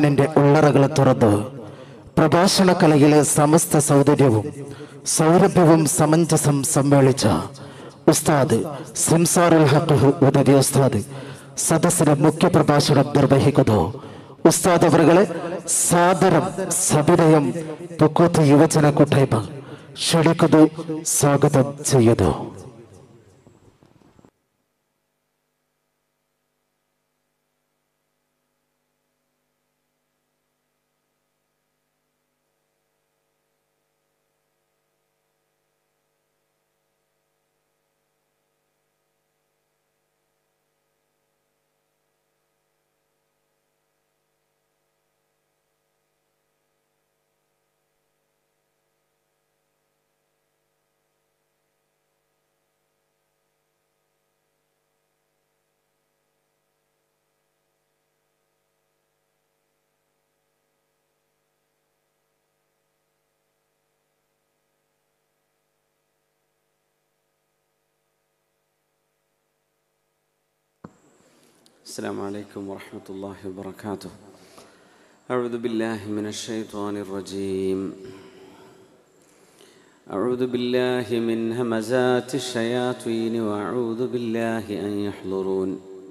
ഖുർആാനിന്റെ ഉള്ളറകൾ തുറന്ന് പ്രഭാഷണ കലയിലെ സമസ്ത സൗന്ദര്യവും സൗരഭ്യവും സമഞ്ജസം സമ്മേളിച്ച ഉസ്താദ് സിംസാറുൽ ഹഖ് ഉദരി ഉസ്താദ് സദസ്സിന് മുഖ്യ പ്രഭാഷണം നിർവഹിക്കുന്നു ഉസ്താദ് അവരുകളെ സാദരം സവിനയം പുക്കൂത്ത് യുവജന കൂട്ടായ്മ ക്ഷണിക്കുന്നു സ്വാഗതം ചെയ്യുന്നു السلام عليكم ورحمة الله وبركاته أعوذ بالله من الشيطان الرجيم أعوذ بالله من همزات الشياطين وأعوذ بالله أن يحضرون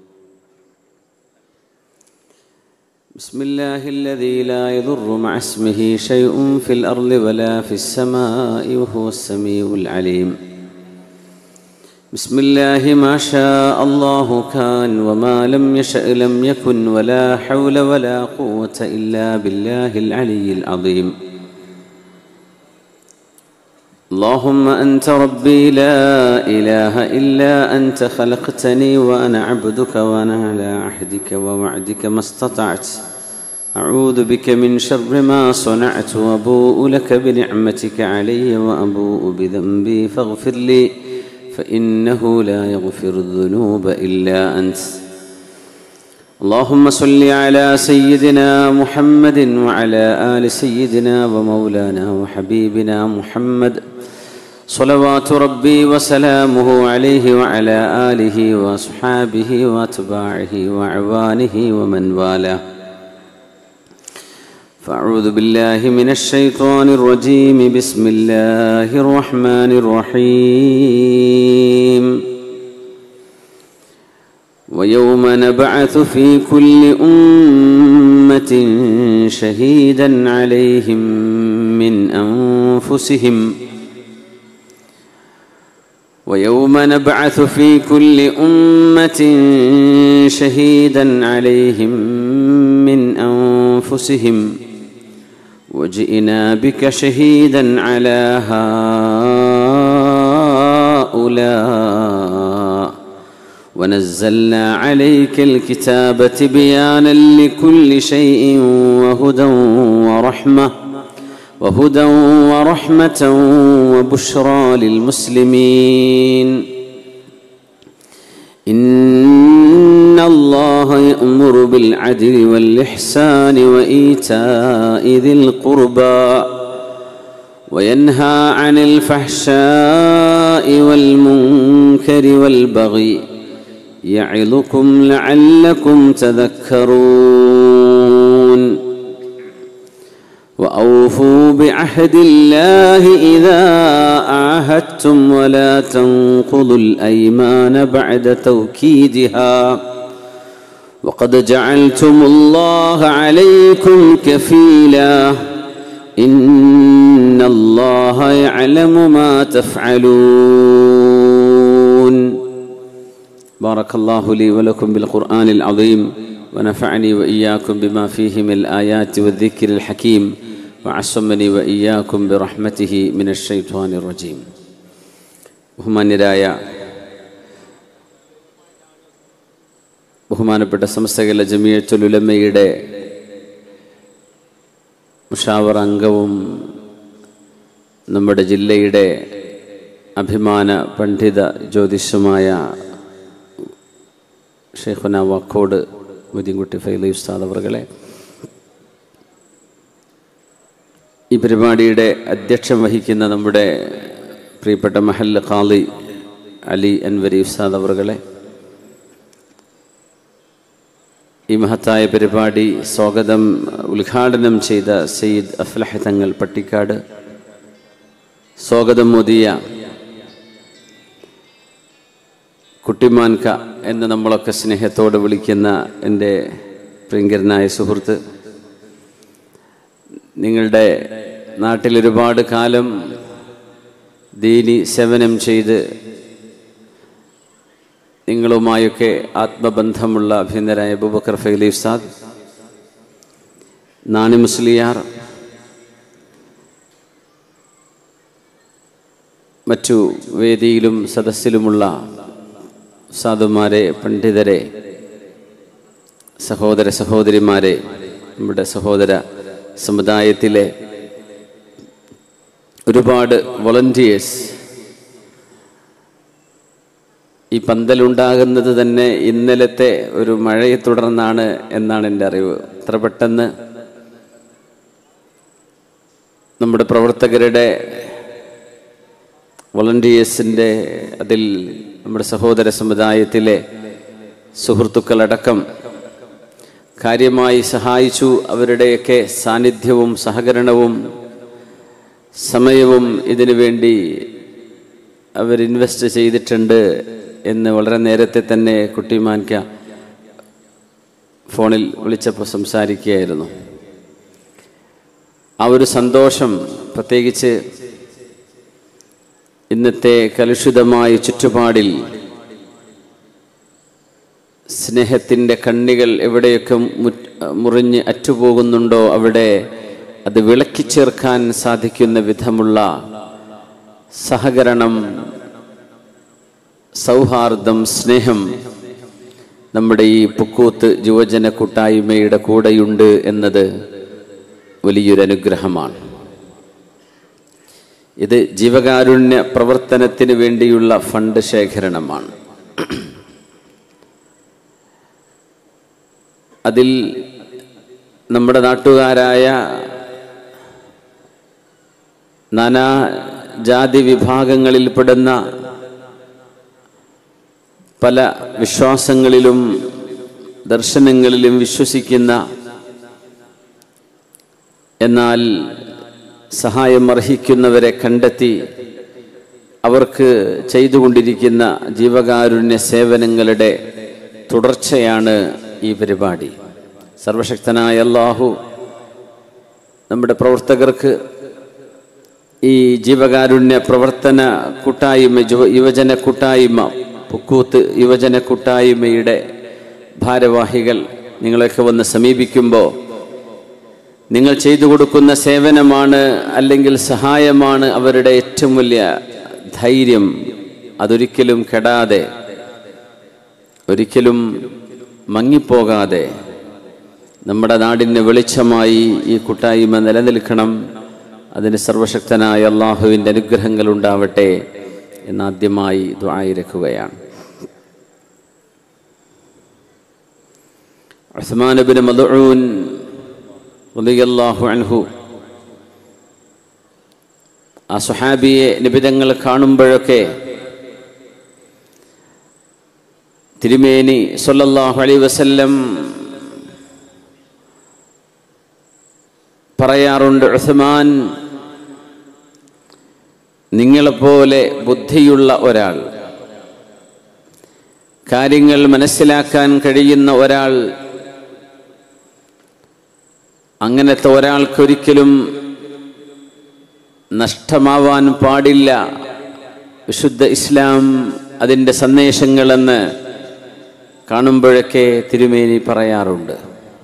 بسم الله الذي لا يضر مع اسمه شيء في الأرض ولا في السماء وهو السميع العليم بسم الله ما شاء الله كان وما لم يشأ لم يكن ولا حول ولا قوة إلا بالله العلي العظيم اللهم أنت ربي لا إله إلا أنت خلقتني وأنا عبدك وأنا على عهدك ووعدك ما استطعت أعوذ بك من شر ما صنعت وأبوء لك بنعمتك علي وأبوء بذنبي فاغفر لي فإنه لا يغفر الذنوب إلا أنت اللهم صل على سيدنا محمد وعلى آل سيدنا ومولانا وحبيبنا محمد صلوات ربي وسلامه عليه وعلى آله وأصحابه وأتباعه وأعوانه ومن والاه فأعوذ بالله من الشيطان الرجيم بسم الله الرحمن الرحيم ويوم نبعث في كل أمة شهيدا عليهم من أنفسهم ويوم نبعث في كل أمة شهيدا عليهم من أنفسهم وجئنا بك شهيدا على هؤلاء ونزلنا عليك الكتاب تبيانا لكل شيء وهدى ورحمة وهدى ورحمة وبشرى للمسلمين إن الله يأمر بالعدل والإحسان وإيتاء ذي القربى وينهى عن الفحشاء والمنكر والبغي يعظكم لعلكم تذكرون وأوفوا بعهد الله إذا عاهدتم ولا تنقضوا الأيمان بعد توكيدها وقد جعلتم الله عليكم كفيلا إن الله يعلم ما تفعلون بارك الله لي ولكم بالقرآن العظيم ونفعني وإياكم بما فيه من الآيات والذكر الحكيم وعصمني وإياكم برحمته من الشيطان الرجيم ബഹുമാന്യരായ ബഹുമാനപ്പെട്ട സമസ്തകല ജമിയത്തുലുലമ്മയുടെ മുഷാവർ അംഗവും നമ്മുടെ ജില്ലയുടെ അഭിമാന പണ്ഡിത ജ്യോതിഷമായ ഷെയ്ഖുന വാക്കോട് മുതിൻകുട്ടി ഫൈലി ഉസ്താദ് അവർകളെ ഈ പരിപാടിയുടെ അധ്യക്ഷം വഹിക്കുന്ന നമ്മുടെ പ്രിയപ്പെട്ട മഹൽ ഖാലി അലി അൻവരി ഉസ്താദ് അവർകളെ ഈ മഹത്തായ പരിപാടി സ്വാഗതം ഉദ്ഘാടനം ചെയ്ത സയ്യിദ് അഫ്ലഹ തങ്ങൾ പട്ടിക്കാട് സ്വാഗതം മോദിയ കുട്ടിമാൻക എന്ന് നമ്മളൊക്കെ സ്നേഹത്തോടെ വിളിക്കുന്ന എൻ്റെ പ്രിയങ്കരനായ സുഹൃത്ത് നിങ്ങളുടെ നാട്ടിൽ ഒരുപാട് കാലം ദീനി സേവനം ചെയ്ത് നിങ്ങളുമായൊക്കെ ആത്മബന്ധമുള്ള അഭ്യന്തരായ അബൂബക്കർ ഫൈലി ഉസ്താദ് നാണി മുസ്ലിയാർ മറ്റു വേദിയിലും സദസ്സിലുമുള്ള സാധുമാരെ പണ്ഡിതരെ സഹോദര സഹോദരിമാരെ നമ്മുടെ സഹോദര സമുദായത്തിലെ ഒരുപാട് വോളണ്ടിയേഴ്സ് ഈ പന്തലുണ്ടാകുന്നത് തന്നെ ഇന്നലത്തെ ഒരു മഴയെ തുടർന്നാണ് എന്നാണ് എൻ്റെ അറിവ് അത്ര പെട്ടെന്ന് നമ്മുടെ പ്രവർത്തകരുടെ വോളണ്ടിയേഴ്സിൻ്റെ അതിൽ നമ്മുടെ സഹോദര സമുദായത്തിലെ സുഹൃത്തുക്കളടക്കം കാര്യമായി സഹായിച്ചു അവരുടെയൊക്കെ സാന്നിധ്യവും സഹകരണവും സമയവും ഇതിനു വേണ്ടി അവർ ഇൻവെസ്റ്റ് ചെയ്തിട്ടുണ്ട് എന്ന് വളരെ നേരത്തെ തന്നെ കുട്ടിമാൻക്ക ഫോണിൽ വിളിച്ചപ്പോൾ സംസാരിക്കുകയായിരുന്നു ആ ഒരു സന്തോഷം പ്രത്യേകിച്ച് ഇന്നത്തെ കലുഷിതമായ ചുറ്റുപാടിൽ സ്നേഹത്തിൻ്റെ കണ്ണികൾ എവിടെയൊക്കെ മുറിഞ്ഞ് അറ്റുപോകുന്നുണ്ടോ അവിടെ അത് വിളക്കി ചേർക്കാൻ സാധിക്കുന്ന വിധമുള്ള സഹകരണം സൗഹാർദ്ദം സ്നേഹം നമ്മുടെ ഈ പുക്കൂത്ത് യുവജന കൂട്ടായ്മയുടെ കൂടെയുണ്ട് എന്നത് വലിയൊരു അനുഗ്രഹമാണ് ഇത് ജീവകാരുണ്യ പ്രവർത്തനത്തിന് വേണ്ടിയുള്ള ഫണ്ട് ശേഖരണമാണ് അതിൽ നമ്മുടെ നാട്ടുകാരായ നാനാ ജാതി വിഭാഗങ്ങളിൽപ്പെടുന്ന പല വിശ്വാസങ്ങളിലും ദർശനങ്ങളിലും വിശ്വസിക്കുന്ന എന്നാൽ സഹായം അർഹിക്കുന്നവരെ കണ്ടെത്തി അവർക്ക് ചെയ്തുകൊണ്ടിരിക്കുന്ന ജീവകാരുണ്യ സേവനങ്ങളുടെ തുടർച്ചയാണ് ഈ പരിപാടി സർവശക്തനായ അള്ളാഹു നമ്മുടെ പ്രവർത്തകർക്ക് ഈ ജീവകാരുണ്യ പ്രവർത്തന കൂട്ടായ്മ യുവജന കൂട്ടായ്മ പുക്കൂത്ത് യുവജന കൂട്ടായ്മയുടെ ഭാരവാഹികൾ നിങ്ങളൊക്കെ വന്ന് സമീപിക്കുമ്പോൾ നിങ്ങൾ ചെയ്തു കൊടുക്കുന്ന സേവനമാണ് അല്ലെങ്കിൽ സഹായമാണ് അവരുടെ ഏറ്റവും വലിയ ധൈര്യം അതൊരിക്കലും കെടാതെ ഒരിക്കലും മങ്ങിപ്പോകാതെ നമ്മുടെ നാടിന് വെളിച്ചമായി ഈ കൂട്ടായ്മ നിലനിൽക്കണം അതിന് സർവശക്തനായ അള്ളാഹുവിൻ്റെ അനുഗ്രഹങ്ങൾ ഉണ്ടാവട്ടെ എന്നാദ്യമായി ദ്വായിരക്കുകയാണ് ഉസ്മാനബിന് മദൂൻ റളിയല്ലാഹു അൻഹു ആ സുഹാബിയെ നിബിതങ്ങൾ കാണുമ്പോഴൊക്കെ തിരുമേനി സല്ലല്ലാഹു അലൈഹി വസല്ലം പറയാറുണ്ട് ഉസ്മാൻ നിങ്ങളെപ്പോലെ ബുദ്ധിയുള്ള ഒരാൾ കാര്യങ്ങൾ മനസ്സിലാക്കാൻ കഴിയുന്ന ഒരാൾ അങ്ങനത്തെ ഒരാൾക്കൊരിക്കലും നഷ്ടമാവാൻ പാടില്ല വിശുദ്ധ ഇസ്ലാം അതിൻ്റെ സന്ദേശങ്ങളെന്ന് കാണുമ്പോഴൊക്കെ തിരുമേനി പറയാറുണ്ട്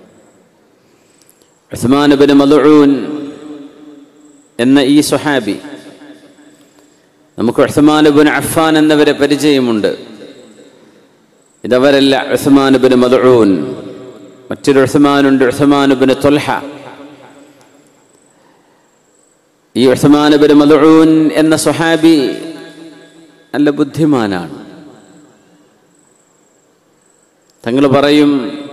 ഉസ്മാനബിന് മദുഊൻ എന്ന ഈ സുഹാബി നമുക്ക് ഉസ്മാനുബിൻ അഫാൻ എന്നവരെ പരിചയമുണ്ട് ഇതവരല്ല ഉസ്മാനുബിന് മദുഊൻ മറ്റൊരു ഉസ്മാനുണ്ട് ഉസ്മാനുബിന് തൊൽഹ ഈ ഉസ്മാനുബിന് മദുഊൻ എന്ന സുഹാബി നല്ല ബുദ്ധിമാനാണ് തങ്ങൾ പറയും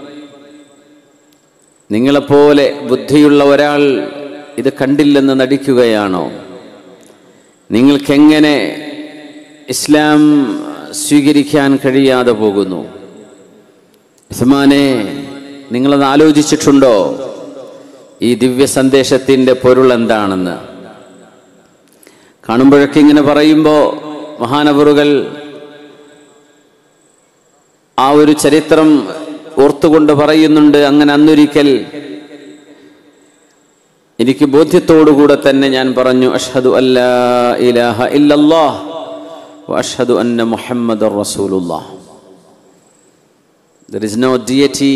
നിങ്ങളെപ്പോലെ ബുദ്ധിയുള്ള ഒരാൾ ഇത് കണ്ടില്ലെന്ന് നടിക്കുകയാണോ നിങ്ങൾക്കെങ്ങനെ ഇസ്ലാം സ്വീകരിക്കാൻ കഴിയാതെ പോകുന്നു ഉസ്മാനെ നിങ്ങളത് ആലോചിച്ചിട്ടുണ്ടോ ഈ ദിവ്യ സന്ദേശത്തിൻ്റെ പൊരുൾ എന്താണെന്ന് കാണുമ്പോഴൊക്കെ ഇങ്ങനെ പറയുമ്പോൾ മഹാനവറുകൾ ആ ഒരു ചരിത്രം ഓർത്തുകൊണ്ട് പറയുന്നുണ്ട് അങ്ങനെ അന്നൊരിക്കൽ എനിക്ക് ബോധ്യത്തോടുകൂടെ തന്നെ ഞാൻ പറഞ്ഞു അഷ്ഹദു അല്ലാ ഇലാഹ ഇല്ലല്ലാഹ് വ അഷ്ഹദു അന്ന മുഹമ്മദ് റസൂലുള്ളാഹ് There is no deity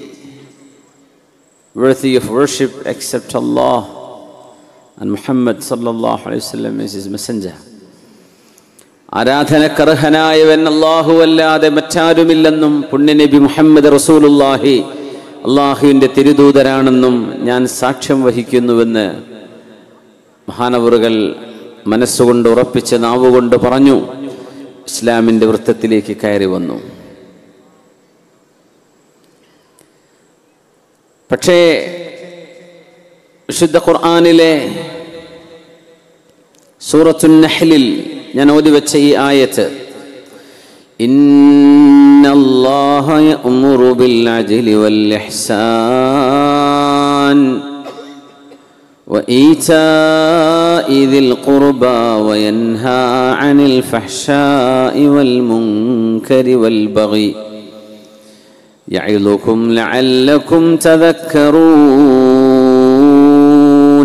worthy of worship except Allah and Muhammad sallallahu alaihi wasallam is his messenger. ആരാധനക്കർഹനായവൻ അള്ളാഹു അല്ലാതെ മറ്റാരുമില്ലെന്നും പുണ്യനബി മുഹമ്മദ് റസൂലുല്ലാഹി അള്ളാഹുവിൻ്റെ തിരുദൂതരാണെന്നും ഞാൻ സാക്ഷ്യം വഹിക്കുന്നുവെന്ന് മഹാനവറുകൾ മനസ്സുകൊണ്ട് ഉറപ്പിച്ച് നാവുകൊണ്ട് പറഞ്ഞു ഇസ്ലാമിൻ്റെ വൃത്തത്തിലേക്ക് കയറി വന്നു പക്ഷേ വിശുദ്ധ ഖുർആാനിലെ സൂറത്തുൻ നഹ്ലിൽ ഞാൻ ഓതി വെച്ച ഈ ആയത്ത് إن الله يأمر بالعدل والإحسان وإيتاء ذي القربى وينهى عن الفحشاء والمنكر والبغي يعظكم لعلكم تذكرون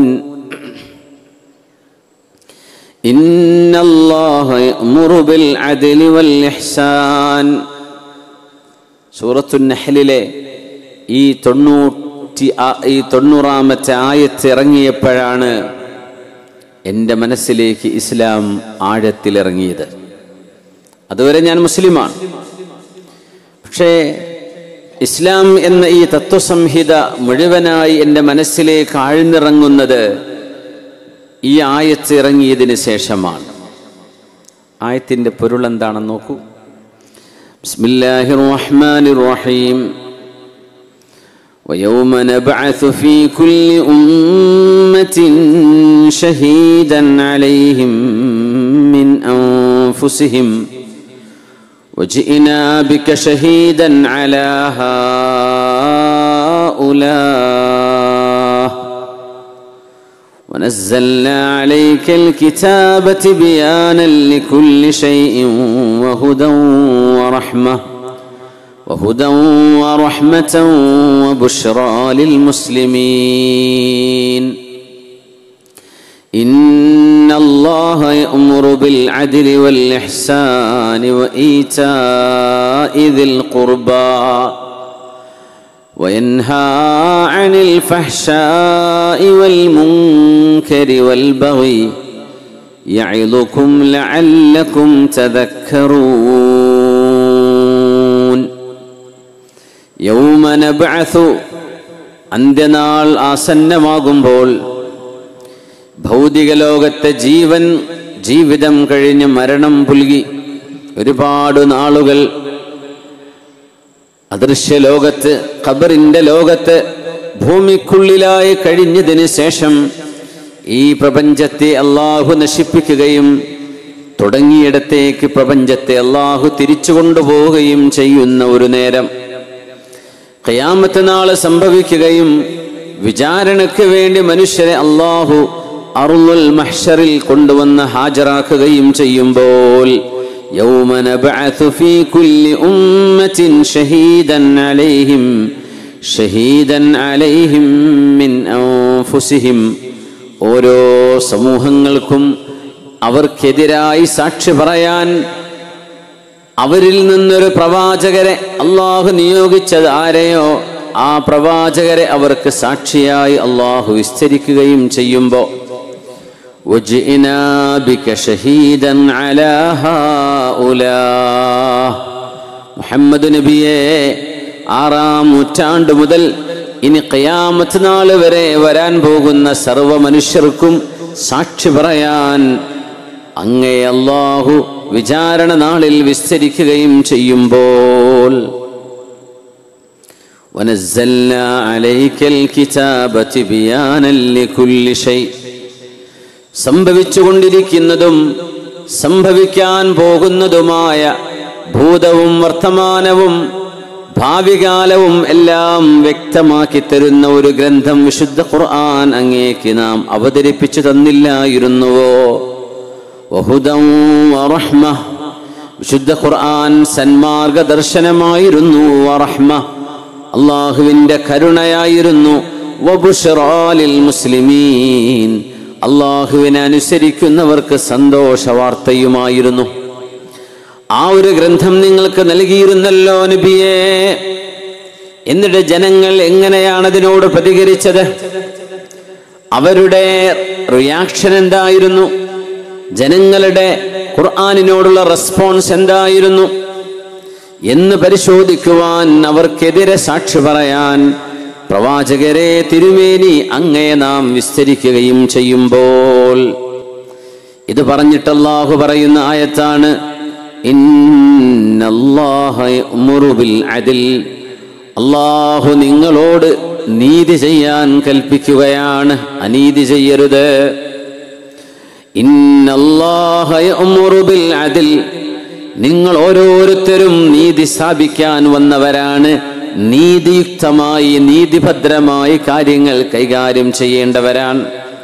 إن الله يأمر بالعدل والإحسان സൂറത്തു നഹലിലെ ഈ തൊണ്ണൂറ്റി ആ- ഈ തൊണ്ണൂറാമത്തെ ആയത്ത് ഇറങ്ങിയപ്പോഴാണ് എൻ്റെ മനസ്സിലേക്ക് ഇസ്ലാം ആഴത്തിലിറങ്ങിയത് അതുവരെ ഞാൻ മുസ്ലിമാണ് പക്ഷേ ഇസ്ലാം എന്ന ഈ തത്വസംഹിത മുഴുവനായി എൻ്റെ മനസ്സിലേക്ക് ആഴ്ന്നിറങ്ങുന്നത് ഈ ആയത്ത് ഇറങ്ങിയതിന് ശേഷമാണ് ആയത്തിൻ്റെ പൊരുൾ എന്താണെന്ന് നോക്കൂ ബിസ്മില്ലാഹി റഹ്മാനി റഹീം ويوم نبعث في كل أمة شهيدا عليهم من أنفسهم وجئنا بك شهيدا على هؤلاء ونزلنا عليك الكتاب بيانا لكل شيء وهدى ورحمة وهدى ورحمة وبشرى للمسلمين إن الله يأمر بالعدل والإحسان وإيتاء ذي القربى وينهى عن الفحشاء والمنكر والبغي يعظكم لعلكم تذكرون يوم نبعث അന്ത്യനാൾ ആസന്നമാകുമ്പോൾ ഭൗതിക ലോകത്തെ ജീവൻ ജീവിതം കഴിഞ്ഞ് മരണം പുൽകി ഒരുപാട് നാളുകൾ അദൃശ്യ ലോകത്ത് ഖബറിന്റെ ലോകത്ത് ഭൂമിക്കുള്ളിലായി കഴിഞ്ഞതിന് ശേഷം ഈ പ്രപഞ്ചത്തെ അള്ളാഹു നശിപ്പിക്കുകയും തുടങ്ങിയിടത്തേക്ക് പ്രപഞ്ചത്തെ അള്ളാഹു തിരിച്ചു കൊണ്ടുപോവുകയും ചെയ്യുന്ന ഒരു നേരം ഖയാമത്ത് നാള് സംഭവിക്കുകയും വിചാരണയ്ക്ക് വേണ്ടി മനുഷ്യരെ അള്ളാഹു അറുൽ മഹ്ഷറിൽ കൊണ്ടുവന്ന് ഹാജരാക്കുകയും ചെയ്യുമ്പോൾ يوم نبعث في كل أمة شهيدا عليهم شهيدا عليهم من أنفسهم ഓരോ സമൂഹങ്ങൾക്കും അവർക്കെതിരായി സാക്ഷി പറയാൻ അവരിൽ നിന്നൊരു പ്രവാചകരെ അള്ളാഹു നിയോഗിച്ചത് ആരെയോ ആ പ്രവാചകരെ അവർക്ക് സാക്ഷിയായി അള്ളാഹു വിസ്തരിക്കുകയും ചെയ്യുമ്പോൾ وجئنا بك شهيدا على هؤلاء മുഹമ്മദ് നബിയെ ആറാം നൂറ്റാണ്ട് മുതൽ ഇനി ഖിയാമത്ത് നാൾ വരെ വരാൻ പോകുന്ന സർവ മനുഷ്യർക്കും സാക്ഷി പറയാൻ അങ്ങേ അള്ളാഹു വിചാരണ നാളിൽ വിസ്തരിക്കുകയും ചെയ്യുമ്പോൾ ونزلنا عليك الكتاب تبيانا لكل شيء സംഭവിച്ചുകൊണ്ടിരിക്കുന്നതും സംഭവിക്കാൻ പോകുന്നതുമായ ഭൂതവും വർത്തമാനവും ഭാവികാലവും എല്ലാം വ്യക്തമാക്കി തരുന്ന ഒരു ഗ്രന്ഥം വിശുദ്ധ ഖുർആൻ അങ്ങേക്ക് നാം അവതരിപ്പിച്ചു തന്നില്ലായിരുന്നുവോ വഹുദം വറഹ്മ വിശുദ്ധ ഖുർആൻ സന്മാർഗ ദർശനമായിരുന്നു വറഹ്മ അള്ളാഹുവിൻ്റെ കരുണയായിരുന്നു വബുഷറാലിൽ മുസ്ലിമീൻ അള്ളാഹുവിനെ അനുസരിക്കുന്നവർക്ക് സന്തോഷ വാർത്തയുമായിരുന്നു ആ ഒരു ഗ്രന്ഥം നിങ്ങൾക്ക് നൽകിയിരുന്നല്ലോ നബിയേ എന്നിട്ട് ജനങ്ങൾ എങ്ങനെയാണ് അതിനോട് പ്രതികരിച്ചത് അവരുടെ റിയാക്ഷൻ എന്തായിരുന്നു ജനങ്ങളുടെ ഖുർആാനിനോടുള്ള റെസ്പോൺസ് എന്തായിരുന്നു എന്ന് പരിശോധിക്കുവാൻ അവർക്കെതിരെ സാക്ഷി പറയാൻ പ്രവാചകരെ തിരുമേനി അങ്ങേ നാം വിസ്തരിക്കുകയും ചെയ്യുമ്പോൾ ഇത് പറഞ്ഞിട്ട് അള്ളാഹു പറയുന്ന ആയത്താണ് ഇന്നല്ലാഹ യഅ്മുറു ബിൽ അദ്ൽ അള്ളാഹു നിങ്ങളോട് നീതി ചെയ്യാൻ കൽപ്പിക്കുകയാണ് അനീതി ചെയ്യരുത് ഇന്നല്ലാഹ യഅ്മുറു ബിൽ അദ്ൽ നിങ്ങൾ ഓരോരുത്തരും നീതി സ്ഥാപിക്കാൻ വന്നവരാണ് നീതിയുക്തമായി നീതിഭദ്രമായി കാര്യങ്ങൾ കൈകാര്യം ചെയ്യേണ്ടവരാണ്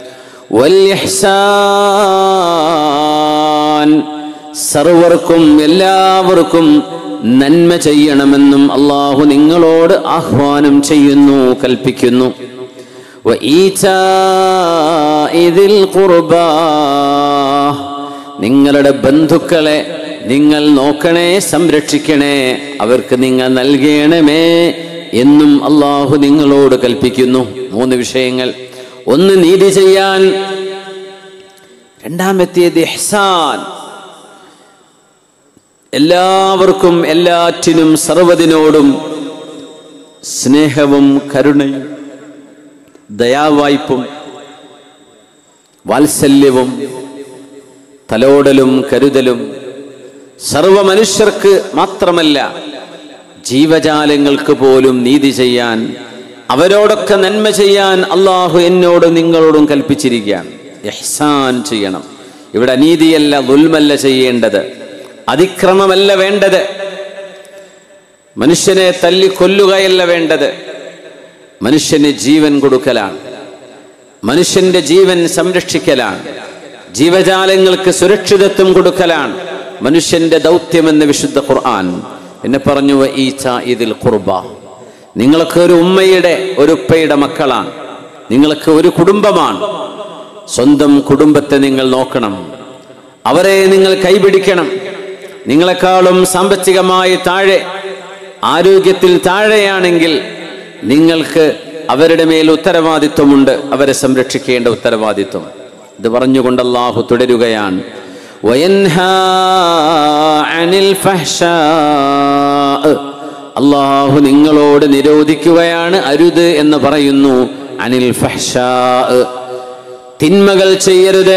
വല്യഹ്സാൻ സർവർക്കും എല്ലാവർക്കും നന്മ ചെയ്യണമെന്നും അള്ളാഹു നിങ്ങളോട് ആഹ്വാനം ചെയ്യുന്നു കൽപ്പിക്കുന്നു വഈതാഇ ദിൽ ഖുർബാ നിങ്ങളുടെ ബന്ധുക്കളെ നിങ്ങൾ നോക്കണേ സംരക്ഷിക്കണേ അവർക്ക് നിങ്ങൾ നൽകണമേ എന്നും അള്ളാഹു നിങ്ങളോട് കൽപ്പിക്കുന്നു മൂന്ന് വിഷയങ്ങൾ ഒന്ന് നീതി ചെയ്യാൻ രണ്ടാമത്തേത് ഇഹ്സാൻ എല്ലാവർക്കും എല്ലാറ്റിനും സർവ്വതിനോടും സ്നേഹവും കരുണയും ദയാവായ്പും വാത്സല്യവും തലോടലും കരുതലും സർവ മനുഷ്യർക്ക് മാത്രമല്ല ജീവജാലങ്ങൾക്ക് പോലും നീതി ചെയ്യാൻ അവരോടൊക്കെ നന്മ ചെയ്യാൻ അള്ളാഹു എന്നോട് നിങ്ങളോടും കൽപ്പിച്ചിരിക്കുകയാണ് ഇഹ്സാൻ ചെയ്യണം ഇവിടെ അനീതിയല്ല ദുൽമല്ല ചെയ്യേണ്ടത് അതിക്രമമല്ല വേണ്ടത് മനുഷ്യനെ തല്ലിക്കൊല്ലുകയല്ല വേണ്ടത് മനുഷ്യന് ജീവൻ കൊടുക്കലാണ് മനുഷ്യന്റെ ജീവൻ സംരക്ഷിക്കലാണ് ജീവജാലങ്ങൾക്ക് സുരക്ഷിതത്വം കൊടുക്കലാണ് മനുഷ്യന്റെ ദൗത്യമെന്ന് വിശുദ്ധ ഖുർആൻ എന്നെ പറഞ്ഞു ഈച്ച ഇതിൽ ഖുർബ നിങ്ങൾക്ക് ഒരു ഉമ്മയുടെ ഒരു ഉപ്പയുടെ മക്കളാണ് നിങ്ങൾക്ക് ഒരു കുടുംബമാണ് സ്വന്തം കുടുംബത്തെ നിങ്ങൾ നോക്കണം അവരെ നിങ്ങൾ കൈപിടിക്കണം നിങ്ങളെക്കാളും സാമ്പത്തികമായി താഴെ ആരോഗ്യത്തിൽ താഴെയാണെങ്കിൽ നിങ്ങൾക്ക് അവരുടെ മേൽ ഉത്തരവാദിത്വമുണ്ട് അവരെ സംരക്ഷിക്കേണ്ട ഉത്തരവാദിത്വം ഇത് പറഞ്ഞുകൊണ്ട് അള്ളാഹു തുടരുകയാണ് വയൻഹാ അനിൽ ഫഹ്ശാ അള്ളാഹു നിങ്ങളോട് നിരോധിക്കുകയാണ് അരുത് എന്ന് പറയുന്നു അനിൽ ഫഹ്ശാ തിന്മകൾ ചെയ്യരുത്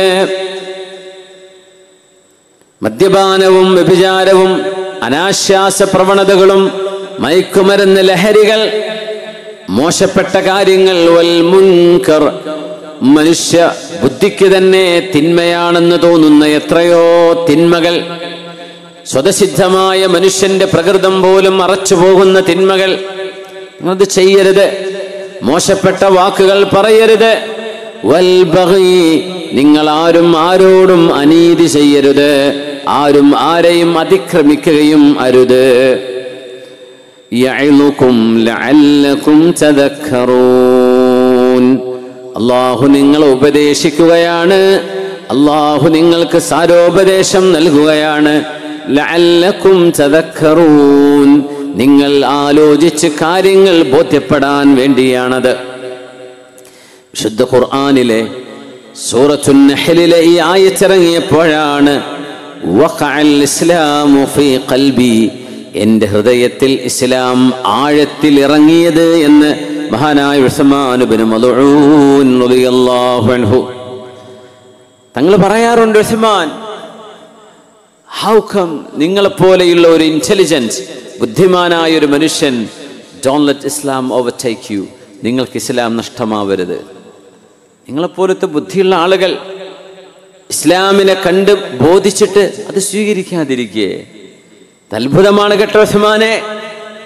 മദ്യപാനവും വ്യഭിചാരവും അനാശ്വാസ പ്രവണതകളും മയക്കുമരുന്ന് ലഹരികൾ മോശപ്പെട്ട കാര്യങ്ങൾ വൽ മുൻകർ മനുഷ്യ ബുദ്ധിക്ക് തന്നെ തിന്മയാണെന്ന് തോന്നുന്ന എത്രയോ തിന്മകൾ സ്വതസിദ്ധമായ മനുഷ്യന്റെ പ്രകൃതം പോലും മറച്ചു പോകുന്ന തിന്മകൾ അത് ചെയ്യരുത് മോശപ്പെട്ട വാക്കുകൾ പറയരുത് വൽ ബഗി നിങ്ങൾ ആരും ആരോടും അനീതി ചെയ്യരുത് ആരും ആരെയും അതിക്രമിക്കുകയും അരുത് യഅ്ലുക്കും ലഅല്ലക്കും തദക്കറൂൻ അള്ളാഹു നിങ്ങളെ ഉപദേശിക്കുകയാണ് അള്ളാഹു നിങ്ങൾക്ക് സാരോപദേശം നൽകുകയാണ് ലഅല്ലക്കും തദക്കറൂൻ നിങ്ങൾ ആലോചിച്ച് കാര്യങ്ങൾ ബോധ്യപ്പെടാൻ വേണ്ടിയാണത് വിശുദ്ധ ഖുർആനിലെ സൂറത്തുൻ നഹ്ലിലെ ഈ ആയത്തിറങ്ങിയപ്പോഴാണ് വഖഅൽ ഇസ്ലാമു ഫീ ഖൽബി എൻ്റെ ഹൃദയത്തിൽ ഇസ്ലാം ആഴത്തിൽ ഇറങ്ങിയത് എന്ന് മഹാനായ ഉസ്മാൻ ഇബ്നു മദ്ഊൻ റളിയല്ലാഹു അൻഹു തങ്ങൾ പറയാറുണ്ട് ഉസ്മാൻ ഹൗ കം നിങ്ങളെപ്പോലെയുള്ള ഒരു ഇന്റലിജൻസ് ബുദ്ധിമാനായ ഒരു മനുഷ്യൻ don't let Islam overtake you നിങ്ങൾക്ക് ഇസ്ലാം നഷ്ടമാവരുത് നിങ്ങളെപ്പോലത്തെ ബുദ്ധിയുള്ള ആളുകൾ ഇസ്ലാമിനെ കണ്ട് ബോധിച്ചിട്ട് അത് സ്വീകരിക്കാതിരിക്കേ ഇത് അത്ഭുതമാണ് കേട്ടോ ഉസ്മാനെ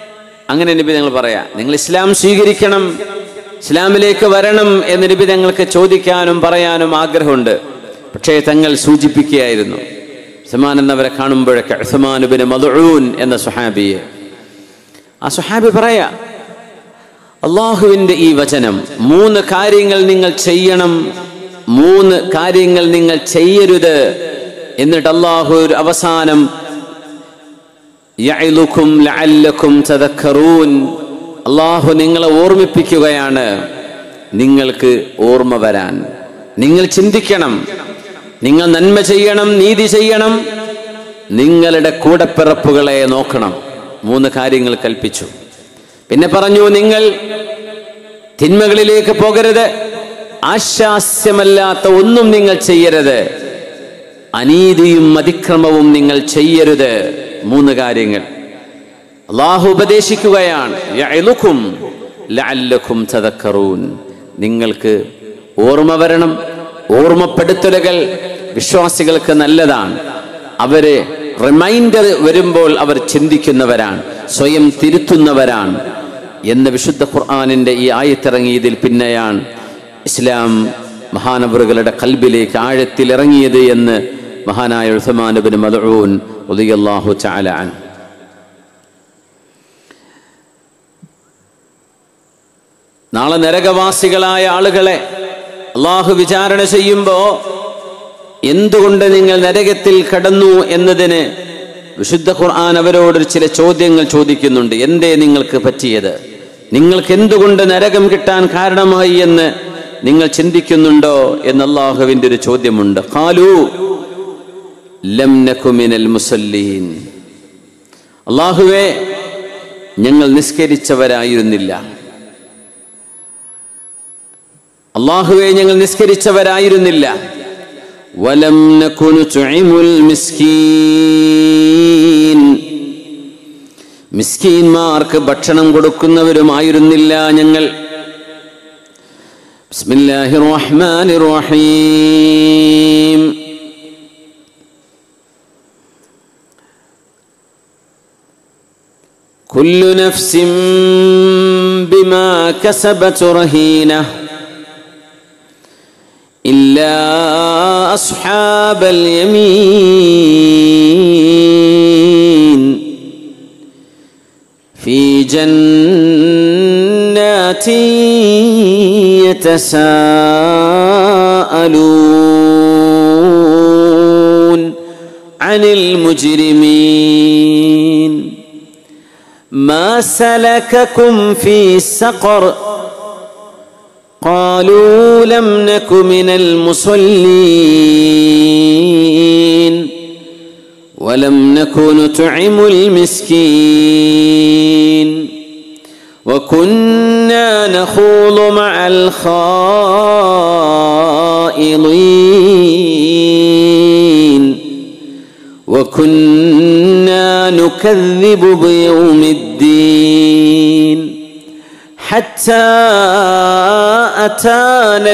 അങ്ങനെ നബി ഞങ്ങൾ പറയാ നിങ്ങൾ ഇസ്ലാം സ്വീകരിക്കണം ഇസ്ലാമിലേക്ക് വരണം എന്ന് നബി ഞങ്ങൾക്ക് ചോദിക്കാനും പറയാനും ആഗ്രഹമുണ്ട് പക്ഷേ തങ്ങൾ സൂചിപ്പിക്കുകയായിരുന്നു ഉസ്മാൻ എന്നവരെ കാണുമ്പോഴൊക്കെ ഉസ്മാനുബിന് മധുഊൻ എന്ന സുഹാബിയെ ആ സുഹാബി പറയാ അള്ളാഹുവിൻ്റെ ഈ വചനം മൂന്ന് കാര്യങ്ങൾ നിങ്ങൾ ചെയ്യണം മൂന്ന് കാര്യങ്ങൾ നിങ്ങൾ ചെയ്യരുത് എന്നിട്ട് അള്ളാഹു ഒരു അവസാനം യഅ്ലുക്കും ലഅല്ലക്കും തദക്കറൂൻ അള്ളാഹു നിങ്ങളെ ഓർമ്മിപ്പിക്കുകയാണ് നിങ്ങൾക്ക് ഓർമ്മ വരാൻ നിങ്ങൾ ചിന്തിക്കണം നിങ്ങൾ നന്മ ചെയ്യണം നീതി ചെയ്യണം നിങ്ങളുടെ കൂടപ്പിറപ്പുകളെ നോക്കണം മൂന്ന് കാര്യങ്ങൾ കൽപ്പിച്ചു പിന്നെ പറഞ്ഞു നിങ്ങൾ തിന്മകളിലേക്ക് പോകരുത് ആശാസ്യമല്ലാത്ത ഒന്നും നിങ്ങൾ ചെയ്യരുത് അനീതിയും അതിക്രമവും നിങ്ങൾ ചെയ്യരുത് മൂന്ന് കാര്യങ്ങൾ അള്ളാഹു ഉപദേശിക്കുകയാണ് യഅ്ലുക്കും ലഅല്ലക്കും തദക്കറൂൻ നിങ്ങൾക്ക് ഓർമ്മ വരണം ഓർമ്മപ്പെടുത്തലുകൾ വിശ്വാസികൾക്ക് നല്ലതാണ് അവര് റിമൈൻഡർ വരുമ്പോൾ അവർ ചിന്തിക്കുന്നവരാണ് സ്വയം തിരുത്തുന്നവരാണ് എന്ന് വിശുദ്ധ ഖുർആാനിൻ്റെ ഈ ആയത്തിറങ്ങിയതിൽ പിന്നെയാണ് ഇസ്ലാം മഹാനവറുകളുടെ കൽബിലേക്ക് ആഴത്തിൽ ഇറങ്ങിയത് എന്ന് മഹാനായ ഉസ്മാനുബിൻ മദഊൻ ഉദയല്ലാഹു ചാലാൻ നാളെ നരകവാസികളായ ആളുകളെ അള്ളാഹു വിചാരണ ചെയ്യുമ്പോൾ എന്തുകൊണ്ട് നിങ്ങൾ നരകത്തിൽ കടന്നു എന്നതിന് വിശുദ്ധ ഖുർആൻ അവരോട് ചില ചോദ്യങ്ങൾ ചോദിക്കുന്നുണ്ട് എന്തേ നിങ്ങൾക്ക് പറ്റിയത് നിങ്ങൾക്ക് എന്തുകൊണ്ട് നരകം കിട്ടാൻ കാരണമായി എന്ന് നിങ്ങൾ ചിന്തിക്കുന്നുണ്ടോ എന്ന് അള്ളാഹുവിൻ്റെ ഒരു ചോദ്യമുണ്ട് ഖാലു ലം നകു മിനൽ മുസല്ലീൻ അള്ളാഹുവേ ഞങ്ങൾ നിസ്കരിച്ചവരായിരുന്നില്ല അള്ളാഹുവെ ഞങ്ങൾ നിസ്കരിച്ചവരായിരുന്നില്ല വലം നകുനു തുഇമുൽ മിസ്കീൻ മിസ്കീന്മാർക്ക് ഭക്ഷണം കൊടുക്കുന്നവരുമായിരുന്നില്ല ഞങ്ങൾ ബിസ്മില്ലാഹിർ റഹ്മാനിർ റഹീം كل نفس بما كسبت رهينه إلا أصحاب اليمين في جنات يتساءلون عن المجرمين ما سلككم في سقر قالوا لم نك من المصلين ولم نك نطعم المسكين وكنا نخوض مع الخائضين وكنا نكذب بيوم الدين حتى أتانا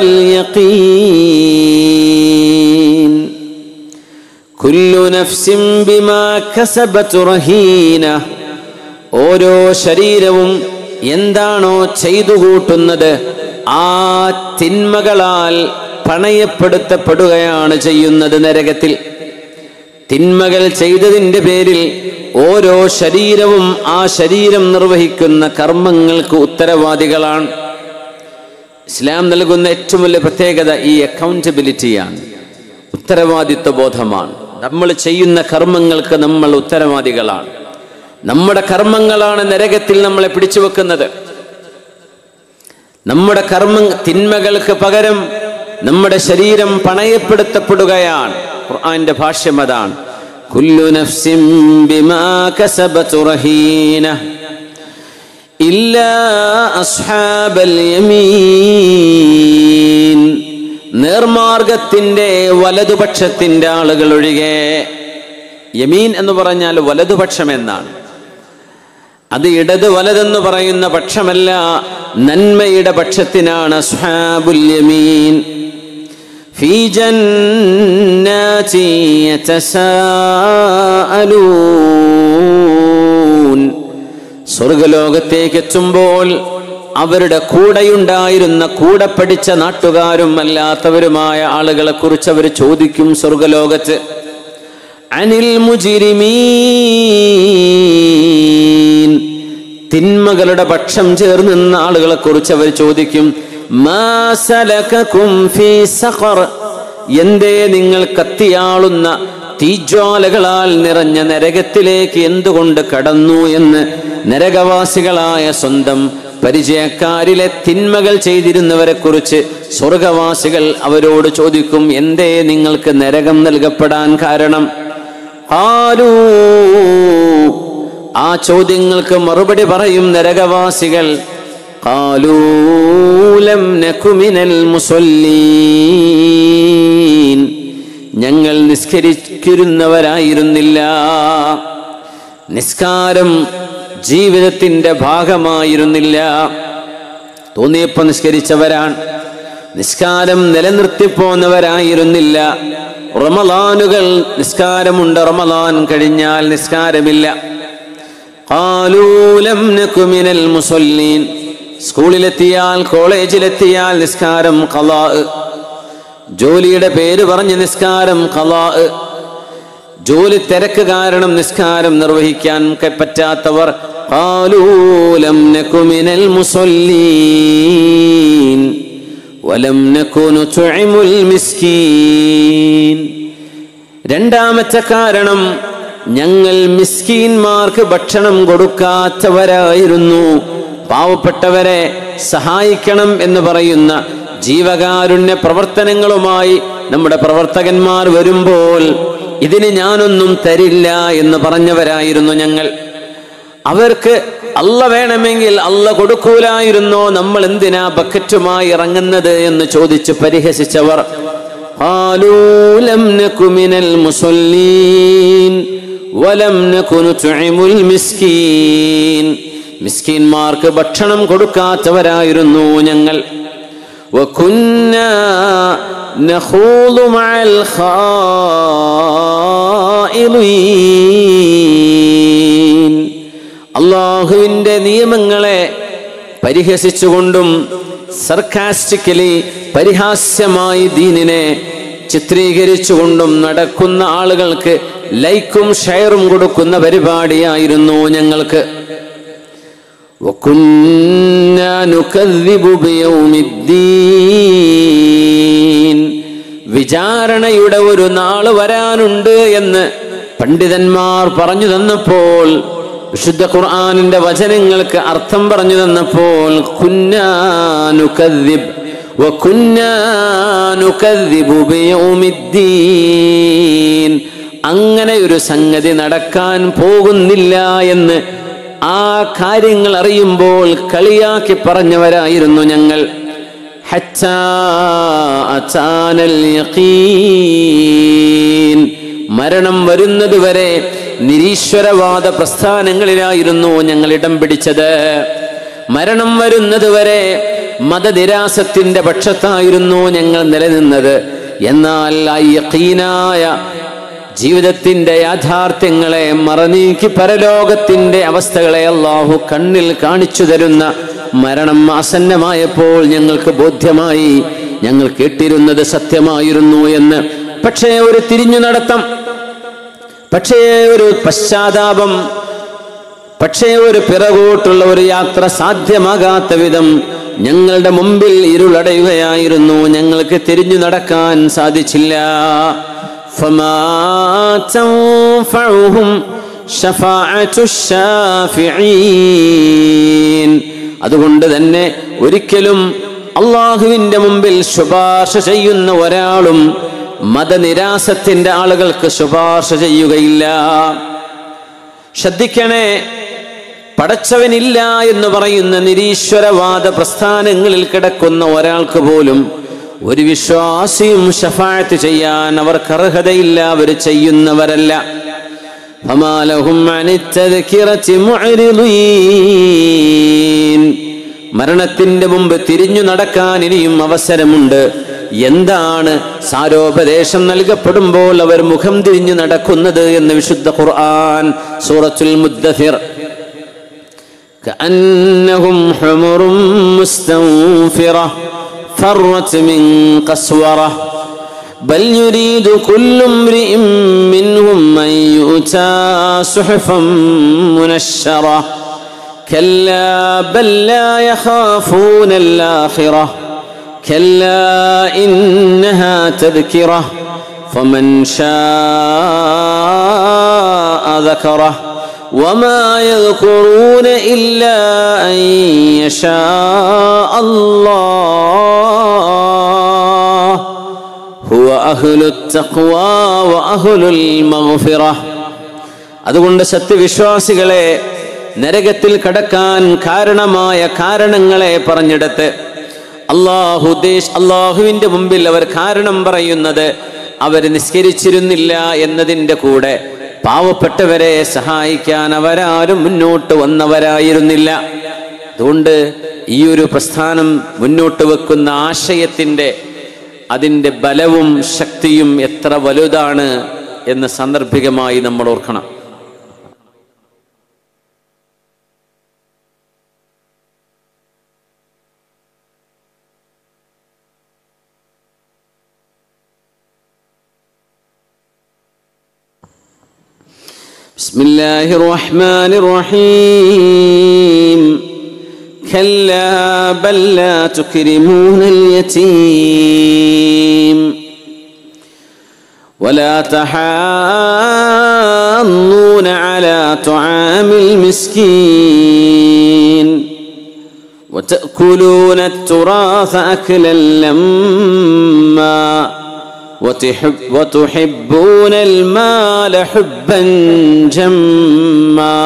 اليقين كل نفس بما كسبت رهينة ഓരോ ശരീരവും എന്താണോ ചെയ്തു കൂട്ടുന്നത് ആ തിന്മകളാൽ പണയപ്പെടുത്തപ്പെടുകയാണ് ചെയ്യുന്നത് നരകത്തിൽ തിന്മകൾ ചെയ്തതിൻ്റെ പേരിൽ ഓരോ ശരീരവും ആ ശരീരം നിർവഹിക്കുന്ന കർമ്മങ്ങൾക്ക് ഉത്തരവാദികളാണ് ഇസ്ലാം നൽകുന്ന ഏറ്റവും വലിയ പ്രത്യേകത ഈ അക്കൗണ്ടബിലിറ്റിയാണ് ഉത്തരവാദിത്വ ബോധമാണ് നമ്മൾ ചെയ്യുന്ന കർമ്മങ്ങൾക്ക് നമ്മൾ ഉത്തരവാദികളാണ് നമ്മുടെ കർമ്മങ്ങളാണ് നരകത്തിൽ നമ്മളെ പിടിച്ചു വെക്കുന്നത് നമ്മുടെ കർമ്മ തിന്മകൾക്ക് പകരം നമ്മുടെ ശരീരം പണയപ്പെടുത്തപ്പെടുകയാണ് ഖുർആന്റെ ഭാഷ്യം അതാണ് കുല്ലു നഫ്സിൻ ബിമാ കസബത് റഹീന ഇല്ലാ അസ്ഹാബൽ യമീൻ നേർമാർഗത്തിന്റെ വലതുപക്ഷത്തിന്റെ ആളുകൾ ഒഴികെ യമീൻ എന്ന് പറഞ്ഞാൽ വലതുപക്ഷം എന്നാണ് അത് ഇടത് വലതെന്ന് പറയുന്ന പക്ഷമല്ല നന്മയുടെ പക്ഷത്തിനാണ് അസ്ഹാബുൽ യമീൻ في جنات يتساءلون സ്വർഗലോകത്തേക്ക് എത്തുമ്പോൾ അവരുടെ കൂടെയുണ്ടായിരുന്ന കൂടെ പഠിച്ച നാട്ടുകാരും അല്ലാത്തവരുമായ ആളുകളെ കുറിച്ച് അവർ ചോദിക്കും സ്വർഗലോകത്ത് അനിൽ മുജിരിമീൻ തിന്മകളുടെ പക്ഷം ചേർന്ന് നിന്ന ആളുകളെ കുറിച്ച് അവർ ചോദിക്കും മാ സലകകും ഫീ സഖർ എന്തേ നിങ്ങൾ കത്തിയാളുന്ന തീജ്വാലകളാൽ നിറഞ്ഞ നരകത്തിലേക്ക് എന്തുകൊണ്ട് കടന്നു എന്ന് നരകവാസികളായ സ്വന്തം പരിചയക്കാരിലെ തിന്മകൾ ചെയ്തിരുന്നവരെ കുറിച്ച് സ്വർഗവാസികൾ അവരോട് ചോദിക്കും എന്തേ നിങ്ങൾക്ക് നരകം നൽകപ്പെടാൻ കാരണം ആരൂ ആ ചോദ്യങ്ങൾക്ക് മറുപടി പറയും നരകവാസികൾ കാലൂലം നകുമിനൽ മുസല്ലീൻ ഞങ്ങൾ നിസ്കരിക്കുന്നവരായിരുന്നില്ല നിസ്കാരം ജീവിതത്തിന്റെ ഭാഗമായിരുന്നില്ല തോന്നിയപ്പോ നിസ്കരിച്ചവരാണ് നിസ്കാരം നിലനിർത്തിപ്പോന്നവരായിരുന്നില്ല റമലാനുകൾ നിസ്കാരമുണ്ട് റമലാൻ കഴിഞ്ഞാൽ നിസ്കാരമില്ല ഖാലൂലം നകു മിനൽ മുസല്ലീൻ സ്കൂളിലെത്തിയാൽ കോളേജിലെത്തിയാൽ നിസ്കാരം ഖലാ ജോലിയുടെ പേര് പറഞ്ഞ് നിസ്കാരം ഖലാ ജോലി തിരക്ക് കാരണം നിസ്കാരം നിർവഹിക്കാൻ ക- പറ്റാത്തവർ ഖാലൂലം നകു മിനൽ മുസല്ലീൻ വലം നകു നുത്ഇമുൽ മിസ്കീൻ രണ്ടാമത്തെ കാരണം ഞങ്ങൾ മിസ്കീന്മാർക്ക് ഭക്ഷണം കൊടുക്കാത്തവരായിരുന്നു പാവപ്പെട്ടവരെ സഹായിക്കണം എന്ന് പറയുന്ന ജീവകാരുണ്യ പ്രവർത്തനങ്ങളുമായി നമ്മുടെ പ്രവർത്തകന്മാർ വരുമ്പോൾ ഇതിന് ഞാനൊന്നും തരില്ല എന്ന് പറഞ്ഞവരായിരുന്നു ഞങ്ങൾ അവർക്ക് അല്ല വേണമെങ്കിൽ അല്ല കൊടുക്കൂലായിരുന്നോ നമ്മൾ എന്തിനാ ബക്കറ്റുമായി ഇറങ്ങുന്നത് എന്ന് ചോദിച്ച് പരിഹസിച്ചവർ قالوا لم نك من المصلين ولم نك نطعم المسكين മിസ്കീന്മാർക്ക് ഭക്ഷണം കൊടുക്കാത്തവരായിരുന്നു ഞങ്ങൾ وكنا نخوض مع الخائضين അള്ളാഹുവിൻ്റെ നിയമങ്ങളെ പരിഹസിച്ചുകൊണ്ടും സർക്കാസ്റ്റിക്കലി പരിഹാസ്യമായി ദീനിനെ ചിത്രീകരിച്ചുകൊണ്ടും നടക്കുന്ന ആളുകൾക്ക് ലൈക്കും ഷെയറും കൊടുക്കുന്ന പരിപാടിയായിരുന്നു ഞങ്ങൾക്ക് وكنا نكذب بيوم الدين വിചാരണയുടെ ഒരു നാള് വരാനുണ്ട് എന്ന് പണ്ഡിതന്മാർ പറഞ്ഞു തന്നപ്പോൾ വിശുദ്ധ ഖുർആാനിന്റെ വചനങ്ങൾക്ക് അർത്ഥം പറഞ്ഞു തന്നപ്പോൾ കുന്നാനുക്കദ്ദിബ് വകുന്നാനുകദ്ദിബു ബിയൗമിദ്ദീൻ അങ്ങനെ ഒരു സംഗതി നടക്കാൻ പോകുന്നില്ല എന്ന് ആ കാര്യങ്ങൾ അറിയുമ്പോൾ കളിയാക്കി പറഞ്ഞവരായിരുന്നു ഞങ്ങൾ حتى أتانا اليقين മരണം വരുന്നത് വരെ നിരീശ്വരവാദ പ്രസ്ഥാനങ്ങളിലായിരുന്നു ഞങ്ങൾ ഇടം പിടിച്ചത് മരണം വരുന്നത് വരെ മതനിരാസത്തിന്റെ പക്ഷത്തായിരുന്നു ഞങ്ങൾ നിലനിന്നത് എന്നാൽ ആ യഖീനായ ജീവിതത്തിന്റെ യാഥാർത്ഥ്യങ്ങളെ മറനീക്കി പരലോകത്തിന്റെ അവസ്ഥകളെ അള്ളാഹു കണ്ണിൽ കാണിച്ചു തരുന്ന മരണം ആസന്നമായപ്പോൾ ഞങ്ങൾക്ക് ബോധ്യമായി ഞങ്ങൾ കേട്ടിരുന്നത് സത്യമായിരുന്നു എന്ന് പക്ഷേ ഒരു തിരിഞ്ഞു നടത്തം പക്ഷേ ഒരു പശ്ചാത്താപം പക്ഷേ ഒരു പിറകോട്ടുള്ള ഒരു യാത്ര സാധ്യമാകാത്ത വിധം ഞങ്ങളുടെ മുമ്പിൽ ഇരുളടയുകയായിരുന്നു ഞങ്ങൾക്ക് തിരിഞ്ഞു നടക്കാൻ സാധിച്ചില്ല فما تنفعهم شفاعة الشافعين അതുകൊണ്ട് തന്നെ ഒരിക്കലും അള്ളാഹുവിന്റെ മുമ്പിൽ ശുപാർശ ചെയ്യുന്ന ഒരാളും മതനിരാസത്തിന്റെ ആളുകൾക്ക് ശുപാർശ ചെയ്യുകയില്ല ശ്രദ്ധിക്കണേ പടച്ചവനില്ല എന്ന് പറയുന്ന നിരീശ്വരവാദ പ്രസ്ഥാനങ്ങളിൽ കിടക്കുന്ന ഒരാൾക്ക് പോലും ഒരു വിശ്വാസിയും ഷഫായത്ത് ചെയ്യാൻ അവർക്ക് അർഹതയില്ല അവർ ചെയ്യുന്നവരല്ല فما لهم عن التذكرة معرضين മരണത്തിന്റെ മുമ്പ് തിരിഞ്ഞു നടക്കാൻ ഇനിയും അവസരമുണ്ട് എന്താണ് സാരോപദേശം നൽകപ്പെടുമ്പോൾ അവർ മുഖം തിരിഞ്ഞു നടക്കുന്നത് എന്ന് വിശുദ്ധ ഖുർആൻ സൂറത്തുൽ മുദ്ദഫിർ كأنهم حمر مستنفرة فرت من قسورة بل يريد كل امرئ منهم أن يؤتى صحفا منشرة كلا بل لا يخافون الآخرة كلا إنها تذكرة فمن شاء ذكره وما يذكرون إلا أن يشاء الله هو أهل التقوى وأهل المغفرة അതുകൊണ്ട് സത്യവിശ്വാസികളെ നരകത്തിൽ കടക്കാൻ കാരണമായ കാരണങ്ങളെ പറഞ്ഞെടുത്ത് അള്ളാഹു ദേശ് അള്ളാഹുവിൻ്റെ മുമ്പിൽ അവർ കാരണം പറയുന്നത് അവർ നിസ്കരിച്ചിരുന്നില്ല എന്നതിൻ്റെ കൂടെ പാവപ്പെട്ടവരെ സഹായിക്കാൻ അവരാരും മുന്നോട്ട് വന്നവരായിരുന്നില്ല അതുകൊണ്ട് ഈ ഒരു പ്രസ്ഥാനം മുന്നോട്ട് വെക്കുന്ന ആശയത്തിൻ്റെ അതിൻ്റെ ബലവും ശക്തിയും എത്ര വലുതാണ് എന്ന് സാന്ദർഭികമായി നമ്മൾ ഓർക്കണം بسم الله الرحمن الرحيم كلا بل لا تكرمون اليتيم ولا تحاضون على طعام المسكين وتأكلون التراث أكلا لما وتحب وتحبون المال حبا جما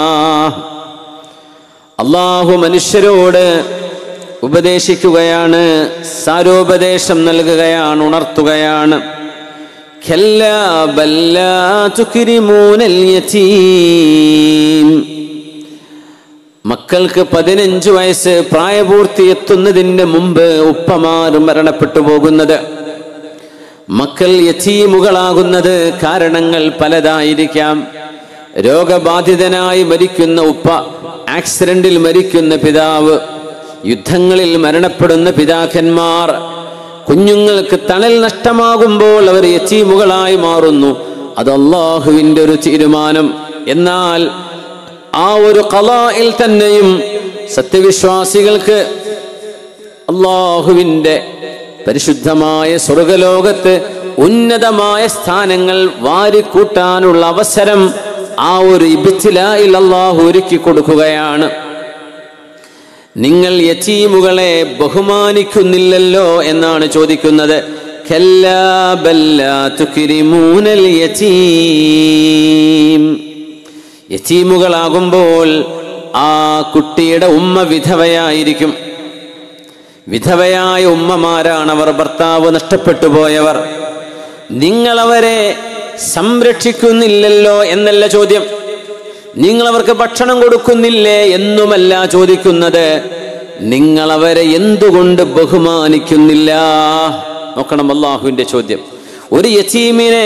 അള്ളാഹു മനുഷ്യരോട് ഉപദേശിക്കുകയാണ് സാരോപദേശം നൽകുകയാണ് ഉണർത്തുകയാണ് كلا بل لا تكرمون اليتيم മക്കൾക്ക് പതിനഞ്ച് വയസ്സ് പ്രായപൂർത്തി എത്തുന്നതിന് മുമ്പ് ഉപ്പമാർ മരണപ്പെട്ടു പോകുന്നത് മക്കൾ യതീമുകളാകുന്നത് കാരണങ്ങൾ പലതായിരിക്കാം രോഗബാധിതനായി മരിക്കുന്ന ഉപ്പ ആക്സിഡന്റിൽ മരിക്കുന്ന പിതാവ് യുദ്ധങ്ങളിൽ മരണപ്പെടുന്ന പിതാക്കന്മാർ കുഞ്ഞുങ്ങൾക്ക് തണൽ നഷ്ടമാകുമ്പോൾ അവർ യച്ചീമുകളായി മാറുന്നു അത് അള്ളാഹുവിൻ്റെ ഒരു തീരുമാനം എന്നാൽ ആ ഒരു കലായിൽ തന്നെയും സത്യവിശ്വാസികൾക്ക് അള്ളാഹുവിൻ്റെ പരിശുദ്ധമായ സ്വർഗലോകത്ത് ഉന്നതമായ സ്ഥാനങ്ങൾ വാരിക്കൂട്ടാനുള്ള അവസരം ആ ഒരു ഇബിത്തിലായിൽ അള്ളാഹു ഒരുക്കി കൊടുക്കുകയാണ് നിങ്ങൾ യതീമുകളെ ബഹുമാനിക്കുന്നില്ലല്ലോ എന്നാണ് ചോദിക്കുന്നത് കല്ലാ ബല്ലാ തുക്രിമൂനൽ യതീം യതീമുകളാകുമ്പോൾ ആ കുട്ടിയുടെ ഉമ്മ വിധവയായിരിക്കും വിധവയായ ഉമ്മമാരാണ് അവർ ഭർത്താവ് നഷ്ടപ്പെട്ടു പോയവർ നിങ്ങൾ അവരെ സംരക്ഷിക്കുന്നില്ലല്ലോ എന്നല്ല ചോദ്യം നിങ്ങൾ അവർക്ക് ഭക്ഷണം കൊടുക്കുന്നില്ലേ എന്നുമല്ല ചോദിക്കുന്നത് നിങ്ങൾ അവരെ എന്തുകൊണ്ട് ബഹുമാനിക്കുന്നില്ല നോക്കണം അള്ളാഹുവിന്റെ ചോദ്യം ഒരു യതീമിനെ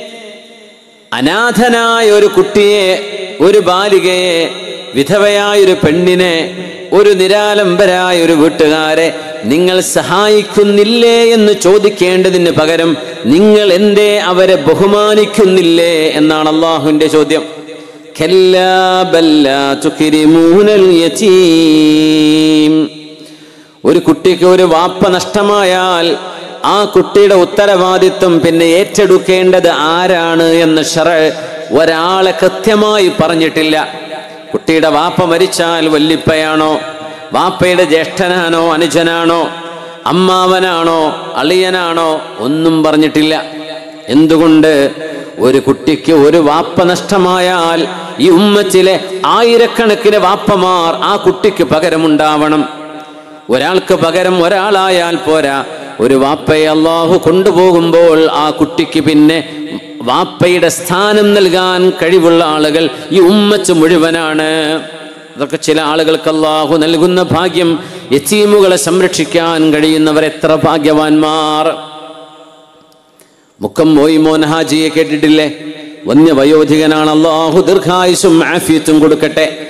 അനാഥനായ ഒരു കുട്ടിയെ ഒരു ബാലികയെ വിധവയായ ഒരു പെണ്ണിനെ ഒരു നിരാലംബരായ ഒരു വീട്ടുകാരെ നിങ്ങൾ സഹായിക്കുന്നില്ലേ എന്ന് ചോദിക്കേണ്ടതിന് പകരം നിങ്ങൾ എന്തേ അവരെ ബഹുമാനിക്കുന്നില്ലേ എന്നാണ് അള്ളാഹുവിന്റെ ചോദ്യം كلا بل لا تكرمون اليتيم ഒരു കുട്ടിക്ക് ഒരു വാപ്പ നഷ്ടമായാൽ ആ കുട്ടിയുടെ ഉത്തരവാദിത്വം പിന്നെ ഏറ്റെടുക്കേണ്ടത് ആരാണ് എന്ന് ഷറ ഒരാളെ കൃത്യമായി പറഞ്ഞിട്ടില്ല കുട്ടിയുടെ വാപ്പ മരിച്ചാൽ വല്ലിപ്പയാണോ വാപ്പയുടെ ജ്യേഷ്ഠനാണോ അനുജനാണോ അമ്മാവനാണോ അളിയനാണോ ഒന്നും പറഞ്ഞിട്ടില്ല എന്തുകൊണ്ട് ഒരു കുട്ടിക്ക് ഒരു വാപ്പ നഷ്ടമായാൽ ഈ ഉമ്മത്തിലെ ആയിരക്കണക്കിന് വാപ്പമാർ ആ കുട്ടിക്ക് പകരമുണ്ടാവണം ഒരാൾക്ക് പകരം ഒരാളായാൽ പോരാ ഒരു വാപ്പയെ അള്ളാഹു കൊണ്ടുപോകുമ്പോൾ ആ കുട്ടിക്ക് പിന്നെ വാപ്പയുടെ സ്ഥാനം നൽകാൻ കഴിവുള്ള ആളുകൾ ഈ ഉമ്മച്ച് മുഴുവനാണ് അതൊക്കെ ചില ആളുകൾക്ക് അള്ളാഹു നൽകുന്ന ഭാഗ്യം യത്തീമുകളെ സംരക്ഷിക്കാൻ കഴിയുന്നവർ എത്ര ഭാഗ്യവാന്മാർ മുക്കം മോയിമോൻ ഹാജിയെ കേട്ടിട്ടില്ലേ വന്യ വയോധികനാണ് അള്ളാഹു ദീർഘായുസും ആഫിയത്തും കൊടുക്കട്ടെ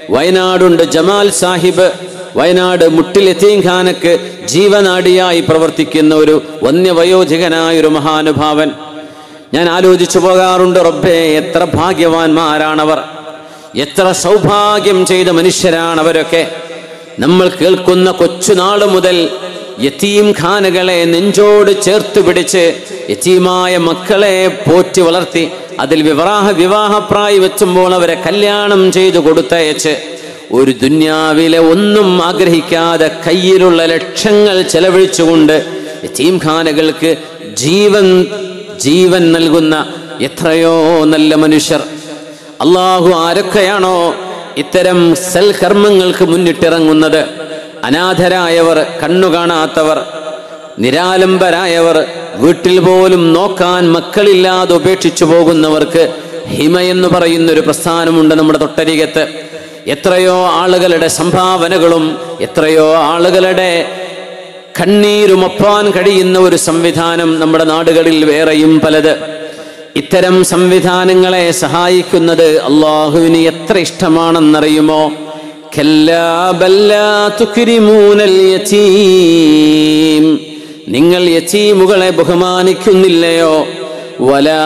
വയനാടുണ്ട് ജമാൽ സാഹിബ് വയനാട് മുട്ടിൽ യത്തീംഖാനക്ക് ജീവനാടിയായി പ്രവർത്തിക്കുന്ന ഒരു വന്യവയോധികനായ ഒരു മഹാനുഭാവൻ ഞാൻ ആലോചിച്ചു പോകാറുണ്ട് റബ്ബേ എത്ര ഭാഗ്യവാന്മാരാണവർ എത്ര സൗഭാഗ്യം ചെയ്ത മനുഷ്യരാണവരൊക്കെ നമ്മൾ കേൾക്കുന്ന കൊച്ചുനാള് മുതൽ യത്തീം ഖാനുകളെ നെഞ്ചോട് ചേർത്ത് പിടിച്ച് യത്തീമായ മക്കളെ പോറ്റി വളർത്തി അതിൽ വിവാഹ വിവാഹപ്രായം എത്തുമ്പോൾ അവരെ കല്യാണം ചെയ്തു കൊടുത്തയച്ച് ഒരു ദുന്യാവിലെ ഒന്നും ആഗ്രഹിക്കാതെ കയ്യിലുള്ള ലക്ഷങ്ങൾ ചെലവഴിച്ചുകൊണ്ട് യത്തീം ഖാനുകൾക്ക് ജീവൻ ജീവൻ നൽകുന്ന എത്രയോ നല്ല മനുഷ്യർ അള്ളാഹു ആരൊക്കെയാണോ ഇത്തരം സൽകർമ്മങ്ങൾക്ക് മുന്നിട്ടിറങ്ങുന്നത് അനാഥരായവർ കണ്ണു കാണാത്തവർ നിരാലംബരായവർ വീട്ടിൽ പോലും നോക്കാൻ മക്കളില്ലാതെ ഉപേക്ഷിച്ചു പോകുന്നവർക്ക് ഹിമ എന്ന് പറയുന്ന ഒരു പ്രസ്ഥാനമുണ്ട് നമ്മുടെ തൊട്ടരികത്ത് എത്രയോ ആളുകളുടെ സംഭാവനകളും എത്രയോ ആളുകളുടെ കണ്ണീരുമൊപ്പാൻ കഴിയുന്ന ഒരു സംവിധാനം നമ്മുടെ നാടുകളിൽ വേറെയും പലത് ഇത്തരം സംവിധാനങ്ങളെ സഹായിക്കുന്നത് അള്ളാഹുവിന് എത്ര ഇഷ്ടമാണെന്നറിയുമോ കല്ലാ ബല്ലാ തുക്രിമൂനൽ യതീം. നിങ്ങൾ യതീമുകളെ ബഹുമാനിക്കുന്നില്ലയോ വലാ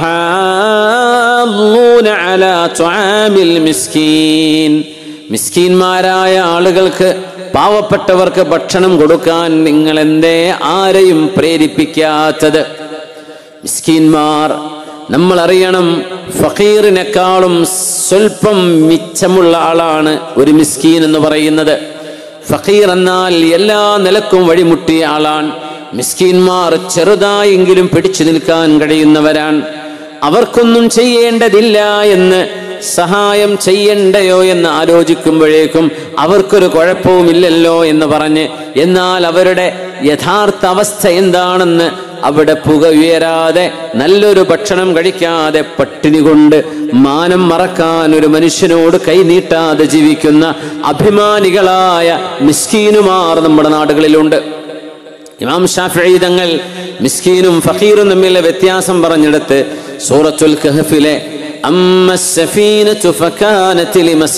തഹാളൂന അലാ തുആമിൽ മിസ്കീൻ മിസ്കീന്മാരായ ആളുകൾക്ക് പാവപ്പെട്ടവർക്ക് ഭക്ഷണം കൊടുക്കാൻ നിങ്ങൾ എന്തേ ആരെയും പ്രേരിപ്പിക്കാത്തത് മിസ്കീന്മാർ നമ്മൾ അറിയണം ഫക്കീറിനേക്കാളും സ്വല്പം മിച്ചമുള്ള ആളാണ് ഒരു മിസ്കീൻ എന്ന് പറയുന്നത് ഫക്കീർ എന്നാൽ എല്ലാ നിലക്കും വഴിമുട്ടിയ ആളാണ് മിസ്കീന്മാർ ചെറുതായെങ്കിലും പിടിച്ചു നിൽക്കാൻ കഴിയുന്നവരാണ് അവർക്കൊന്നും ചെയ്യേണ്ടതില്ല എന്ന് സഹായം ചെയ്യണ്ടയോ എന്ന് ആലോചിക്കുമ്പോഴേക്കും അവർക്കൊരു കുഴപ്പവുമില്ലല്ലോ എന്ന് പറഞ്ഞ് എന്നാൽ അവരുടെ യഥാർത്ഥ അവസ്ഥ എന്താണെന്ന് അവിടെ പുക ഉയരാതെ നല്ലൊരു ഭക്ഷണം കഴിക്കാതെ പട്ടിണി കൊണ്ട് മാനം മറക്കാൻ ഒരു മനുഷ്യനോട് കൈനീട്ടാതെ ജീവിക്കുന്ന അഭിമാനികളായ മിസ്കീനുമാർ നമ്മുടെ നാടുകളിലുണ്ട് ഇമാം ഷാഫി തങ്ങൾ മിസ്കീനും ഫഖീറും തമ്മിലെ വ്യത്യാസം പറഞ്ഞെടുത്ത് സൂറത്തുൽ കഹഫിലെ أما السفينة فكانت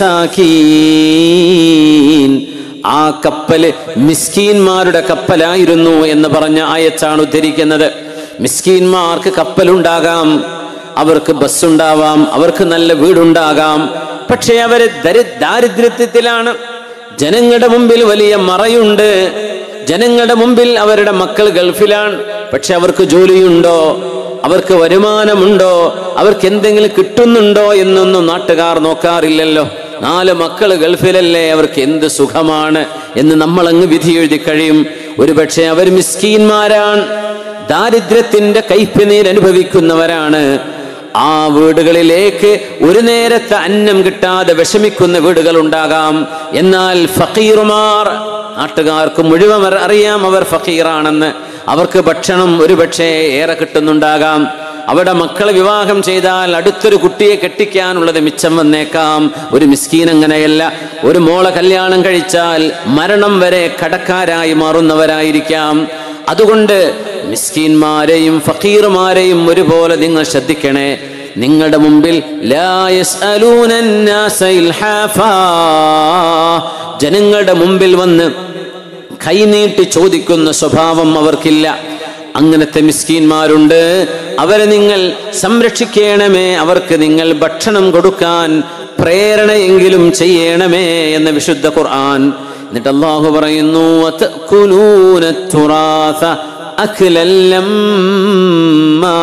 لمساكين ആ കപ്പല് മിസ്കീന്മാരുടെ കപ്പലായിരുന്നു എന്ന് പറഞ്ഞ ആയത്താണ് ഉദ്ധരിക്കുന്നത് മിസ്കീന്മാർക്ക് കപ്പലുണ്ടാകാം അവർക്ക് ബസ്സുണ്ടാവാം അവർക്ക് നല്ല വീടുണ്ടാകാം പക്ഷെ അവര് ദരി ദാരിദ്ര്യത്തിലാണ് ജനങ്ങളുടെ മുമ്പിൽ വലിയ മറയുണ്ട് ജനങ്ങളുടെ മുമ്പിൽ അവരുടെ മക്കൾ ഗൾഫിലാണ് പക്ഷെ അവർക്ക് ജോലിയുണ്ടോ അവർക്ക് വരുമാനമുണ്ടോ അവർക്ക് എന്തെങ്കിലും കിട്ടുന്നുണ്ടോ എന്നൊന്നും നാട്ടുകാർ നോക്കാറില്ലല്ലോ നാല് മക്കൾ ഗൾഫിലല്ലേ അവർക്ക് എന്ത് സുഖമാണ് എന്ന് നമ്മൾ അങ്ങ് വിധി എഴുതി കഴിയും ഒരുപക്ഷെ അവർ മിസ്കീന്മാരാണ് ദാരിദ്ര്യത്തിന്റെ കയ്പ് അനുഭവിക്കുന്നവരാണ് ആ വീടുകളിലേക്ക് ഒരു നേരത്തെ അന്നം കിട്ടാതെ വിഷമിക്കുന്ന വീടുകൾ ഉണ്ടാകാം എന്നാൽ ഫക്കീറുമാർ നാട്ടുകാർക്ക് മുഴുവൻ അറി- അറിയാം അവർ ഫക്കീറാണെന്ന് അവർക്ക് ഭക്ഷണം ഒരുപക്ഷെ ഏറെ കിട്ടുന്നുണ്ടാകാം അവിടെ മക്കളെ വിവാഹം ചെയ്താൽ അടുത്തൊരു കുട്ടിയെ കെട്ടിക്കാനുള്ളത് മിച്ചം വന്നേക്കാം ഒരു മിസ്കീൻ അങ്ങനെയല്ല ഒരു മോളെ കല്യാണം കഴിച്ചാൽ മരണം വരെ കടക്കാരായി മാറുന്നവരായിരിക്കാം അതുകൊണ്ട് മിസ്കീന്മാരെയും ഫക്കീറുമാരെയും ഒരുപോലെ നിങ്ങൾ ശ്രദ്ധിക്കണേ നിങ്ങളുടെ മുമ്പിൽ ലാ യസ്അലൂന الناس ഇൽഹാഫാ. ജനങ്ങളുടെ മുമ്പിൽ വന്ന് കൈനീട്ടി ചോദിക്കുന്ന സ്വഭാവം അവർക്കില്ല അങ്ങനത്തെ മിസ്കീന്മാരുണ്ട് അവരെ നിങ്ങൾ സംരക്ഷിക്കണമേ അവർക്ക് നിങ്ങൾ ഭക്ഷണം കൊടുക്കാൻ പ്രേരണയെങ്കിലും ചെയ്യണമേ എന്ന് വിശുദ്ധ ഖുർആൻ എന്നിട്ട് അള്ളാഹു പറയുന്നു "വതഅ്കുലൂന التُّرَاثَ أَكْلًا لَمًّا."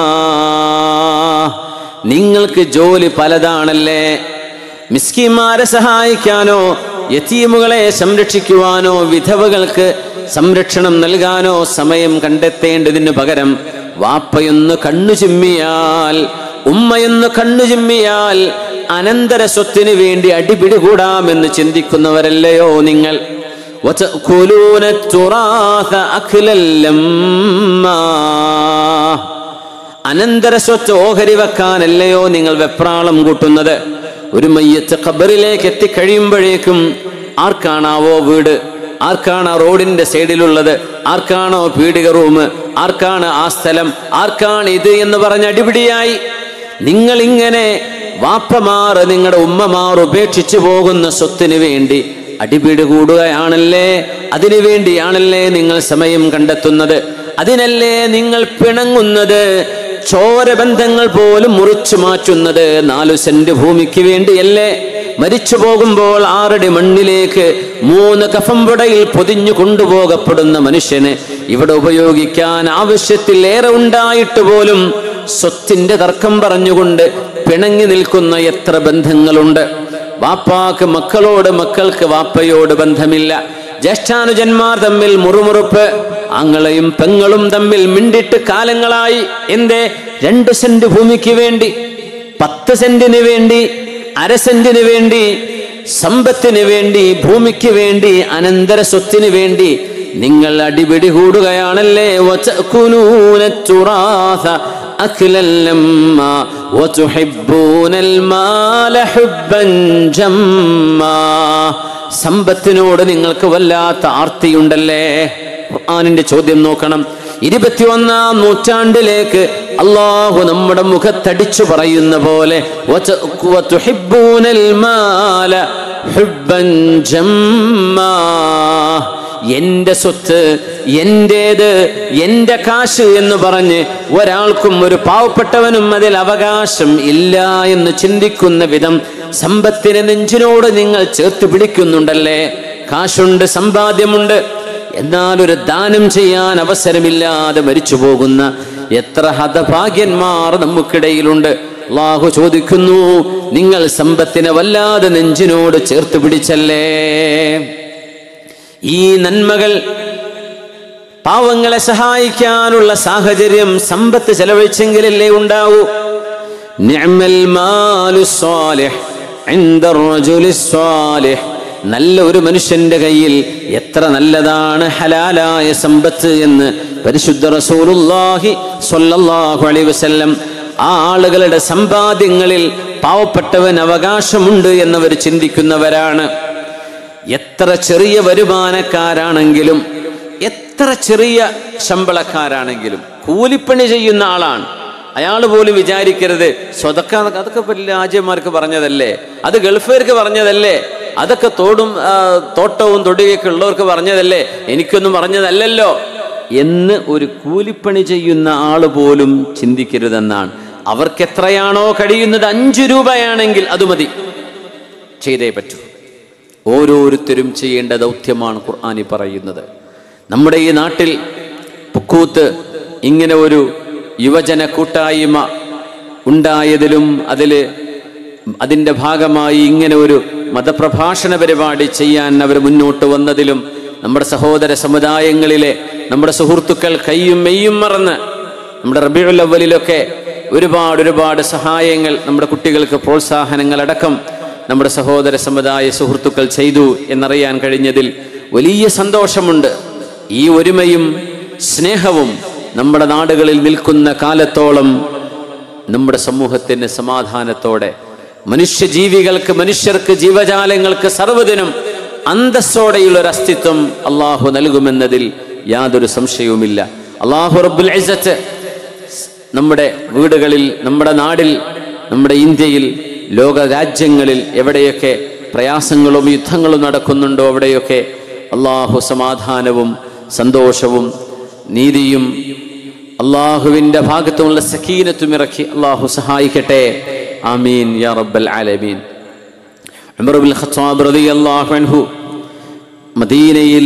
നിങ്ങൾക്ക് ജോലി പലതാണല്ലേ മിസ്കിന്മാരെ സഹായിക്കാനോ യതീമുകളെ സംരക്ഷിക്കുവാനോ വിധവകൾക്ക് സംരക്ഷണം നൽകാനോ സമയം കണ്ടെത്തേണ്ടതിനു പകരം വാപ്പയൊന്ന് കണ്ണു ചിമ്മിയാൽ ഉമ്മയൊന്ന് കണ്ണു ചിമ്മിയാൽ അനന്തര സ്വത്തിന് വേണ്ടി അടിപിടി കൂടാമെന്ന് ചിന്തിക്കുന്നവരല്ലയോ നിങ്ങൾ وتأكلون التراث أكلا لما അനന്തര സ്വത്ത് ഓഹരി വെക്കാനല്ലയോ നിങ്ങൾ വെപ്രാളം കൂട്ടുന്നത് ഒരു മയ്യത്ത് ഖബറിലേക്ക് എത്തിക്കഴിയുമ്പോഴേക്കും ആർക്കാണാവോ വീട് ആർക്കാണ് ആ റോഡിന്റെ സൈഡിലുള്ളത് ആർക്കാണോ പീഡിക റൂം ആർക്കാണ് ആ സ്ഥലം ആർക്കാണ് ഇത് എന്ന് പറഞ്ഞ് അടിപിടിയായി നിങ്ങൾ ഇങ്ങനെ വാപ്പമാർ നിങ്ങളുടെ ഉമ്മമാർ ഉപേക്ഷിച്ചു പോകുന്ന സ്വത്തിന് വേണ്ടി അടിപിടി കൂടുകയാണല്ലേ അതിനു വേണ്ടിയാണല്ലേ നിങ്ങൾ സമയം കണ്ടെത്തുന്നത് അതിനല്ലേ നിങ്ങൾ പിണങ്ങുന്നത് ചോരബന്ധങ്ങൾ പോലും മുറിച്ചു മാറ്റുന്നത് നാലു സെന്റ് ഭൂമിക്ക് വേണ്ടിയല്ലേ മരിച്ചു പോകുമ്പോൾ ആറടി മണ്ണിലേക്ക് മൂന്ന് കഫംപുടയിൽ പൊതിഞ്ഞു കൊണ്ടുപോകപ്പെടുന്ന മനുഷ്യന് ഇവിടെ ഉപയോഗിക്കാൻ ആവശ്യത്തിൽ ഏറെ ഉണ്ടായിട്ട് പോലും സ്വത്തിന്റെ തർക്കം പറഞ്ഞുകൊണ്ട് പിണങ്ങി നിൽക്കുന്ന എത്ര ബന്ധങ്ങളുണ്ട് വാപ്പാക്ക് മക്കളോട് മക്കൾക്ക് വാപ്പയോട് ബന്ധമില്ല ജ്യേഷ്ഠാനുജന്മാർ തമ്മിൽ മുറുമുറുപ്പ് ആങ്ങളെയും പെങ്ങളും തമ്മിൽ മിണ്ടിട്ട് കാലങ്ങളായി എന്തേ രണ്ട് സെന്റ് ഭൂമിക്ക് വേണ്ടി പത്ത് സെന്റിന് വേണ്ടി അര സെന്റിന് വേണ്ടി സമ്പത്തിന് വേണ്ടി ഭൂമിക്ക് വേണ്ടി അനന്തര സ്വത്തിന് വേണ്ടി നിങ്ങൾ അടിപിടി കൂടുകയാണല്ലേ വതഅകുലൂന തുറാഥ أكلا لما وتحبون المال حبا جما സമ്പത്തിനോട് നിങ്ങൾക്ക് വല്ലാത്ത ആർത്തിയുണ്ടല്ലേ ഖുർആനിന്റെ ചോദ്യം നോക്കണം ഇരുപത്തിയൊന്നാം നൂറ്റാണ്ടിലേക്ക് അള്ളാഹു നമ്മുടെ മുഖത്തടിച്ചു പറയുന്ന പോലെ وتحبون المال حبا جما എന്റെ സ്വത്ത് എന്റേത് എന്റെ കാശ് എന്ന് പറഞ്ഞ് ഒരാൾക്കും ഒരു പാവപ്പെട്ടവനും അതിൽ അവകാശം ഇല്ല എന്ന് ചിന്തിക്കുന്ന വിധം സമ്പത്തിനെ നെഞ്ചിനോട് നിങ്ങൾ ചേർത്ത് പിടിക്കുന്നുണ്ടല്ലേ കാശുണ്ട് സമ്പാദ്യമുണ്ട് എന്നാൽ ഒരു ദാനം ചെയ്യാൻ അവസരമില്ലാതെ മരിച്ചു പോകുന്ന എത്ര ഹതഭാഗ്യന്മാർ നമുക്കിടയിലുണ്ട് അള്ളാഹു ചോദിക്കുന്നു നിങ്ങൾ സമ്പത്തിനെ വല്ലാതെ നെഞ്ചിനോട് ചേർത്ത് പിടിച്ചല്ലേ ഈ നന്മകൾ പാവങ്ങളെ സഹായിക്കാനുള്ള സാഹചര്യം സമ്പത്ത് ചെലവഴിച്ചെങ്കിലല്ലേ ഉണ്ടാവൂ നിഅമൽ മാലു സ്വാലിഹ് ഇൻദ റജുലി സ്വാലിഹ് നല്ല ഒരു മനുഷ്യന്റെ കയ്യിൽ എത്ര നല്ലതാണ് ഹലാലായ സമ്പത്ത് എന്ന് പരിശുദ്ധ റസൂലുള്ളാഹി സ്വല്ലല്ലാഹു അലൈഹി വസല്ലം ആ ആളുകളുടെ സമ്പാദ്യങ്ങളിൽ പാവപ്പെട്ടവൻ അവകാശമുണ്ട് എന്നവർ ചിന്തിക്കുന്നവരാണ് എത്ര ചെറിയ വരുമാനക്കാരാണെങ്കിലും എത്ര ചെറിയ ശമ്പളക്കാരാണെങ്കിലും കൂലിപ്പണി ചെയ്യുന്ന ആളാണ് അയാൾ പോലും വിചാരിക്കരുത് സ്വതക്ക അതൊക്കെ ഇപ്പൊ രാജ്യന്മാർക്ക് പറഞ്ഞതല്ലേ അത് ഗൾഫുകാർക്ക് പറഞ്ഞതല്ലേ അതൊക്കെ തോടും ആ, തോട്ടവും തൊടുകയൊക്കെ ഉള്ളവർക്ക് പറഞ്ഞതല്ലേ എനിക്കൊന്നും പറഞ്ഞതല്ലല്ലോ എന്ന് ഒരു കൂലിപ്പണി ചെയ്യുന്ന ആൾ പോലും ചിന്തിക്കരുതെന്നാണ് അവർക്ക് എത്രയാണോ കഴിയുന്നത് അഞ്ചു രൂപയാണെങ്കിൽ അത് മതി ചെയ്തേ പറ്റൂ ഓരോരുത്തരും ചെയ്യേണ്ട ദൗത്യമാണ് ഖുർആാനി പറയുന്നത് നമ്മുടെ ഈ നാട്ടിൽ പുക്കൂത്ത് ഇങ്ങനെ ഒരു യുവജന കൂട്ടായ്മ ഉണ്ടായതിലും അതിൽ അതിൻ്റെ ഭാഗമായി ഇങ്ങനെ ഒരു മതപ്രഭാഷണ പരിപാടി ചെയ്യാൻ അവർ മുന്നോട്ട് വന്നതിലും നമ്മുടെ സഹോദര സമുദായങ്ങളിലെ നമ്മുടെ സുഹൃത്തുക്കൾ കയ്യും മെയ്യും മറന്ന് നമ്മുടെ റബിയുൽ അവലിലൊക്കെ ഒരുപാട് ഒരുപാട് സഹായങ്ങൾ നമ്മുടെ കുട്ടികൾക്ക് പ്രോത്സാഹനങ്ങളടക്കം നമ്മുടെ സഹോദര സമുദായ സുഹൃത്തുക്കൾ ചെയ്തു എന്നറിയാൻ കഴിഞ്ഞതിൽ വലിയ സന്തോഷമുണ്ട് ഈ ഒരുമയും സ്നേഹവും നമ്മുടെ നാടുകളിൽ നിൽക്കുന്ന കാലത്തോളം നമ്മുടെ സമൂഹത്തിന് സമാധാനത്തോടെ മനുഷ്യജീവികൾക്ക് മനുഷ്യർക്ക് ജീവജാലങ്ങൾക്ക് സർവ്വതിനും അന്തസ്സോടെയുള്ള ഒരു അസ്തിത്വം അള്ളാഹു നൽകുമെന്നതിൽ യാതൊരു സംശയവുമില്ല അള്ളാഹു റബ്ബുൽ ഇസ്സത്ത് നമ്മുടെ വീടുകളിൽ നമ്മുടെ നാടിൽ നമ്മുടെ ഇന്ത്യയിൽ ലോക രാജ്യങ്ങളിൽ എവിടെയൊക്കെ പ്രയാസങ്ങളും യുദ്ധങ്ങളും നടക്കുന്നുണ്ടോ അവിടെയൊക്കെ അള്ളാഹു സമാധാനവും സന്തോഷവും നീതിയും അള്ളാഹുവിൻ്റെ ഭാഗത്തുമുള്ള സക്കീനത്തും ഇറക്കി അള്ളാഹു സഹായിക്കട്ടെ ആമീൻ യാ റബ്ബൽ ആലമീൻ ഉമർ ബിൻ ഖത്താബ് റളിയല്ലാഹു അൻഹു മദീനയിൽ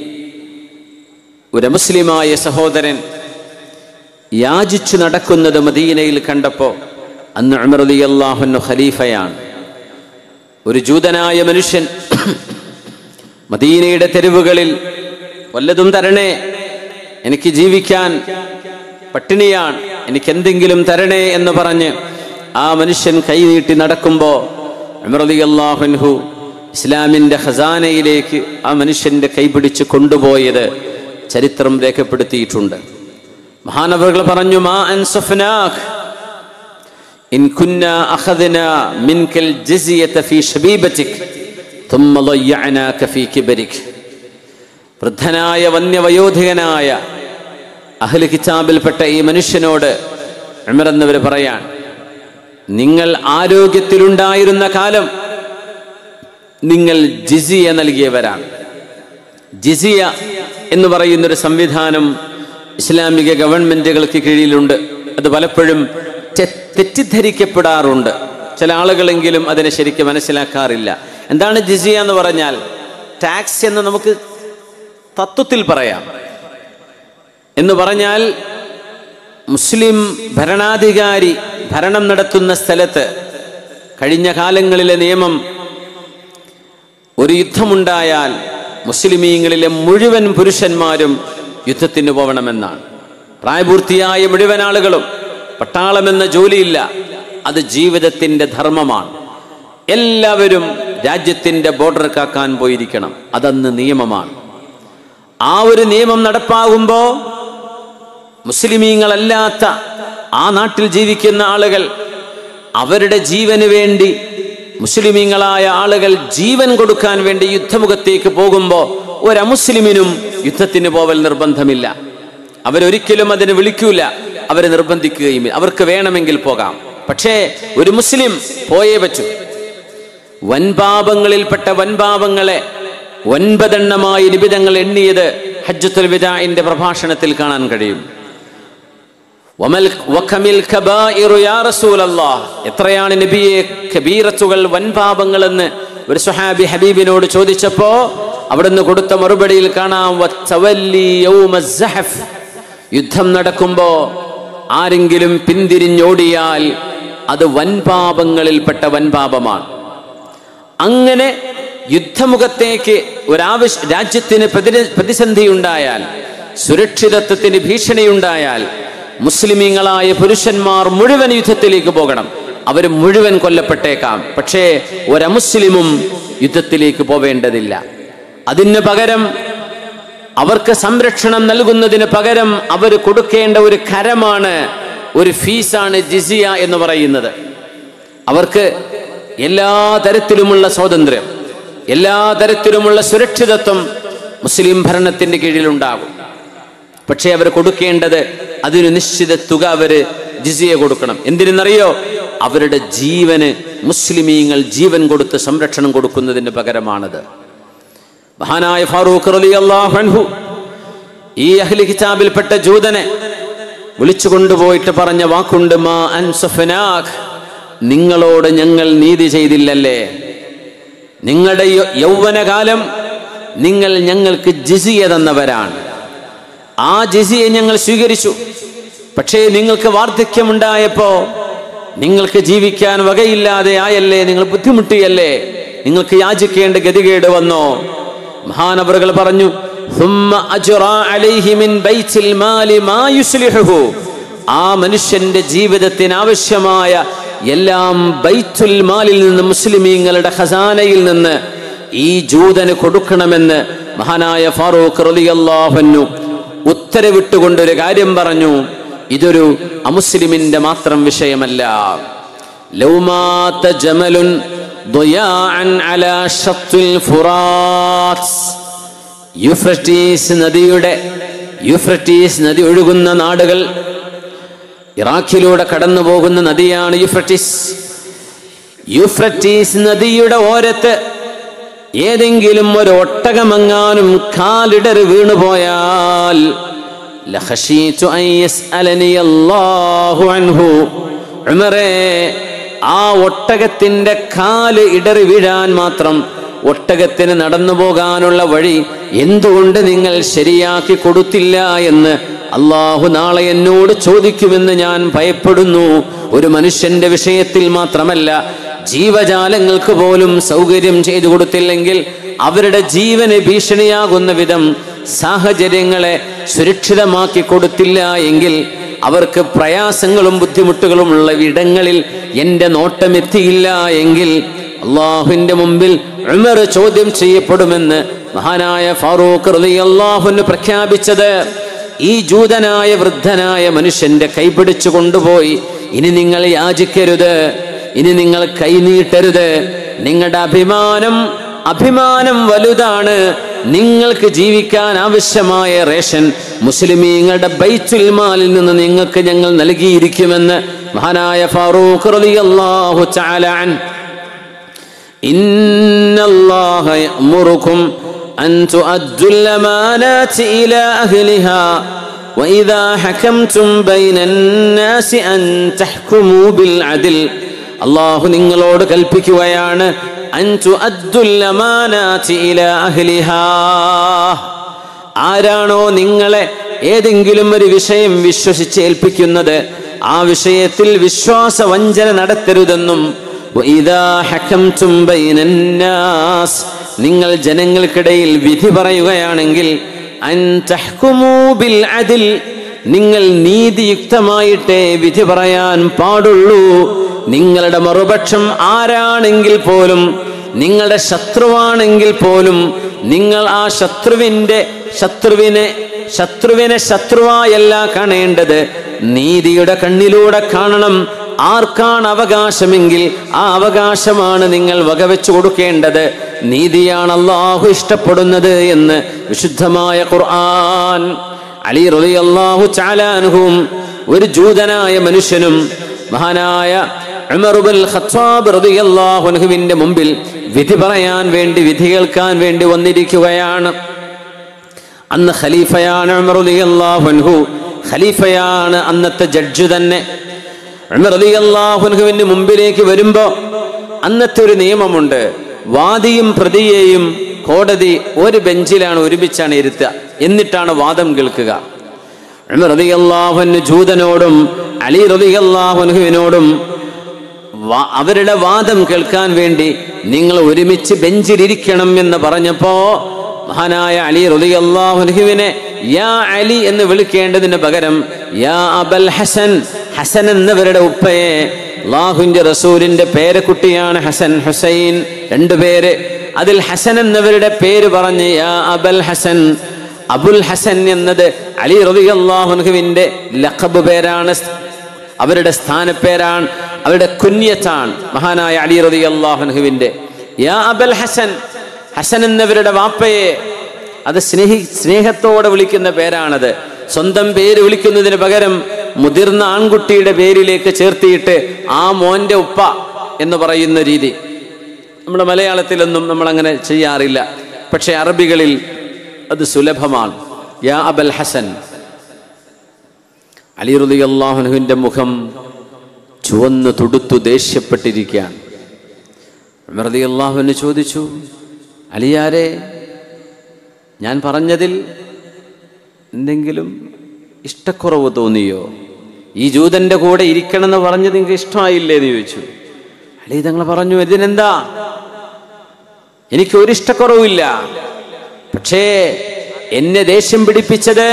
ഒരു മുസ്ലിമായ സഹോദരൻ യാചിച്ചു നടക്കുന്നത് മദീനയിൽ കണ്ടപ്പോൾ അന്ന് ഉമർ റളിയല്ലാഹു ഖലീഫയാണ് ഒരു ജൂതനായ മനുഷ്യൻ മദീനയുടെ തെരുവുകളിൽ വല്ലതും തരണേ എനിക്ക് ജീവിക്കാൻ പട്ടിണിയാണ് എനിക്ക് എന്തെങ്കിലും തരണേ എന്ന് പറഞ്ഞ് ആ മനുഷ്യൻ കൈനീട്ടി നടക്കുമ്പോൾ അമറലിയല്ലാഹുൻഹു ഇസ്ലാമിൻ്റെ ഖസാനയിലേക്ക് ആ മനുഷ്യൻ്റെ കൈപിടിച്ച് കൊണ്ടുപോയത് ചരിത്രം രേഖപ്പെടുത്തിയിട്ടുണ്ട് മഹാനവറുകൾ പറഞ്ഞു മാ അൻസഫ്നാഖ് ഇൻ കുന്ന അഖദ്ന മിൻകൽ ജിസിയത ഫീ ശബീബതിക് ثم ضيعناك في كبرك വൃദ്ധനായ വന്യവയോധികനായ അഹ്ല് കിതാബിൽപ്പെട്ട ഈ മനുഷ്യനോട് ഉമർ എന്നവർ പറയാൻ നിങ്ങൾ ആരോഗ്യത്തിലുണ്ടായിരുന്ന കാലം നിങ്ങൾ ജിസിയ നൽകിയവരാണ് ജിസിയ എന്ന് പറയുന്നൊരു സംവിധാനം ഇസ്ലാമിക ഗവൺമെന്റുകൾക്ക് കീഴിലുണ്ട് അത് പലപ്പോഴും തെ- തെറ്റിദ്ധരിക്കപ്പെടാറുണ്ട് ചില ആളുകളെങ്കിലും അതിനെ ശരിക്കും മനസ്സിലാക്കാറില്ല എന്താണ് ജിസിയ എന്ന് പറഞ്ഞാൽ ടാക്സ് എന്ന് നമുക്ക് തത്വത്തിൽ പറയാം എന്ന് പറഞ്ഞാൽ മുസ്ലിം ഭരണാധികാരി ഭരണം നടത്തുന്ന സ്ഥലത്ത് കഴിഞ്ഞ കാലങ്ങളിലെ നിയമം ഒരു യുദ്ധമുണ്ടായാൽ മുസ്ലിമീങ്ങളിലെ മുഴുവൻ പുരുഷന്മാരും യുദ്ധത്തിന് പോകണമെന്നാണ് പ്രായപൂർത്തിയായ മുഴുവൻ ആളുകളും പട്ടാളമെന്ന ജോലിയില്ല അത് ജീവിതത്തിന്റെ ധർമ്മമാണ് എല്ലാവരും രാജ്യത്തിന്റെ ബോർഡർ കാക്കാൻ പോയിരിക്കണം അതന്ന് നിയമമാണ് ആ ഒരു നിയമം നടപ്പാകുമ്പോൾ മുസ്ലിമീങ്ങളല്ലാത്ത ആ നാട്ടിൽ ജീവിക്കുന്ന ആളുകൾ അവരുടെ ജീവന് വേണ്ടി മുസ്ലിമീങ്ങളായ ആളുകൾ ജീവൻ കൊടുക്കാൻ വേണ്ടി യുദ്ധമുഖത്തേക്ക് പോകുമ്പോൾ ഒരു അമുസ്ലിമിനും യുദ്ധത്തിന് പോവൽ നിർബന്ധമില്ല അവരൊരിക്കലും അതിന് വിളിക്കൂല അവരെ നിർബന്ധിക്കുകയും അവർക്ക് വേണമെങ്കിൽ പോകാം പക്ഷേ ഒരു മുസ്ലിം പോയേ പറ്റൂ വൻപാപങ്ങളിൽപ്പെട്ട വൻപാപങ്ങളെ ഒൻപതെണ്ണമായി നിബിധങ്ങൾ എണ്ണിയത് ഹജ്ജത്തുൽ വിദാഇന്റെ പ്രഭാഷണത്തിൽ കാണാൻ കഴിയും വമൽ വഖമിൽ കബായിറു യാ റസൂലല്ലാഹ് എത്രയാണ് നബിയെ കബീറത്തുകൾ വൻപാപങ്ങളെന്ന് ഒരു സുഹാബി ഹബീബിനോട് ചോദിച്ചപ്പോ അവിടുന്ന് കൊടുത്ത മറുപടിയിൽ കാണാം വത്തവല്ലി യൗമ സഹഫ്. യുദ്ധം നടക്കുമ്പോ ആരെങ്കിലും പിന്തിരിഞ്ഞോടിയാൽ അത് വൻപാപങ്ങളിൽപ്പെട്ട വൻപാപമാണ് അങ്ങനെ യുദ്ധമുഖത്തേക്ക് ഒരാവശ്യ രാജ്യത്തിന് പ്രതിര- പ്രതിസന്ധി ഉണ്ടായാൽ സുരക്ഷിതത്വത്തിന് ഭീഷണിയുണ്ടായാൽ മുസ്ലിമീങ്ങളായ പുരുഷന്മാർ മുഴുവൻ യുദ്ധത്തിലേക്ക് പോകണം അവർ മുഴുവൻ കൊല്ലപ്പെട്ടേക്കാം പക്ഷേ ഒരമുസ്ലിമും യുദ്ധത്തിലേക്ക് പോവേണ്ടതില്ല അതിന് പകരം അവർക്ക് സംരക്ഷണം നൽകുന്നതിന് പകരം അവർ കൊടുക്കേണ്ട ഒരു കരമാണ് ഒരു ഫീസാണ് ജിസിയ എന്ന് പറയുന്നത് അവർക്ക് എല്ലാ തരത്തിലുമുള്ള സ്വാതന്ത്ര്യം എല്ലാ തരത്തിലുമുള്ള സുരക്ഷിതത്വം മുസ്ലിം ഭരണത്തിന്റെ കീഴിലുണ്ടാകും പക്ഷേ അവർ കൊടുക്കേണ്ടത് അതിന് നിശ്ചിത തുക അവര് ജിസിയ കൊടുക്കണം എന്തിനെന്നറിയോ അവരുടെ ജീവന് മുസ്ലിമീങ്ങൾ ജീവൻ കൊടുത്ത് സംരക്ഷണം കൊടുക്കുന്നതിന് പകരമാണത് മഹാനായ ഫാറൂഖ് റളിയല്ലാഹു അൻഹു ഈ അഹ്ലി കിതാബിൽപ്പെട്ട ജൂതനെ വിളിച്ചു കൊണ്ടുപോയിട്ട് പറഞ്ഞ വാക്കുണ്ട് മാ അൻസഫനാഖ് നിങ്ങളോട് ഞങ്ങൾ നീതി ചെയ്തില്ലല്ലേ നിങ്ങളുടെ യൗ- യൗവനകാലം നിങ്ങൾ ഞങ്ങൾക്ക് ജിസിയ തന്നവരാണ് ആ ജിസിയെ ഞങ്ങൾ സ്വീകരിച്ചു പക്ഷേ നിങ്ങൾക്ക് വാർദ്ധക്യമുണ്ടായപ്പോ നിങ്ങൾക്ക് ജീവിക്കാൻ വകയില്ലാതെ ആയല്ലേ നിങ്ങൾ ബുദ്ധിമുട്ടിയല്ലേ നിങ്ങൾക്ക് യാചിക്കേണ്ട ഗതികേട് വന്നോ മഹാനവറുകൾ പറഞ്ഞു "ثم أجرى عليه من بيت المال ما يصلحه." ആ മനുഷ്യന്റെ ജീവിതത്തിന് ആവശ്യമായ എല്ലാം ബൈത്തുൽ മാലിൽ നിന്ന് മുസ്ലിമീങ്ങളുടെ ഖസാനയിൽ നിന്ന് ഈ ജൂതന് കൊടുക്കണമെന്ന് മഹാനായ ഫാറൂഖ് റളിയല്ലാഹു ഉത്തരവിട്ടുകൊണ്ടൊരു കാര്യം പറഞ്ഞു ഇതൊരു അമുസ്ലിമിന്റെ മാത്രം വിഷയമല്ല ലൗമാത്ത ജമലുൻ ضياعا على شط الفرات യൂഫ്രട്ടീസ് നദിയുടെ യൂഫ്രട്ടീസ് നദി ഒഴുകുന്ന നാടുകൾ ഇറാഖിലൂടെ കടന്നു പോകുന്ന നദിയാണ് യൂഫ്രട്ടീസ് യൂഫ്രട്ടീസ് നദിയുടെ ഓരത്ത് ഏതെങ്കിലും ഒരു ഒട്ടകമെങ്ങാനും കാലിടറി വീണുപോയാൽ ലഖശീതു അൻ യസ്അലനി അല്ലാഹു അൻഹു ഉമറേ ആ ഒട്ടകത്തിന്റെ കാല് ഇടറി വീഴാൻ മാത്രം ഒട്ടകത്തിന് നടന്നു പോകാനുള്ള വഴി എന്തുകൊണ്ട് നിങ്ങൾ ശരിയാക്കി കൊടുത്തില്ല എന്ന് അള്ളാഹു നാളെ എന്നോട് ചോദിക്കുമെന്ന് ഞാൻ ഭയപ്പെടുന്നു ഒരു മനുഷ്യന്റെ വിഷയത്തിൽ മാത്രമല്ല ജീവജാലങ്ങൾക്ക് പോലും സൗകര്യം ചെയ്തു കൊടുത്തില്ലെങ്കിൽ അവരുടെ ജീവന് ഭീഷണിയാകുന്ന വിധം സാഹചര്യങ്ങളെ സുരക്ഷിതമാക്കി കൊടുത്തില്ല എങ്കിൽ അവർക്ക് പ്രയാസങ്ങളും ബുദ്ധിമുട്ടുകളും ഉള്ള ഇടങ്ങളിൽ എൻ്റെ നോട്ടമെത്തിയില്ല എങ്കിൽ അള്ളാഹുവിന്റെ മുമ്പിൽ ഉമർ ചോദ്യം ചെയ്യപ്പെടുമെന്ന് മഹാനായ ഫാറൂഖ് റളിയല്ലാഹുവിന് പ്രഖ്യാപിച്ചത് ഈ ജൂതനായ വൃദ്ധനായ മനുഷ്യന്റെ കൈപിടിച്ചു കൊണ്ടുപോയി ഇനി നിങ്ങൾ യാചിക്കരുത് ഇനി നിങ്ങൾ കൈനീട്ടരുത് നിങ്ങളുടെ അഭിമാനം അഭിമാനം വലുതാണ് നിങ്ങൾക്ക് ജീവിക്കാൻ ആവശ്യമായ റേഷൻ മുസ്ലിമീങ്ങളുടെ ബൈത്തുൽ മാലിൽ നിന്ന് നിങ്ങൾക്ക് ഞങ്ങൾ നൽകിയിരിക്കുമെന്ന് മഹാനായ ഫാറൂഖ് റളിയല്ലാഹു തആല അൻ إن الله يأمركم أن تؤدوا الأمانات إلى أهلها وإذا حكمتم بين الناس أن تحكموا بالعدل അള്ളാഹു നിങ്ങളോട് കൽപ്പിക്കുകയാണ് അൻ തുഅദ്ദുൽ അമാനാതി ഇലാ അഹ്ലിഹാ ആരാണോ നിങ്ങളെ ഏതെങ്കിലും ഒരു വിഷയം വിശ്വസിച്ച് ഏൽപ്പിക്കുന്നത് ആ വിഷയത്തിൽ വിശ്വാസ വഞ്ചന നടത്തരുതെന്നും وإذا حكمتم بين الناس നിങ്ങൾ ജനങ്ങൾക്കിടയിൽ വിധി പറയുകയാണെങ്കിൽ അൻ തഹ്കുമൂ ബിൽ അദിൽ നിങ്ങൾ നീതിയുക്തമായിട്ടേ വിധി പറയാൻ പാടുള്ളൂ നിങ്ങളുടെ മറുപക്ഷം ആരാണെങ്കിൽ പോലും നിങ്ങളുടെ ശത്രുവാണെങ്കിൽ പോലും നിങ്ങൾ ആ ശത്രുവിൻ്റെ ശത്രുവിനെ ശത്രുവിനെ ശത്രുവായല്ല കാണേണ്ടത് നീതിയുടെ കണ്ണിലൂടെ കാണണം ആർക്കാണ് അവകാശമെങ്കിൽ ആ അവകാശമാണ് നിങ്ങൾ വകവെച്ചു കൊടുക്കേണ്ടത് നീതിയാണ് അള്ളാഹു ഇഷ്ടപ്പെടുന്നത് എന്ന് വിശുദ്ധമായ ഖുർആൻ അലി റളിയല്ലാഹു ചാലാനുഹും ഒരു ജൂതനായ മനുഷ്യനും മഹാനായ ഉമറുബുൽ ഖത്താബ് റളിയല്ലാഹു അൻഹുവിന്റെ മുമ്പിൽ വിധി പറയാൻ വേണ്ടി വിധി കേൾക്കാൻ വേണ്ടി വന്നിരിക്കുകയാണ് അന്ന് ഖലീഫയാണ് ഉമർ റളിയല്ലാഹു അൻഹു ഖലീഫയാണ് അന്നത്തെ ജഡ്ജ് തന്നെ ഉമർ റളിയല്ലാഹു അൻഹുവിന്റെ മുമ്പിലേക്ക് വരുമ്പോൾ അന്നത്തെ ഒരു നിയമമുണ്ട് വാദിയും പ്രതിയെയും കോടതി ഒരു ബെഞ്ചിലാണ് ഒരുമിച്ചാണ് ഇരുത്തുക എന്നിട്ടാണ് വാദം കേൾക്കുക ഉമർ റളിയല്ലാഹു അൻഹു ജൂതനോടും അലി റളിയല്ലാഹു അൻഹുവിനോടും വാ- അവരുടെ വാദം കേൾക്കാൻ വേണ്ടി നിങ്ങൾ ഒരുമിച്ച് ബെഞ്ചിലിരിക്കണം എന്ന് പറഞ്ഞപ്പോ മഹാനായ അലി റളിയല്ലാഹുവിനെ യാ അലി എന്ന് വിളിക്കേണ്ടതിന് പകരം യാ അബൽ ഹസൻ ഹസൻ എന്നവരുടെ ഉപ്പയെ അള്ളാഹുവിന്റെ റസൂലിന്റെ പേരക്കുട്ടിയാണ് ഹസൻ ഹുസൈൻ രണ്ടുപേര് അതിൽ ഹസൻ എന്നവരുടെ പേര് പറഞ്ഞ് യാ അബൽ ഹസൻ അബുൽ ഹസൻ എന്നത് അലി റളിയല്ലാഹുവിന്റെ ലഖബ് പേരാണ് അവരുടെ സ്ഥാനപ്പേരാണ് അവരുടെ കുഞ്ഞത്താണ് മഹാനായ അലി റതി അള്ളാഹുൻഹുവിന്റെ യാ അബൽ ഹസൻ ഹസൻ എന്നവരുടെ വാപ്പയെ അത് സ്നേഹി സ്നേഹത്തോടെ വിളിക്കുന്ന പേരാണത് സ്വന്തം പേര് വിളിക്കുന്നതിന് പകരം മുതിർന്ന ആൺകുട്ടിയുടെ പേരിലേക്ക് ചേർത്തിയിട്ട് ആ മോന്റെ ഉപ്പ എന്ന് പറയുന്ന രീതി നമ്മുടെ മലയാളത്തിലൊന്നും നമ്മൾ അങ്ങനെ ചെയ്യാറില്ല പക്ഷെ അറബികളിൽ അത് സുലഭമാണ് യാ അബൽ ഹസൻ അലി റുലി അള്ളാഹുനുവിൻ്റെ മുഖം ചുവന്ന് തുടുത്തു ദേഷ്യപ്പെട്ടിരിക്കുകയാണ് റതി അള്ളാഹുവിന് ചോദിച്ചു അലിയാരെ ഞാൻ പറഞ്ഞതിൽ എന്തെങ്കിലും ഇഷ്ടക്കുറവ് തോന്നിയോ ഈ ജൂതന്റെ കൂടെ ഇരിക്കണമെന്ന് പറഞ്ഞത് നിങ്ങൾക്ക് ഇഷ്ടമായില്ലേ എന്ന് ചോദിച്ചു അലി തങ്ങൾ പറഞ്ഞു ഇതിനെന്താ എനിക്ക് ഒരു ഇഷ്ടക്കുറവില്ല പക്ഷേ എന്നെ ദേഷ്യം പിടിപ്പിച്ചത്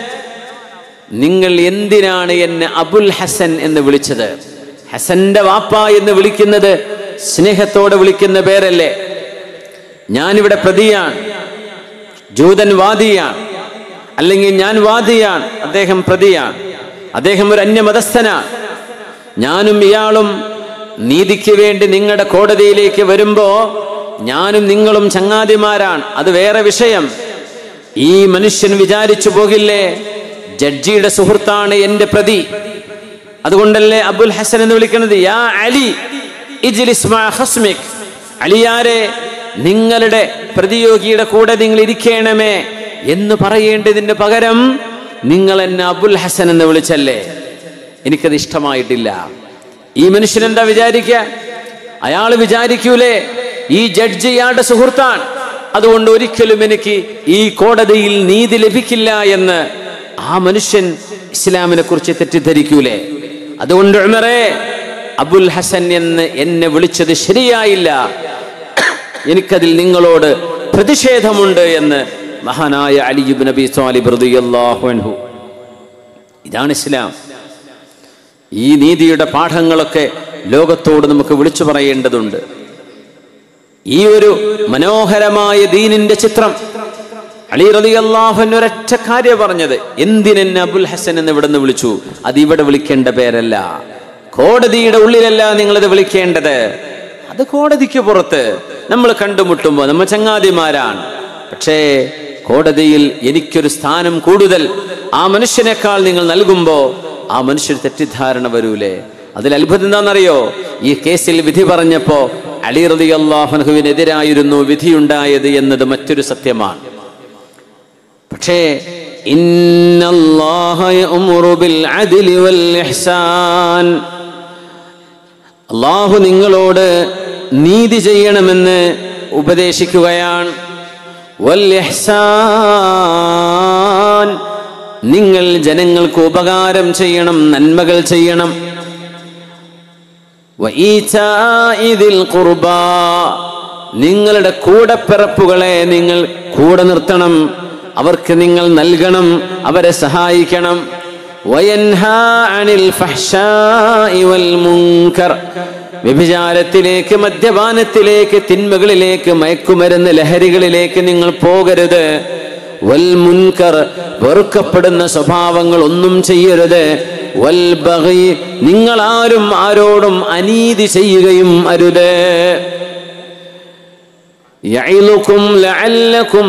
നിങ്ങൾ എന്തിനാണ് എന്നെ അബുൽ ഹസൻ എന്ന് വിളിച്ചത് ഹസന്റെ വാപ്പ എന്ന് വിളിക്കുന്നത് സ്നേഹത്തോടെ വിളിക്കുന്ന പേരല്ലേ ഞാനിവിടെ പ്രതിയാണ് ജൂതൻ വാദിയാണ് അല്ലെങ്കിൽ ഞാൻ വാദിയാണ് അദ്ദേഹം പ്രതിയാണ് അദ്ദേഹം ഒരു അന്യമതസ്ഥനാണ് ഞാനും ഇയാളും നീതിക്ക് വേണ്ടി നിങ്ങളുടെ കോടതിയിലേക്ക് വരുമ്പോ ഞാനും നിങ്ങളും ചങ്ങാതിമാരാണ് അത് വേറെ വിഷയം ഈ മനുഷ്യൻ വിചാരിച്ചു പോകില്ലേ ജഡ്ജിയുടെ സുഹൃത്താണ് എന്റെ പ്രതി അതുകൊണ്ടല്ലേ അബുൽ ഹസൻ എന്ന് വിളിക്കുന്നത് യാ അലി ഇജ്ലിസ് മാ ഖസ്മിക് അലിയാരെ നിങ്ങളുടെ പ്രതിയോഗിയുടെ കൂടെ നിങ്ങൾ ഇരിക്കണമേ എന്ന് പറയേണ്ടതിന് പകരം നിങ്ങൾ എന്നെ അബുൽ ഹസൻ എന്ന് വിളിച്ചല്ലേ എനിക്കത് ഇഷ്ടമായിട്ടില്ല ഈ മനുഷ്യൻ എന്താ വിചാരിക്കുക അയാൾ വിചാരിക്കൂലേ ഈ ജഡ്ജി ഇയാളുടെ സുഹൃത്താണ് അതുകൊണ്ട് ഒരിക്കലും എനിക്ക് ഈ കോടതിയിൽ നീതി ലഭിക്കില്ല എന്ന് ആ മനുഷ്യൻ ഇസ്ലാമിനെ കുറിച്ച് തെറ്റിദ്ധരിക്കൂലേ അതുകൊണ്ട് ഉമറേ അബുൽ ഹസൻ എന്ന് എന്നെ വിളിച്ചത് ശരിയായില്ല എനിക്കതിൽ നിങ്ങളോട് പ്രതിഷേധമുണ്ട് എന്ന് മഹാനായ അലിബ് നബി സ്വാലിബ് റളിയല്ലാഹു അൻഹു ഇതാണ് ഇസ്ലാം ഈ നീതിയുടെ പാഠങ്ങളൊക്കെ ലോകത്തോട് നമുക്ക് വിളിച്ചു പറയേണ്ടതുണ്ട് ഈ ഒരു മനോഹരമായ ദീനിന്റെ ചിത്രം അലി റലി അള്ളാഹുൻ ഒരൊറ്റ കാര്യം പറഞ്ഞത് എന്തിനെന്നെ അബുൽ ഹസൻ എന്ന് ഇവിടെ നിന്ന് വിളിച്ചു അത് ഇവിടെ വിളിക്കേണ്ട പേരല്ല കോടതിയുടെ ഉള്ളിലല്ല നിങ്ങളിത് വിളിക്കേണ്ടത് അത് കോടതിക്ക് പുറത്ത് നമ്മൾ കണ്ടുമുട്ടുമ്പോൾ നമ്മൾ ചങ്ങാതിമാരാണ് പക്ഷേ കോടതിയിൽ എനിക്കൊരു സ്ഥാനം കൂടുതൽ ആ മനുഷ്യനേക്കാൾ നിങ്ങൾ നൽകുമ്പോൾ ആ മനുഷ്യർ തെറ്റിദ്ധാരണ വരൂലേ അതിൽ അത്ഭുതം എന്താണെന്നറിയോ ഈ കേസിൽ വിധി പറഞ്ഞപ്പോ അലി റതി അള്ളാഹുനഹുവിനെതിരായിരുന്നു വിധിയുണ്ടായത് എന്നത് മറ്റൊരു സത്യമാണ് പക്ഷേ ഇന്നല്ലാഹ യഅ്മുറു ബിൽ അദ്ലി വൽ ഇഹ്സാൻ അള്ളാഹു നിങ്ങളോട് നീതി ചെയ്യണമെന്ന് ഉപദേശിക്കുകയാണ് വൽ ഇഹ്സാൻ നിങ്ങൾ ജനങ്ങൾക്ക് ഉപകാരം ചെയ്യണം നന്മകൾ ചെയ്യണം വഈതാഇ ദിൽ ഖുർബാ നിങ്ങളുടെ കൂടപ്പിറപ്പുകളെ നിങ്ങൾ കൂടെ നിർത്തണം അവർക്ക് നിങ്ങൾ നൽകണം അവരെ സഹായിക്കണം വയൻഹാ അനിൽ ഫഹ്ശാഇ വൽ മുൻകർ വ്യഭിചാരത്തിലേക്ക് മദ്യപാനത്തിലേക്ക് തിന്മകളിലേക്ക് മയക്കുമരുന്ന് ലഹരികളിലേക്ക് നിങ്ങൾ പോകരുത് വൽ മുൻകർ വെറുക്കപ്പെടുന്ന സ്വഭാവങ്ങൾ ഒന്നും ചെയ്യരുത് വൽ ബഗി നിങ്ങൾ ആരും ആരോടും അനീതി ചെയ്യുകയും അരുത് يعظكم لعلكم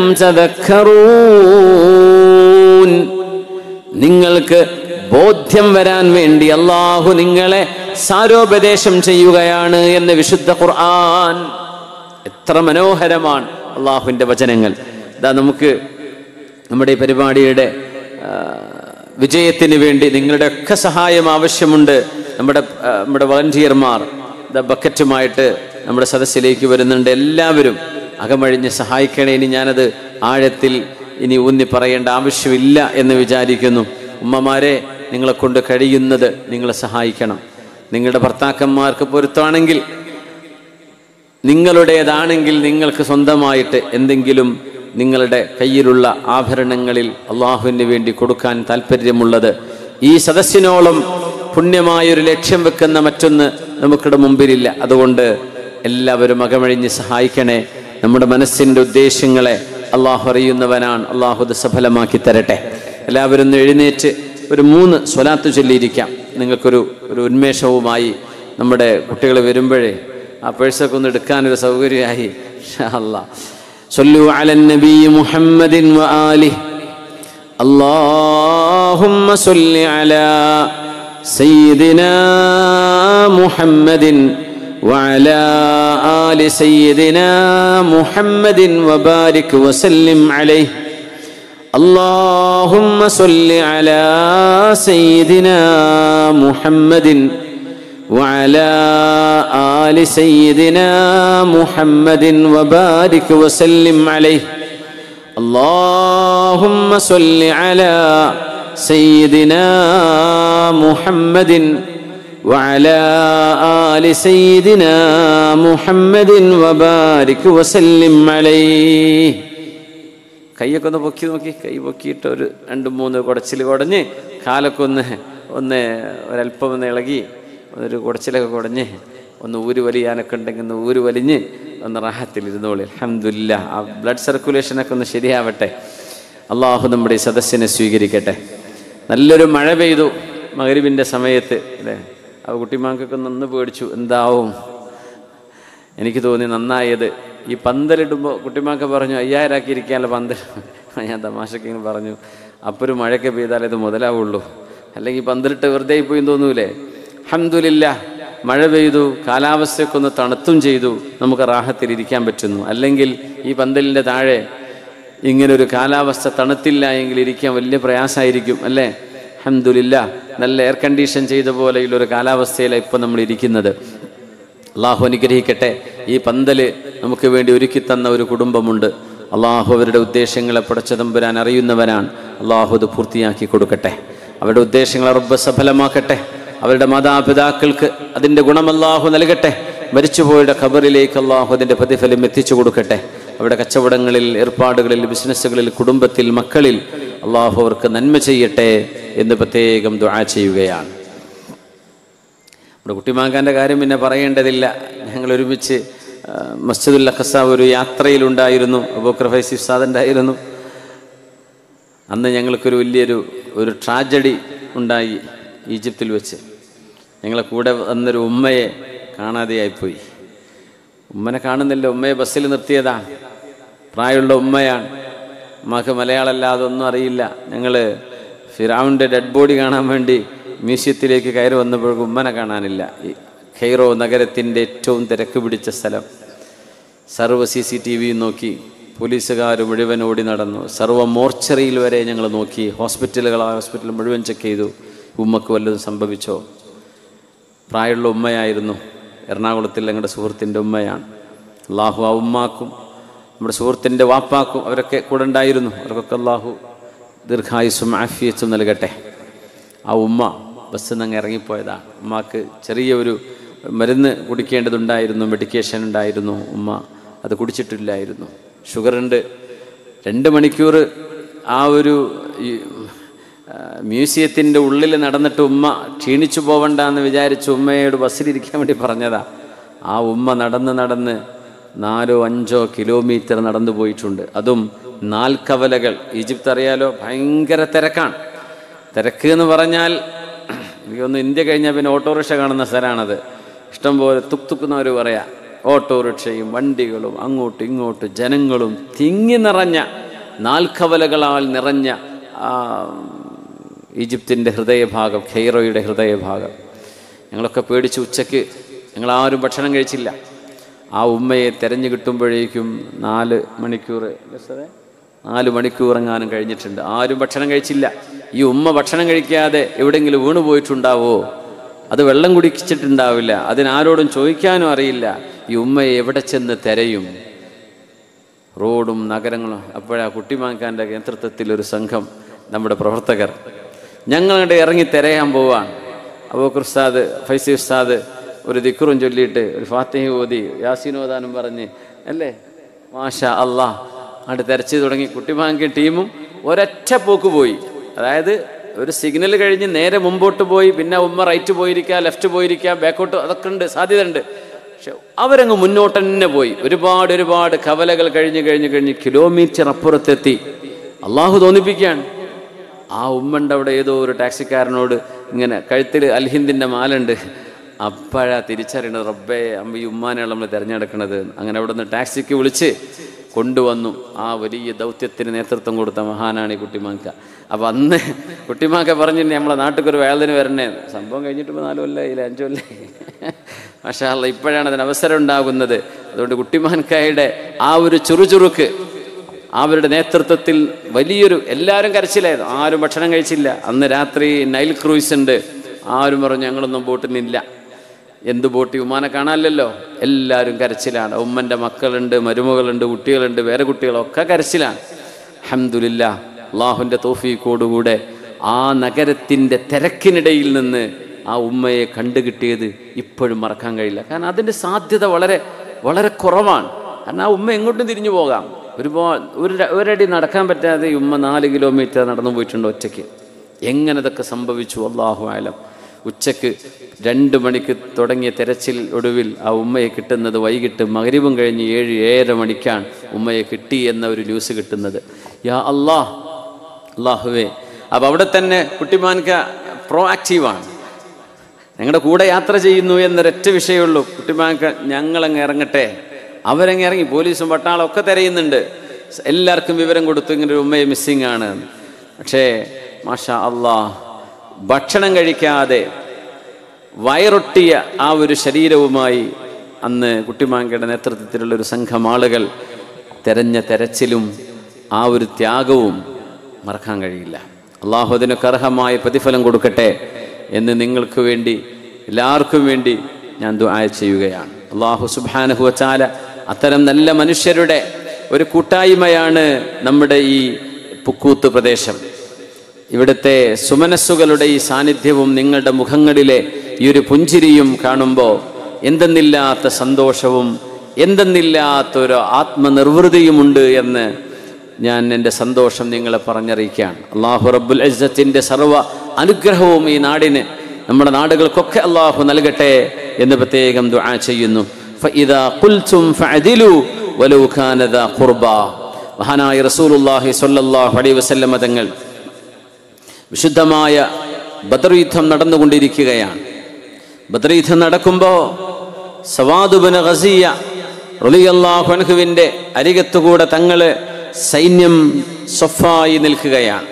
تذكرون നിങ്ങൾക്ക് ബോധ്യം വരാൻ വേണ്ടി അള്ളാഹു നിങ്ങളെ സാരോപദേശം ചെയ്യുകയാണ് എന്ന് വിശുദ്ധ ഖുർആൻ എത്ര മനോഹരമാണ് അള്ളാഹുവിൻ്റെ വചനങ്ങൾ ഇതാ നമുക്ക് നമ്മുടെ ഈ പരിപാടിയുടെ ആ, വിജയത്തിന് വേണ്ടി നിങ്ങളുടെ ഒക്കെ സഹായം ആവശ്യമുണ്ട് നമ്മുടെ ആ, നമ്മുടെ വളണ്ടിയർമാർ ദ ബക്കറ്റുമായിട്ട് നമ്മുടെ സദസ്സിലേക്ക് വരുന്നുണ്ട് എല്ലാവരും അകമഴിഞ്ഞ് സഹായിക്കണേ ഇനി ഞാനത് ആഴത്തിൽ ഇനി ഊന്നി പറയേണ്ട ആവശ്യമില്ല എന്ന് വിചാരിക്കുന്നു ഉമ്മമാരെ നിങ്ങളെ കൊണ്ട് കഴിയുന്നത് നിങ്ങളെ സഹായിക്കണം നിങ്ങളുടെ ഭർത്താക്കന്മാർക്ക് പൊരുത്തമാണെങ്കിൽ നിങ്ങളുടേതാണെങ്കിൽ നിങ്ങൾക്ക് സ്വന്തമായിട്ട് എന്തെങ്കിലും നിങ്ങളുടെ കയ്യിലുള്ള ആഭരണങ്ങളിൽ അള്ളാഹുവിന് വേണ്ടി കൊടുക്കാൻ താല്പര്യമുള്ളത് ഈ സദസ്സിനോളം പുണ്യമായൊരു ലക്ഷ്യം വെക്കുന്ന മറ്റൊന്ന് നമുക്കിടെ മുമ്പിലില്ല അതുകൊണ്ട് എല്ലാവരും അകമഴിഞ്ഞ് സഹായിക്കണേ നമ്മുടെ മനസ്സിൻ്റെ ഉദ്ദേശങ്ങളെ അള്ളാഹു അറിയുന്നവനാണ് അള്ളാഹു ഇത് സഫലമാക്കി തരട്ടെ എല്ലാവരും ഒന്ന് എഴുന്നേറ്റ് ഒരു മൂന്ന് സ്വലാത്ത് ചൊല്ലിയിരിക്കാം നിങ്ങൾക്കൊരു ഒരു ഉന്മേഷവുമായി നമ്മുടെ കുട്ടികൾ വരുമ്പോഴേ ആ പേഴ്സൊക്കെ ഒന്ന് എടുക്കാനൊരു സൗകര്യമായി അല്ലാ صلوا على النبي محمد وآله اللهم صل على سيدنا محمد وعلى آل سيدنا محمد وبارك وسلم عليه اللهم صل على سيدنا محمد وعلى آل سيدنا محمد وبارك وسلم عليه اللهم صل على سيدنا محمد وعلى آل سيدنا محمد وبارك وسلم عليه കൈയൊക്കെ ഒന്ന് പൊക്കി നോക്കി കൈ പൊക്കിയിട്ട് ഒരു രണ്ട് മൂന്ന് കുടച്ചിൽ കുടഞ്ഞ് കാലൊക്കെ ഒന്ന് ഒന്ന് ഒരല്പം ഒന്ന് ഇളകി ഒരു കുടച്ചിലൊക്കെ കുടഞ്ഞ് ഒന്ന് ഊര് വലിയാനൊക്കെ ഉണ്ടെങ്കിൽ ഒന്ന് ഊര് വലിഞ്ഞ് ഒന്ന് റാഹത്തിലിരുന്നോളി അലഹമില്ല ആ ബ്ലഡ് സർക്കുലേഷനൊക്കെ ഒന്ന് ശരിയാവട്ടെ അള്ളാഹു നമ്മുടെ ഈ സദസ്സിനെ സ്വീകരിക്കട്ടെ നല്ലൊരു മഴ പെയ്തു മകരിവിൻ്റെ സമയത്ത് അല്ലേ ആ കുട്ടിമാക്കൊക്കെ നിന്ന് പേടിച്ചു എന്താവും എനിക്ക് തോന്നി നന്നായത് ഈ പന്തലിടുമ്പോൾ കുട്ടിമാക്ക പറഞ്ഞു അയ്യായിരാക്കി ഇരിക്കാനുള്ള പന്തൽ ഞാൻ തമാശക്ക് ഇങ്ങനെ പറഞ്ഞു അപ്പോൾ ഒരു മഴയൊക്കെ പെയ്താലേ ഇത് മുതലാവുള്ളൂ അല്ലെങ്കിൽ പന്തലിട്ട് വെറുതെ പോയി തോന്നൂലേ അഹമ്മദില്ല മഴ പെയ്തു കാലാവസ്ഥയൊക്കെ ഒന്ന് തണുത്തും ചെയ്തു നമുക്ക് റാഹത്തിൽ ഇരിക്കാൻ പറ്റുന്നു അല്ലെങ്കിൽ ഈ പന്തലിൻ്റെ താഴെ ഇങ്ങനെ ഒരു കാലാവസ്ഥ തണുത്തില്ല എങ്കിൽ ഇരിക്കാൻ വലിയ പ്രയാസമായിരിക്കും അല്ലേ അഹമ്മദില്ല നല്ല എയർ കണ്ടീഷൻ ചെയ്ത പോലെയുള്ളൊരു കാലാവസ്ഥയിലാണ് ഇപ്പം നമ്മൾ ഇരിക്കുന്നത് അള്ളാഹു അനുഗ്രഹിക്കട്ടെ ഈ പന്തല് നമുക്ക് വേണ്ടി ഒരുക്കി തന്ന ഒരു കുടുംബമുണ്ട് അള്ളാഹു അവരുടെ ഉദ്ദേശങ്ങളെ പടച്ചതമ്പുരാൻ അറിയുന്നവനാണ് അള്ളാഹു അത് പൂർത്തിയാക്കി കൊടുക്കട്ടെ അവരുടെ ഉദ്ദേശങ്ങളെ റബ്ബ് സഫലമാക്കട്ടെ അവരുടെ മാതാപിതാക്കൾക്ക് അതിൻ്റെ ഗുണം അള്ളാഹു നൽകട്ടെ മരിച്ചുപോയുടെ ഖബറിലേക്ക് അള്ളാഹു അതിൻ്റെ പ്രതിഫലം എത്തിച്ചു കൊടുക്കട്ടെ അവരുടെ കച്ചവടങ്ങളിൽ ഏർപ്പാടുകളിൽ ബിസിനസ്സുകളിൽ കുടുംബത്തിൽ മക്കളിൽ അള്ളാഹു അവർക്ക് നന്മ ചെയ്യട്ടെ എന്ന് പ്രത്യേകം ദുആ ചെയ്യുകയാണ് നമ്മുടെ കുട്ടിമാക്കാൻ്റെ കാര്യം പിന്നെ പറയേണ്ടതില്ല ഞങ്ങൾ ഒരുമിച്ച് ആ, മസ്ജിദുൽ അഖസ ഒരു യാത്രയിലുണ്ടായിരുന്നു അബൂക്കർ ഫൈസി ഉസ്താദുണ്ടായിരുന്നു അന്ന് ഞങ്ങൾക്കൊരു വലിയൊരു ഒരു ട്രാജഡി ഉണ്ടായി ഈജിപ്തിൽ വെച്ച് ഞങ്ങളെ കൂടെ വന്നൊരു ഉമ്മയെ കാണാതെയായിപ്പോയി ഉമ്മനെ കാണുന്നില്ല ഉമ്മയെ ബസ്സിൽ നിർത്തിയതാണ് പ്രായമുള്ള ഉമ്മയാണ് ഉമ്മക്ക് മലയാളമല്ലാതെ ഒന്നും അറിയില്ല ഞങ്ങൾ ഫിറാവിൻ്റെ ഡെഡ് ബോഡി കാണാൻ വേണ്ടി മ്യൂസിയത്തിലേക്ക് കയറി വന്നപ്പോഴേക്കും ഉമ്മനെ കാണാനില്ല ഈ ഖൈറോ നഗരത്തിൻ്റെ ഏറ്റവും തിരക്ക് പിടിച്ച സ്ഥലം സർവ്വ സി സി ടി വി നോക്കി പോലീസുകാർ മുഴുവൻ ഓടി നടന്നു സർവ്വ മോർച്ചറിയിൽ വരെ ഞങ്ങൾ നോക്കി ഹോസ്പിറ്റലുകൾ ഹോസ്പിറ്റൽ മുഴുവൻ ചെക്ക് ചെയ്തു ഉമ്മക്ക് വല്ലതും സംഭവിച്ചോ പ്രായമുള്ള ഉമ്മയായിരുന്നു എറണാകുളത്തിൽ ഞങ്ങളുടെ സുഹൃത്തിൻ്റെ ഉമ്മയാണ് അള്ളാഹു ആ ഉമ്മാക്കും നമ്മുടെ സുഹൃത്തിൻ്റെ വാപ്പാക്കും അവരൊക്കെ കൂടെ ഉണ്ടായിരുന്നു അവർക്കൊക്കെ അള്ളാഹു ദീർഘായുസും ആഫിയത്തും നൽകട്ടെ ആ ഉമ്മ ബസ്സിൽ നിന്ന് അങ്ങ് ഇറങ്ങിപ്പോയതാണ് ഉമ്മാക്ക് ചെറിയ ഒരു മരുന്ന് കുടിക്കേണ്ടതുണ്ടായിരുന്നു മെഡിക്കേഷൻ ഉണ്ടായിരുന്നു ഉമ്മ അത് കുടിച്ചിട്ടില്ലായിരുന്നു ഷുഗറുണ്ട് രണ്ട് മണിക്കൂർ ആ ഒരു ഈ, ആ, മ്യൂസിയത്തിൻ്റെ ഉള്ളിൽ നടന്നിട്ട് ഉമ്മ ക്ഷീണിച്ചു പോവണ്ട എന്ന് വിചാരിച്ച് ഉമ്മയോട് ബസ്സിലിരിക്കാൻ വേണ്ടി പറഞ്ഞതാ ആ ഉമ്മ നടന്ന് നടന്ന് നാലോ അഞ്ചോ കിലോമീറ്റർ നടന്നു പോയിട്ടുണ്ട് അതും നാൽക്കവലകൾ ഈജിപ്ത് അറിയാലോ ഭയങ്കര തിരക്കാണ് തിരക്ക് എന്ന് പറഞ്ഞാൽ എനിക്കൊന്ന് ഇന്ത്യ കഴിഞ്ഞാൽ പിന്നെ ഓട്ടോറിക്ഷ കാണുന്ന സ്ഥലമാണത് ഇഷ്ടംപോലെ തുക് തുക്കുന്നവർ പറയാ ഓട്ടോറിക്ഷയും വണ്ടികളും അങ്ങോട്ടും ഇങ്ങോട്ടും ജനങ്ങളും തിങ്ങി നിറഞ്ഞ നാൽക്കവലകളാൽ നിറഞ്ഞ ആ, ഈജിപ്തിൻ്റെ ഹൃദയഭാഗം ഖെയ്റോയുടെ ഹൃദയഭാഗം ഞങ്ങളൊക്കെ പേടിച്ച് ഉച്ചയ്ക്ക് ഞങ്ങളാരും ഭക്ഷണം കഴിച്ചില്ല ആ ഉമ്മയെ തെരഞ്ഞു കിട്ടുമ്പോഴേക്കും നാല് മണിക്കൂർ അല്ലേ സാറേ നാല് മണിക്കൂർ എങ്ങാനും കഴിഞ്ഞിട്ടുണ്ട് ആരും ഭക്ഷണം കഴിച്ചില്ല ഈ ഉമ്മ ഭക്ഷണം കഴിക്കാതെ എവിടെയെങ്കിലും വീണു പോയിട്ടുണ്ടാവോ അത് വെള്ളം കുടിച്ചിട്ടുണ്ടാവില്ല അതിനാരോടും ചോദിക്കാനും അറിയില്ല ഈ ഉമ്മയെ എവിടെ ചെന്ന് തിരയും റോഡും നഗരങ്ങളും അപ്പോഴാ കുട്ടിമാങ്കാൻ്റെ നേതൃത്വത്തിൽ ഒരു സംഘം നമ്മുടെ പ്രവർത്തകർ ഞങ്ങളുടെ ഇറങ്ങി തിരയാൻ പോവാണ് അബൂക്കർ ഉസ്താദ് ഫൈസി ഉസ്താദ് ഒരു ദിക്കുറും ചൊല്ലിയിട്ട് ഒരു ഫാത്തിഹ ഓതി യാസീനോദാനും പറഞ്ഞ് അല്ലേ മാഷാ അള്ളാഹ് അങ്ങോട്ട് തെരച്ച് തുടങ്ങി കുട്ടിമാങ്കി ടീമും ഒരൊറ്റ പോക്ക് പോയി അതായത് ഒരു സിഗ്നൽ കഴിഞ്ഞ് നേരെ മുമ്പോട്ട് പോയി പിന്നെ ഉമ്മ റൈറ്റ് പോയിരിക്കുക ലെഫ്റ്റ് പോയിരിക്കുക ബാക്കോട്ട് അതൊക്കെ ഉണ്ട് സാധ്യത ഉണ്ട് പക്ഷെ അവരങ്ങ് മുന്നോട്ട് തന്നെ പോയി ഒരുപാട് ഒരുപാട് കവലകൾ കഴിഞ്ഞ് കഴിഞ്ഞ് കഴിഞ്ഞ് കിലോമീറ്റർ അപ്പുറത്തെത്തി അള്ളാഹു തോന്നിപ്പിക്കുകയാണ് ആ ഉമ്മണ്ട് അവിടെ ഏതോ ഒരു ടാക്സിക്കാരനോട് ഇങ്ങനെ കഴുത്തിൽ അൽഹിന്ദിൻ്റെ മാലുണ്ട് അപ്പോഴാ തിരിച്ചറിയണത് റബ്ബേ അമ്മ ഈ ഉമ്മാനെയാണ് നമ്മൾ തിരഞ്ഞെടുക്കണത് അങ്ങനെ അവിടെ നിന്ന് ടാക്സിക്ക് വിളിച്ച് കൊണ്ടുവന്നു ആ വലിയ ദൗത്യത്തിന് നേതൃത്വം കൊടുത്ത മഹാനാണ് ഈ കുട്ടിമാക്ക അപ്പം അന്ന് കുട്ടിമാക്ക പറഞ്ഞു നമ്മളെ നാട്ടിൽ ഒരു വേളതിന് വരണേ സംഭവം കഴിഞ്ഞിട്ട് ഇപ്പോൾ നാല് കൊല്ലം അഞ്ചു കൊല്ലം മഷാല്ല ഇപ്പോഴാണ് അതിന് അവസരം ഉണ്ടാകുന്നത് അതുകൊണ്ട് കുട്ടിമാൻകായുടെ ആ ഒരു ചുറുചുറുക്ക് അവരുടെ നേതൃത്വത്തിൽ വലിയൊരു എല്ലാവരും കരച്ചിലായിരുന്നു ആരും ഭക്ഷണം കഴിച്ചില്ല അന്ന് രാത്രി നൈൽ ക്രൂയിസ് ഉണ്ട് ആരും പറഞ്ഞു ഞങ്ങളൊന്നും ബോട്ടിനില്ല എന്ത് ബോട്ട് വിമാനം കാണാനില്ലല്ലോ എല്ലാവരും കരച്ചിലാണ് ഉമ്മൻ്റെ മക്കളുണ്ട് മരുമകളുണ്ട് കുട്ടികളുണ്ട് വേറെ കുട്ടികളൊക്കെ കരച്ചിലാണ് അഹമ്മദില്ല അള്ളാഹുവിൻ്റെ തോഫീക്കോടുകൂടെ ആ നഗരത്തിൻ്റെ തിരക്കിനിടയിൽ നിന്ന് ആ ഉമ്മയെ കണ്ടുകിട്ടിയത് ഇപ്പോഴും മറക്കാൻ കഴിയില്ല കാരണം അതിൻ്റെ സാധ്യത വളരെ വളരെ കുറവാണ് കാരണം ആ ഉമ്മ എങ്ങോട്ടും തിരിഞ്ഞു പോകാം ഒരുപാട് ഒരു ര- ഒരടി നടക്കാൻ പറ്റാതെ ഈ ഉമ്മ നാല് കിലോമീറ്റർ നടന്നു പോയിട്ടുണ്ട് ഒറ്റയ്ക്ക് എങ്ങനെ ഇതൊക്കെ സംഭവിച്ചു അള്ളാഹു ആലം ഉച്ചക്ക് രണ്ട് മണിക്ക് തുടങ്ങിയ തെരച്ചിൽ ഒടുവിൽ ആ ഉമ്മയെ കിട്ടുന്നത് വൈകിട്ട് മകരിവും കഴിഞ്ഞ് ഏഴ് ഏഴര മണിക്കാണ് ഉമ്മയെ കിട്ടി എന്ന ഒരു ന്യൂസ് കിട്ടുന്നത് യാ അള്ളാഹ് അള്ളാഹുവേ അപ്പം അവിടെ തന്നെ കുട്ടിമാൻക പ്രോ ആക്റ്റീവാണ് ഞങ്ങളുടെ കൂടെ യാത്ര ചെയ്യുന്നു എന്നൊരൊറ്റ വിഷയമുള്ളൂ കുട്ടിമാൻക ഞങ്ങളങ്ങ് ഇറങ്ങട്ടെ അവരങ്ങ് ഇറങ്ങി പോലീസും പട്ടാളം ഒക്കെ തിരയുന്നുണ്ട് എല്ലാവർക്കും വിവരം കൊടുത്തു ഇങ്ങനെ ഒരു ഉമ്മയെ മിസ്സിങ് ആണ് പക്ഷേ മാഷാ അള്ളാഹ് ഭക്ഷണം കഴിക്കാതെ വയറൊട്ടിയ ആ ഒരു ശരീരവുമായി അന്ന് കുട്ടിമാങ്കയുടെ നേതൃത്വത്തിലുള്ള ഒരു സംഘം ആളുകൾ തെരഞ്ഞ തെരച്ചിലും ആ ഒരു ത്യാഗവും മറക്കാൻ കഴിയില്ല അള്ളാഹു അതിനൊക്കെ അർഹമായ പ്രതിഫലം കൊടുക്കട്ടെ എന്ന് നിങ്ങൾക്ക് വേണ്ടി എല്ലാവർക്കും വേണ്ടി ഞാൻ ദുആ ചെയ്യുകയാണ് അള്ളാഹു സുബാനഹു വച്ചാല അത്തരം നല്ല മനുഷ്യരുടെ ഒരു കൂട്ടായ്മയാണ് നമ്മുടെ ഈ പുക്കൂത്ത് പ്രദേശം ഇവിടുത്തെ സുമനസ്സുകളുടെ ഈ സാന്നിധ്യവും നിങ്ങളുടെ മുഖങ്ങളിലെ ഈ ഒരു പുഞ്ചിരിയും കാണുമ്പോൾ എന്തെന്നില്ലാത്ത സന്തോഷവും എന്തെന്നില്ലാത്തൊരു ആത്മനിർവൃതിയുമുണ്ട് എന്ന് ഞാൻ എൻ്റെ സന്തോഷം നിങ്ങളെ പറഞ്ഞറിയിക്കുകയാണ് അള്ളാഹു റബ്ബുൽ അജ്ജത്തിൻ്റെ സർവ്വ അനുഗ്രഹവും ഈ നാടിന് നമ്മുടെ നാടുകൾക്കൊക്കെ അള്ളാഹു നൽകട്ടെ എന്ന് പ്രത്യേകം ദുആ ചെയ്യുന്നു فإذا قلتم فعدلوا ولو كان ذا قربى മഹാനായ റസൂലുള്ളാഹി സ്വല്ലല്ലാഹു അലൈഹി വസല്ലമ തങ്ങൾ വിശുദ്ധമായ ബദർ യുദ്ധം നടന്നുകൊണ്ടിരിക്കുകയാണ് ബദർ യുദ്ധം നടക്കുമ്പോൾ സവാദുബിന് ഗസിയ റളിയല്ലാഹു അൻഹുവിന്റെ അരികത്തുകൂടെ തങ്ങള് സൈന്യം സ്വഫായി നിൽക്കുകയാണ്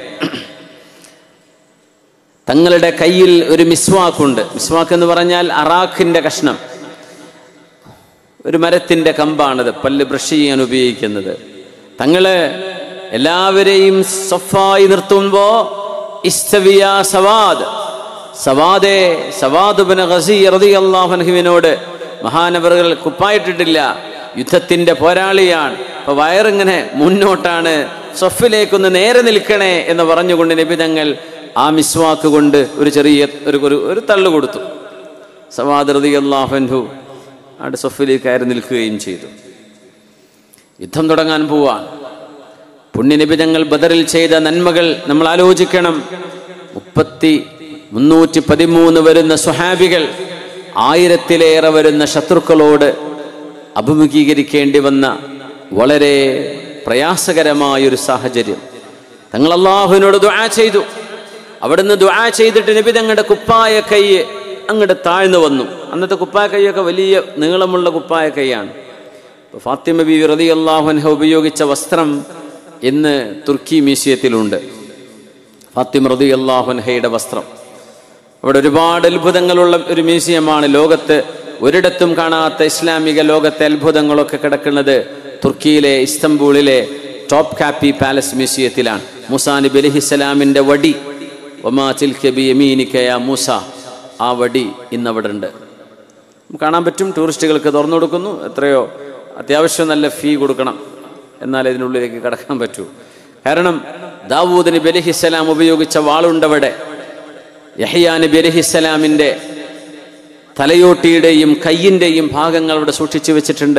തങ്ങളുടെ കയ്യിൽ ഒരു മിസ്വാക്കുണ്ട് മിസ്വാക്ക് എന്ന് പറഞ്ഞാൽ അറാഖിന്റെ കഷ്ണം ഒരു മരത്തിന്റെ കമ്പാണത് പല്ല് ബ്രഷ് ചെയ്യാൻ ഉപയോഗിക്കുന്നത് തങ്ങള് എല്ലാവരെയും സഫായി നിർത്തുമ്പോ ഇസ്തവിയ സവാദ് സവാദെ സവാദ് ബിൻ ഖസി റളിയല്ലാഹു അൻഹുവിനോട് മഹാനവറുകൾ കുപ്പായിട്ടിട്ടില്ല യുദ്ധത്തിന്റെ പോരാളിയാണ് അപ്പൊ വയറിങ്ങനെ മുന്നോട്ടാണ് സൊഫിലേക്കൊന്ന് നേരെ നിൽക്കണേ എന്ന് പറഞ്ഞുകൊണ്ട് നബി തങ്ങൾ ആ മിസ്വാക്ക് കൊണ്ട് ഒരു ചെറിയ ഒരു ഒരു ഒരു തള്ളു കൊടുത്തു സവാദ് റളിയല്ലാഹു അൻഹു അവിടെ സൊഫിലേക്ക് കയറി നിൽക്കുകയും ചെയ്തു യുദ്ധം തുടങ്ങാൻ പോവാൻ പുണ്യനിബിതങ്ങൾ ബദറിൽ ചെയ്ത നന്മകൾ നമ്മൾ ആലോചിക്കണം മുപ്പത്തി മുന്നൂറ്റി പതിമൂന്ന് വരുന്ന സുഹാബികൾ ആയിരത്തിലേറെ വരുന്ന ശത്രുക്കളോട് അഭിമുഖീകരിക്കേണ്ടി വന്ന വളരെ പ്രയാസകരമായൊരു സാഹചര്യം തങ്ങൾ അള്ളാഹുവിനോട് ദുആ ചെയ്തു അവിടുന്ന് ദുആ ചെയ്തിട്ട് നബി തങ്ങളുടെ കുപ്പായ കൈ അങ്ങോട്ട് താഴ്ന്നു വന്നു അന്നത്തെ കുപ്പായ കൈയൊക്കെ വലിയ നീളമുള്ള കുപ്പായ കൈയാണ് ഇപ്പൊ ഫാത്തിമ ബി റതി അള്ളാഹുൻഹ ഉപയോഗിച്ച വസ്ത്രം ഇന്ന് തുർക്കി മ്യൂസിയത്തിലുണ്ട് ഫാത്തിമ റതി അള്ളാഹുൻഹയുടെ വസ്ത്രം അവിടെ ഒരുപാട് അത്ഭുതങ്ങളുള്ള ഒരു മ്യൂസിയമാണ് ലോകത്ത് ഒരിടത്തും കാണാത്ത ഇസ്ലാമിക ലോകത്തെ അത്ഭുതങ്ങളൊക്കെ കിടക്കുന്നത് തുർക്കിയിലെ ഇസ്തംബൂളിലെ ടോപ്പ് കാപ്പി പാലസ് മ്യൂസിയത്തിലാണ് മുസാ നബി അലഹിസ്സലാമിൻ്റെ വടി ഒമാ ചിൽക്കബി യമീനിക്കയ മൂസ ആ വടി ഇന്ന് അവിടെ ഉണ്ട് നമുക്ക് കാണാൻ പറ്റും ടൂറിസ്റ്റുകൾക്ക് തുറന്നു കൊടുക്കുന്നു എത്രയോ അത്യാവശ്യം നല്ല ഫീ കൊടുക്കണം എന്നാലേ ഇതിനുള്ളിലേക്ക് കടക്കാൻ പറ്റൂ കാരണം ദാവൂദ് നബി അലഹിസ്സലാം ഉപയോഗിച്ച വാളുണ്ടവിടെ യഹ്യാ നബി അലഹിസ്സലാമിൻ്റെ തലയോട്ടിയുടെയും കയ്യിൻ്റെയും ഭാഗങ്ങൾ അവിടെ സൂക്ഷിച്ചു വെച്ചിട്ടുണ്ട്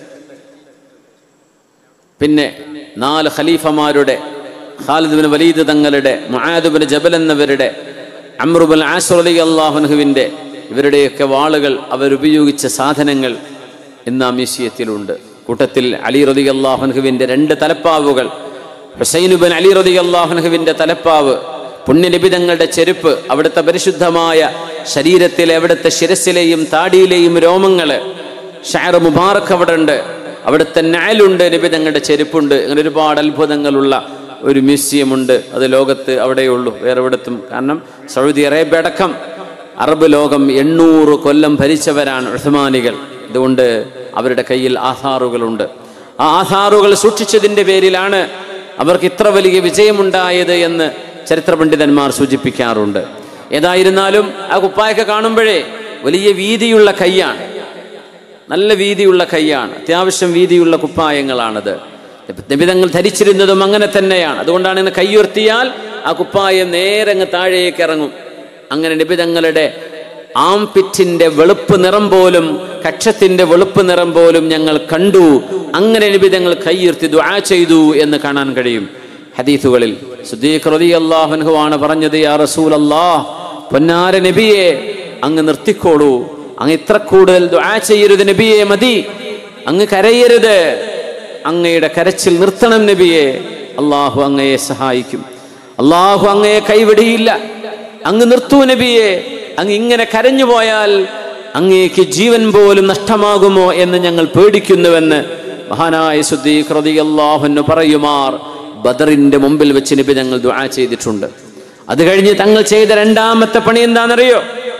പിന്നെ നാല് ഖലീഫമാരുടെ ഖാലിദ് ബിൻ വലീദ് തങ്ങളുടെ മുആദ് ബിൻ ജബൽ എന്നവരുടെ അമ്രുബൽ ആസുറലി അള്ളാഹുനുഹുവിൻ്റെ ഇവരുടെയൊക്കെ വാളുകൾ അവരുപയോഗിച്ച സാധനങ്ങൾ ഇന്ന് ആ മ്യൂസിയത്തിലുണ്ട് കൂട്ടത്തിൽ അലി റതി അള്ളാഹുനുഹുവിൻ്റെ രണ്ട് തലപ്പാവുകൾ ഹുസൈനുബൻ അലി റതി അള്ളാഹുനുഹുവിൻ്റെ തലപ്പാവ് പുണ്യനിബിതങ്ങളുടെ ചെരുപ്പ് അവിടുത്തെ പരിശുദ്ധമായ ശരീരത്തിലെ അവിടുത്തെ ശിരസിലെയും താടിയിലെയും രോമങ്ങള് ഷാർ മുബാറക്ക് അവിടെ ഉണ്ട് അവിടുത്തെ നാലുണ്ട് നിബിതങ്ങളുടെ ചെരുപ്പുണ്ട് അങ്ങനെ ഒരുപാട് അത്ഭുതങ്ങളുള്ള ഒരു മ്യൂസിയം ഉണ്ട് അത് ലോകത്ത് അവിടെയുള്ളൂ വേറെ എവിടത്തും കാരണം സൗദി അറേബ്യ അടക്കം അറബ് ലോകം എണ്ണൂറ് കൊല്ലം ഭരിച്ചവരാണ് ഉസ്മാനികൾ അതുകൊണ്ട് അവരുടെ കയ്യിൽ ആധാറുകളുണ്ട് ആ ആധാറുകൾ സൂക്ഷിച്ചതിൻ്റെ പേരിലാണ് അവർക്ക് ഇത്ര വലിയ വിജയമുണ്ടായത് എന്ന് ചരിത്ര പണ്ഡിതന്മാർ സൂചിപ്പിക്കാറുണ്ട് ഏതായിരുന്നാലും ആ കുപ്പായൊക്കെ കാണുമ്പോഴേ വലിയ വീതിയുള്ള കൈയാണ് നല്ല വീതിയുള്ള കൈയാണ് അത്യാവശ്യം വീതിയുള്ള കുപ്പായങ്ങളാണത് നിബിതങ്ങൾ ധരിച്ചിരുന്നതും അങ്ങനെ തന്നെയാണ് അതുകൊണ്ടാണ് ഇന്ന് കൈയുയർത്തിയാൽ ആ കുപ്പായം നേരെ അങ്ങ് താഴേക്ക് ഇറങ്ങും അങ്ങനെ നിബിതങ്ങളുടെ ആംപിറ്റിന്റെ വെളുപ്പ് നിറം പോലും കക്ഷത്തിന്റെ വെളുപ്പ് നിറം പോലും ഞങ്ങൾ കണ്ടു അങ്ങനെ നിബിതങ്ങൾ കൈയുയർത്തി ദുആ ചെയ്തു എന്ന് കാണാൻ കഴിയും ഹദീസുകളിൽ സുദ്ദീഖ് റളിയല്ലാഹു ആണ് പറഞ്ഞത് യാ റസൂലല്ലാഹ് പൊന്നാര നബിയെ അങ്ങ് നിർത്തിക്കോളൂ അങ്ങ് ഇത്ര കൂടുതൽ ദുആ ചെയ്യരുത് നബിയെ മതി അങ്ങ് കരയരുത് അങ്ങയുടെ കരച്ചിൽ നിർത്തണം നബിയെ അള്ളാഹു അങ്ങയെ സഹായിക്കും അള്ളാഹു അങ്ങയെ കൈവിടിയില്ല അങ്ങ് നിർത്തൂ നബിയെ അങ്ങ് ഇങ്ങനെ കരഞ്ഞു പോയാൽ അങ്ങേക്ക് ജീവൻ പോലും നഷ്ടമാകുമോ എന്ന് ഞങ്ങൾ പേടിക്കുന്നുവെന്ന് മഹാനായ സുദ്ദീഖ് റളിയല്ലാഹു പറയുമാർ ബദറിന്റെ മുമ്പിൽ വെച്ച് നബി ഞങ്ങൾ ദുആ ചെയ്തിട്ടുണ്ട് അത് കഴിഞ്ഞ് തങ്ങൾ ചെയ്ത രണ്ടാമത്തെ പണി എന്താണെന്നറിയോ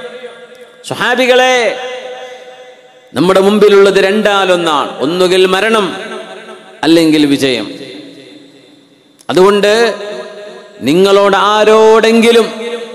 സുഹാബികളെ നമ്മുടെ മുമ്പിലുള്ളത് രണ്ടാലൊന്നാണ് ഒന്നുകിൽ മരണം അല്ലെങ്കിൽ വിജയം അതുകൊണ്ട് നിങ്ങളോട് ആരോടെങ്കിലും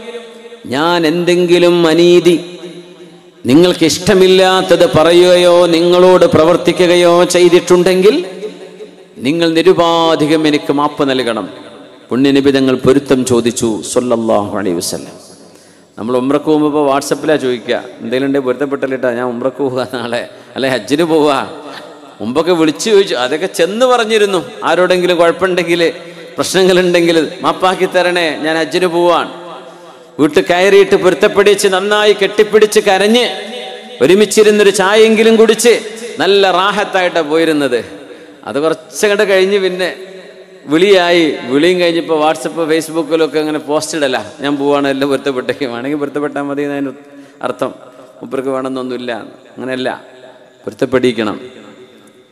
ഞാൻ എന്തെങ്കിലും അനീതി നിങ്ങൾക്ക് ഇഷ്ടമില്ലാത്തത് പറയുകയോ നിങ്ങളോട് പ്രവർത്തിക്കുകയോ ചെയ്തിട്ടുണ്ടെങ്കിൽ നിങ്ങൾ നിരുപാധികം എനിക്ക് മാപ്പ് നൽകണം പുണ്യനിബിതങ്ങൾ പൊരുത്തം ചോദിച്ചു സൊല്ലാഹു അലൈഹി വസ്ലം നമ്മൾ ഉമ്രക്ക് പോകുമ്പോൾ വാട്സപ്പിലാണ് ചോദിക്കുക എന്തെങ്കിലും ഉണ്ടെങ്കിൽ പൊരുത്തപ്പെട്ടിട്ടാ ഞാൻ ഉമ്രക്ക് പോവുക നാളെ അല്ലെ ഹജ്ജിന് പോവുക മുമ്പൊക്കെ വിളിച്ചു ചോദിച്ചു അതൊക്കെ ചെന്ന് പറഞ്ഞിരുന്നു ആരോടെങ്കിലും കുഴപ്പമുണ്ടെങ്കിൽ പ്രശ്നങ്ങളുണ്ടെങ്കിൽ മാപ്പാക്കി തരണേ ഞാൻ ഹജ്ജിന് പോവാൻ വീട്ടിൽ കയറിയിട്ട് പൊരുത്തപ്പിടിച്ച് നന്നായി കെട്ടിപ്പിടിച്ച് കരഞ്ഞ് ഒരുമിച്ചിരുന്നൊരു ചായയെങ്കിലും കുടിച്ച് നല്ല റാഹത്തായിട്ടാണ് പോയിരുന്നത് അത് കുറച്ചങ്ങോട്ട് കഴിഞ്ഞ് പിന്നെ വിളിയായി വിളിയും കഴിഞ്ഞപ്പോൾ വാട്സപ്പ് ഫേസ്ബുക്കിലൊക്കെ അങ്ങനെ പോസ്റ്റ് ഇടല ഞാൻ പോവാണ് എല്ലാം പൊരുത്തപ്പെട്ടേക്ക് വേണമെങ്കിൽ പൊരുത്തപ്പെട്ടാൽ മതി എന്നതിന് അർത്ഥം മുപ്പർക്ക് വേണമെന്നൊന്നുമില്ല അങ്ങനെയല്ല പൊരുത്തപ്പെടിക്കണം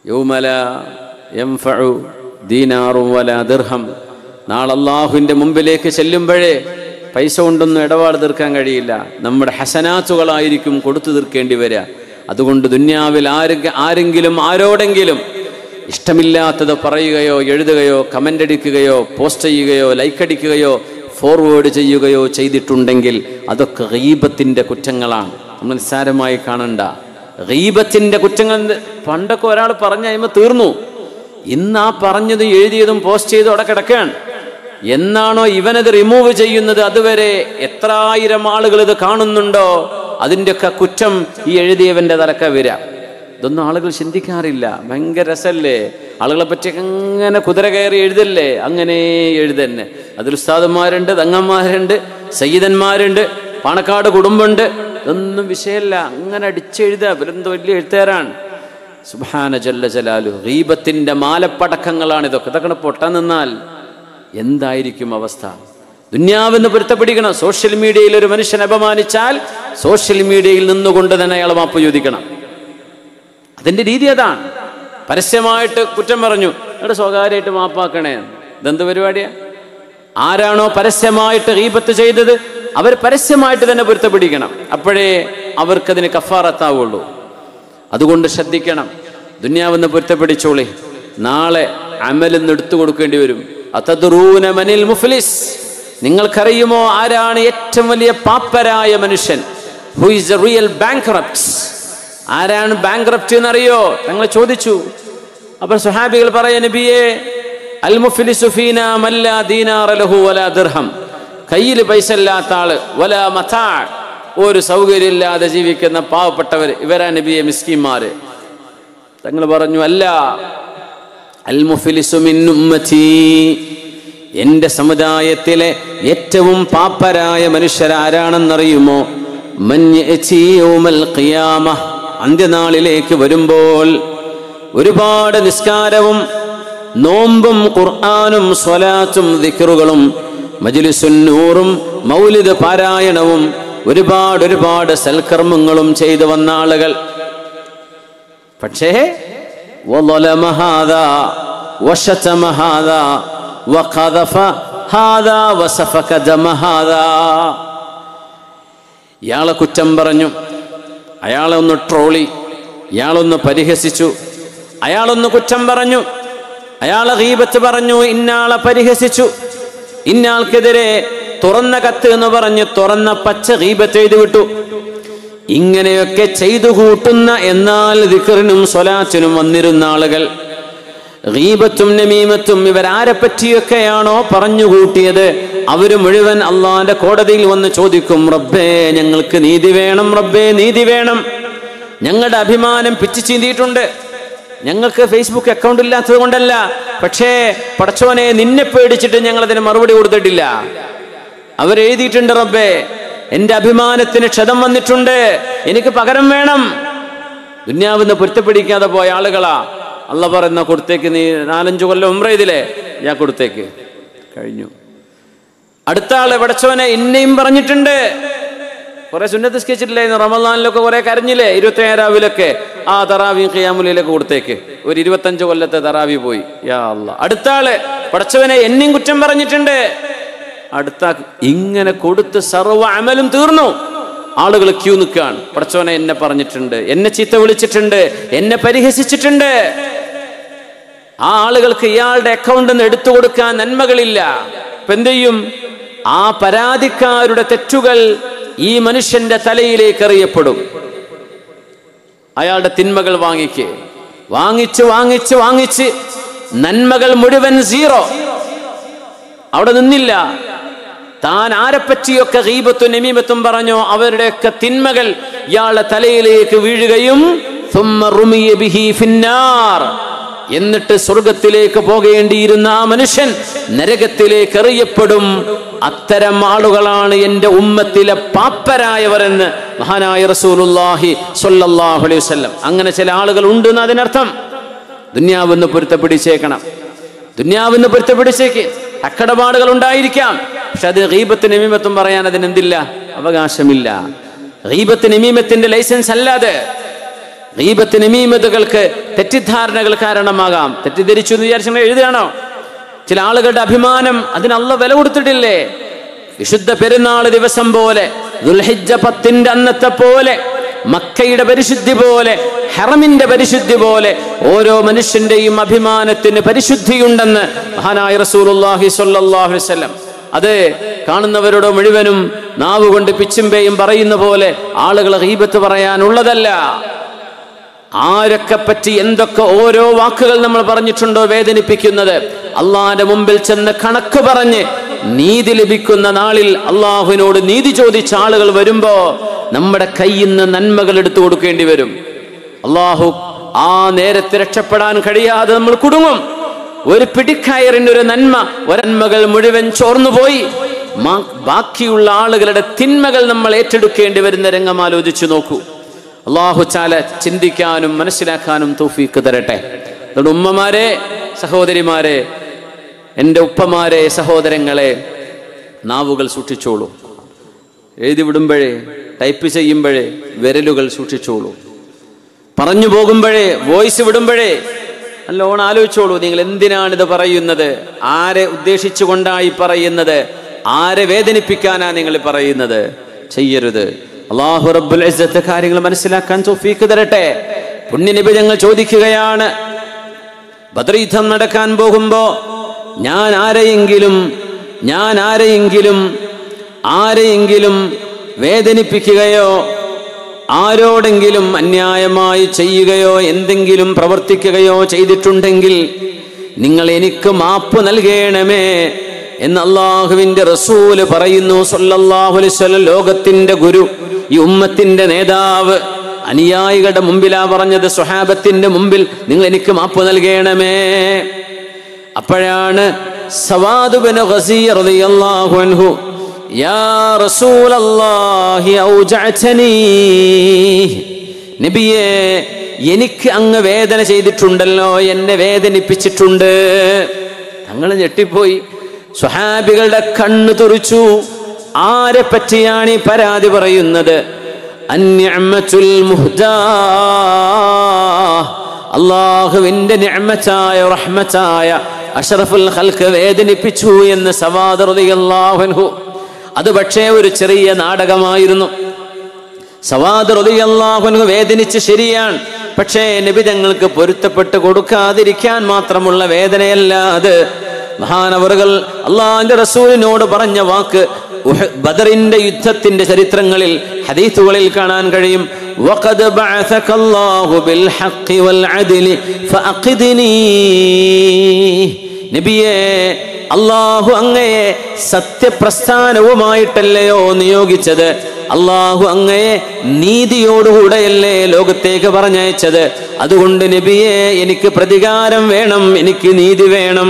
യൗമല യംഫഉ ദീനാറും വല ദിർഹം നാളെ അള്ളാഹുവിൻ്റെ മുമ്പിലേക്ക് ചെല്ലുമ്പോഴേ പൈസ കൊണ്ടൊന്നും ഇടപാട് തീർക്കാൻ കഴിയില്ല നമ്മുടെ ഹസനാത്തുകളായിരിക്കും കൊടുത്തു തീർക്കേണ്ടി വരിക അതുകൊണ്ട് ദുന്യാവിൽ ആരെ ആരെങ്കിലും ആരോടെങ്കിലും ഇഷ്ടമില്ലാത്തത് പറയുകയോ എഴുതുകയോ കമൻ്റ് അടിക്കുകയോ പോസ്റ്റ് ചെയ്യുകയോ ലൈക്ക് അടിക്കുകയോ ഫോർവേഡ് ചെയ്യുകയോ ചെയ്തിട്ടുണ്ടെങ്കിൽ അതൊക്കെ ഗീബത്തിൻ്റെ കുറ്റങ്ങളാണ് നമ്മൾ നിസ്സാരമായി കാണണ്ട ഗീബത്തിൻ്റെ കുറ്റങ്ങൾ എന്ത്? പണ്ടൊക്കെ ഒരാൾ പറഞ്ഞ കഴിയുമ്പോൾ തീർന്നു ഇന്ന് ആ പറഞ്ഞതും എഴുതിയതും പോസ്റ്റ് ചെയ്തും അവിടെ കിടക്കുകയാണ് എന്നാണോ ഇവനത് റിമൂവ് ചെയ്യുന്നത് അതുവരെ എത്ര ആയിരം ആളുകൾ ഇത് കാണുന്നുണ്ടോ അതിൻ്റെയൊക്കെ കുറ്റം ഈ എഴുതിയവൻ്റെ തലക്ക വരാം ഇതൊന്നും ആളുകൾ ചിന്തിക്കാറില്ല ഭയങ്കര രസല്ലേ ആളുകളെ പറ്റി അങ്ങനെ കുതിര കയറി എഴുതല്ലേ അങ്ങനെ എഴുതന്നെ അതിൽ ഉസ്താദന്മാരുണ്ട് തങ്ങന്മാരുണ്ട് സയ്യിദന്മാരുണ്ട് പാണക്കാട് കുടുംബമുണ്ട് ഇതൊന്നും വിഷയമല്ല അങ്ങനെ അടിച്ചെഴുതുക ഇവരെന്തോ വലിയ എഴുത്തുകാരാണ് സുബാന ജല്ല ജലാലു ഗീബത്തിന്റെ മാലപ്പടക്കങ്ങളാണ് ഇതൊക്കെ ഇതൊക്കെ പൊട്ടാൻ നിന്നാൽ എന്തായിരിക്കും അവസ്ഥ ദുന്യാവെന്ന് പൊരുത്തപ്പിടിക്കണം സോഷ്യൽ മീഡിയയിൽ ഒരു മനുഷ്യൻ അപമാനിച്ചാൽ സോഷ്യൽ മീഡിയയിൽ നിന്നുകൊണ്ട് തന്നെ അയാൾ മാപ്പ് ചോദിക്കണം അതിന്റെ രീതി അതാണ് പരസ്യമായിട്ട് കുറ്റം പറഞ്ഞു എന്നിട്ട് സ്വകാര്യമായിട്ട് മാപ്പാക്കണേ ഇതെന്ത് പരിപാടിയാ ആരാണോ പരസ്യമായിട്ട് ഗീബത്ത് ചെയ്തത് അവർ പരസ്യമായിട്ട് തന്നെ പൊരുത്തപ്പിടിക്കണം അപ്പോഴേ അവർക്കതിന് കഫാറത്താവുള്ളൂ അതുകൊണ്ട് ശ്രദ്ധിക്കണം ദുന്യാവെന്ന് പൊരുത്തപ്പിടിച്ചോളി നാളെ അമലെന്ന് എടുത്തു കൊടുക്കേണ്ടി വരും അതദ്റൂന മനിൽ മുഫ്ലിസ് നിങ്ങൾക്കറിയുമോ ആരാണ് ഏറ്റവും വലിയ പാപ്പരായ മനുഷ്യൻ who is a real bankrupt ആരാണ് ബാങ്ക്രപ്റ്റ് എന്നറിയോ ഞങ്ങൾ ചോദിച്ചു അപ്പോൾ സുഹാബികൾ പറയാ നബിയെ അൽ മുഫ്ലിസു ഫീന മല്ല ദീനാറ ലഹു വല ദിർഹം കയ്യിൽ പൈസ ഇല്ലാത്ത ആള് വല മഥാ ഒരു സൗകര്യമില്ലാതെ ജീവിക്കുന്ന പാവപ്പെട്ടവർ ഇവരാ നബിയെ മിസ്കിന്മാര് തങ്ങൾ പറഞ്ഞു അല്ല അൽ മുഫ്ലിസു മിൻ ഉമ്മത്തി എന്റെ സമുദായത്തിലെ ഏറ്റവും പാപ്പരായ മനുഷ്യരാരാണെന്നറിയുമോ മൻ യഅതി യൗമൽ ഖിയാമ അന്ത്യനാളിലേക്ക് വരുമ്പോൾ ഒരുപാട് നിസ്കാരവും നോമ്പും ഖുർആാനും സ്വലാത്തും ദിക്റുകളും മജ്ലിസുന്നൂറും മൗലിദ് പാരായണവും ഒരുപാട് ഒരുപാട് സൽക്കർമ്മങ്ങളും ചെയ്തു വന്ന ആളുകൾ പക്ഷേ وظلم هذا وشتم هذا وقذف هذا وسفك دم هذا ഇയാളെ കുറ്റം പറഞ്ഞു അയാളെ ഒന്ന് ട്രോളി ഇയാളൊന്ന് പരിഹസിച്ചു അയാളൊന്ന് കുറ്റം പറഞ്ഞു അയാളെ ഗീബത്ത് പറഞ്ഞു ഇന്നാളെ പരിഹസിച്ചു ഇന്നാൾക്കെതിരെ തുറന്ന കത്ത് എന്ന് പറഞ്ഞ് തുറന്ന പച്ച ഗീബത്ത് എഴുതി വിട്ടു ഇങ്ങനെയൊക്കെ ചെയ്തു കൂട്ടുന്ന എന്നാൽ ദിക്കറിനും സ്വലാത്തിനും വന്നിരുന്ന ആളുകൾ ഗീബത്തും നമീമത്തും ഇവരാരെ പറ്റിയൊക്കെയാണോ പറഞ്ഞു കൂട്ടിയത് അവര് മുഴുവൻ അള്ളാന്റെ കോടതിയിൽ വന്ന് ചോദിക്കും റബ്ബേ ഞങ്ങൾക്ക് നീതി വേണം റബ്ബേ നീതി വേണം ഞങ്ങളുടെ അഭിമാനം പിച്ചു ചീന്തിയിട്ടുണ്ട് ഞങ്ങൾക്ക് ഫേസ്ബുക്ക് അക്കൗണ്ട് ഇല്ലാത്തത് കൊണ്ടല്ല പക്ഷേ പടച്ചോനെ നിന്നെ പേടിച്ചിട്ട് ഞങ്ങൾ അതിന് മറുപടി കൊടുത്തിട്ടില്ല അവരെഴുതിയിട്ടുണ്ട് റബ്ബേ എന്റെ അഭിമാനത്തിന് ക്ഷതം വന്നിട്ടുണ്ട് എനിക്ക് പകരം വേണം ദുന്യാവിന്ന് പൊരുത്തപ്പിടിക്കാതെ പോയ ആളുകളാ അല്ല പറയുന്ന കൊടുത്തേക്ക് നീ നാലഞ്ചു കൊല്ലം ഉമ്ര ചെയ്തില്ലേ ഞാൻ കൊടുത്തേക്ക് കഴിഞ്ഞു അടുത്ത ആള് പടച്ചോനെ എന്നെയും പറഞ്ഞിട്ടുണ്ട് കുറെ സുന്നത്ത് സ്കെച്ചിട്ടില്ലായിരുന്നു റമദാനിലൊക്കെ കുറെ കരഞ്ഞില്ലേ ഇരുപത്തി ഏഴാവിലൊക്കെ ആ തറാവി ഖിയാമുലിലൊക്കെ കൊടുത്തേക്ക് ഒരു ഇരുപത്തഞ്ച് കൊല്ലത്തെ തറാവി പോയി യാ അല്ല അടുത്ത ആള് പടച്ചവനെ എന്നെയും കുറ്റം പറഞ്ഞിട്ടുണ്ട് അടുത്ത ഇങ്ങനെ കൊടുത്ത് സർവ്വ അമലും തീർന്നു ആളുകൾ ക്യൂ നിൽക്കുകയാണ് പടച്ചോനെ എന്നെ പറഞ്ഞിട്ടുണ്ട് എന്നെ ചീത്ത വിളിച്ചിട്ടുണ്ട് എന്നെ പരിഹസിച്ചിട്ടുണ്ട് ആ ആളുകൾക്ക് ഇയാളുടെ അക്കൗണ്ടിൽ നിന്ന് എടുത്തു കൊടുക്കാൻ നന്മകളില്ല ഇപ്പൊ എന്ത് ചെയ്യും ആ പരാതിക്കാരുടെ തെറ്റുകൾ ഈ മനുഷ്യന്റെ തലയിലേക്ക് എറിയപ്പെടും അയാളുടെ തിന്മകൾ വാങ്ങിക്ക് വാങ്ങിച്ച് വാങ്ങിച്ച് വാങ്ങിച്ച് നന്മകൾ മുഴുവൻ സീറോ അവിടെ നിന്നില്ല താൻ ആരെപ്പറ്റിയൊക്കെ ഗീബത്തും നമീമത്തും പറഞ്ഞോ അവരുടെയൊക്കെ തിന്മകൾ ഇയാളുടെ തലയിലേക്ക് വീഴുകയും ثم رمي به في النار. എന്നിട്ട് സ്വർഗത്തിലേക്ക് പോകേണ്ടിയിരുന്ന ആ മനുഷ്യൻ നരകത്തിലേക്ക് എറിയപ്പെടും അത്തരം ആളുകളാണ് എൻ്റെ ഉമ്മത്തിലെ പാപ്പരായവരെന്ന് മഹാനായ റസൂലുല്ലാഹി സ്വല്ലല്ലാഹു അലൈഹി വസല്ലം അങ്ങനെ ചില ആളുകൾ ഉണ്ട് എന്ന് അതിനർത്ഥം ദുന്യാവെന്ന് പൊരുത്തപ്പിടിച്ചേക്കണം ദുന്യാവെന്ന് പൊരുത്തപ്പിടിച്ചേക്ക് അക്കടപാടുകൾ ഉണ്ടായിരിക്കാം പക്ഷെ അത് ഗീബത്ത് നിമീമത്തും പറയാൻ അതിനെന്തില്ല അവകാശമില്ല ഗീബത്ത് നിമീമത്തിന്റെ ലൈസൻസ് അല്ലാതെ ഗീബത്ത് നമീമത്തുകൾക്ക് തെറ്റിദ്ധാരണകൾ കാരണമാകാം തെറ്റിദ്ധരിച്ചു എന്ന് വിചാരിച്ചു എഴുതുകയാണോ ചില ആളുകളുടെ അഭിമാനം അതിന് അല്ല വില കൊടുത്തിട്ടില്ലേ വിശുദ്ധ പെരുന്നാൾ ദിവസം പോലെ ദുൽഹിജ്ജ പത്തിന്റെ അന്നത്തെ പോലെ മക്കയുടെ പരിശുദ്ധി പോലെ ഹറമിന്റെ പരിശുദ്ധി പോലെ ഓരോ മനുഷ്യന്റെയും അഭിമാനത്തിന് പരിശുദ്ധിയുണ്ടെന്ന് മഹാനായ റസൂലുള്ളാഹി സ്വല്ലല്ലാഹു അലൈഹി വസല്ലം അത് കാണുന്നവരോട് മുഴുവനും നാവ് കൊണ്ട് പിച്ചുമ്പേയും പറയുന്ന പോലെ ആളുകളെ ഗീബത്ത് പറയാനുള്ളതല്ല ആരൊക്കെ പറ്റി എന്തൊക്കെ ഓരോ വാക്കുകൾ നമ്മൾ പറഞ്ഞിട്ടുണ്ടോ വേദനിപ്പിക്കുന്നത് അള്ളാന്റെ മുമ്പിൽ ചെന്ന് കണക്ക് പറഞ്ഞ് നീതി ലഭിക്കുന്ന നാളിൽ അള്ളാഹുവിനോട് നീതി ചോദിച്ച ആളുകൾ വരുമ്പോ നമ്മുടെ കയ്യിൽ നിന്ന് നന്മകൾ എടുത്തു കൊടുക്കേണ്ടി വരും അള്ളാഹു ആ നേരത്തെ രക്ഷപ്പെടാൻ കഴിയാതെ നമ്മൾ കുടുങ്ങും ഒരു പിടിക്കയറിന്റെ ഒരു നന്മ ഒരന്മകൾ മുഴുവൻ ചോർന്നുപോയി മാ- ബാക്കിയുള്ള ആളുകളുടെ തിന്മകൾ നമ്മൾ ഏറ്റെടുക്കേണ്ടി വരുന്ന രംഗം ആലോചിച്ചു നോക്കൂ അള്ളാഹു ചാല ചിന്തിക്കാനും മനസ്സിലാക്കാനും തൗഫീക്ക് തരട്ടെ അതുകൊണ്ട് ഉമ്മമാരെ സഹോദരിമാരെ എൻ്റെ ഉപ്പമാരെ സഹോദരങ്ങളെ നാവുകൾ സൂക്ഷിച്ചോളൂ എഴുതി വിടുമ്പോഴേ ടൈപ്പ് ചെയ്യുമ്പോഴേ വിരലുകൾ സൂക്ഷിച്ചോളൂ പറഞ്ഞു പോകുമ്പോഴേ വോയിസ് വിടുമ്പോഴേ നല്ലോണം ആലോചിച്ചോളൂ നിങ്ങൾ എന്തിനാണ് ഇത് പറയുന്നത് ആരെ ഉദ്ദേശിച്ചുകൊണ്ടായി പറയുന്നത് ആരെ വേദനിപ്പിക്കാനാ നിങ്ങൾ പറയുന്നത് ചെയ്യരുത് അള്ളാഹു റബ്ബുൽ ഇസ്സത്ത് കാര്യങ്ങൾ മനസ്സിലാക്കാൻ തോഫീക്ക് തരട്ടെ പുണ്യനബി ഞങ്ങൾ ചോദിക്കുകയാണ് ബദർ യുദ്ധം നടക്കാൻ പോകുമ്പോ ഞാൻ ആരെയെങ്കിലും ഞാൻ ആരെയെങ്കിലും ആരെയെങ്കിലും വേദനിപ്പിക്കുകയോ ആരോടെങ്കിലും അന്യായമായി ചെയ്യുകയോ എന്തെങ്കിലും പ്രവർത്തിക്കുകയോ ചെയ്തിട്ടുണ്ടെങ്കിൽ നിങ്ങൾ എനിക്ക് മാപ്പ് നൽകണമേ എന്ന് അള്ളാഹുവിന്റെ റസൂല് പറയുന്നു സല്ലല്ലാഹു അലൈഹി വസല്ലം ലോകത്തിന്റെ ഗുരു ഈ ഉമ്മത്തിന്റെ നേതാവ് അനുയായികളുടെ മുമ്പിലാ പറഞ്ഞത് സ്വഹാബത്തിന്റെ മുമ്പിൽ നിങ്ങൾ എനിക്ക് മാപ്പ് നൽകണമേ അപ്പോഴാണ് സവാദുബിന് റളിയല്ലാഹു അൻഹു യാ റസൂലല്ലാഹി ഔജഅതനീ നബിയേ എനിക്ക് അങ്ങ് വേദന ചെയ്തിട്ടുണ്ടല്ലോ എന്നെ വേദനിപ്പിച്ചിട്ടുണ്ട് ഞങ്ങൾ ഞെട്ടിപ്പോയി സ്വഹാബികളുടെ കണ്ണ് തുറിച്ചു ആരെ പറ്റിയാണ് ഈ പരാതി പറയുന്നത് അന്യഅമത്തുൽ മുഹ്ദാ അള്ളാഹുവിന്റെ നിഅമത്തായ റഹ്മത്തായ അഷറഫുൽ ഖൽക്ക് വേദനിപ്പിച്ചു എന്ന് സവാദ് റളിയല്ലാഹു അൻഹു അത് പക്ഷേ ഒരു ചെറിയ നാടകമായിരുന്നു സവാദ് റളിയല്ലാഹു അൻഹു വേദനിച്ച് ശരിയാണ് പക്ഷേ നബി തങ്ങൾക്ക് പൊരുത്തപ്പെട്ട് കൊടുക്കാതിരിക്കാൻ മാത്രമുള്ള വേദനയല്ല അത് മഹാനവറുകൾ അള്ളാഹിന്റെ റസൂലിനോട് പറഞ്ഞ വാക്ക് ഉഹ് ബദറിന്റെ യുദ്ധത്തിന്റെ ചരിത്രങ്ങളിൽ ഹദീസുകളിൽ കാണാൻ കഴിയും وقد بعثك الله بالحق والعدل فأقدني നബിയേ അള്ളാഹു അങ്ങയെ സത്യപ്രസ്ഥാനവുമായിട്ടല്ലയോ നിയോഗിച്ചത് അള്ളാഹു അങ്ങയെ നീതിയോടുകൂടെയല്ലേ ലോകത്തേക്ക് പറഞ്ഞയച്ചത് അതുകൊണ്ട് നബിയെ എനിക്ക് പ്രതികാരം വേണം എനിക്ക് നീതി വേണം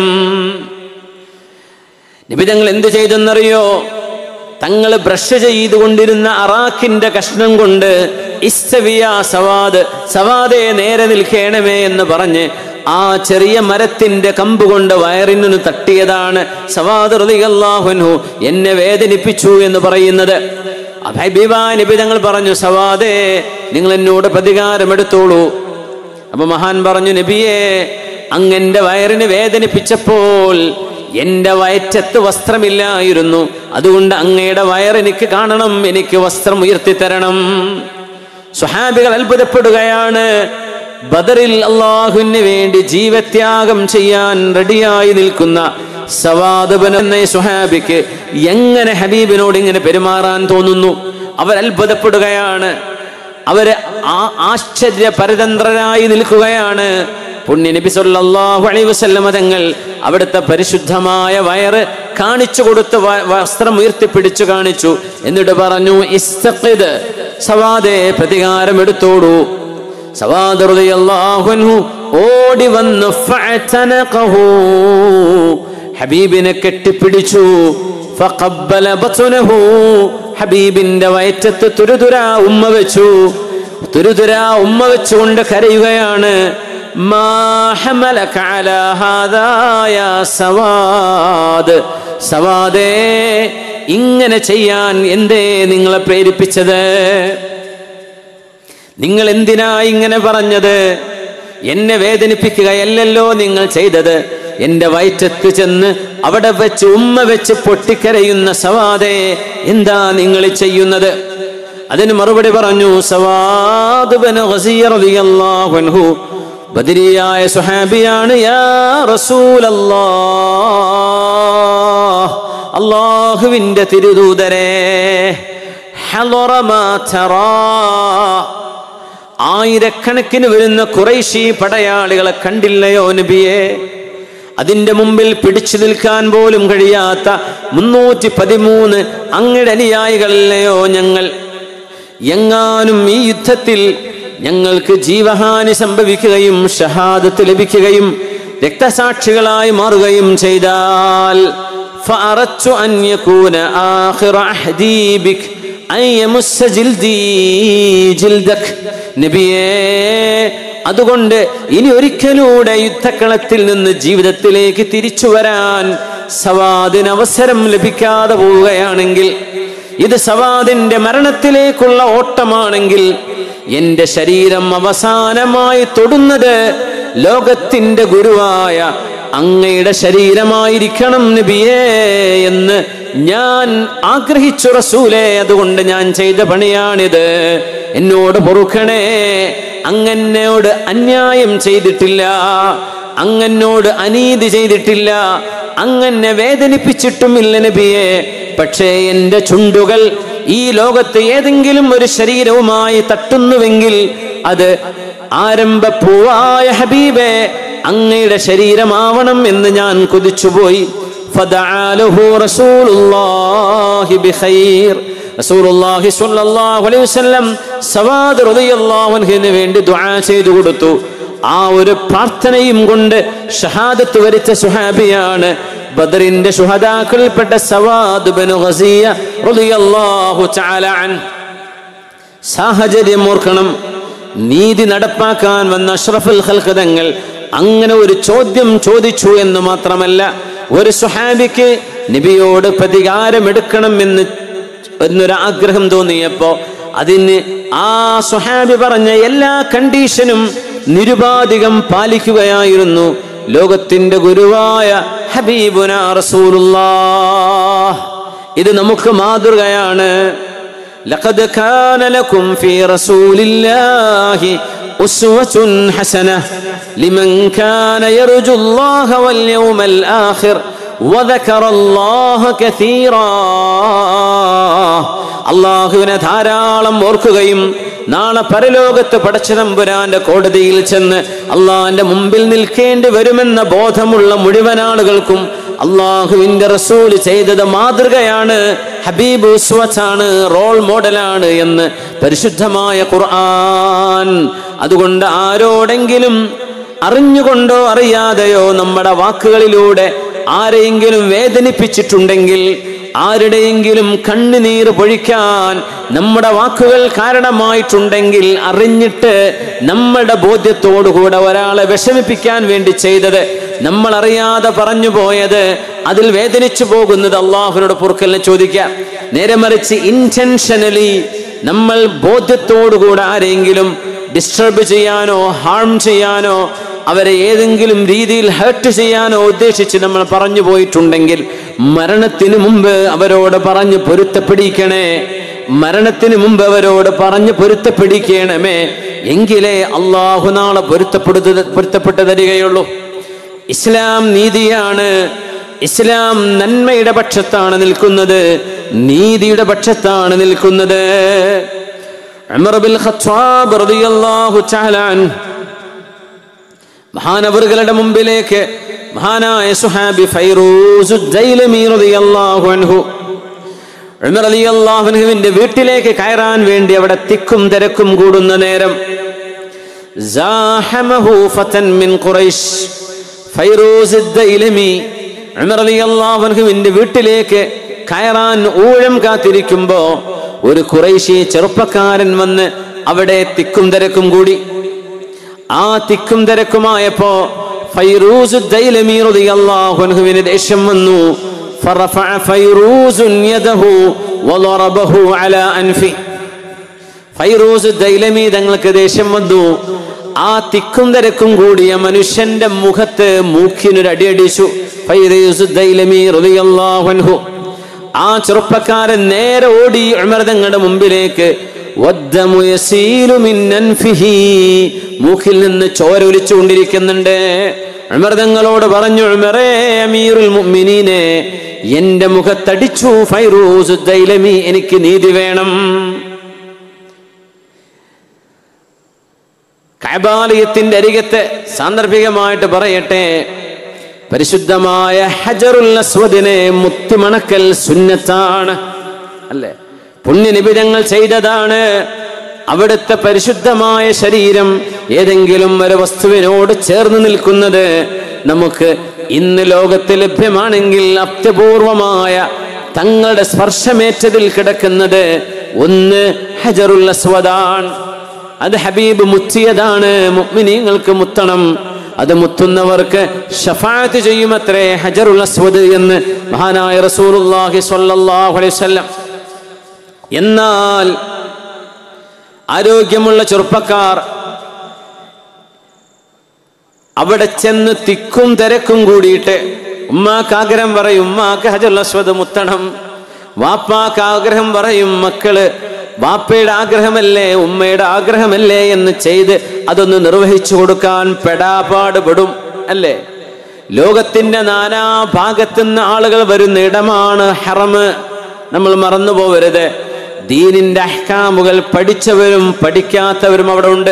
നബി തങ്ങൾ എന്ത് ചെയ്തെന്നറിയോ തങ്ങൾ ബ്രഷ് ചെയ്തുകൊണ്ടിരുന്ന അറാഖിന്റെ കഷ്ണം കൊണ്ട് ഇസ്തവിയ സവാദ് സവാദെ നേരെ നിൽക്കണമേ എന്ന് പറഞ്ഞ് ആ ചെറിയ മരത്തിന്റെ കമ്പ് കൊണ്ട് വയറിനു തട്ടിയതാണ് സവാദ് റളിയല്ലാഹുഅൻഹു എന്നെ വേദനിപ്പിച്ചു എന്ന് പറയുന്നത് അഭൈബിബാ നബി തങ്ങൾ പറഞ്ഞു സവാദേ നിങ്ങൾ എന്നോട് പ്രതികാരം എടുത്തോളൂ അപ്പൊ മഹാൻ പറഞ്ഞു നബിയെ അങ്ങന്റെ വയറിന് വേദനിപ്പിച്ചപ്പോൾ എന്റെ വയറ്റത്ത് വസ്ത്രമില്ലായിരുന്നു അതുകൊണ്ട് അങ്ങയുടെ വയർ എനിക്ക് കാണണം എനിക്ക് വസ്ത്രം ഉയർത്തി തരണം സുഹാബികൾ അത്ഭുതപ്പെടുകയാണ് ബദറിൽ അള്ളാഹുവിന് വേണ്ടി ജീവത്യാഗം ചെയ്യാൻ റെഡിയായി നിൽക്കുന്ന സവാദബൻ എന്ന ഈ സുഹാബിക്ക് എങ്ങനെ ഹബീബിനോട് ഇങ്ങനെ പെരുമാറാൻ തോന്നുന്നു അവർ അത്ഭുതപ്പെടുകയാണ് അവര് ആ ആശ്ചര്യ പരതന്ത്രരായി നിൽക്കുകയാണ് പുണ്യ നബി സല്ലല്ലാഹു അലൈഹി വസല്ലമ തങ്ങൾ അവിടുത്തെ പരിശുദ്ധമായ വയറ് കാണിച്ചു കൊടുത്ത് വ- വസ്ത്രം ഉയർത്തിപ്പിടിച്ചു കാണിച്ചു എന്നിട്ട് പറഞ്ഞു ഇസ്തഖിദ് സവാദേ പ്രതികാരം എടുത്തോളൂ സവാദ് റളിയല്ലാഹു അൻഹു ഓടി വന്നു ഫഅതനഖഹു ഹബീബിനെ കെട്ടിപ്പിടിച്ചു ഫഖബ്ബല ബത്നഹു ഹബീബിന്റെ വയറ്റത്ത് തുരുതുരാ ഉമ്മ വെച്ചു തുരുതുരാ ഉമ്മ വെച്ചുകൊണ്ട് കരയുകയാണ് മാ ഹമലക അലാ ഹാദാ യാ സവാദ് സവാദേ ഇങ്ങനെ ചെയ്യാൻ എന്തേ നിങ്ങളെ പ്രേരിപ്പിച്ചത് നിങ്ങൾ എന്തിനാ ഇങ്ങനെ പറഞ്ഞത് എന്നെ വേദനിപ്പിക്കുകയല്ലല്ലോ നിങ്ങൾ ചെയ്തത് എന്റെ വയറ്റത്ത് ചെന്ന് അവിടെ വെച്ച് ഉമ്മ വെച്ച് പൊട്ടിക്കരയുന്ന സവാദെ എന്താ നിങ്ങൾ ചെയ്യുന്നത് അതിന് മറുപടി പറഞ്ഞു സവാദ് ബിൻ ഗസിയ റളിയല്ലാഹു അൻഹു ബദരിയായ സുഹാബിയാണ് യാ റസൂലല്ലാഹ് അള്ളാഹുവിന്റെ തിരുദൂതരെ ഹളറ മാ തറാ ആയിരക്കണക്കിന് വരുന്ന കുറൈശി പടയാളികളെ കണ്ടില്ലയോ നബിയെ അതിന്റെ മുമ്പിൽ പിടിച്ചു നിൽക്കാൻ പോലും കഴിയാത്ത മുന്നൂറ്റി പതിമൂന്ന് അങ്ങയുടെ അനുയായികളല്ലയോ ഞങ്ങൾ എങ്ങാനും ഈ യുദ്ധത്തിൽ ഞങ്ങൾക്ക് ജീവഹാനി സംഭവിക്കുകയും ഷഹാദത്ത് ലഭിക്കുകയും രക്തസാക്ഷികളായി മാറുകയും ചെയ്താൽ فأردت أن يكون آخر عهدي بك أن يمس جلدي جلدك നബിയേ അതുകൊണ്ട് ഇനി ഒരിക്കലൂടെ യുദ്ധക്കളത്തിൽ നിന്ന് ജീവിതത്തിലേക്ക് തിരിച്ചു വരാൻ സവാദിന് അവസരം ലഭിക്കാതെ പോവുകയാണെങ്കിൽ ഇത് സവാദിന്റെ മരണത്തിലേക്കുള്ള ഓട്ടമാണെങ്കിൽ എന്റെ ശരീരം അവസാനമായി തൊടുന്നത് ലോകത്തിന്റെ ഗുരുവായ അങ്ങയുടെ ശരീരമായിരിക്കണം നബിയേ എന്ന് ഞാൻ ആഗ്രഹിച്ചു റസൂലേ അതുകൊണ്ട് ഞാൻ ചെയ്ത പണിയാണിത് എന്നോട് പൊറുക്കണേ അങ്ങനോട് അന്യായം ചെയ്തിട്ടില്ല അങ്ങനോട് അനീതി ചെയ്തിട്ടില്ല അങ്ങനെ വേദനിപ്പിച്ചിട്ടുമില്ല നബിയെ പക്ഷേ എൻ്റെ ചുണ്ടുകൾ ഈ ലോകത്ത് ഏതെങ്കിലും ഒരു ശരീരവുമായി തട്ടുന്നുവെങ്കിൽ അത് ആരംഭപ്പൂവായ ഹബീബെ അങ്ങയുടെ ശരീരമാവണം എന്ന് ഞാൻ കൊതിച്ചുപോയി ഫദഅലഹു റസൂലുള്ളാഹി ബിഖൈർ റസൂലുള്ളാഹി സ്വല്ലല്ലാഹു അലൈഹി വസല്ലം സവാദ് റളിയല്ലാഹു അൻഹുവിന് വേണ്ടി ദുആ ചെയ്തു കൊടുത്തു ആ ഒരു പ്രാർത്ഥനയും കൊണ്ട് ഷഹാദത്ത് വരിച്ച സുഹാബിയാണ് ബദറിന്റെ ശുഹദാക്കളിൽപ്പെട്ട സവാദ് ബിൻ ഗസിയ റളിയല്ലാഹു തആല അൻ സാഹചര്യം ഓർക്കണം നീതി നടപ്പാക്കാൻ വന്ന അഷ്റഫുൽ ഖൽഖതങ്ങൾ അങ്ങനെ ഒരു ചോദ്യം ചോദിച്ചു എന്ന് മാത്രമല്ല ഒരു സുഹാബിക്ക് നബിയോട് പ്രതികാരമെടുക്കണം എന്ന് എന്നൊരാഗ്രഹം തോന്നിയപ്പോ അതിന് ആ സുഹാബി പറഞ്ഞ എല്ലാ കണ്ടീഷനും നിരുപാധികം പാലിക്കുകയായിരുന്നു ലോകത്തിന്റെ ഗുരുവായ ഹബീബുന റസൂലുള്ളാഹ് ഇത് നമുക്ക് മാതൃകയാണ് لقد كان لكم في رسول الله أسوة حسنة لمن كان يرجو الله واليوم الآخر وذكر الله كثيرا അള്ളാഹുവിനെ ധാരാളം ഓർക്കുകയും നാളെ പരലോകത്ത് പടച്ചതമ്പുരാന്റെ കോടതിയിൽ ചെന്ന് അള്ളാഹിന്റെ മുമ്പിൽ നിൽക്കേണ്ടി വരുമെന്ന ബോധമുള്ള മുഴുവൻ ആളുകൾക്കും അള്ളാഹുവിന്റെ റസൂല് ചെയ്തത് മാതൃകയാണ് ഹബീബ് ഉസ്വത്താണ് റോൾ മോഡലാണ് എന്ന് പരിശുദ്ധമായ ഖുർആൻ അതുകൊണ്ട് ആരോടെങ്കിലും അറിഞ്ഞുകൊണ്ടോ അറിയാതെയോ നമ്മുടെ വാക്കുകളിലൂടെ ആരെയെങ്കിലും വേദനിപ്പിച്ചിട്ടുണ്ടെങ്കിൽ ആരുടെയെങ്കിലും കണ്ണുനീർ പൊഴിക്കാൻ നമ്മുടെ വാക്കുകൾ കാരണമായിട്ടുണ്ടെങ്കിൽ അറിഞ്ഞിട്ട് നമ്മുടെ ബോധ്യത്തോടുകൂടെ ഒരാളെ വിഷമിപ്പിക്കാൻ വേണ്ടി ചെയ്തത് നമ്മൾ അറിയാതെ പറഞ്ഞു പോയത് അതിൽ വേദനിച്ചു പോകുന്നത് അള്ളാഹുനോട് പൊറുക്കലിനെ ചോദിക്കാം നേരെ മറിച്ച് ഇന്റൻഷനലി നമ്മൾ ബോധ്യത്തോടുകൂടെ ആരെങ്കിലും ഡിസ്റ്റർബ് ചെയ്യാനോ ഹാം ചെയ്യാനോ അവരെ ഏതെങ്കിലും രീതിയിൽ ഹേർട്ട് ചെയ്യാനോ ഉദ്ദേശിച്ച് നമ്മൾ പറഞ്ഞു പോയിട്ടുണ്ടെങ്കിൽ മരണത്തിന് മുമ്പ് അവരോട് പറഞ്ഞ് പൊരുത്തപ്പെടിക്കണേ മരണത്തിന് മുമ്പ് അവരോട് പറഞ്ഞ് പൊരുത്തപ്പെടിക്കണമേ എങ്കിലേ അള്ളാഹു നാളെ പൊരുത്തപ്പെടുത്ത പൊരുത്തപ്പെട്ടു തരികയുള്ളൂ ഇസ്ലാം നീതിയാണ് ഇസ്ലാം നന്മയുടെ പക്ഷത്താണ് നിൽക്കുന്നത് നീതിയുടെ പക്ഷത്താണ് നിൽക്കുന്നത് ഉമർ ബിൻ ഖത്താബ് റളിയല്ലാഹു തആല അൻഹു മഹാനവറുകളുടെ മുമ്പിലേക്ക് മഹാനായ സുഹാബി ഫൈറൂസു ദൈലമി റളിയല്ലാഹു അൻഹു ഉമർ റളിയല്ലാഹു അൻഹുവിന്റെ വീട്ടിലേക്ക് കയറാൻ വേണ്ടി അവിടെ തിക്കും തിരക്കും കൂടുന്ന നേരം زاحمه فتى من قريش ഫൈറൂസ് ദൈലമി ഉമർ റളിയല്ലാഹു അൻഹുവിന്റെ വീട്ടിലേക്ക് കയറാൻ ഊഴം കാത്തിരിക്കുമ്പോ ഒരു കുറൈശി ചെറുപ്പക്കാരൻ വന്ന് അവിടെ തിക്കും തിരക്കും കൂടി ആ തിക്കും തിരക്കുമായപ്പോ ഫൈറൂസ് ദൈലമി റളിയല്ലാഹു അൻഹുവിന് ദേഷ്യം വന്നു فرفع فيروز يده وضربه على أنفه ഫൈറൂസ് ദൈലമി തങ്ങൾക്ക് ദേഷ്യം വന്നു ആ തിക്കും തിരക്കും കൂടിയ മനുഷ്യന്റെ മുഖത്ത് മൂക്കിനൊരു അടിയടിച്ചു ഫൈറൂസ് ദൈലമി റളിയല്ലാഹു അൻഹു ആ ചെറുപ്പക്കാരൻ നേരെ ഓടി ഉമർ തങ്ങളുടെ മുമ്പിലേക്ക് വദ്ദമു യസീലു മിൻ അൻഫിഹി. മൂക്കിൽ നിന്ന് ചോര ഒലിച്ചുകൊണ്ടിരിക്കുന്നുണ്ട് ഉമർ തങ്ങളോട് പറഞ്ഞു ഉമറേ അമീറുൽ മുഅ്മിനീനെ എന്റെ മുഖത്തടിച്ചു ഫൈറൂസ് ദൈലമി എനിക്ക് നീതി വേണം കൈബാലയത്തിന്റെ അരികത്ത് സാന്ദർഭികമായിട്ട് പറയട്ടെ പരിശുദ്ധമായ ഹജറുൽ അസ്വദിനെ മുത്തിമണക്കൽ സുന്നത്താണ് അല്ലേ പുണ്യനിബിധങ്ങൾ ചെയ്തതാണ് അവിടുത്തെ പരിശുദ്ധമായ ശരീരം ഏതെങ്കിലും ഒരു വസ്തുവിനോട് ചേർന്ന് നിൽക്കുന്നത് നമുക്ക് ഇന്ന് ലോകത്ത് ലഭ്യമാണെങ്കിൽ അത്യപൂർവമായ തങ്ങളുടെ സ്പർശമേറ്റതിൽ കിടക്കുന്നത് ഒന്ന് ഹജറുൽ അസ്വദാണ് അത് ഹബീബ് മുത്തിയതാണ് മുഅ്മിനീങ്ങൾക്ക് മുത്തണം അത് മുത്തുന്നവർക്ക് ഷഫാത്ത് ചെയ്യുമത്രേ ഹജറുൽ അസ്വദ് എന്ന് മഹാനായ റസൂലുള്ളാഹി സ്വല്ലല്ലാഹു അലൈഹി വസല്ലം എന്നാൽ ആരോഗ്യമുള്ള ചെറുപ്പക്കാർ അവിടെ ചെന്ന് തിക്കും തിരക്കും കൂടിയിട്ട് ഉമ്മാക്ക് ആഗ്രഹം പറയും ഉമ്മാക്ക് ഹജറുൽ അസ്വദ് മുത്തണം വാപ്പാക്ക് ആഗ്രഹം പറയും മക്കള് ബാപ്പയുടെ ആഗ്രഹമല്ലേ ഉമ്മയുടെ ആഗ്രഹമല്ലേ എന്ന് ചെയ്ത് അതൊന്ന് നിർവഹിച്ചു കൊടുക്കാൻ പെടാപാട് പെടും അല്ലേ ലോകത്തിന്റെ നാനാ ഭാഗത്തുനിന്ന് ആളുകൾ വരുന്ന ഇടമാണ് ഹറമ് നമ്മൾ മറന്നു പോവരുത് ദീനിന്റെ അഹ്കാമുകൾ പഠിച്ചവരും പഠിക്കാത്തവരും അവിടെ ഉണ്ട്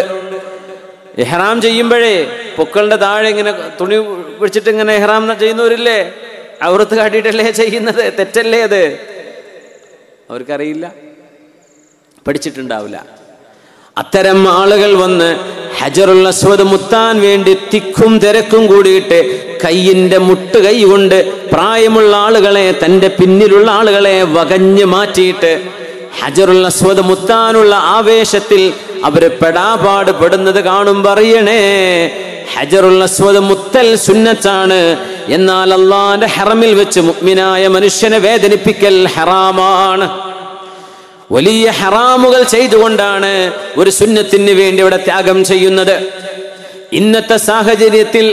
ഇഹ്റാം ചെയ്യുമ്പോഴേ പൊക്കളുടെ താഴെ ഇങ്ങനെ തുണി പിടിച്ചിട്ട് ഇങ്ങനെ ഇഹ്റാം ചെയ്യുന്നവരില്ലേ അവർത്ത് കാട്ടിയിട്ടല്ലേ ചെയ്യുന്നത് തെറ്റല്ലേ അത് അവർക്കറിയില്ല പഠിച്ചിട്ടുണ്ടാവില്ല അത്തരം ആളുകൾ വന്ന് ഹജറുൽ അസ്വദ് മുത്താൻ വേണ്ടി തിക്കും തിരക്കും കൂടിയിട്ട് കയ്യിന്റെ മുട്ട് കൈ കൊണ്ട് പ്രായമുള്ള ആളുകളെ തന്റെ പിന്നിലുള്ള ആളുകളെ വകഞ്ഞു മാറ്റിയിട്ട് ഹജറുൽ അസ്വദ് മുത്താനുള്ള ആവേശത്തിൽ അവര് പെടാപാട് പെടുന്നത് കാണുമ്പോ അറിയണേ ഹജറുൽ അസ്വദ് മുത്തൽ സുന്നത്താണ് എന്നാൽ അള്ളാന്റെ ഹറമിൽ വെച്ച് മുഗ്മിനായ മനുഷ്യനെ വേദനിപ്പിക്കൽ ഹറാമാണ് വലിയ ഹറാമുകൾ ചെയ്തുകൊണ്ടാണ് ഒരു സുന്നത്തിന് വേണ്ടി ഇവിടെ ത്യാഗം ചെയ്യുന്നത് ഇന്നത്തെ സാഹചര്യത്തിൽ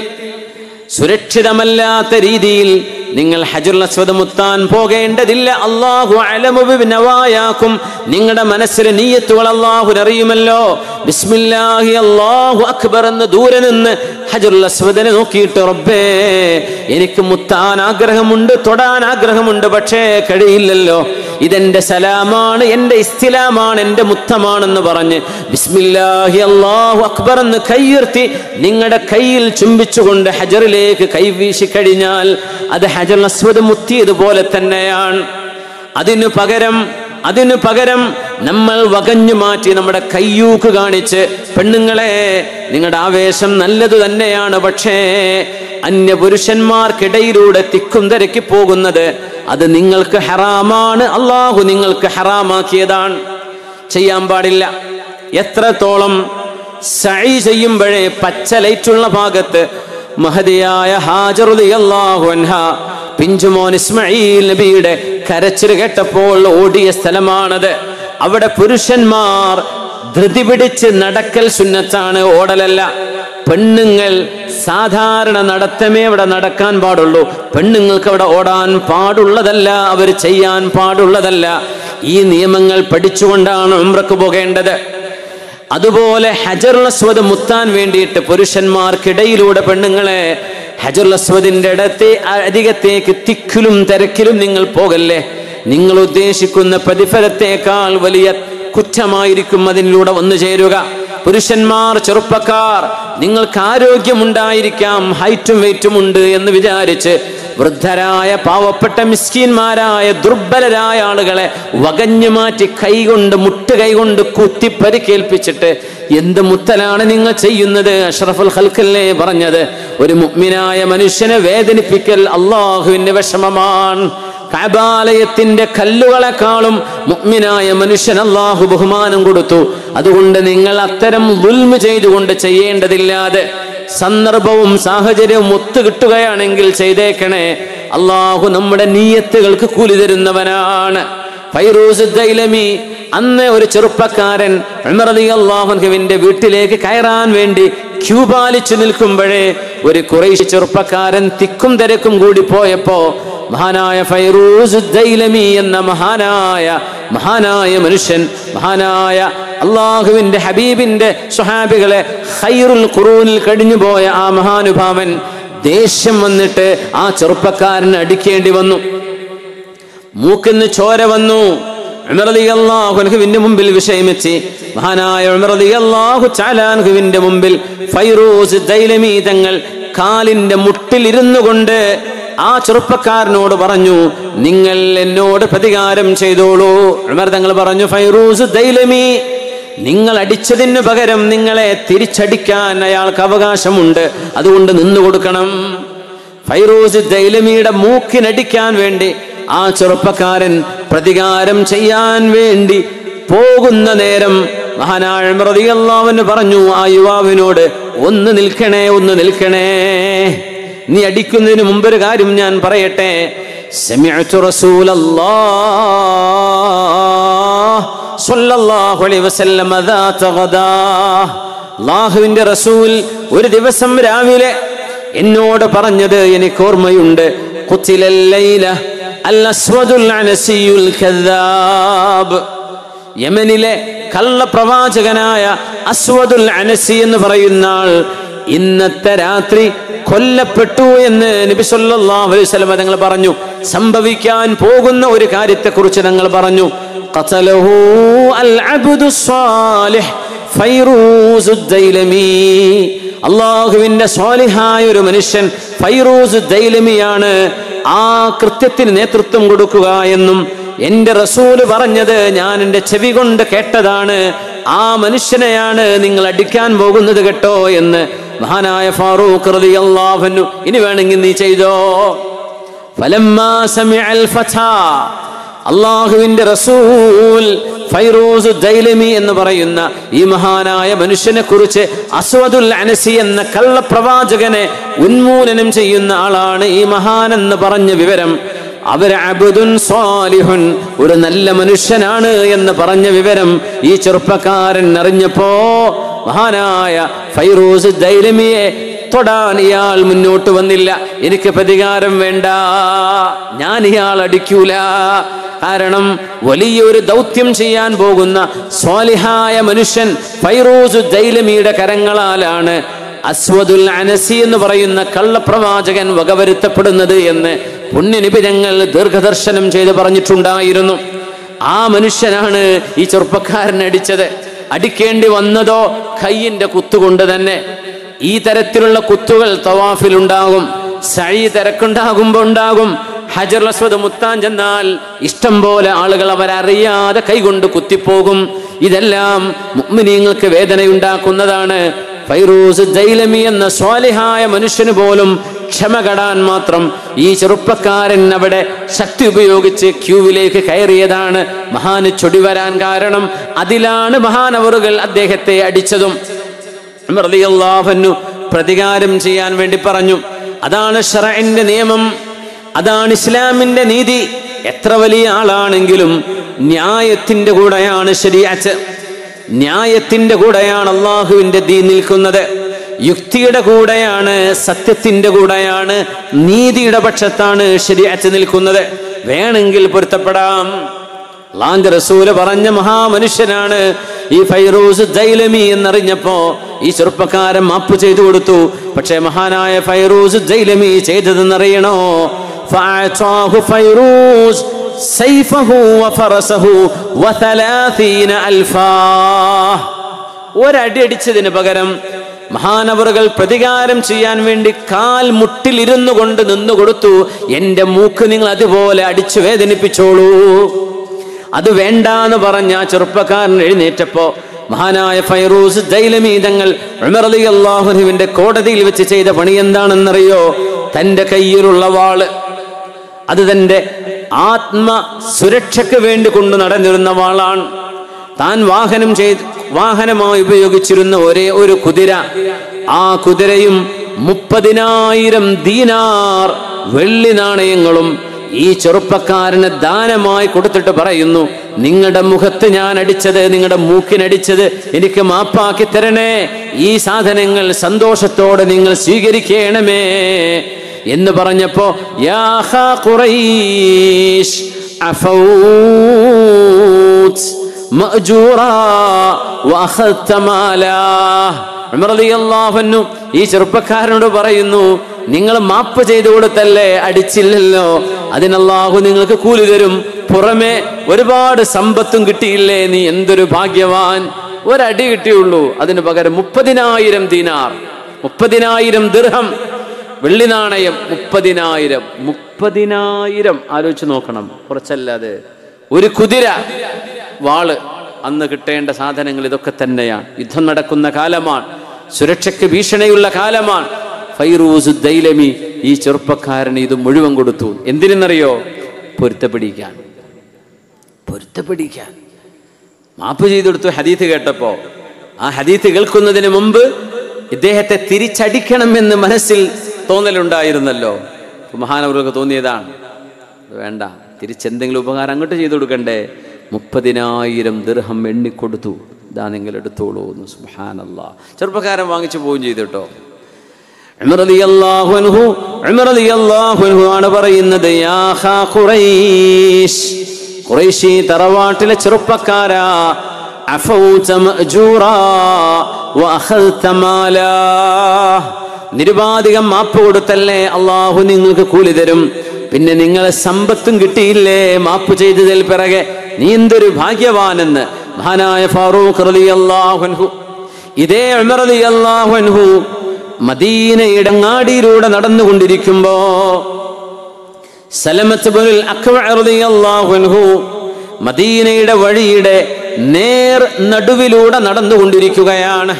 സുരക്ഷിതമല്ലാത്ത രീതിയിൽ നിങ്ങൾ ഹജുൽ അസ്വദ് മുത്താൻ പോകേണ്ടതില്ല അള്ളാഹു അലമുബിനവായാക്കും നിങ്ങളുടെ മനസ്സിലെ നീയത്തുകൾ അള്ളാഹു അറിയുമല്ലോ ബിസ്മില്ലാഹി അള്ളാഹു അക്ബർ എന്ന് ദൂരെ നിന്ന് ഹജുൽ അസ്വദിനെ നോക്കിയിട്ട് റബ്ബേ എനിക്ക് മുത്താൻ ആഗ്രഹമുണ്ട് തൊടാൻ ആഗ്രഹമുണ്ട് പക്ഷേ കഴിയില്ലല്ലോ ഇതെന്റെ സലാമാണ് എന്റെ ഇസ്തിലാമാണ് എന്റെ മുത്തമാണെന്ന് പറഞ്ഞ് ബിസ്മില്ലാഹി അള്ളാഹു അക്ബർ എന്ന് കൈയുയർത്തി നിങ്ങളുടെ കയ്യിൽ ചുംബിച്ചുകൊണ്ട് ഹജറിലേക്ക് കൈവീശി കഴിഞ്ഞാൽ അത് ഹജർ അസ്വദ് മുത്തിയതുപോലെ തന്നെയാണ് അതിനു പകരം അതിനു പകരം നമ്മൾ വകഞ്ഞു മാറ്റി നമ്മുടെ കയ്യൂക്ക് കാണിച്ച് പെണ്ണുങ്ങളെ നിങ്ങളുടെ ആവേശം നല്ലതു തന്നെയാണ് പക്ഷേ അന്യ പുരുഷന്മാർക്കിടയിലൂടെ തിക്കും തിരക്കി പോകുന്നത് അത് നിങ്ങൾക്ക് ഹറാമാണ് അള്ളാഹു നിങ്ങൾക്ക് ഹറാമാക്കിയതാണ് ചെയ്യാൻ പാടില്ല എത്രത്തോളം സഴി ചെയ്യുമ്പോഴേ പച്ച ലൈറ്റുള്ള ഭാഗത്ത് മഹതിയായ ഹാജറുദിയല്ലാഹു അൻഹ പിഞ്ചുമോൻ ഇസ്മയിൽ നബിയുടെ കരച്ചിൽ കേട്ടപ്പോൾ ഓടിയ സ്ഥലമാണത് അവിടെ പുരുഷന്മാർ ധൃതി പിടിച്ച് നടക്കൽ സുന്നത്താണ് ഓടലല്ല പെണ്ണുങ്ങൾ സാധാരണ നടത്തമേ അവിടെ നടക്കാൻ പാടുള്ളൂ പെണ്ണുങ്ങൾക്ക് അവിടെ ഓടാൻ പാടുള്ളതല്ല അവർ ചെയ്യാൻ പാടുള്ളതല്ല ഈ നിയമങ്ങൾ പഠിച്ചുകൊണ്ടാണ് ഉംറക്ക് പോകേണ്ടത് അതുപോലെ ഹജറുൽ അസ്വദ് മുത്താൻ വേണ്ടിയിട്ട് പുരുഷന്മാർക്കിടയിലൂടെ പെണ്ണുങ്ങളെ ഹജറുൽ അസ്വദിന്റെ ഇടത്തെ അധികത്തേക്ക് തിക്കിലും തിരക്കിലും നിങ്ങൾ പോകല്ലേ നിങ്ങൾ ഉദ്ദേശിക്കുന്ന പ്രതിഫലത്തേക്കാൾ വലിയ കുറ്റമായിരിക്കും അതിലൂടെ വന്നു ചേരുക പുരുഷന്മാർ ചെറുപ്പക്കാർ നിങ്ങൾക്ക് ആരോഗ്യമുണ്ടായിരിക്കാം ഹൈറ്റും വെയിറ്റും ഉണ്ട് എന്ന് വിചാരിച്ച് വൃദ്ധരായ പാവപ്പെട്ട മിസ്കീന്മാരായ ദുർബലരായ ആളുകളെ വകഞ്ഞു മാറ്റി കൈകൊണ്ട് മുട്ട് കൈകൊണ്ട് കുത്തി പരിക്കേൽപ്പിച്ചിട്ട് എന്ത് മുത്തലാണ് നിങ്ങൾ ചെയ്യുന്നത് അഷ്റഫുൽ ഹൽക്കല്ലേ പറഞ്ഞത് ഒരു മുഗ്മിനായ മനുഷ്യനെ വേദനിപ്പിക്കൽ അള്ളാഹുവിന്റെ വിഷമമാണ് കബാലയത്തിന്റെ കല്ലുകളെക്കാളും മുഗ്മിനായ മനുഷ്യൻ അള്ളാഹു ബഹുമാനം കൊടുത്തു അതുകൊണ്ട് നിങ്ങൾ അത്തരം ദുൽമ ചെയ്തുകൊണ്ട് ചെയ്യേണ്ടതില്ലാതെ സന്ദർഭവും സാഹചര്യവും ഒത്തുകിട്ടുകയാണെങ്കിൽ ചെയ്തേക്കണേ അള്ളാഹു നമ്മുടെ നീയത്തുകൾക്ക് കൂലി തരുന്നവനാണ് ഫൈറൂസ് ദൈലമി അന്ന് ഒരു ചെറുപ്പക്കാരൻ ഉമർ റളിയല്ലാഹുവിന്റെ വീട്ടിലേക്ക് കയറാൻ വേണ്ടി ക്യൂ പാലിച്ചു നിൽക്കുമ്പോഴേ ഒരു കുറേശ്ശി ചെറുപ്പക്കാരൻ തിക്കും തിരക്കും കൂടി പോയപ്പോ മഹാനായ ഫൈറൂസ് ദൈലമി എന്ന മഹാനായ മഹാനായ മനുഷ്യൻ മഹാനായ അള്ളാഹുവിന്റെ ഹബീബിന്റെ സ്വഹാബികളെ ഖൈറുൽ ഖുറൂനിൽ കഴിഞ്ഞുപോയ ആ മഹാനുഭാവൻ ദേഷ്യം വന്നിട്ട് ആ ചെറുപ്പക്കാരന് അടിക്കേണ്ടി വന്നു മൂക്കിന്ന് ചോര വന്നു ഉമർദിയല്ലാഹുവിന്റെ മുമ്പിൽ വിഷയമെത്തി മഹാനായ ഉമർദിയല്ലാഹു ചാലാൻഹുവിന്റെ മുമ്പിൽ ഫൈറൂസ് ദൈലമി തങ്ങൾ കാലിന്റെ മുട്ടിൽ ഇരുന്നു കൊണ്ട് ആ ചെറുപ്പക്കാരനോട് പറഞ്ഞു നിങ്ങൾ എന്നോട് പ്രതികാരം ചെയ്തോളൂ ഉമർ തങ്ങൾ പറഞ്ഞു ഫൈറൂസ് ദൈലമി നിങ്ങൾ അടിച്ചതിന് പകരം നിങ്ങളെ തിരിച്ചടിക്കാൻ അയാൾക്ക് അവകാശമുണ്ട് അതുകൊണ്ട് നിന്നു കൊടുക്കണം ഫൈറൂസ് ദൈലമിയുടെ മൂക്കിനടിക്കാൻ വേണ്ടി ആ ചെറുപ്പക്കാരൻ പ്രതികാരം ചെയ്യാൻ വേണ്ടി പോകുന്ന നേരം മഹാനായ റളിയല്ലാഹുവിന് പറഞ്ഞു ആ യുവാവിനോട് ഒന്ന് നിൽക്കണേ ഒന്ന് നിൽക്കണേ നീ അടിക്കുന്നതിന് മുമ്പൊരു കാര്യം ഞാൻ പറയട്ടെ സമിഅ്തു റസൂലല്ലാഹ് സ്വല്ലല്ലാഹു അലൈഹി വസല്ലം ദാത ഗദാ അല്ലാഹുവിന്റെ റസൂൽ ഒരു ദിവസം രാവിലെ എന്നോട് പറഞ്ഞത് എനിക്ക് ഓർമ്മയുണ്ട് ഖുതിലൽ ലൈല അൽ അസ്വദുൽ അനസിയുൽ കദ്ദാബ് യമനിലെ കള്ളപ്രവാചകനായ അസ്വദുൽ അനസി എന്ന് പറയുന്ന ആൾ ഇന്നത്തെ രാത്രി കൊല്ലപ്പെട്ടു എന്ന് നബി സല്ലല്ലാഹു അലൈഹി വസല്ലം തങ്ങൾ പറഞ്ഞു സംഭവിക്കാൻ പോകുന്ന ഒരു കാര്യത്തെക്കുറിച്ച് തങ്ങൾ പറഞ്ഞു ഖതലഹു അൽ അബ്ദു സ്വാലിഹ് ഫൈറൂസ് ദൈലമി അള്ളാഹുവിന്റെ സ്വാലിഹായ ഒരു മനുഷ്യൻ ഫൈറൂസ് ദൈലമിയാണ് ആ കൃത്യത്തിന് നേതൃത്വം കൊടുക്കുക എന്നും എന്റെ റസൂല് പറഞ്ഞത് ഞാൻ എന്റെ ചെവി കൊണ്ട് കേട്ടതാണ് ആ മനുഷ്യനെയാണ് നിങ്ങൾ അടിക്കാൻ പോകുന്നത് കേട്ടോ എന്ന് മഹാനായ ഫാറൂഖ് റളിയല്ലാഹു അൻഹു ഇനി വേണമെങ്കിൽ നീ ചെയ്തോ ഫലമ്മാ സമിഅൽ ഫഥാ അള്ളാഹുവിന്റെ റസൂൽ ഫൈറൂസ് ദൈലമി എന്ന് പറയുന്ന ഈ മഹാനായ മനുഷ്യനെ കുറിച്ച് അസ്വദുൽ അനസി എന്ന കള്ളപ്രവാചകനെ ഉന്മൂലനം ചെയ്യുന്ന ആളാണ് ഈ മഹാൻ എന്ന് പറഞ്ഞ വിവരം അവർ അബുദുൻ സ്വാലിഹുൻ ഒരു നല്ല മനുഷ്യനാണ് എന്ന് പറഞ്ഞ വിവരം ഈ ചെറുപ്പക്കാരൻ അറിഞ്ഞപ്പോ മഹാനായ ഫൈറൂസ് ദൈലമിയെ തൊടാൻ ഇയാൾ മുന്നോട്ട് വന്നില്ല എനിക്ക് പ്രതികാരം വേണ്ട ഞാൻ ഇയാൾ അടിക്കൂല കാരണം വലിയൊരു ദൗത്യം ചെയ്യാൻ പോകുന്ന സ്വാലിഹായ മനുഷ്യൻ ഫൈറൂസ് ദൈലമിയുടെ കരങ്ങളാലാണ് അസ്വദുൽ അനസി എന്ന് പറയുന്ന കള്ളപ്രവാചകൻ വകവരുത്തപ്പെടുന്നത് എന്ന് പുണ്യനിബിധങ്ങൾ ദീർഘദർശനം ചെയ്ത് പറഞ്ഞിട്ടുണ്ടായിരുന്നു ആ മനുഷ്യനാണ് ഈ ചെറുപ്പക്കാരൻ അടിച്ചത് അടിക്കേണ്ടി വന്നതോ കയ്യിന്റെ കുത്തുകൊണ്ട് തന്നെ ഈ തരത്തിലുള്ള കുത്തുകൾ തവാഫിലുണ്ടാകും സഴി തിരക്കുണ്ടാകുമ്പോ ഉണ്ടാകും ഹജർ അസ്വദ് മുത്താൻ ചെന്നാൽ ഇഷ്ടം പോലെ ആളുകൾ അവരറിയാതെ കൈകൊണ്ട് കുത്തിപ്പോകും ഇതെല്ലാം മുഅ്മിനീങ്ങൾക്ക് വേദനയുണ്ടാക്കുന്നതാണ് ഫൈറൂസ് ജൈലമി എന്ന സ്വാലിഹായ മനുഷ്യന് പോലും ക്ഷമ കടാൻ മാത്രം ഈ ചെറുപ്പക്കാരൻ അവിടെ ശക്തി ഉപയോഗിച്ച് ക്യൂവിലേക്ക് കയറിയതാണ് മഹാന് ചൊടി വരാൻ കാരണം അതിലാണ് മഹാനവറുകൾ അദ്ദേഹത്തെ അടിച്ചതും ഉമർ റളിയല്ലാഹു അൻഹു പ്രതികാരം ചെയ്യാൻ വേണ്ടി പറഞ്ഞു അതാണ് ഷറഇന്റെ നിയമം അതാണ് ഇസ്ലാമിന്റെ നീതി എത്ര വലിയ ആളാണെങ്കിലും ന്യായത്തിന്റെ കൂടെയാണ് ശരിയാച്ച് ന്യായത്തിന്റെ കൂടെയാണ് അള്ളാഹുവിന്റെ ദീൻ നിൽക്കുന്നത് യുക്തിയുടെ കൂടെയാണ് സത്യത്തിന്റെ കൂടെയാണ് നീതിയുടെ പക്ഷത്താണ് ശരിയാച്ച് നിൽക്കുന്നത് വേണമെങ്കിൽ പൊരുത്തപ്പെടാം അള്ളാന്റെ റസൂല് പറഞ്ഞ മഹാമനുഷ്യനാണ് ഈ ഫൈറൂസ് ജൈലമി എന്നറിഞ്ഞപ്പോ ഈ ചെറുപ്പക്കാരൻ മാപ്പ് ചെയ്തു കൊടുത്തു പക്ഷേ മഹാനായ ഫൈറൂസ് ജൈലമി ചെയ്തതെന്നറിയണോ فأعطاه فيروز سيفه وفرسه وثلاثين ألفا ഒരടി അടിച്ചതിന് പകരം മഹാനവറുകൾ പ്രതികാരം ചെയ്യാൻ വേണ്ടി കാൽ മുട്ടിലിരുന്നു കൊണ്ട് നിന്നു കൊടുത്തു എന്റെ മൂക്ക് നിങ്ങൾ അതുപോലെ അടിച്ചു വേദനിപ്പിച്ചോളൂ അത് വേണ്ടാന്ന് പറഞ്ഞ ആ ചെറുപ്പക്കാരൻ എഴുന്നേറ്റപ്പോ മഹാനായ ഫൈറൂസ് ദൈലമീതങ്ങൾ ഉമർലി അള്ളാഹുനുവിന്റെ കോടതിയിൽ വെച്ച് ചെയ്ത പണി എന്താണെന്നറിയോ തന്റെ കയ്യിലുള്ള വാള് അത് തന്റെ ആത്മ സുരക്ഷയ്ക്ക് വേണ്ടി കൊണ്ടു നടന്നിരുന്ന വാളാണ് താൻ വാഹനം ചെയ്ത് വാഹനമായി ഉപയോഗിച്ചിരുന്ന ഒരേ ഒരു കുതിര ആ കുതിരയും മുപ്പതിനായിരം ദീനാർ വെള്ളി നാണയങ്ങളും ഈ ചെറുപ്പക്കാരന് ദാനമായി കൊടുത്തിട്ട് പറയുന്നു നിങ്ങളുടെ മുഖത്ത് ഞാൻ അടിച്ചത് നിങ്ങളുടെ മൂക്കിനടിച്ചത് എനിക്ക് മാപ്പാക്കി തരണേ ഈ സാധനങ്ങൾ സന്തോഷത്തോടെ നിങ്ങൾ സ്വീകരിക്കണമേ എന്ന് പറഞ്ഞപ്പോ യാ ഹാ ഖുറൈശ് അഫൗത് മഅ്ജൂറാ വഅഖദ്ത മാലാ ഉമർ റളിയല്ലാഹു അൻഹു ഈ ചെറുപ്പക്കാരനോട് പറയുന്നു നിങ്ങൾ മാപ്പ് ചെയ്തു കൊടുത്തല്ലേ അടിച്ചില്ലല്ലോ അതിനല്ലാഹു നിങ്ങൾക്ക് കൂലി തരും പുറമെ ഒരുപാട് സമ്പത്തും കിട്ടിയില്ലേ നീ എന്തൊരു ഭാഗ്യവാൻ ഒരടി കിട്ടിയുള്ളൂ അതിന് പകരം മുപ്പതിനായിരം ദീനാർ മുപ്പതിനായിരം ദിർഹം വെള്ളി നാണയം മുപ്പതിനായിരം മുപ്പതിനായിരം ആലോചിച്ച് നോക്കണം കുറച്ചല്ലാതെ ഒരു കുതിര വാള് അന്ന് കിട്ടേണ്ട സാധനങ്ങൾ ഇതൊക്കെ തന്നെയാണ് യുദ്ധം നടക്കുന്ന കാലമാണ് സുരക്ഷയ്ക്ക് ഭീഷണിയുള്ള കാലമാണ് ഫൈറൂസ് ദൈലമി ഈ ചെറുപ്പക്കാരന് ഇത് മുഴുവൻ കൊടുത്തു എന്തിനെന്നറിയോ പൊരുത്തപ്പിടിക്കാൻ പൊരുത്തപ്പിടിക്കാൻ മാപ്പ് ചെയ്തെടുത്തു ഹദീത്ത് കേട്ടപ്പോ ആ ഹദീത്ത് കേൾക്കുന്നതിന് മുമ്പ് ഇദ്ദേഹത്തെ തിരിച്ചടിക്കണമെന്ന് മനസ്സിൽ തോന്നലുണ്ടായിരുന്നല്ലോ അപ്പൊ മഹാനവർക്ക് തോന്നിയതാണ് ഇത് വേണ്ട തിരിച്ചെന്തെങ്കിലും ഉപകാരം അങ്ങോട്ട് ചെയ്തു കൊടുക്കണ്ടേ മുപ്പതിനായിരം ദീർഘം എണ്ണിക്കൊടുത്തു ഇതാ നിങ്ങൾ എടുത്തോളൂ എന്ന് സുഹാനല്ല ചെറുപ്പക്കാരൻ വാങ്ങിച്ചു പോവുകയും ചെയ്തു കേട്ടോ ഉമർ റളിയല്ലാഹു അൻഹു ഉമർ റളിയല്ലാഹു അൻഹു ആണ് പറയുന്നത് യാ ഖാ ഖുറൈശ് ഖുറൈശി തറവാട്ടിലെ ചെറുപ്പക്കാരാ അഫൗത മഅജൂറാ വഅഖൽത മാലാ നിരുപാധികം മാപ്പ് കൊടുത്തല്ലേ അള്ളാഹു നിങ്ങൾക്ക് കൂലി തരും പിന്നെ നിങ്ങളെ സമ്പത്തും കിട്ടിയില്ലേ മാപ്പ് ചെയ്തതിൽ പിറകെ നീ എന്തൊരു ഭാഗ്യവാനെന്ന് മഹാനായ ഫാറൂഖ് റളിയല്ലാഹു അൻഹു ഇതേ ഉമർ റളിയല്ലാഹു അൻഹു മദീനയുടെ അങ്ങാടിയിലൂടെ നടന്നുകൊണ്ടിരിക്കുമ്പോ സലമത്ത് ബിനുൽ അക്വഅ റളിയല്ലാഹു അൻഹു മദീനയുടെ വഴിയുടെ നേർ നടുവിലൂടെ നടന്നുകൊണ്ടിരിക്കുകയാണ്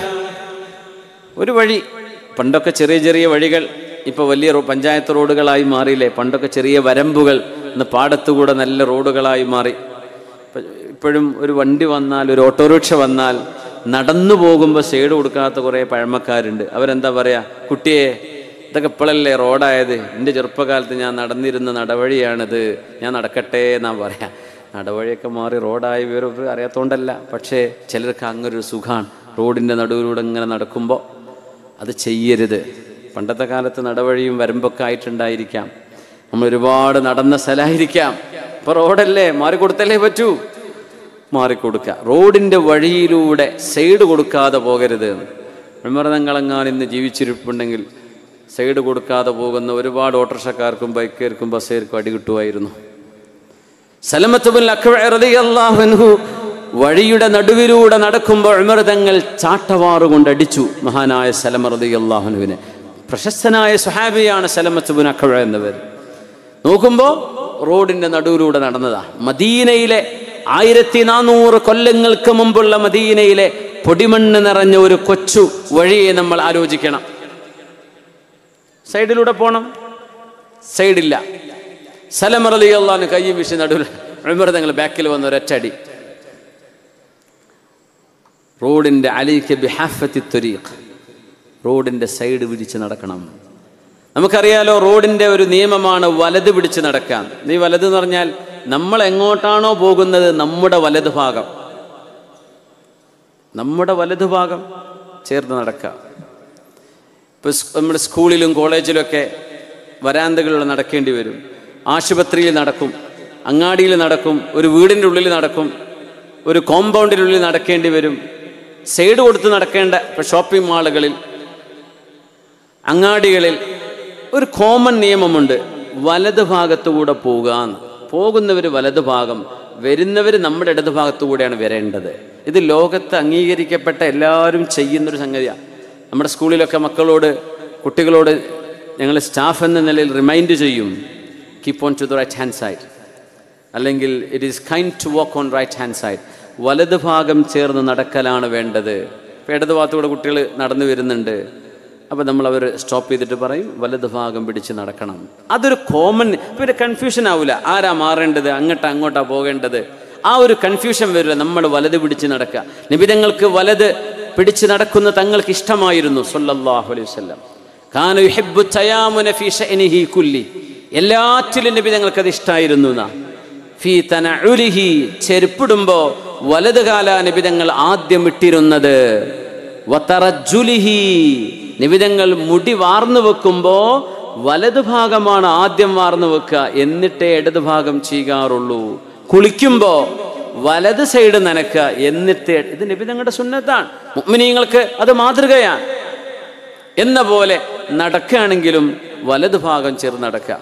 ഒരു വഴി പണ്ടൊക്കെ ചെറിയ ചെറിയ വഴികൾ ഇപ്പൊ വലിയ റോ- പഞ്ചായത്ത് റോഡുകളായി മാറിയില്ലേ പണ്ടൊക്കെ ചെറിയ വരമ്പുകൾ ഇന്ന് പാടത്തുകൂടെ നല്ല റോഡുകളായി മാറി ഇപ്പൊ- ഇപ്പോഴും ഒരു വണ്ടി വന്നാൽ ഒരു ഓട്ടോറിക്ഷ വന്നാൽ നടന്നു പോകുമ്പോൾ സൈഡ് കൊടുക്കാത്ത കുറേ പഴമക്കാരുണ്ട് അവരെന്താ പറയാ കുട്ടിയെ ഇതൊക്കെ ഇപ്പോഴല്ലേ റോഡായത് എൻ്റെ ചെറുപ്പകാലത്ത് ഞാൻ നടന്നിരുന്ന നടവഴിയാണിത് ഞാൻ നടക്കട്ടെ എന്നാ പറയാ നടവഴിയൊക്കെ മാറി റോഡായി വിവരം അറിയാത്തോണ്ടല്ല പക്ഷേ ചിലർക്ക് അങ്ങനൊരു സുഖാണ് റോഡിൻ്റെ നടുവിലൂടെ ഇങ്ങനെ നടക്കുമ്പോൾ അത് ചെയ്യരുത് പണ്ടത്തെ കാലത്ത് നടവഴിയും വരമ്പൊക്കെ ആയിട്ടുണ്ടായിരിക്കാം നമ്മൾ ഒരുപാട് നടന്ന സ്ഥലമായിരിക്കാം ഇപ്പൊ റോഡല്ലേ മാറിക്കൊടുത്തല്ലേ പറ്റൂ മാറിക്കൊടുക്കുക റോഡിന്റെ വഴിയിലൂടെ സൈഡ് കൊടുക്കാതെ പോകരുത് വിമർദ്ദങ്ങളെങ്ങാൻ ഇന്ന് ജീവിച്ചിരിപ്പുണ്ടെങ്കിൽ സൈഡ് കൊടുക്കാതെ പോകുന്ന ഒരുപാട് ഓട്ടോറിക്ഷക്കാർക്കും ബൈക്കേർക്കും ബസ്സേർക്കും അടി കിട്ടുമായിരുന്നു സലമത്തുബിൻ അൻഹു വഴിയുടെ നടുവിലൂടെ നടക്കുമ്പോൾ ഉമർതങ്ങൾ ചാട്ടവാറ് കൊണ്ട് അടിച്ചു മഹാനായ സലമ റതി അള്ളാഹുനുവിനെ പ്രശസ്തനായ സുഹാബിയാണ് സലമത്തുബിൻ അഖഴ എന്നവർ നോക്കുമ്പോ റോഡിന്റെ നടുവിലൂടെ നടന്നതാ മദീനയിലെ ആയിരത്തി നാനൂറ് കൊല്ലങ്ങൾക്ക് മുമ്പുള്ള മദീനയിലെ പൊടിമണ്ണ് നിറഞ്ഞ ഒരു കൊച്ചു വഴിയെ നമ്മൾ ആലോചിക്കണം സൈഡിലൂടെ പോണം സൈഡില്ല സലമറലി അള്ളാന്ന് കയ്യും വീശി നടുവിൽ അമൃതങ്ങൾ ബാക്കിൽ വന്ന ഒരൊറ്റടി റോഡിന്റെ അലിക്ക് ബിഹാഫത്തി ത്വരീഖ് റോഡിന്റെ സൈഡ് പിടിച്ച് നടക്കണം നമുക്കറിയാലോ റോഡിന്റെ ഒരു നിയമമാണ് വലത് പിടിച്ച് നടക്കാൻ നീ വലത് എന്ന് പറഞ്ഞാൽ നമ്മൾ എങ്ങോട്ടാണോ പോകുന്നത് നമ്മുടെ വലത് ഭാഗം നമ്മുടെ വലത് ഭാഗം ചേർന്ന് നടക്കുക ഇപ്പോൾ നമ്മുടെ സ്കൂളിലും കോളേജിലൊക്കെ വരാന്തകളിലൂടെ നടക്കേണ്ടി വരും ആശുപത്രിയിൽ നടക്കും അങ്ങാടിയിൽ നടക്കും ഒരു വീടിൻ്റെ ഉള്ളിൽ നടക്കും ഒരു കോമ്പൗണ്ടിനുള്ളിൽ നടക്കേണ്ടി വരും സൈഡ് കൊടുത്ത് നടക്കേണ്ട ഇപ്പോൾ ഷോപ്പിംഗ് മാളുകളിൽ അങ്ങാടികളിൽ ഒരു കോമൺ നിയമമുണ്ട് വലത് ഭാഗത്തുകൂടെ പോകാന്ന് പോകുന്നവർ വലത് ഭാഗം വരുന്നവർ നമ്മുടെ ഇടത് ഭാഗത്തുകൂടെയാണ് വരേണ്ടത് ഇത് ലോകത്ത് അംഗീകരിക്കപ്പെട്ട എല്ലാവരും ചെയ്യുന്നൊരു സംഗതിയാണ് നമ്മുടെ സ്കൂളിലൊക്കെ മക്കളോട് കുട്ടികളോട് ഞങ്ങൾ സ്റ്റാഫ് എന്ന നിലയിൽ റിമൈൻഡ് ചെയ്യും keep on to the right hand side അല്ലെങ്കിൽ it is kind to walk on right hand side വലത് ഭാഗം ചേർന്ന് നടക്കലാണ് വേണ്ടത് ഇപ്പോൾ ഇടത് ഭാഗത്തൂടെ കുട്ടികൾ നടന്നു വരുന്നുണ്ട് അപ്പോൾ നമ്മൾ അവർ സ്റ്റോപ്പ് ചെയ്തിട്ട് പറയും വലത് ഭാഗം പിടിച്ച് നടക്കണം അതൊരു കോമൺ ഇപ്പോൾ ഒരു കൺഫ്യൂഷൻ ആവില്ല ആരാ മാറേണ്ടത് അങ്ങോട്ടാ അങ്ങോട്ടാ പോകേണ്ടത് ആ ഒരു കൺഫ്യൂഷൻ വരില്ല നമ്മൾ വലത് പിടിച്ച് നടക്കുക നിബിതങ്ങൾക്ക് വലത് പിടിച്ച് നടക്കുന്ന തങ്ങൾക്ക് ഇഷ്ടമായിരുന്നു സല്ലല്ലാഹു അലൈഹി വസല്ലം കാന യുഹിബ്ബു തയാമുന ഫീ ശഅനിഹി കുല്ലി എല്ലാറ്റിലും നബി തങ്ങൾക്കത് ഇഷ്ടമായിരുന്നു എന്നാ ഫീ തനഉലിഹി ചെരുപ്പിടുമ്പോ വലത് കാല നിബിതങ്ങൾ ആദ്യം ഇട്ടിരുന്നത് വതറജുലിഹി നിബിതങ്ങൾ മുടി വാർന്നു വെക്കുമ്പോ വലത് ഭാഗമാണ് ആദ്യം വാർന്നു വെക്കുക എന്നിട്ടേ ഇടത് ഭാഗം ചെയ്യാറുള്ളൂ കുളിക്കുമ്പോ വലത് സൈഡ് നനക്കുക എന്നിട്ട് ഇത് നിബിതങ്ങളുടെ സുന്നത്താണ് മുഅ്മിനീങ്ങൾക്ക് അത് മാതൃകയാണ് എന്ന പോലെ നടക്കുകയാണെങ്കിലും വലത് ഭാഗം ചേർന്ന് നടക്കുക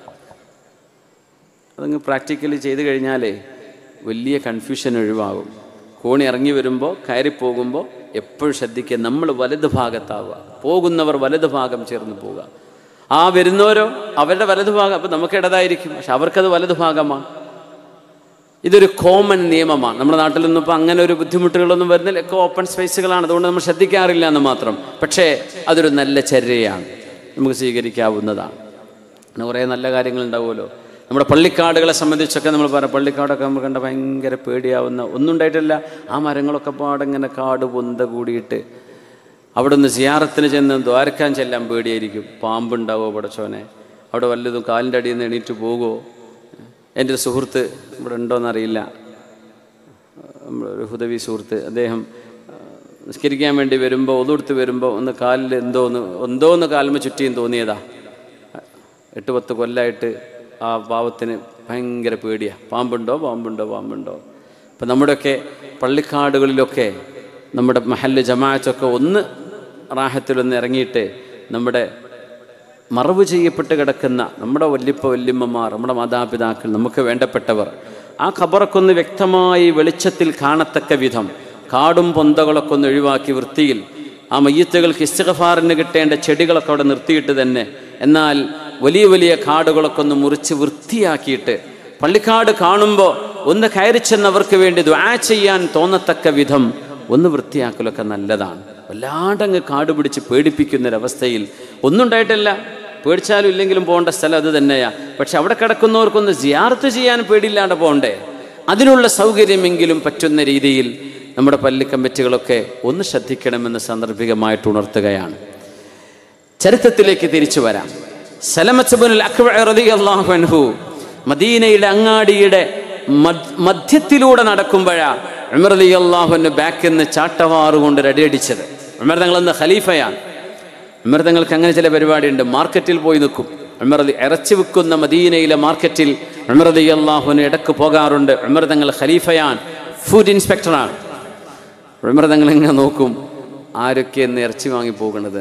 അതങ്ങ് പ്രാക്ടിക്കലി ചെയ്ത് കഴിഞ്ഞാലേ വലിയ കൺഫ്യൂഷൻ ഒഴിവാകും കോണി ഇറങ്ങി വരുമ്പോൾ കയറി പോകുമ്പോൾ എപ്പോഴും ശ്രദ്ധിക്കുക നമ്മൾ വലത് ഭാഗത്താവുക പോകുന്നവർ വലത് ഭാഗം ചേർന്ന് പോവുക ആ വരുന്നവരോ അവരുടെ വലത് ഭാഗം അപ്പം നമുക്ക് ഇടതായിരിക്കും പക്ഷെ അവർക്കത് വലത് ഭാഗമാണ് ഇതൊരു കോമൺ നിയമമാണ് നമ്മുടെ നാട്ടിലൊന്നും ഇപ്പോൾ അങ്ങനെ ഒരു ബുദ്ധിമുട്ടുകളൊന്നും വരുന്നില്ല ഒക്കെ ഓപ്പൺ സ്പേസുകളാണ് അതുകൊണ്ട് നമ്മൾ ശ്രദ്ധിക്കാറില്ല എന്ന് മാത്രം പക്ഷേ അതൊരു നല്ല ചര്യയാണ് നമുക്ക് സ്വീകരിക്കാവുന്നതാണ് അങ്ങനെ കുറേ നല്ല കാര്യങ്ങൾ ഉണ്ടാവുമല്ലോ നമ്മുടെ പള്ളിക്കാടുകളെ സംബന്ധിച്ചൊക്കെ നമ്മൾ പറയാം പള്ളിക്കാടൊക്കെ നമ്മൾ കണ്ട ഭയങ്കര പേടിയാവുന്ന ഒന്നും ഉണ്ടായിട്ടില്ല ആ മരങ്ങളൊക്കെ പാടിങ്ങനെ കാട് പൊന്ത കൂടിയിട്ട് അവിടെ നിന്ന് സിയാറത്തിന് ചെന്ന് ദ്വാരക്കാൻ ചെല്ലാൻ പേടിയായിരിക്കും പാമ്പുണ്ടാവോ പടച്ചോനെ അവിടെ വല്ലതും കാലിൻ്റെ അടിയിൽ നിന്ന് എണീറ്റ് പോകുമോ എൻ്റെ ഒരു സുഹൃത്ത് ഇവിടെ ഉണ്ടോയെന്നറിയില്ല നമ്മുടെ ഒരു ഹുദവി സുഹൃത്ത് അദ്ദേഹം ആ, നിസ്കരിക്കാൻ വേണ്ടി വരുമ്പോൾ ഒതുടുത്ത് വരുമ്പോൾ ഒന്ന് കാലിൽ എന്തോ ഒന്ന് എന്തോ ഒന്ന് കാലിന് ചുറ്റിയും തോന്നിയതാ എട്ട് പത്ത് കൊല്ലമായിട്ട് ആ പാവത്തിന് ഭയങ്കര പേടിയാണ് പാമ്പുണ്ടോ പാമ്പുണ്ടോ പാമ്പുണ്ടോ ഇപ്പം നമ്മുടെയൊക്കെ പള്ളിക്കാടുകളിലൊക്കെ നമ്മുടെ മഹല്ല് ജമാഅത്തൊക്കെ ഒന്ന് റാഹത്തിലൊന്ന് ഇറങ്ങിയിട്ട് നമ്മുടെ മറവ് ചെയ്യപ്പെട്ട് കിടക്കുന്ന നമ്മുടെ വല്യപ്പ വല്യമ്മമാർ നമ്മുടെ മാതാപിതാക്കൾ നമുക്ക് വേണ്ടപ്പെട്ടവർ ആ ഖബറൊക്കെ ഒന്ന് വ്യക്തമായി വെളിച്ചത്തിൽ കാണത്തക്ക വിധം കാടും പൊന്തകളൊക്കെ ഒന്ന് ഒഴിവാക്കി വൃത്തിയിൽ ആ മയ്യത്തുകൾക്ക് ഇസ്തഗഫാറിന് കിട്ടേണ്ട ചെടികളൊക്കെ അവിടെ നിർത്തിയിട്ട് തന്നെ എന്നാൽ വലിയ വലിയ കാടുകളൊക്കെ ഒന്ന് മുറിച്ച് വൃത്തിയാക്കിയിട്ട് പള്ളിക്കാട് കാണുമ്പോൾ ഒന്ന് കയറി ചെന്നവർക്ക് വേണ്ടി ദ്വാ ചെയ്യാൻ തോന്നത്തക്ക വിധം ഒന്ന് വൃത്തിയാക്കലൊക്കെ നല്ലതാണ് വല്ലാണ്ടങ്ങ് കാട് പിടിച്ച് പേടിപ്പിക്കുന്നൊരവസ്ഥയിൽ ഒന്നും ഉണ്ടായിട്ടില്ല പേടിച്ചാലും ഇല്ലെങ്കിലും പോകേണ്ട സ്ഥലം അത് തന്നെയാ പക്ഷെ അവിടെ കിടക്കുന്നവർക്കൊന്ന് ജിയാർത്ത് ചെയ്യാൻ പേടിയില്ലാണ്ട് പോകണ്ടേ അതിനുള്ള സൗകര്യമെങ്കിലും പറ്റുന്ന രീതിയിൽ നമ്മുടെ പള്ളി കമ്മിറ്റികളൊക്കെ ഒന്ന് ശ്രദ്ധിക്കണമെന്ന് സാന്ദർഭികമായിട്ട് ഉണർത്തുകയാണ് ചരിത്രത്തിലേക്ക് തിരിച്ചു വരാം സലമത്തുബുൽ അക്ബറു അൻഹു മദീനയുടെ അങ്ങാടിയുടെ മദ്- മധ്യത്തിലൂടെ നടക്കുമ്പോഴാ ഉമർ അലി അള്ളാഹുവിന് ബാക്കിൽ നിന്ന് ചാട്ടവാറ് കൊണ്ട് രടിയടിച്ചത് ഉമർ തങ്ങൾ എന്ന ഖലീഫയാണ് ഉമർ തങ്ങൾക്ക് അങ്ങനെ ചില പരിപാടിയുണ്ട് മാർക്കറ്റിൽ പോയി നിൽക്കും ഉമർ അലി ഇറച്ചി വിൽക്കുന്ന മദീനയിലെ മാർക്കറ്റിൽ ഉമർ അലി അള്ളാഹുവിന് ഇടക്ക് പോകാറുണ്ട് ഉമർ തങ്ങൾ ഖലീഫയാൻ ഫുഡ് ഇൻസ്പെക്ടറാണ് ഉമർ തങ്ങൾ ഇങ്ങനെ നോക്കും ആരൊക്കെ ഇന്ന് ഇറച്ചി വാങ്ങി പോകുന്നത്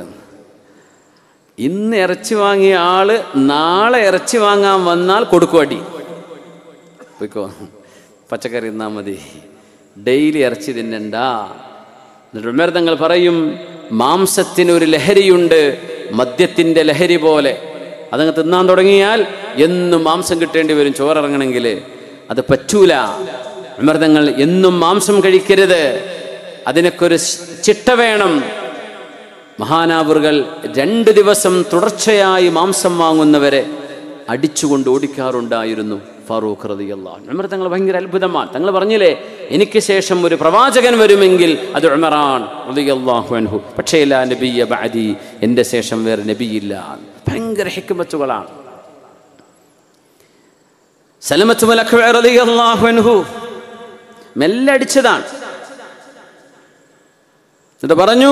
ഇന്ന് ഇറച്ചി വാങ്ങിയ ആള് നാളെ ഇറച്ചി വാങ്ങാൻ വന്നാൽ കൊടുക്കും അടി പോയിക്കോ പച്ചക്കറി തിന്നാ മതി ഡെയിലി ഇറച്ചി തിന്നണ്ട എന്നിട്ട് ഉമർ തങ്ങൾ പറയും മാംസത്തിന് ഒരു ലഹരിയുണ്ട് മദ്യത്തിൻ്റെ ലഹരി പോലെ അതങ്ങ് തിന്നാൻ തുടങ്ങിയാൽ എന്നും മാംസം കിട്ടേണ്ടി വരും ചോറിറങ്ങണമെങ്കിൽ അത് പറ്റൂല ഉമർ തങ്ങൾ എന്നും മാംസം കഴിക്കരുത് അതിനൊക്കെ ഒരു ചിട്ട വേണം മഹാനാവുകൾ രണ്ട് ദിവസം തുടർച്ചയായി മാംസം വാങ്ങുന്നവരെ അടിച്ചുകൊണ്ട് ഓടിക്കാറുണ്ടായിരുന്നു ഫാറൂഖ് റളിയല്ലാഹു അൻഹു ഉമർ തങ്ങൾ ഭയങ്കര അത്ഭുതമാണ് തങ്ങൾ പറഞ്ഞില്ലേ എനിക്ക് ശേഷം ഒരു പ്രവാചകൻ വരുമെങ്കിൽ അത് ഉമറാൻ റളിയല്ലാഹു അൻഹു പക്ഷേ ലാ നബിയ ബഅദി എൻ്റെ ശേഷം വേറെ നബിയില്ല ഭയങ്കര ഹിക്മത്തുകളാണ് സലമത്ത് മുൽ അക്ബർ റളിയല്ലാഹു അൻഹു മെല്ലെ അടിച്ചതാണ് എന്നിട്ട് പറഞ്ഞു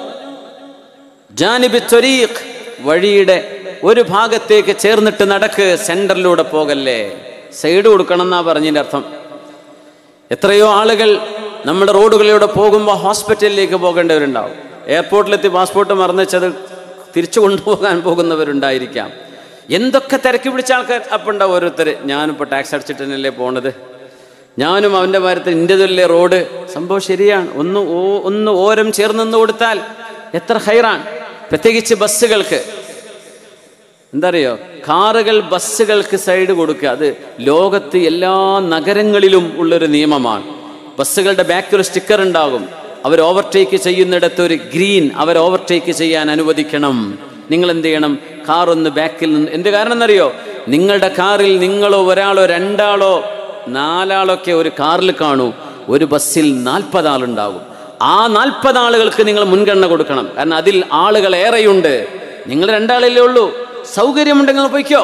ജാനിബി ത്വരീഖ് വഴിയുടെ ഒരു ഭാഗത്തേക്ക് ചേർന്നിട്ട് നടക്ക് സെന്ററിലൂടെ പോകല്ലേ സൈഡ് കൊടുക്കണം എന്നാ പറഞ്ഞതിൻ്റെ അർത്ഥം എത്രയോ ആളുകൾ നമ്മുടെ റോഡുകളിലൂടെ പോകുമ്പോൾ ഹോസ്പിറ്റലിലേക്ക് പോകേണ്ടവരുണ്ടാവും എയർപോർട്ടിലെത്തി പാസ്പോർട്ട് മറന്നുവെച്ചത് തിരിച്ചു കൊണ്ടുപോകാൻ പോകുന്നവരുണ്ടായിരിക്കാം എന്തൊക്കെ തിരക്കി പിടിച്ച ആൾക്കാർ അപ്പം ഉണ്ടാവും ഓരോരുത്തർ ഞാനിപ്പോൾ ടാക്സ് അടിച്ചിട്ട് തന്നെയല്ലേ പോണത് ഞാനും അവൻ്റെ മരത്തിൽ ഇൻ്റെതല്ലേ റോഡ് സംഭവം ശരിയാണ് ഒന്ന് ഓ- ഒന്ന് ഓരം ചേർന്ന് കൊടുത്താൽ എത്ര ഹൈറാണ് പ്രത്യേകിച്ച് ബസ്സുകൾക്ക് എന്താ അറിയോ കാറുകൾ ബസ്സുകൾക്ക് സൈഡ് കൊടുക്കുക അത് ലോകത്ത് എല്ലാ നഗരങ്ങളിലും ഉള്ളൊരു നിയമമാണ് ബസ്സുകളുടെ ബാക്കിൽ ഒരു സ്റ്റിക്കർ ഉണ്ടാകും അവർ ഓവർടേക്ക് ചെയ്യുന്നിടത്ത് ഒരു ഗ്രീൻ അവർ ഓവർടേക്ക് ചെയ്യാൻ അനുവദിക്കണം നിങ്ങൾ എന്ത് ചെയ്യണം കാർ ഒന്ന് ബാക്കിൽ നിന്ന് എന്ത് കാരണം എന്നറിയോ നിങ്ങളുടെ കാറിൽ നിങ്ങളോ ഒരാളോ രണ്ടാളോ നാലാളൊക്കെ ഒരു കാറിൽ കാണൂ ഒരു ബസ്സിൽ നാൽപ്പത് ആളുണ്ടാകും ആ നാൽപ്പത് ആളുകൾക്ക് നിങ്ങൾ മുൻഗണന കൊടുക്കണം കാരണം അതിൽ ആളുകൾ ഏറെയുണ്ട് നിങ്ങൾ രണ്ടാളല്ലേ ഉള്ളൂ സൗകര്യമുണ്ടെങ്കിൽ നിങ്ങൾ പൊയ്ക്കോ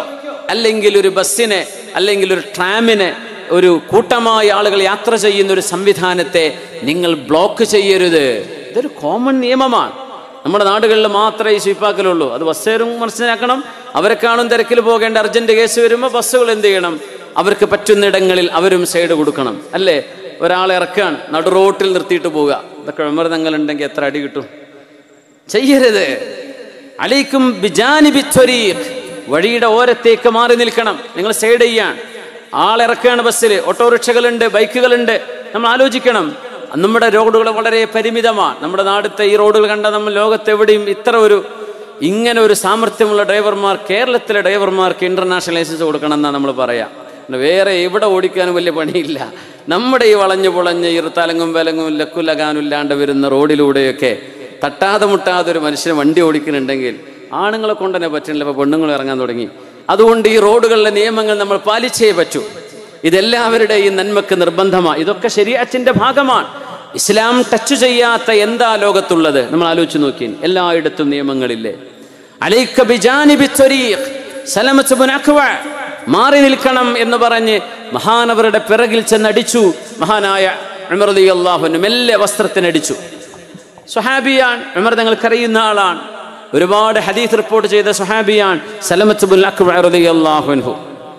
അല്ലെങ്കിൽ ഒരു ബസ്സിനെ അല്ലെങ്കിൽ ഒരു ട്രാമിനെ ഒരു കൂട്ടമായ ആളുകൾ യാത്ര ചെയ്യുന്ന ഒരു സംവിധാനത്തെ നിങ്ങൾ ബ്ലോക്ക് ചെയ്യരുത് ഇതൊരു കോമൺ നിയമമാണ് നമ്മുടെ നാടുകളിൽ മാത്രമേ ഈ സ്വീപ്പാക്കലുള്ളൂ അത് ബസ്സേരും മനസ്സിലാക്കണം അവരെ കാണും തിരക്കിൽ പോകേണ്ട അർജന്റ് കേസ് വരുമ്പോൾ ബസ്സുകൾ എന്ത് ചെയ്യണം അവർക്ക് പറ്റുന്നിടങ്ങളിൽ അവരും സൈഡ് കൊടുക്കണം അല്ലേ ഒരാളെ ഇറക്കുകയാണ് നടു റോട്ടിൽ നിർത്തിയിട്ട് പോവുക ഇതൊക്കെ വിമൃതങ്ങളുണ്ടെങ്കിൽ എത്ര അടി കിട്ടും ചെയ്യരുത് അലൈക്കും ബിജാനിബി ത്വരീഖ്. വഴിയുടെ ഓരത്തേക്ക് മാറി നിൽക്കണം നിങ്ങൾ സൈഡ് ചെയ്യാൻ ആളിറക്കുകയാണ് ബസ്സിൽ ഓട്ടോറിക്ഷകളുണ്ട് ബൈക്കുകളുണ്ട് നമ്മൾ ആലോചിക്കണം നമ്മുടെ റോഡുകൾ വളരെ പരിമിതമാണ് നമ്മുടെ നാടുത്തെ ഈ റോഡുകൾ കണ്ട നമ്മൾ ലോകത്തെവിടെയും ഇത്ര ഒരു ഇങ്ങനെ ഒരു സാമർഥ്യമുള്ള ഡ്രൈവർമാർ കേരളത്തിലെ ഡ്രൈവർമാർക്ക് ഇന്റർനാഷണൽ ലൈസൻസ് കൊടുക്കണം എന്നാണ് നമ്മൾ പറയാം പിന്നെ വേറെ എവിടെ ഓടിക്കാനും വലിയ പണിയില്ല നമ്മുടെ ഈ വളഞ്ഞു പുളഞ്ഞ് ഇരുത്തലങ്ങും വിലങ്ങും ലക്കുലകാനും ഇല്ലാണ്ട് വരുന്ന റോഡിലൂടെയൊക്കെ തട്ടാതെ മുട്ടാതെ ഒരു മനുഷ്യന് വണ്ടി ഓടിക്കുന്നുണ്ടെങ്കിൽ ആണുങ്ങളെ കൊണ്ട് തന്നെ പറ്റുന്നില്ല ഇപ്പോൾ പെണ്ണുങ്ങൾ ഇറങ്ങാൻ തുടങ്ങി അതുകൊണ്ട് ഈ റോഡുകളിലെ നിയമങ്ങൾ നമ്മൾ പാലിച്ചേ പറ്റൂ ഇതെല്ലാവരുടെയും നന്മക്ക് നിർബന്ധമാണ് ഇതൊക്കെ ശരീരത്തിന്റെ ഭാഗമാണ് ഇസ്ലാം ടച്ച് ചെയ്യാത്ത എന്താ ലോകത്തുള്ളത് നമ്മൾ ആലോചിച്ച് നോക്കി എല്ലായിടത്തും നിയമങ്ങളില്ലേ അലൈക്ക ബിജാനിബി ത്വരീഖ്. സലമത്ത് ബിൻ അക്വ മാറി നിൽക്കണം എന്ന് പറഞ്ഞ് മഹാനവരുടെ പിറകിൽ ചെന്നടിച്ചു മഹാനായ ഉമർ റളിയല്ലാഹു മെല്ലെ വസ്ത്രത്തിനടിച്ചു സുഹാബിയാൻ ഉമർ തങ്ങൾക്കറിയുന്ന ആളാണ് ഒരുപാട് ഹദീസ് റിപ്പോർട്ട് ചെയ്ത സുഹാബിയാൻ സലമത്ത് ബിൻ അക്വ റളിയല്ലാഹു അൻഹു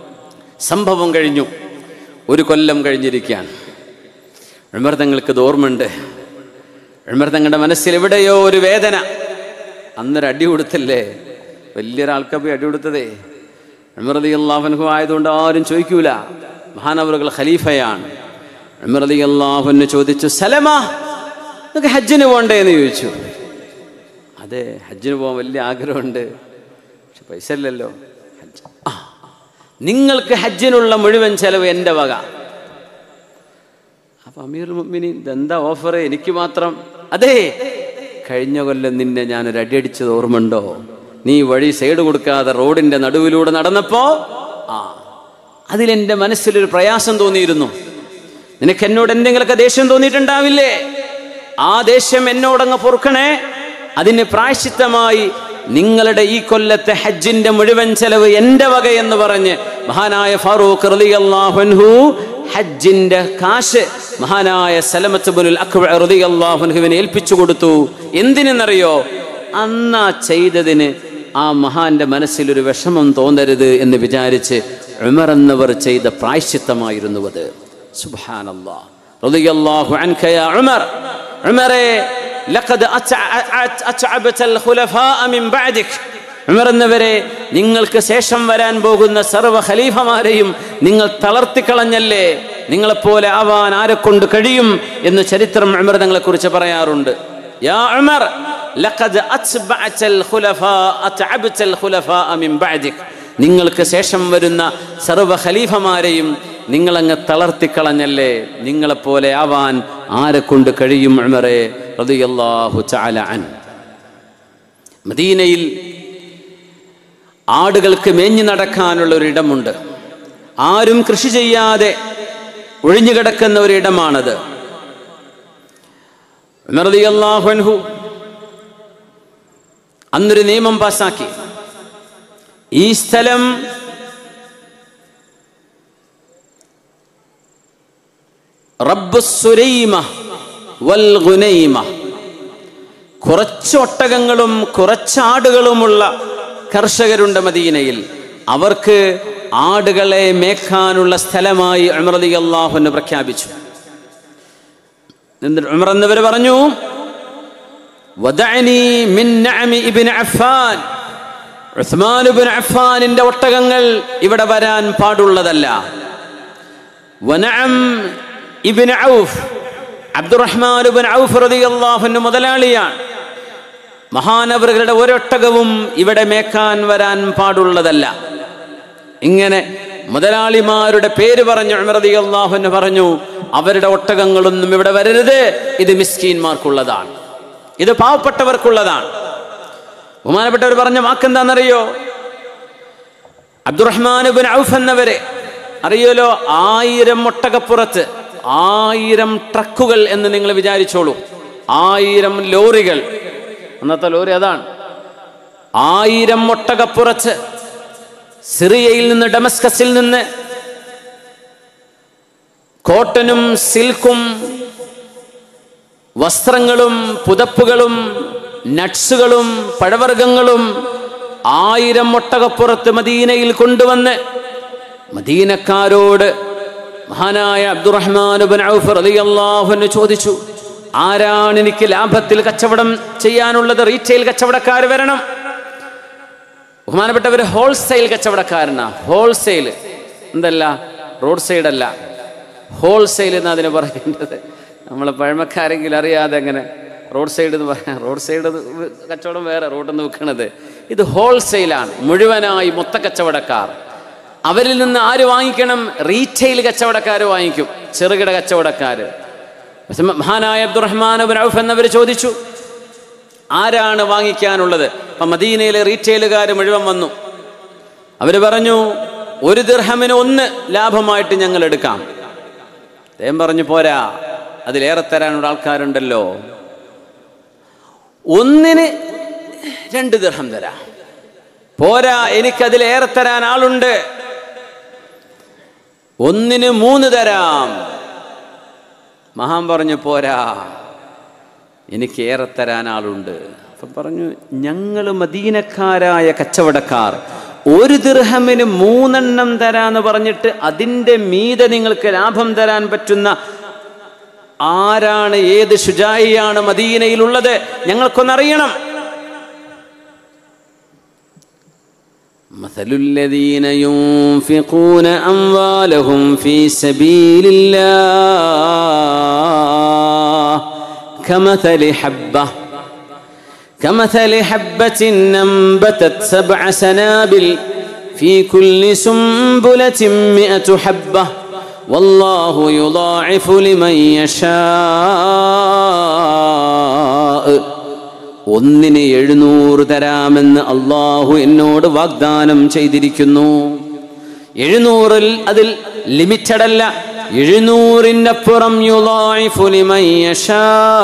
സംഭവം കഴിഞ്ഞു ഒരു കൊല്ലം കഴിഞ്ഞിരിക്കുകയാണ് ഉമർ തങ്ങൾക്ക് ഇത് ഓർമ്മയുണ്ട് ഉമർ തങ്ങളുടെ മനസ്സിൽ എവിടെയോ ഒരു വേദന അന്നൊരു അടി കൊടുത്തില്ലേ വലിയൊരാൾക്കാ പോയി അടി കൊടുത്തതേ ഉമർദി അള്ളാഹുൻഹു ആയതുകൊണ്ട് ആരും ചോദിക്കൂല മഹാനവറുകൾ ഖലീഫയാണ് ഉമർദി അള്ളാഹുന് ചോദിച്ചു സലമ നിങ്ങൾക്ക് ഹജ്ജിന് പോണ്ടേ എന്ന് ചോദിച്ചു അതെ ഹജ്ജിന് പോകാൻ വലിയ ആഗ്രഹമുണ്ട് പക്ഷെ പൈസ ഇല്ലല്ലോ ഹജ്ജ് ആ നിങ്ങൾക്ക് ഹജ്ജിനുള്ള മുഴുവൻ ചെലവ് എൻ്റെ വക അപ്പൊ അമീർ മുഅ്മിനീൻ ഇതെന്താ ഓഫർ എനിക്ക് മാത്രം അതെ കഴിഞ്ഞ കൊല്ലം നിന്നെ ഞാൻ ഒരു അടിയടിച്ചത് ഓർമ്മയുണ്ടോ നീ വഴി സൈഡ് കൊടുക്കാതെ റോഡിന്റെ നടുവിലൂടെ നടന്നപ്പോ ആ അതിലെന്റെ മനസ്സിലൊരു പ്രയാസം തോന്നിയിരുന്നു നിനക്ക് എന്നോട് എന്തെങ്കിലുമൊക്കെ ദേഷ്യം തോന്നിയിട്ടുണ്ടാവില്ലേ ആ ദേഷ്യം എന്നോടങ്ങ് പൊറുക്കണേ അതിന് പ്രായശ്ചിത്തമായി നിങ്ങളുടെ ഈ കൊല്ലത്തെ ഹജ്ജിന്റെ മുഴുവൻ ചെലവ് എന്റെ വക എന്ന് പറഞ്ഞ് മഹാനായ ഫാറൂഖ് റളിയല്ലാഹു അൻഹു ഹജ്ജിന്റെ കാശ് മഹാനായ സലമത്ത് ബിനുൽ അക്ബർ റളിയല്ലാഹു അൻഹുവിനെ ഏൽപ്പിച്ചു കൊടുത്തു എന്തിനെന്നറിയോ അന്നാ ചെയ്തതിന് ആ മഹാന്റെ മനസ്സിൽ ഒരു വിഷമം തോന്നരുത് എന്ന് വിചാരിച്ച് ഉമർ എന്നവർ ചെയ്ത പ്രായശ്ചിത്തമായിരുന്നു അത് സുബ്ഹാനല്ലാഹ് റളിയല്ലാഹു അൻക യാ ഉമർ ഉമറേ ലഖദ് അത്അബത الخلفاء من بعدك ഉമർ എന്നവരെ നിങ്ങൾക്ക് ശേഷം വരാൻ പോകുന്ന സർവ്വ ഖലീഫമാരെയും നിങ്ങൾ തളർത്തിക്കളഞ്ഞല്ലേ നിങ്ങളെപ്പോലെ ആവാൻ ആരെ കൊണ്ട് കഴിയും എന്ന് ചരിത്രം ഉമർ തങ്ങളെ കുറിച്ച് പറയാറുണ്ട് യാ ഉമർ ലഖദ് അത്ബഅത الخلفاء അത്അബത الخلفاء من بعدك നിങ്ങൾക്ക് ശേഷം വരുന്ന സർവ്വ ഖലീഫമാരെയും നിങ്ങളങ്ങ് തളർത്തിക്കളഞ്ഞല്ലേ നിങ്ങളെപ്പോലെ ആവാൻ ആരെ കൊണ്ട് കഴിയും ഉമറെ റളിയല്ലാഹു തആല അൻ മദീനയിൽ ആടുകൾക്ക് മേഞ്ഞു നടക്കാനുള്ള ഒരിടമുണ്ട് ആരും കൃഷി ചെയ്യാതെ ഒഴിഞ്ഞു കിടക്കുന്ന ഒരിടമാണത് ഉമർ റളിയല്ലാഹു അൻഹു അന്നൊരു നിയമം പാസാക്കി ഈ സ്ഥലം റബ്ബുസ്സുരൈമ വൽ ഗുനൈമ കുറച്ച് ഒട്ടകങ്ങളും കുറച്ച് ആടുകളുമുള്ള കർഷകരുണ്ട് മദീനയിൽ അവർക്ക് ആടുകളെ മേക്കാനുള്ള സ്ഥലമായി ഉമർദി അള്ളാഹുന്ന് പ്രഖ്യാപിച്ചു എന്നിട്ട് ഉമർ എന്നിവർ പറഞ്ഞു വദഅനി മിൻ നഅമി ഇബ്നു അഫ്ഫാൻ ഉസ്മാൻ ഇബ്നു അഫ്ഫാനിന്റെ ഒട്ടകങ്ങൾ ഇവിടെ വരാൻ പാടുള്ളതല്ല വനഅം ഇബ്നു ഔഫ് അബ്ദുറഹ്മാൻ ഇബ്നു ഔഫ് റളിയല്ലാഹു അൻഹു മുതലാളിയാണ് മഹാനവറുകളുടെ ഒരൊട്ടകവും ഇവിടെ മേക്കാൻ വരാൻ പാടുള്ളതല്ല ഇങ്ങനെ മുതലാളിമാരുടെ പേര് പറഞ്ഞു ഉമർ റളിയല്ലാഹു അൻഹു പറഞ്ഞു അവരുടെ ഒട്ടകങ്ങളൊന്നും ഇവിടെ വരരുത് ഇത് മിസ്കീന്മാർക്കുള്ളതാണ് ഇത് പാവപ്പെട്ടവർക്കുള്ളതാണ് ബഹുമാനപ്പെട്ടവർ പറഞ്ഞ വാക്കെന്താണെന്നറിയോ അബ്ദുറഹ്മാൻ ഇബ്നു ഔഫ് എന്നവരെ അറിയോലോ ആയിരം ഒട്ടകപ്പുറത്ത് ആയിരം ട്രക്കുകൾ എന്ന് നിങ്ങൾ വിചാരിച്ചോളൂ ആയിരം ലോറികൾ അന്നത്തെ ലോറി അതാണ് ആയിരം ഒട്ടകപ്പുറത്ത് സിറിയയിൽ നിന്ന് ഡമസ്കസിൽ നിന്ന് കോട്ടനും സിൽക്കും വസ്ത്രങ്ങളും പുതപ്പുകളും നട്സുകളും പഴവർഗ്ഗങ്ങളും ആയിരം ഒട്ടകപ്പുറത്ത് മദീനയിൽ കൊണ്ടുവന്ന് മദീനക്കാരോട് മഹാനായ അബ്ദുറഹ്മാൻ ഔഫ് റളിയല്ലാഹുവിന് ചോദിച്ചു ആരാണ് എനിക്ക് ലാഭത്തിൽ കച്ചവടം ചെയ്യാനുള്ളത് റീറ്റെയിൽ കച്ചവടക്കാർ വരണം ബഹുമാനപ്പെട്ടവർ ഹോൾസെയിൽ കച്ചവടക്കാരനാ ഹോൾസെയിൽ എന്തല്ല റോഡ് സൈഡ് അല്ല ഹോൾസെയിൽ എന്ന് അതിന് പറയേണ്ടത് നമ്മളെ പഴമക്കാരെങ്കിലും അറിയാതെ അങ്ങനെ റോഡ് സൈഡ് എന്ന് പറയാം റോഡ് സൈഡ് കച്ചവടം വേറെ റോഡിൽ നിന്ന് വിൽക്കണത് ഇത് ഹോൾസെയിലാണ് മുഴുവനായി മൊത്ത കച്ചവടക്കാർ അവരിൽ നിന്ന് ആര് വാങ്ങിക്കണം റീറ്റെയിൽ കച്ചവടക്കാർ വാങ്ങിക്കും ചെറുകിട കച്ചവടക്കാർ പക്ഷെ മഹാനായ അബ്ദുറഹ്മാൻ അബുൻ ഔഫ് എന്നവർ ചോദിച്ചു ആരാണ് വാങ്ങിക്കാനുള്ളത് അപ്പം മദീനയിലെ റീറ്റെയിലുകാർ മുഴുവൻ വന്നു അവർ പറഞ്ഞു ഒരു ദിർഹമിന് ഒന്ന് ലാഭമായിട്ട് ഞങ്ങൾ എടുക്കാം അദ്ദേഹം പറഞ്ഞു പോരാ അതിലേറെ തരാനുള്ള ആൾക്കാരുണ്ടല്ലോ ഒന്നിന് രണ്ട് ദിർഹം തരാം പോരാ എനിക്കതിലേറെ തരാൻ ആളുണ്ട് ഒന്നിന് മൂന്ന് തരാം മഹാൻ പറഞ്ഞു പോരാ എനിക്ക് ഏറെ തരാൻ ആളുണ്ട് അപ്പം പറഞ്ഞു ഞങ്ങൾ മദീനക്കാരായ കച്ചവടക്കാർ ഒരു ദിർഹമിന് മൂന്നെണ്ണം തരാന്ന് പറഞ്ഞിട്ട് അതിൻ്റെ മീതെ നിങ്ങൾക്ക് ലാഭം തരാൻ പറ്റുന്ന ആരാണ് ഏത് ഷുജായിയാണ് മദീനയിലുള്ളത് ഞങ്ങൾക്കൊന്നറിയണം مثل الذين ينفقون أموالهم في سبيل الله كمثل حبة كمثل حبة أنبتت سبع سنابل في كل سنبلة مئة حبة والله يضاعف لمن يشاء ഒന്നിന് എഴുന്നൂറ് തരാമെന്ന് അള്ളാഹു എന്നോട് വാഗ്ദാനം ചെയ്തിരിക്കുന്നു എഴുന്നൂറിൽ അതിൽ ലിമിറ്റഡ് അല്ല എഴുന്നൂറിനപ്പുറം യുളാഇഫു ലിമൻ യശാ.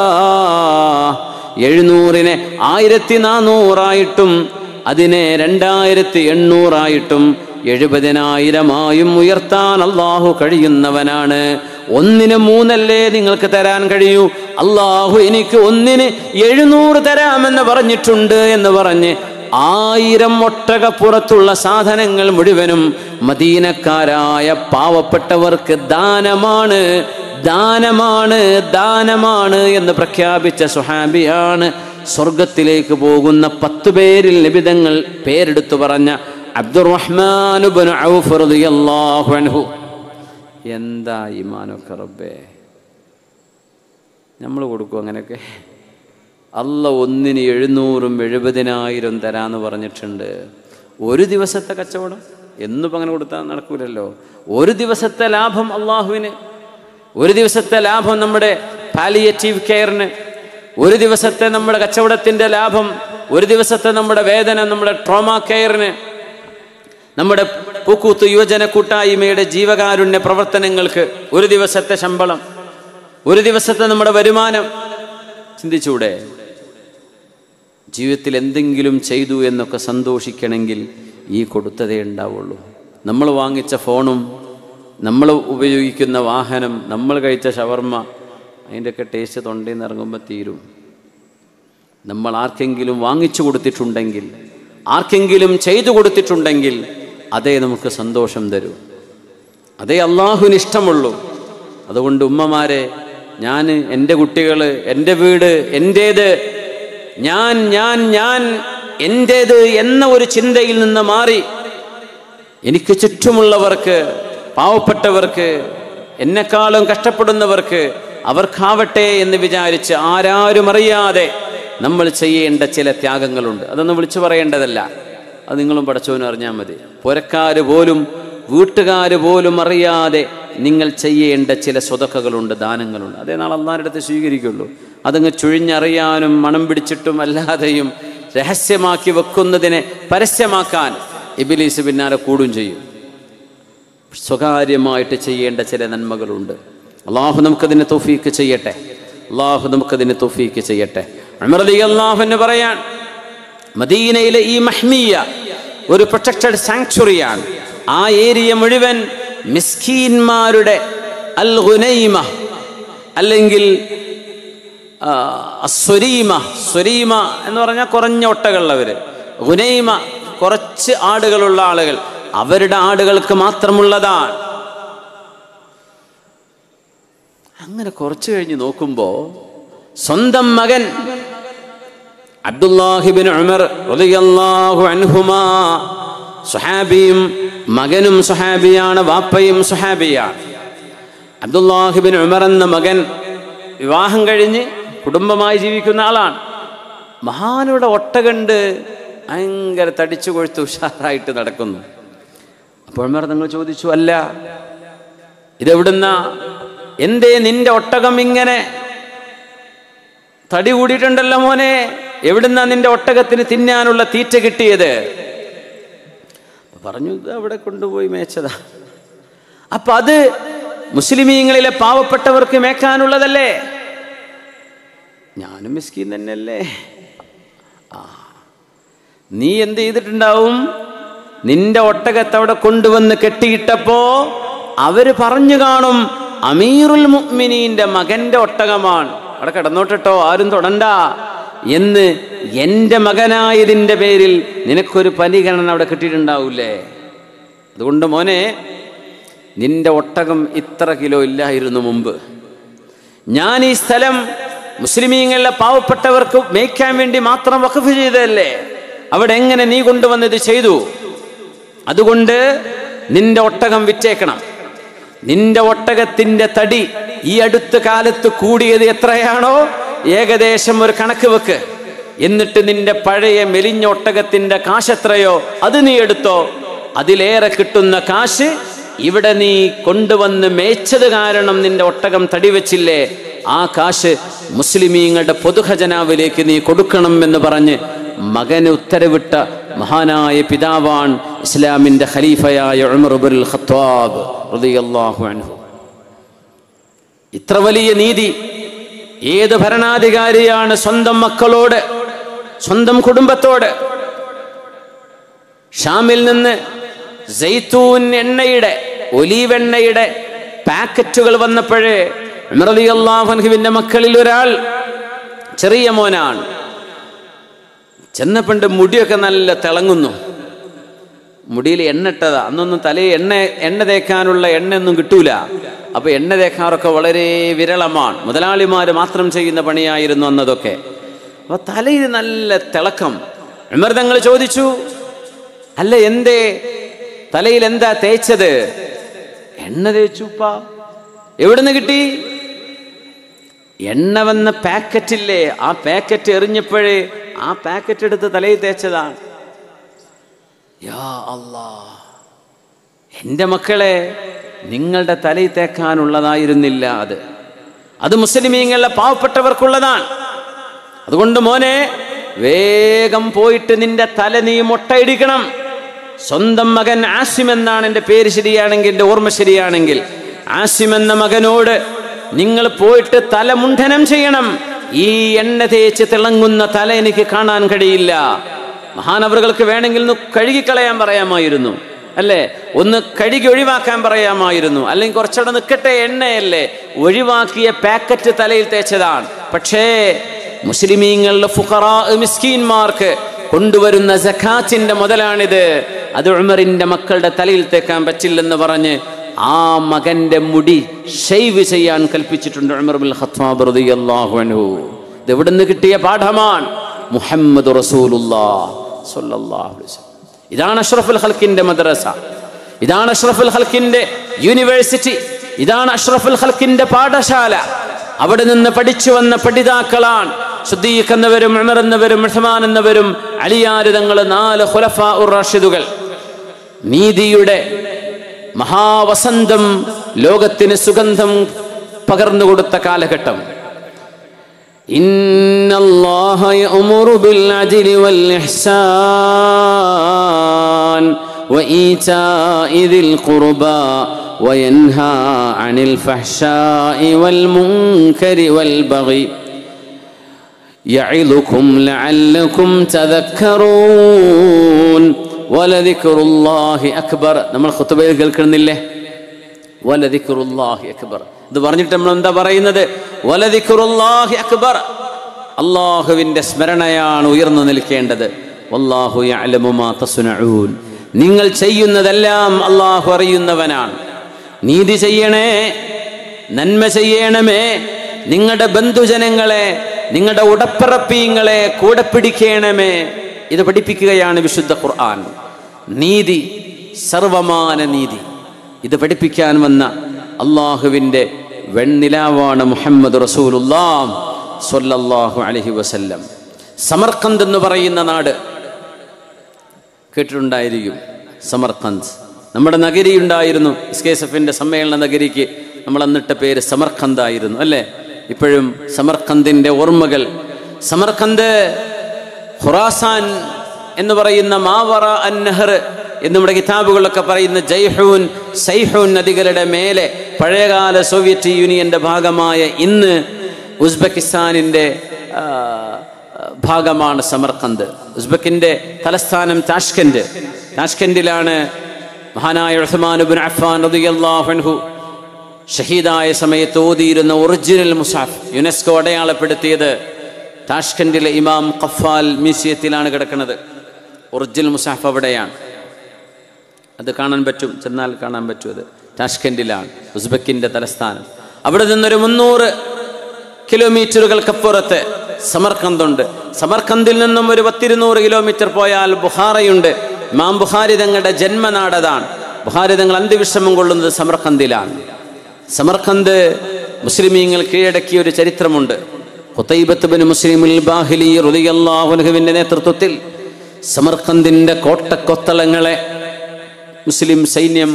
എഴുന്നൂറിനെ ആയിരത്തി നാനൂറായിട്ടും അതിനെ രണ്ടായിരത്തി എണ്ണൂറായിട്ടും എഴുപതിനായിരമായും ഉയർത്താൻ അള്ളാഹു കഴിയുന്നവനാണ് ഒന്നിന് മൂന്നല്ലേ നിങ്ങൾക്ക് തരാൻ കഴിയൂ അള്ളാഹു എനിക്ക് ഒന്നിന് എഴുന്നൂറ് തരാമെന്ന് പറഞ്ഞിട്ടുണ്ട് എന്ന് പറഞ്ഞ് ആയിരം ഒട്ടകപ്പുറത്തുള്ള സാധനങ്ങൾ മുഴുവനും മദീനക്കാരായ പാവപ്പെട്ടവർക്ക് ദാനമാണ് ദാനമാണ് ദാനമാണ് എന്ന് പ്രഖ്യാപിച്ച സുഹാബിയാണ് സ്വർഗത്തിലേക്ക് പോകുന്ന പത്തു പേരിൽ നിബിതങ്ങൾ പേരെടുത്തു പറഞ്ഞ അബ്ദുറഹ്മാൻ ഔഫ് റളിയല്ലാഹു അൻഹു എന്താ ഈമാനൊക്കെ റബ്ബേ നമ്മൾ കൊടുക്കും അങ്ങനെയൊക്കെ അല്ല ഒന്നിന് എഴുന്നൂറും എഴുപതിനായിരം തരാന്ന് പറഞ്ഞിട്ടുണ്ട് ഒരു ദിവസത്തെ കച്ചവടം എന്നും അങ്ങനെ കൊടുത്താൽ നടക്കൂലല്ലോ ഒരു ദിവസത്തെ ലാഭം അള്ളാഹുവിന് ഒരു ദിവസത്തെ ലാഭം നമ്മുടെ പാലിയേറ്റീവ് കെയറിന് ഒരു ദിവസത്തെ നമ്മുടെ കച്ചവടത്തിൻ്റെ ലാഭം ഒരു ദിവസത്തെ നമ്മുടെ വേദന നമ്മുടെ ട്രോമ കെയറിന് നമ്മുടെ പൂക്കൂത്ത് യുവജന കൂട്ടായ്മയുടെ ജീവകാരുണ്യ പ്രവർത്തനങ്ങൾക്ക് ഒരു ദിവസത്തെ ശമ്പളം ഒരു ദിവസത്തെ നമ്മുടെ വരുമാനം ചിന്തിച്ചൂടെ ജീവിതത്തിൽ എന്തെങ്കിലും ചെയ്തു എന്നൊക്കെ സന്തോഷിക്കണമെങ്കിൽ ഈ കൊടുത്തതേ ഉണ്ടാവുള്ളൂ നമ്മൾ വാങ്ങിച്ച ഫോണും നമ്മൾ ഉപയോഗിക്കുന്ന വാഹനം നമ്മൾ കഴിച്ച ഷവർമ്മ അതിൻ്റെയൊക്കെ ടേസ്റ്റ് തൊണ്ടയിൽ നിന്ന് ഇറങ്ങുമ്പോൾ തീരും നമ്മൾ ആർക്കെങ്കിലും വാങ്ങിച്ചു കൊടുത്തിട്ടുണ്ടെങ്കിൽ ആർക്കെങ്കിലും ചെയ്തു കൊടുത്തിട്ടുണ്ടെങ്കിൽ അതേ നമുക്ക് സന്തോഷം തരൂ അതേ അള്ളാഹുവിന് ഇഷ്ടമുള്ളൂ അതുകൊണ്ട് ഉമ്മമാരെ ഞാൻ എൻ്റെ കുട്ടികൾ എൻ്റെ വീട് എൻ്റേത് ഞാൻ ഞാൻ ഞാൻ എൻ്റേത് എന്ന ഒരു ചിന്തയിൽ നിന്ന് മാറി എനിക്ക് ചുറ്റുമുള്ളവർക്ക് പാവപ്പെട്ടവർക്ക് എന്നെക്കാളും കഷ്ടപ്പെടുന്നവർക്ക് അവർക്കാവട്ടെ എന്ന് വിചാരിച്ച് ആരാരും അറിയാതെ നമ്മൾ ചെയ്യേണ്ട ചില ത്യാഗങ്ങളുണ്ട് അതൊന്നും വിളിച്ചു പറയേണ്ടതല്ല അത് നിങ്ങളും പടച്ചവനും അറിഞ്ഞാൽ മതി പുരക്കാർ പോലും വീട്ടുകാർ പോലും അറിയാതെ നിങ്ങൾ ചെയ്യേണ്ട ചില സ്വതക്കകളുണ്ട് ദാനങ്ങളുണ്ട് അതേ നാൾ അള്ളാഹിൻ്റെ അടുത്ത് സ്വീകരിക്കുള്ളൂ അതങ്ങ് ചുഴിഞ്ഞറിയാനും മണം പിടിച്ചിട്ടും അല്ലാതെയും രഹസ്യമാക്കി വെക്കുന്നതിനെ പരസ്യമാക്കാൻ ഇബിലീസ് പിന്നാലെ കൂടും ചെയ്യും സ്വകാര്യമായിട്ട് ചെയ്യേണ്ട ചില നന്മകളുണ്ട് അള്ളാഹു നമുക്കതിന് തൊഫീക്ക് ചെയ്യട്ടെ അള്ളാഹു നമുക്കതിന് തൊഫീക്ക് ചെയ്യട്ടെ അമർലി അള്ളാഹുവിന് പറയാൻ മദീനയിലെ ഈ മഹ്മിയ ഒരു പ്രൊട്ടക്റ്റഡ് സാങ്ച്വറിയാണ് ആ ഏരിയ മുഴുവൻ മിസ്കീന്മാരുടെ അൽ ഗുനൈമ അല്ലെങ്കിൽ ആ, സ്വരീമ സ്വരീമ എന്ന് പറഞ്ഞാൽ കുറഞ്ഞ ഒട്ടകളുള്ളവര് ഗുനൈമ കുറച്ച് ആടുകളുള്ള ആളുകൾ അവരുടെ ആടുകൾക്ക് മാത്രമുള്ളതാണ് അങ്ങനെ കുറച്ച് കഴിഞ്ഞ് നോക്കുമ്പോ സ്വന്തം മകൻ അബ്ദുല്ലാഹിബിൻ ഉമർ റളിയല്ലാഹു അൻഹുമാ സുഹാബിയും മകനും സുഹാബിയാണ് വാപ്പയും സുഹാബിയാണ് അബ്ദുല്ലാഹിബിൻ ഉമർ എന്ന മകൻ വിവാഹം കഴിഞ്ഞ് കുടുംബമായി ജീവിക്കുന്ന ആളാണ് മഹാനുടെ ഒട്ടകണ്ട് ഭയങ്കര തടിച്ചു കൊഴുത്ത് ഉഷാറായിട്ട് നടക്കുന്നു അപ്പോൾ ഉമർ നിങ്ങൾ ചോദിച്ചു അല്ല ഇതെവിടുന്ന എന്തേ നിന്റെ ഒട്ടകം ഇങ്ങനെ തടി കൂടിയിട്ടുണ്ടല്ലോ മോനെ എവിടുന്നാ നിന്റെ ഒട്ടകത്തിന് തിന്നാനുള്ള തീറ്റ കിട്ടിയത് അപ്പൊ പറഞ്ഞു ഇത് അവിടെ കൊണ്ടുപോയി മേച്ചതാ അപ്പൊ അത് മുസ്ലിമീങ്ങളിലെ പാവപ്പെട്ടവർക്ക് മേക്കാനുള്ളതല്ലേ ഞാനും മിസ്കീൻ തന്നെയല്ലേ ആ നീ എന്ത് ചെയ്തിട്ടുണ്ടാവും നിന്റെ ഒട്ടകത്തെ അവിടെ കൊണ്ടുവന്ന് കെട്ടിയിട്ടപ്പോ അവര് പറഞ്ഞു കാണും അമീറുൽ മുഅ്മിനീന്റെ മകന്റെ ഒട്ടകമാണ് അവിടെ കിടന്നോട്ടോ ആരും തൊടണ്ട എന്ന് എൻ്റെ മകനായതിൻ്റെ പേരിൽ നിനക്കൊരു പരിഗണന അവിടെ കിട്ടിയിട്ടുണ്ടാവൂലേ അതുകൊണ്ട് മോനെ നിന്റെ ഒട്ടകം ഇത്ര കിലോ ഇല്ലായിരുന്നു മുമ്പ് ഞാൻ ഈ സ്ഥലം മുസ്ലിമീങ്ങളിലെ പാവപ്പെട്ടവർക്ക് മേയ്ക്കാൻ വേണ്ടി മാത്രം വഖഫ് ചെയ്തതല്ലേ അവിടെ എങ്ങനെ നീ കൊണ്ടുവന്നത് ചെയ്തു അതുകൊണ്ട് നിന്റെ ഒട്ടകം വിറ്റേക്കണം നിന്റെ ഒട്ടകത്തിന്റെ തടി ഈ അടുത്ത കാലത്ത് കൂടിയത് എത്രയാണോ ഏകദേശം ഒരു കണക്ക് വെക്ക് എന്നിട്ട് നിന്റെ പഴയ മെലിഞ്ഞ ഒട്ടകത്തിന്റെ കാശ് എത്രയോ അത് നീ എടുത്തോ അതിലേറെ കിട്ടുന്ന കാശ് ഇവിടെ നീ കൊണ്ടുവന്ന് മേച്ചത് കാരണം നിന്റെ ഒട്ടകം തടി വെച്ചില്ലേ ആ കാശ് മുസ്ലിമീങ്ങളുടെ പൊതുഖജനാവിലേക്ക് നീ കൊടുക്കണം എന്ന് പറഞ്ഞ് മകന് ഉത്തരവിട്ട മഹാനായ പിതാവാൻ ഇസ്ലാമിന്റെ ഖലീഫയായ ഉമർ ഇബ്നുൽ ഖത്താബ് റളിയല്ലാഹു അൻഹു ഇത്ര വലിയ നീതി ഏത് ഭരണാധികാരിയാണ് സ്വന്തം മക്കളോട് സ്വന്തം കുടുംബത്തോട് ഷാമിൽ നിന്ന് ജൈത്തൂൻ എണ്ണയുടെ ഒലീവ് എണ്ണയുടെ പാക്കറ്റുകൾ വന്നപ്പോഴേ അള്ളാഹുവിന്റെ മക്കളിൽ ഒരാൾ ചെറിയ മോനാണ് ചെന്നപ്പണ്ട് മുടിയൊക്കെ നല്ല തിളങ്ങുന്നു മുടിയിൽ എണ്ണ ഇട്ടതാ അന്നൊന്നും തലയിൽ എണ്ണ എണ്ണ തേക്കാനുള്ള എണ്ണയൊന്നും കിട്ടൂല അപ്പൊ എണ്ണ തേക്കാറൊക്കെ വളരെ വിരളമാണ് മുതലാളിമാര് മാത്രം ചെയ്യുന്ന പണിയായിരുന്നു അന്നതൊക്കെ അപ്പൊ തലയിൽ നല്ല തിളക്കം അമൃതങ്ങൾ ചോദിച്ചു അല്ല എന്തേ തലയിൽ എന്താ തേച്ചത് എണ്ണ തേച്ചുപ്പ എവിടുന്ന് കിട്ടി എണ്ണ വന്ന പാക്കറ്റില്ലേ ആ പാക്കറ്റ് എറിഞ്ഞപ്പോഴേ ആ പാക്കറ്റ് എടുത്ത് തലയിൽ തേച്ചതാണ് യാ അല്ലാ എൻ്റെ മക്കളെ നിങ്ങളുടെ തലയിൽ തേക്കാനുള്ളതായിരുന്നില്ല അത് അത് മുസ്ലിമീങ്ങളുടെ പാവപ്പെട്ടവർക്കുള്ളതാണ് അതുകൊണ്ട് മോനെ വേഗം പോയിട്ട് നിന്റെ തല നീ മുട്ടയിടിക്കണം സ്വന്തം മകൻ ആസിം എന്നാണ് എൻ്റെ പേര് ശരിയാണെങ്കിൽ എൻ്റെ ഓർമ്മ ശരിയാണെങ്കിൽ ആസിം എന്ന മകനോട് നിങ്ങൾ പോയിട്ട് തല മുണ്ഡനം ചെയ്യണം ഈ എണ്ണ തേച്ച് തിളങ്ങുന്ന തല എനിക്ക് കാണാൻ കഴിയില്ല മഹാനവറുകൾക്ക് വേണമെങ്കിൽ ഒന്ന് കഴുകിക്കളയാൻ പറയാമായിരുന്നു അല്ലേ ഒന്ന് കഴുകി ഒഴിവാക്കാൻ പറയാമായിരുന്നു അല്ലെങ്കിൽ കുറച്ചുകൂടെ നിൽക്കട്ടെ എണ്ണയല്ലേ ഒഴിവാക്കിയ പാക്കറ്റ് തലയിൽ തേച്ചതാണ് പക്ഷേ മുസ്ലിമീങ്ങളുടെ ഫുഖറാ മിസ്കീന്മാർക്ക് കൊണ്ടുവരുന്ന സഖാത്തിന്റെ മുതലാണിത് അത് ഉമറിന്റെ മക്കളുടെ തലയിൽ തേക്കാൻ പറ്റില്ലെന്ന് പറഞ്ഞ് ആ മകന്റെ മുടി ഷെയ്വ് ചെയ്യാൻ കൽപ്പിച്ചിട്ടുണ്ട് ഉമർ ബിൻ ഖത്താബ് റളിയല്ലാഹു അൻഹു ഇത് എവിടുന്ന് കിട്ടിയ പാഠമാണ് മുഹമ്മദ് റസൂലുള്ളാഹ് സ്വല്ലല്ലാഹു അലൈഹി വസല്ലം ഇതാണ് അഷ്റഫുൽ ഖൽക്കിന്റെ മദ്രസ ഇതാണ് അഷ്റഫുൽ ഖൽക്കിന്റെ യൂണിവേഴ്സിറ്റി ഇതാണ് അഷ്റഫുൽ ഖൽക്കിന്റെ പാഠശാല അവിടെ നിന്ന് പഠിച്ചു വന്ന പഠിതാക്കളാണ് സുദ്ദീഖ് എന്നവരും ഉമർ എന്നവരും ഉസ്മാൻ എന്നവരും അലിയാര് തങ്ങൾ നാല് ഖുലഫാ ഉർ റാഷിദുകൾ നീതിയുടെ മഹാവസന്തം ലോകത്തിന് സുഗന്ധം പകർന്നു കൊടുത്ത കാലഘട്ടം إن الله يأمر بالعدل والإحسان وإيتاء ذي القربى وينهى عن الفحشاء والمنكر والبغي يعظكم لعلكم تذكرون വലദിക്കുറുല്ലാഹി അക്ബർ നമ്മൾ ഖുത്തുബയിൽ കേൾക്കുന്നില്ലേ വലദിക്കുറുല്ലാഹി അക്ബർ ഇത് പറഞ്ഞിട്ട് നമ്മൾ എന്താ പറയുന്നത് വലദിക്കുറുല്ലാഹി അക്ബർ അള്ളാഹുവിൻ്റെ സ്മരണയാണ് ഉയർന്നു നിൽക്കേണ്ടത് വല്ലാഹു യഅലമു മാ തസ്നഊൻ നിങ്ങൾ ചെയ്യുന്നതെല്ലാം അള്ളാഹു അറിയുന്നവനാണ് നീതി ചെയ്യണേ നന്മ ചെയ്യണമേ നിങ്ങളുടെ ബന്ധുജനങ്ങളെ നിങ്ങളുടെ ഉടപ്പിറപ്പീങ്ങളെ കൂടെ പിടിക്കണമേ ഇത് പഠിപ്പിക്കുകയാണ് വിശുദ്ധ ഖുർആൻ നീതി സർവമാന നീതി ഇത് പഠിപ്പിക്കാൻ വന്ന അള്ളാഹുവിൻ്റെ വെണ്ണിലാവാണ് മുഹമ്മദ് റസൂലുല്ലാം സ്വല്ലല്ലാഹു അലൈഹി വസല്ലം സമർക്കന്ത് എന്ന് പറയുന്ന നാട് കേട്ടിട്ടുണ്ടായിരിക്കും സമർക്കന്ത് നമ്മുടെ നഗരി ഉണ്ടായിരുന്നു എസ് കെ എസ് എഫിൻ്റെ സമ്മേളന നഗരിക്ക് നമ്മൾ അന്നിട്ട പേര് സമർക്കന്തായിരുന്നു അല്ലേ ഇപ്പോഴും സമർക്കന്തിൻ്റെ ഓർമ്മകൾ സമർക്കന്ത് ഖുറാസാൻ എന്ന് പറയുന്ന മാവറ അൻ നെഹർ എന്ന് നമ്മുടെ കിതാബുകളിലൊക്കെ പറയുന്ന ജയ്ഹൂൻ സൈഹൂൻ നദികളുടെ മേലെ പഴയകാല സോവിയറ്റ് യൂണിയന്റെ ഭാഗമായ ഇന്ന് ഉസ്ബെക്കിസ്ഥാനിൻ്റെ ആ, ഭാഗമാണ് സമർക്കന്ത് ഉസ്ബെക്കിന്റെ തലസ്ഥാനം താഷ്കന്റ് താഷ്കന്റിലാണ് മഹാനായ ഉസ്മാനുബിൻ അഫ്ഫാൻ റളിയല്ലാഹു അൻഹു ഷഹീദായ സമയത്ത് ഓതിയിരുന്ന ഒറിജിനൽ മുസാഫ് യുനെസ്കോ അടയാളപ്പെടുത്തിയത് താഷ്കന്റിലെ ഇമാം ഖഫാൽ മ്യൂസിയത്തിലാണ് കിടക്കുന്നത് ഒറിജിനൽ മുസാഫ് അവിടെയാണ് അത് കാണാൻ പറ്റും ചെന്നാൽ കാണാൻ പറ്റും അത് താഷ്കന്റിലാണ് ഉസ്ബെക്കിന്റെ തലസ്ഥാനം അവിടെ നിന്നൊരു മുന്നൂറ് കിലോമീറ്ററുകൾക്കപ്പുറത്ത് സമർക്കന്തുണ്ട് സമർക്കന്തിൽ നിന്നും ഒരു പത്തിരുന്നൂറ് കിലോമീറ്റർ പോയാൽ ബുഹാറയുണ്ട് മാം ബുഹാരി തങ്ങളുടെ ജന്മനാടതാണ് ബുഹാരി തങ്ങൾ അന്ത്യവിഷമം കൊള്ളുന്നത് സമർക്കന്തിലാണ് സമർക്കന്ത് മുസ്ലിമീങ്ങൾ കീഴടക്കിയ ഒരു ചരിത്രമുണ്ട് ഖുതൈബത്ത് ബിൻ മുസ്ലിമുൽ ബാഹിലി റളിയല്ലാഹു അൻഹുവിന്റെ നേതൃത്വത്തിൽ സമർക്കന്തിന്റെ കോട്ടക്കൊത്തളങ്ങളെ മുസ്ലിം സൈന്യം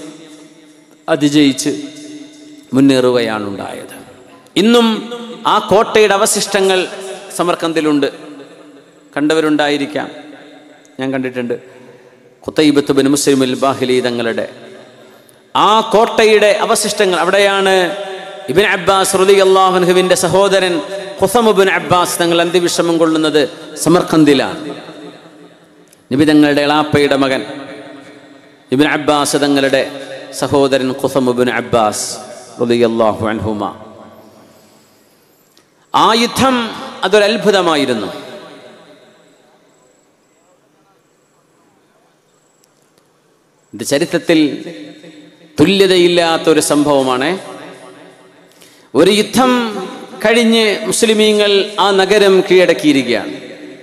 അതിജയിച്ച് മുന്നേറുകയാണ് ഉണ്ടായത് ഇന്നും ആ കോട്ടയുടെ അവശിഷ്ടങ്ങൾ സമർക്കന്തിലുണ്ട് കണ്ടവരുണ്ടായിരിക്കാം ഞാൻ കണ്ടിട്ടുണ്ട് ഖുത്തൈബത്ത് ബിൻ മുസ്ലിമുൽ ബാഹിലി തങ്ങളുടെ ആ കോട്ടയുടെ അവശിഷ്ടങ്ങൾ അവിടെയാണ് ഇബിൻ അബ്ബാസ് റുലി അള്ളാഹുൻഹുവിൻ്റെ സഹോദരൻ ഖുസമുബിൻ അബ്ബാസ് തങ്ങൾ അന്ത്യവിഷമം കൊള്ളുന്നത് സമർക്കന്തിലാണ് നബി തങ്ങളുടെ എളാപ്പയുടെ മകൻ ഇബിൻ അബ്ബാസ് തങ്ങളുടെ സഹോദരൻ ഖുസമുബിൻ അബ്ബാസ് റുലി അള്ളാഹു അൻഹുമ ആ യുദ്ധം അതൊരു അത്ഭുതമായിരുന്നു ഇത് ചരിത്രത്തിൽ തുല്യതയില്ലാത്ത ഒരു സംഭവമാണ് ഒരു യുദ്ധം കഴിഞ്ഞ് മുസ്ലിമീങ്ങൾ ആ നഗരം കീഴടക്കിയിരിക്കുകയാണ്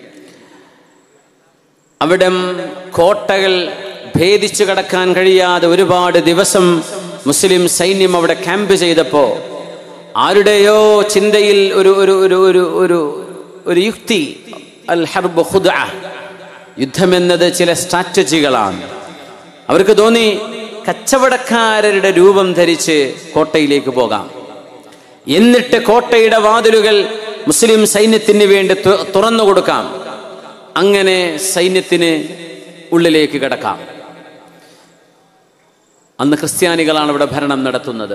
അവിടം കോട്ടകൾ ഭേദിച്ചു കടക്കാൻ കഴിയാതെ ഒരുപാട് ദിവസം മുസ്ലിം സൈന്യം അവിടെ ക്യാമ്പ് ചെയ്തപ്പോൾ ആരുടെയോ ചിന്തയിൽ ഒരു ഒരു ഒരു ഒരു ഒരു ഒരു യുക്തി അൽ ഹർബ് ഖുദ യുദ്ധമെന്നത് ചില സ്ട്രാറ്റജികളാണ് അവർക്ക് തോന്നി കച്ചവടക്കാരുടെ രൂപം ധരിച്ച് കോട്ടയിലേക്ക് പോകാം എന്നിട്ട് കോട്ടയുടെ വാതിലുകൾ മുസ്ലിം സൈന്യത്തിന് വേണ്ടി തു- തുറന്നു കൊടുക്കാം അങ്ങനെ സൈന്യത്തിന് ഉള്ളിലേക്ക് കിടക്കാം അന്ന് ക്രിസ്ത്യാനികളാണ് ഇവിടെ ഭരണം നടത്തുന്നത്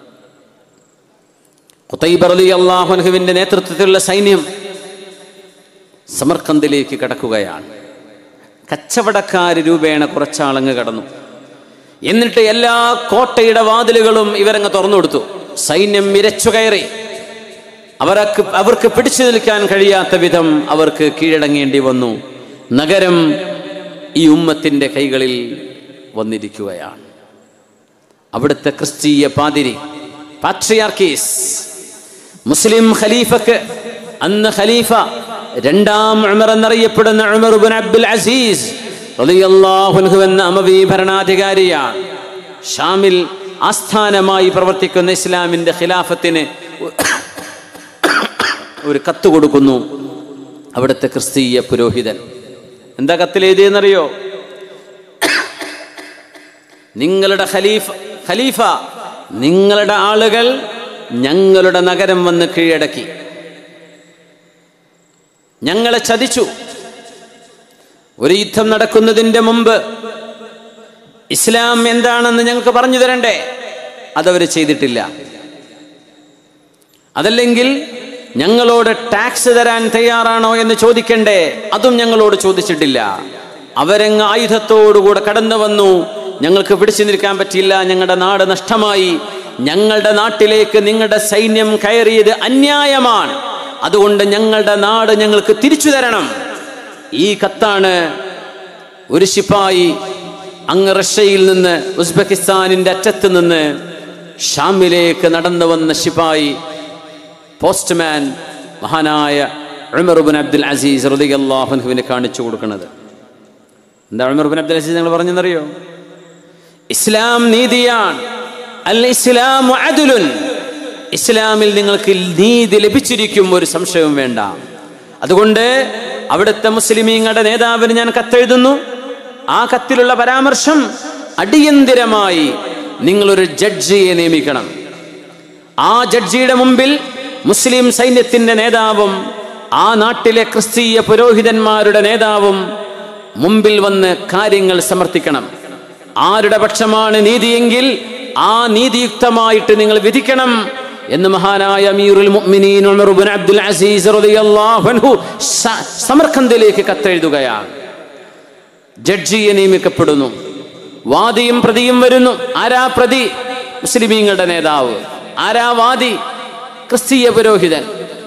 ഖുതൈബർ അലി അള്ളാഹുൻഹുവിന്റെ നേതൃത്വത്തിലുള്ള സൈന്യം സമർക്കന്തിലേക്ക് കടക്കുകയാണ് കച്ചവടക്കാര് രൂപേണ കുറച്ചാളങ്ങ് കടന്നു എന്നിട്ട് എല്ലാ കോട്ടയുടെ വാതിലുകളും ഇവരങ്ങ് തുറന്നു കൊടുത്തു സൈന്യം ഇരച്ചു കയറി അവർക്ക് അവർക്ക് പിടിച്ചു നിൽക്കാൻ കഴിയാത്ത വിധം അവർക്ക് കീഴടങ്ങേണ്ടി വന്നു നഗരം ഈ ഉമ്മത്തിന്റെ കൈകളിൽ വന്നിരിക്കുകയാണ് അവിടുത്തെ ക്രിസ്തീയ പാതിരി പാട്രിയാർക്കീസ് മുസ്ലിം ഖലീഫക്ക് അന്ന് ഖലീഫ രണ്ടാം ഉമർ എന്നറിയപ്പെടുന്ന ഉമർ ബിൻ അബ്ദുൽ അസീസ് റളിയല്ലാഹു അൻഹു എന്ന അമവി ഭരണാധികാരിയാണ് ഷാമിൽ ആസ്ഥാനമായി പ്രവർത്തിക്കുന്ന ഇസ്ലാമിന്റെ ഖിലാഫത്തിന് ഒരു കത്ത് കൊടുക്കുന്നു അവിടുത്തെ ക്രിസ്തീയ പുരോഹിതൻ എന്താ കത്തിൽ എഴുതിയെന്നറിയോ നിങ്ങളുടെ ഖലീഫ ഖലീഫ നിങ്ങളുടെ ആളുകൾ ഞങ്ങളുടെ നഗരം വന്ന് കീഴടക്കി ഞങ്ങളെ ചതിച്ചു ഒരു യുദ്ധം നടക്കുന്നതിൻ്റെ മുമ്പ് ഇസ്ലാം എന്താണെന്ന് ഞങ്ങൾക്ക് പറഞ്ഞു തരണ്ടേ അതവർ ചെയ്തിട്ടില്ല അതല്ലെങ്കിൽ ഞങ്ങളോട് ടാക്സ് തരാൻ തയ്യാറാണോ എന്ന് ചോദിക്കണ്ടേ അതും ഞങ്ങളോട് ചോദിച്ചിട്ടില്ല അവരങ്ങ് ആയുധത്തോടുകൂടെ കടന്നു വന്നു ഞങ്ങൾക്ക് പിടിച്ചു നിൽക്കാൻ പറ്റില്ല ഞങ്ങളുടെ നാട് നഷ്ടമായി ഞങ്ങളുടെ നാട്ടിലേക്ക് നിങ്ങളുടെ സൈന്യം കയറിയത് അന്യായമാണ് അതുകൊണ്ട് ഞങ്ങളുടെ നാട് ഞങ്ങൾക്ക് തിരിച്ചു തരണം ഈ കത്താണ് ഒരു ശിപ്പായി അങ്ങ് റഷ്യയിൽ നിന്ന് ഉസ്ബെക്കിസ്ഥാനിന്റെ അറ്റത്ത് നിന്ന് ഷാമിലേക്ക് നടന്നു വന്ന ശിപ്പായി പോസ്റ്റ്മാൻ മഹാനായ ഉമർബിൻ അബ്ദുൽ അസീസ് റളിയല്ലാഹുവിനെ കാണിച്ചു കൊടുക്കുന്നത് എന്താ ഉമർബിൻ അബ്ദുൽ അസീസ് നിങ്ങൾ പറഞ്ഞെന്നറിയോ ഇസ്ലാം നീതിയാണ് അൽ ഇസ്ലാം അദുലുൻ ഇസ്ലാമിൽ നിങ്ങൾക്ക് നീതി ലഭിച്ചിരിക്കും ഒരു സംശയവും വേണ്ട അതുകൊണ്ട് അവിടുത്തെ മുസ്ലിമീങ്ങളുടെ നേതാവിന് ഞാൻ കത്തെഴുതുന്നു ആ കത്തിലുള്ള പരാമർശം അടിയന്തിരമായി നിങ്ങളൊരു ജഡ്ജിയെ നിയമിക്കണം ആ ജഡ്ജിയുടെ മുമ്പിൽ മുസ്ലിം സൈന്യത്തിന്റെ നേതാവും ആ നാട്ടിലെ ക്രിസ്തീയ പുരോഹിതന്മാരുടെ നേതാവും മുമ്പിൽ വന്ന് കാര്യങ്ങൾ സമർത്ഥിക്കണം ആരുടെ പക്ഷമാണ് നീതിയെങ്കിൽ ആ നീതിയുക്തമായിട്ട് നിങ്ങൾ വിധിക്കണം എന്ന് മഹാനായ അമീറുൽ മുഅ്മിനീൻ ഉമർ ഇബ്നു അബ്ദുൽ അസീസ് റളിയല്ലാഹു അൻഹു സ- സമർഖന്ദിലേക്ക് കത്തെഴുതുകയാണ് ജഡ്ജിയെ നിയമിക്കപ്പെടുന്നു വാദിയും പ്രതിയും വരുന്നു ആരാ പ്രതി മുസ്ലിമീങ്ങളുടെ നേതാവ് ആരാ വാദി ക്രിസ്തീയ പുരോഹിതൻ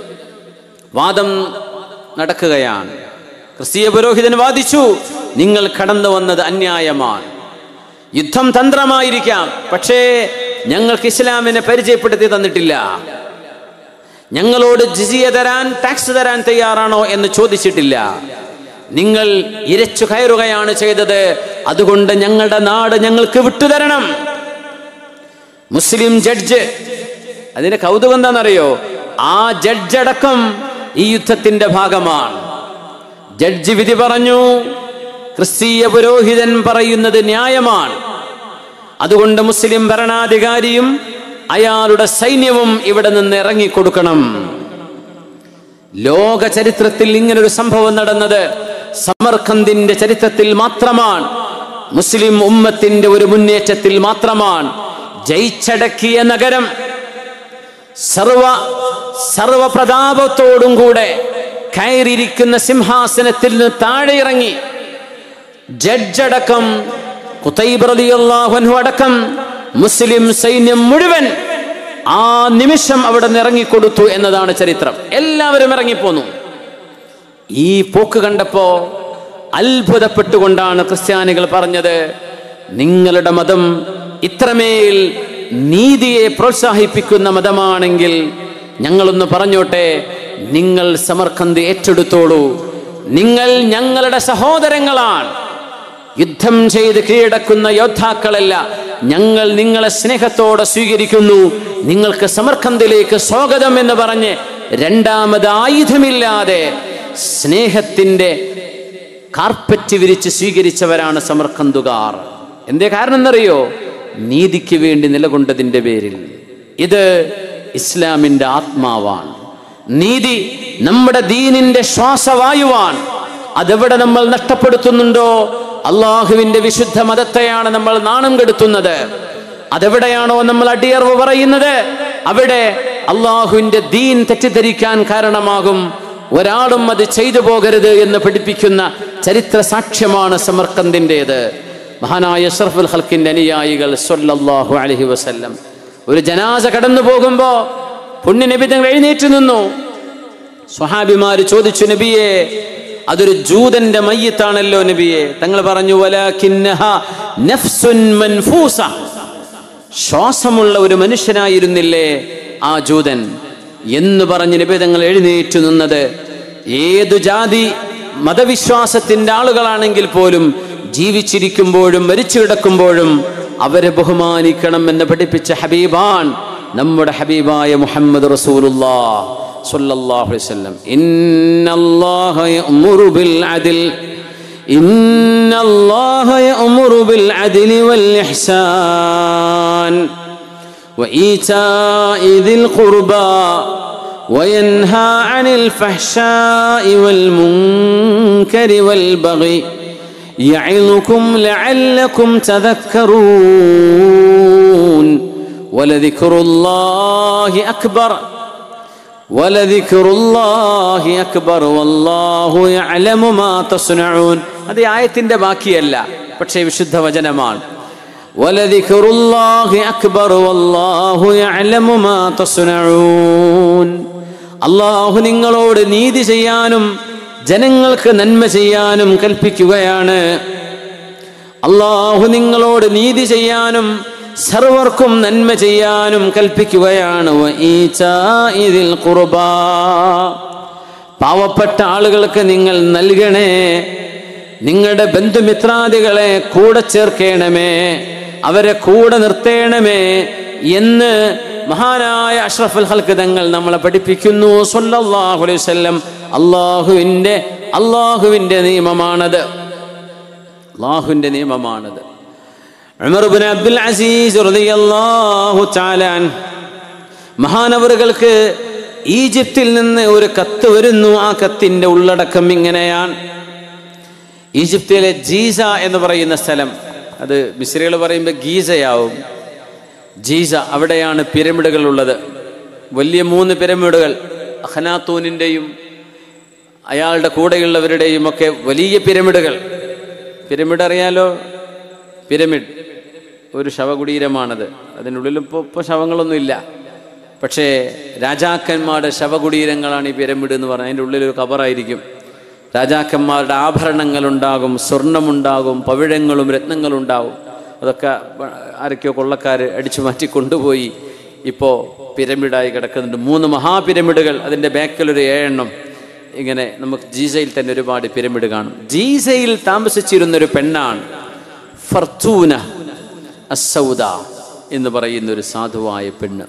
വാദം നടക്കുകയാണ് ക്രിസ്തീയ പുരോഹിതൻ വാദിച്ചു നിങ്ങൾ കടന്നു വന്നത് അന്യായമാണ് യുദ്ധം തന്ത്രമായിരിക്കാം പക്ഷേ ഞങ്ങൾക്ക് ഇസ്ലാമിനെ പരിചയപ്പെടുത്തി തന്നിട്ടില്ല ഞങ്ങളോട് ജിസിയ തരാൻ ടാക്സ് തരാൻ തയ്യാറാണോ എന്ന് ചോദിച്ചിട്ടില്ല നിങ്ങൾ ഇരച്ചു കയറുകയാണ് ചെയ്തത് അതുകൊണ്ട് ഞങ്ങളുടെ നാട് ഞങ്ങൾക്ക് വിട്ടുതരണം മുസ്ലിം ജഡ്ജ് അതിന്റെ കൗതുകം എന്താണെന്നറിയോ ആ ജഡ്ജ് അടക്കം ഈ യുദ്ധത്തിന്റെ ഭാഗമാണ് ജഡ്ജി വിധി പറഞ്ഞു ക്രിസ്തീയ പുരോഹിതൻ പറയുന്നത് ന്യായമാണ് അതുകൊണ്ട് മുസ്ലിം ഭരണാധികാരിയും അയാളുടെ സൈന്യവും ഇവിടെ നിന്ന് ഇറങ്ങിക്കൊടുക്കണം ലോക ചരിത്രത്തിൽ ഇങ്ങനൊരു സംഭവം നടന്നത് സമർഖന്ദിന്റെ ചരിത്രത്തിൽ മാത്രമാണ് മുസ്ലിം ഉമ്മത്തിന്റെ ഒരു മുന്നേറ്റത്തിൽ മാത്രമാണ് ജയിച്ചടക്കിയ നഗരം സർവ സർവപ്രതാപത്തോടും കൂടെ കയറിയിരിക്കുന്ന സിംഹാസനത്തിൽ നിന്ന് താഴെ ഇറങ്ങി ജഡ്ജടക്കം കുത്തൈബ് റളിയല്ലാഹു അൻഹു അടക്കം മുസ്ലിം സൈന്യം മുഴുവൻ ആ നിമിഷം അവിടെ നിന്ന് ഇറങ്ങിക്കൊടുത്തു എന്നതാണ് ചരിത്രം എല്ലാവരും ഇറങ്ങിപ്പോന്നു ഈ പോക്ക് കണ്ടപ്പോ അത്ഭുതപ്പെട്ടുകൊണ്ടാണ് ക്രിസ്ത്യാനികൾ പറഞ്ഞത് നിങ്ങളുടെ മതം ഇത്രമേൽ നീതിയെ പ്രോത്സാഹിപ്പിക്കുന്ന മതമാണെങ്കിൽ ഞങ്ങളൊന്ന് പറഞ്ഞോട്ടെ നിങ്ങൾ സമർഖന്ത് ഏറ്റെടുത്തോളൂ നിങ്ങൾ ഞങ്ങളുടെ സഹോദരങ്ങളാണ് യുദ്ധം ചെയ്ത് കീഴടക്കുന്ന യോദ്ധാക്കളല്ല ഞങ്ങൾ നിങ്ങളെ സ്നേഹത്തോടെ സ്വീകരിക്കുന്നു നിങ്ങൾക്ക് സമർഖന്തിലേക്ക് സ്വാഗതം എന്ന് പറഞ്ഞ് രണ്ടാമത് ആയുധമില്ലാതെ സ്നേഹത്തിന്റെ കാർപ്പറ്റ് വിരിച്ച് സ്വീകരിച്ചവരാണ് സമർഖന്തുകാർ എന്തേ കാരണം എന്നറിയോ നീതിക്ക് വേണ്ടി നിലകൊണ്ടതിന്റെ പേരിൽ ഇത് ഇസ്ലാമിന്റെ ആത്മാവാണ് നീതി നമ്മുടെ ദീനിന്റെ ശ്വാസവായുവാണ് അതെവിടെ നമ്മൾ നഷ്ടപ്പെടുത്തുന്നുണ്ടോ അള്ളാഹുവിന്റെ വിശുദ്ധ മതത്തെയാണ് നമ്മൾ നാണം കെടുത്തുന്നത് അതെവിടെയാണോ നമ്മൾ അടിയറവ് പറയുന്നത് അവിടെ അള്ളാഹുവിന്റെ ദീൻ തെറ്റിദ്ധരിക്കാൻ കാരണമാകും ഒരാളും അത് ചെയ്തു പോകരുത് എന്ന് പഠിപ്പിക്കുന്ന ചരിത്ര സാക്ഷ്യമാണ് സമർക്കന്തിൻ്റെത് മഹാനായ ഷർഫുൽ ഹൽക്കിന്റെ അനുയായികൾ സല്ലല്ലാഹു അലൈഹി വസല്ലം ഒരു ജനാസ കടന്നു പോകുമ്പോ പുണ്യ നബി തങ്ങൾ എഴുന്നേറ്റ് നിന്നു സ്വഹാബിമാര് ചോദിച്ചു നബിയെ അതൊരു ജൂതന്റെ മയ്യത്താണല്ലോ നബിയെ തങ്ങൾ പറഞ്ഞു വലാകിന്നഹ നഫ്സുൻ മൻഫൂസ ശ്വാസമുള്ള ഒരു മനുഷ്യനായിരുന്നില്ലേ ആ ജൂതൻ എന്ന് പറഞ്ഞ് നബി തങ്ങൾ എഴുന്നേറ്റു നിന്നത് ഏതു ജാതി മതവിശ്വാസത്തിന്റെ ആളുകളാണെങ്കിൽ പോലും ജീവിച്ചിരിക്കുമ്പോഴും മരിച്ചു കിടക്കുമ്പോഴും അവരെ ബഹുമാനിക്കണം എന്ന് പഠിപ്പിച്ച ഹബീബാൻ നമ്മുടെ ഹബീബായ മുഹമ്മദ് റസൂലുള്ളാ സ്വല്ലല്ലാഹു അലൈഹി വസല്ലം ഇന്നല്ലാഹ യഅ്മുറു ബിൽ അദ്ൽ إن الله يأمر بالعدل والإحسان وإيتاء ذي القربى وينهى عن الفحشاء والمنكر والبغي يعظكم لعلكم تذكرون ولذكر الله أكبر ولذكر الله أكبر والله يعلم ما تصنعون അത് ഈ ആയത്തിന്റെ ബാക്കിയല്ല പക്ഷേ വിശുദ്ധ വചനമാണ് وَلَذِكْرُ اللَّهِ أَكْبَرُ وَاللَّهُ يَعْلَمُ مَا تَصْنَعُونَ അള്ളാഹു നിങ്ങളോട് നീതി ചെയ്യാനും ജനങ്ങൾക്ക് നന്മ ചെയ്യാനും കൽപ്പിക്കുകയാണ് അള്ളാഹു നിങ്ങളോട് നീതി ചെയ്യാനും സർവർക്കും നന്മ ചെയ്യാനും കൽപ്പിക്കുകയാണ് വഈചാഇ ദിൽ ഖുർബാ. പാവപ്പെട്ട ആളുകൾക്ക് നിങ്ങൾ നൽകണേ നിങ്ങളുടെ ബന്ധുമിത്രാദികളെ കൂടെ ചേർക്കണമേ അവരെ കൂടെ നിർത്തേണമേ എന്ന് മഹാനായ അഷ്റഫുൽ ഹൽക്ക് തങ്ങൾ നമ്മളെ പഠിപ്പിക്കുന്നു സല്ലല്ലാഹു അലൈഹി വസല്ലം അള്ളാഹുവിൻ്റെ അള്ളാഹുവിൻ്റെ നിയമമാണത് അള്ളാഹുവിൻ്റെ നിയമമാണത് ഉമർ ഇബ്നു അബ്ദുൽ അസീസ് റളിയല്ലാഹു തആല അൻഹു മഹാനവറുകൾക്ക് ഈജിപ്തിൽ നിന്ന് ഒരു കത്ത് വരുന്നു ആ കത്തിന്റെ ഉള്ളടക്കം ഇങ്ങനെയാണ് ഈജിപ്തിലെ ജീസ എന്ന് പറയുന്ന സ്ഥലം അത് മിശ്രികൾ പറയുമ്പോൾ ഗീസയാവും ജീസ അവിടെയാണ് പിരമിഡുകൾ ഉള്ളത് വലിയ മൂന്ന് പിരമിഡുകൾ അഹനാത്തൂനിൻ്റെയും അയാളുടെ കൂടെയുള്ളവരുടെയും ഒക്കെ വലിയ പിരമിഡുകൾ പിരമിഡ് അറിയാലോ പിരമിഡ് ഒരു ശവകുടീരമാണത് അതിനുള്ളിൽ ഇപ്പോൾ ഇപ്പോൾ ശവങ്ങളൊന്നും ഇല്ല പക്ഷേ രാജാക്കന്മാരുടെ ശവകുടീരങ്ങളാണ് ഈ പിരമിഡ് എന്ന് പറഞ്ഞാൽ അതിൻ്റെ ഉള്ളിൽ ഒരു കബറായിരിക്കും രാജാക്കന്മാരുടെ ആഭരണങ്ങളുണ്ടാകും സ്വർണമുണ്ടാകും പവിഴങ്ങളും രത്നങ്ങളും ഉണ്ടാകും അതൊക്കെ ആരൊക്കെയോ കൊള്ളക്കാർ അടിച്ചു മാറ്റി കൊണ്ടുപോയി ഇപ്പോൾ പിരമിഡായി കിടക്കുന്നുണ്ട് മൂന്ന് മഹാപിരമിഡുകൾ അതിൻ്റെ ബാക്കിൽ ഒരു ഏഴെണ്ണം ഇങ്ങനെ നമുക്ക് ജീസയിൽ തന്നെ ഒരുപാട് പിരമിഡ് കാണും ജീസയിൽ താമസിച്ചിരുന്നൊരു പെണ്ണാണ് ഫർത്തൂന അസൗദ എന്ന് പറയുന്ന ഒരു സാധുവായ പെണ്ണ്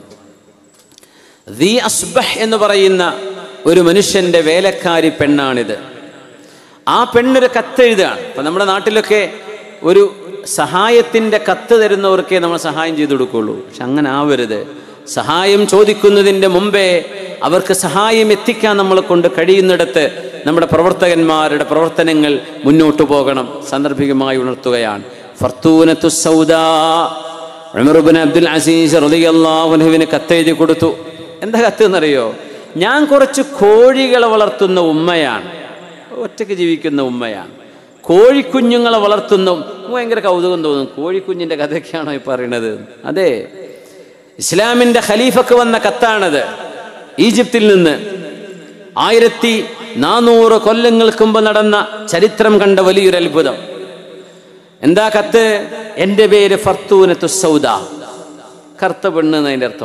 ദി അസ്ബഹ് എന്ന് പറയുന്ന ഒരു മനുഷ്യന്റെ വേലക്കാരി പെണ്ണാണിത് ആ പെണ്ണൊരു കത്തെഴുതാണ് ഇപ്പം നമ്മുടെ നാട്ടിലൊക്കെ ഒരു സഹായത്തിൻ്റെ കത്ത് തരുന്നവർക്കേ നമ്മൾ സഹായം ചെയ്തു കൊടുക്കുള്ളൂ പക്ഷെ അങ്ങനെ ആവരുത് സഹായം ചോദിക്കുന്നതിൻ്റെ മുമ്പേ അവർക്ക് സഹായം എത്തിക്കാൻ നമ്മളെ കൊണ്ട് കഴിയുന്നിടത്ത് നമ്മുടെ പ്രവർത്തകന്മാരുടെ പ്രവർത്തനങ്ങൾ മുന്നോട്ട് പോകണം സാന്ദർഭികമായി ഉണർത്തുകയാണ് ഫർത്തൂനത്തു സൗദാ ഉമറുബിൻ അബ്ദുൽ അസീസ് റളിയല്ലാഹുവിന് കത്തെഴുതി കൊടുത്തു എന്താ കത്ത് എന്നറിയോ ഞാൻ കുറച്ച് കോഴികളെ വളർത്തുന്ന ഉമ്മയാണ് ഒറ്റയ്ക്ക് ജീവിക്കുന്ന ഉമ്മയാണ് കോഴിക്കുഞ്ഞുങ്ങളെ വളർത്തുന്ന ഭയങ്കര കൗതുകം തോന്നും കോഴിക്കുഞ്ഞിൻ്റെ കഥയൊക്കെയാണോ ഈ പറയണത് അതെ ഇസ്ലാമിൻ്റെ ഖലീഫക്ക് വന്ന കത്താണത് ഈജിപ്തിൽ നിന്ന് ആയിരത്തി നാനൂറ് കൊല്ലങ്ങൾക്ക് മുമ്പ് നടന്ന ചരിത്രം കണ്ട വലിയൊരു അത്ഭുതം എന്താ കത്ത് എൻ്റെ പേര് ഫർത്തൂനത്തു സൗദ കറുത്ത പെണ്ണ് എന്നതിൻ്റെ അർത്ഥം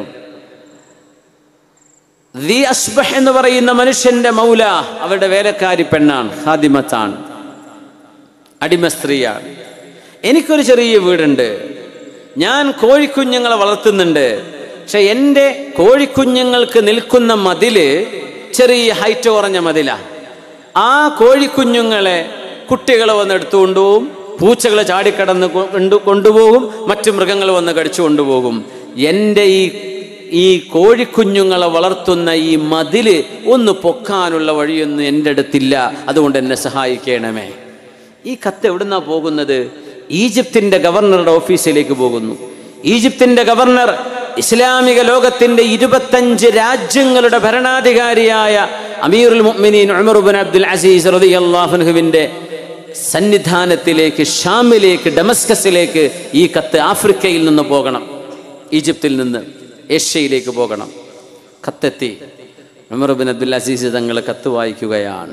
ദി അസ്ബഹ് എന്ന് പറയുന്ന മനുഷ്യന്റെ മൗല അവരുടെ വേലക്കാരി പെണ്ണാണ് ഹാദിമത്താണ് അടിമ സ്ത്രീയാണ് എനിക്കൊരു ചെറിയ വീടുണ്ട് ഞാൻ കോഴിക്കുഞ്ഞുങ്ങളെ വളർത്തുന്നുണ്ട് പക്ഷെ എൻ്റെ കോഴിക്കുഞ്ഞുങ്ങൾക്ക് നിൽക്കുന്ന മതില് ചെറിയ ഹൈറ്റ് കുറഞ്ഞ മതിലാണ് ആ കോഴിക്കുഞ്ഞുങ്ങളെ കുട്ടികളെ വന്ന് എടുത്തുകൊണ്ടുപോകും പൂച്ചകളെ ചാടിക്കടന്ന് കൊണ്ടു കൊണ്ടുപോകും മറ്റു മൃഗങ്ങൾ വന്ന് കടിച്ചു കൊണ്ടുപോകും എൻ്റെ ഈ ഈ കോഴിക്കുഞ്ഞുങ്ങളെ വളർത്തുന്ന ഈ മതില് ഒന്ന് പൊക്കാനുള്ള വഴിയൊന്നും എൻ്റെ അടുത്തില്ല അതുകൊണ്ട് എന്നെ സഹായിക്കണമേ ഈ കത്ത് എവിടുന്നാ പോകുന്നത് ഈജിപ്തിൻ്റെ ഗവർണറുടെ ഓഫീസിലേക്ക് പോകുന്നു ഈജിപ്തിൻ്റെ ഗവർണർ ഇസ്ലാമിക ലോകത്തിന്റെ ഇരുപത്തഞ്ച് രാജ്യങ്ങളുടെ ഭരണാധികാരിയായ അമീറുൽ മുഅ്മിനീൻ ഉമർ ബിൻ അബ്ദുൽ അസീസ് റളിയല്ലാഹുവിന്റെ സന്നിധാനത്തിലേക്ക് ഷാമിലേക്ക് ഡമസ്കസിലേക്ക് ഈ കത്ത് ആഫ്രിക്കയിൽ നിന്ന് പോകണം ഈജിപ്തിൽ നിന്ന് ഏഷ്യയിലേക്ക് പോകണം കത്തെത്തി ഉമർ ബിൻ അബ്ദുൽ അസീസ് തങ്ങൾ കത്ത് വായിക്കുകയാണ്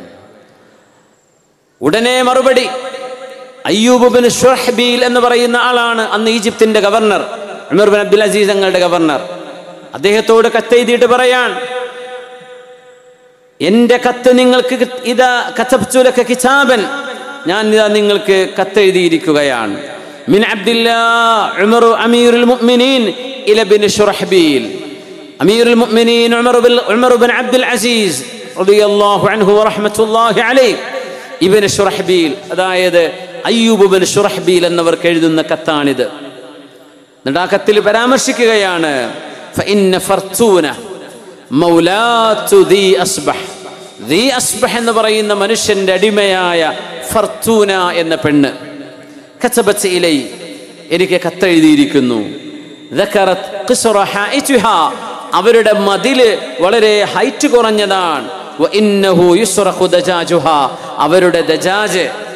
ഉടനെ മറുപടി അയ്യൂബ് ബിൻ ഷുഹബീൽ എന്ന് പറയുന്ന ആളാണ് അന്ന് ഈജിപ്തിന്റെ ഗവർണർ ഉമർ ബിൻ അബ്ദുൽ അസീസ് തങ്ങളുടെ ഗവർണർ അദ്ദേഹത്തോട് കത്തെഴുതിയിട്ട് പറയാൻ എന്റെ കത്ത് നിങ്ങൾക്ക് കി- ഇതാ കത്തബ്തുലക കിതാബൻ ഞാൻ ഇതാ നിങ്ങൾക്ക് കത്തെഴുതിയിരിക്കുകയാണ് മിൻ അബ്ദില്ലാ ഉമർ അമീറുൽ മുഅ്മിനീൻ ഇല ബിൻ ഷുറഹ്ബീൽ അമീറുൽ മുഅ്മിനീൻ ഉമർ ബിൻ ഉമർ ബിൻ അബ്ദുൽ അസീസ് റളിയല്ലാഹു അൻഹു വറഹ്മത്തുള്ളാഹി അലൈഹി ഇബ്നു ഷുറഹ്ബീൽ അതായത് അയ്യൂബ് ബിൻ ഷുറഹ്ബീൽ എന്നവർക്ക് എഴുതുന്ന കത്താണിത് എന്നിട്ട് ആ കത്തിൽ പരാമർശിക്കുകയാണ് ഫഇന്ന ഫർത്തൂന മൗലാത്തു ദീ അസ്ബഹ് ദീ അസ്ബഹ് എന്ന് പറയുന്ന മനുഷ്യന്റെ അടിമയായ ഫർത്തൂന എന്ന പെണ്ണ് കച്ചബത്ത് ഇലൈ എനിക്ക് കത്തെഴുതിയിരിക്കുന്നു ذكرت قصر حائتها അവരുടെ മതില് വളരെ ഹൈറ്റ് കുറഞ്ഞതാണ് وإنه يصرخ دجاجها അവരുടെ ദജാജ്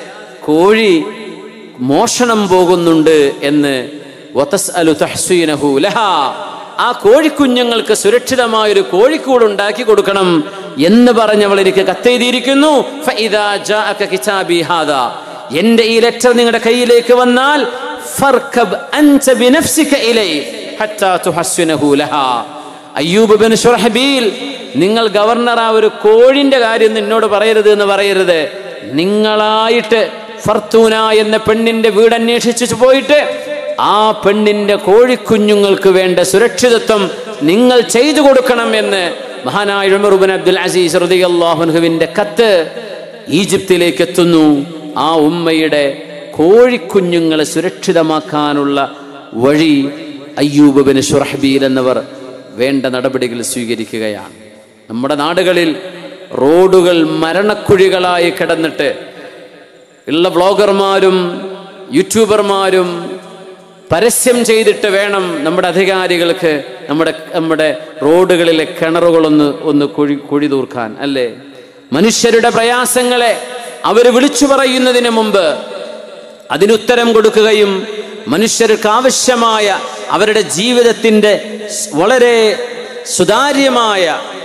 കോഴി മോഷണം പോകുന്നുണ്ട് എന്ന് വതസ്അലു തഹ്സീനഹു ലഹാ ആ കോഴിക്കുഞ്ഞുങ്ങൾക്ക് സുരക്ഷിതമായ ഒരു കോഴിക്കൂട് ഉണ്ടാക്കി കൊടുക്കണം എന്ന് പറഞ്ഞവൾ എനിക്ക് കത്തെഴുതിയിരിക്കുന്നു ഫഇദാ ജാഅക കിതാബി ഹാദാ എന്റെ ഈ ലെറ്റർ നിങ്ങളുടെ കയ്യിലേക്ക് വന്നാൽ ഫർകബ് അൻത ബിനഫ്സിക ഇലൈ ഹത്താ തുഹസ്സിനഹു ലഹാ അയ്യൂബ് ബിൻ ശുറഹബീൽ നിങ്ങൾ ഗവർണർ ആ ഒരു കോഴിന്റെ കാര്യം നിന്നോട് പറയരുത് എന്ന് പറയരുത് നിങ്ങളായിട്ട് ഫർത്തൂന എന്ന പെണ്ണിന്റെ വീട് അന്വേഷിച്ചു പോയിട്ട് ആ പെണ്ണിന്റെ കോഴിക്കുഞ്ഞുങ്ങൾക്ക് വേണ്ട സുരക്ഷിതത്വം നിങ്ങൾ ചെയ്തു കൊടുക്കണം എന്ന് മഹാനായ ഉമർ ബിൻ അബ്ദുൽ അസീസ് റളിയല്ലാഹുവിന്റെ കത്ത് ഈജിപ്തിലേക്ക് എത്തുന്നു ആ ഉമ്മയുടെ കോഴിക്കുഞ്ഞുങ്ങളെ സുരക്ഷിതമാക്കാനുള്ള വഴി അയ്യൂബ് ബിൻ ഷുറഹബീൽ എന്നവർ വേണ്ട നടപടികൾ സ്വീകരിക്കുകയാണ് നമ്മുടെ നാടുകളിൽ റോഡുകൾ മരണക്കുഴികളായി കിടന്നിട്ട് ഉള്ള വ്ളോഗർമാരും യൂട്യൂബർമാരും പരസ്യം ചെയ്തിട്ട് വേണം നമ്മുടെ അധികാരികൾക്ക് നമ്മുടെ നമ്മുടെ റോഡുകളിലെ കിണറുകളൊന്ന് ഒന്ന് കുഴി കുഴി തൂർക്കാൻ അല്ലേ മനുഷ്യരുടെ പ്രയാസങ്ങളെ അവർ വിളിച്ചു പറയുന്നതിന് മുമ്പ് അതിനുത്തരം കൊടുക്കുകയും മനുഷ്യർക്ക് ആവശ്യമായ അവരുടെ ജീവിതത്തിൻ്റെ വളരെ സുതാര്യമായ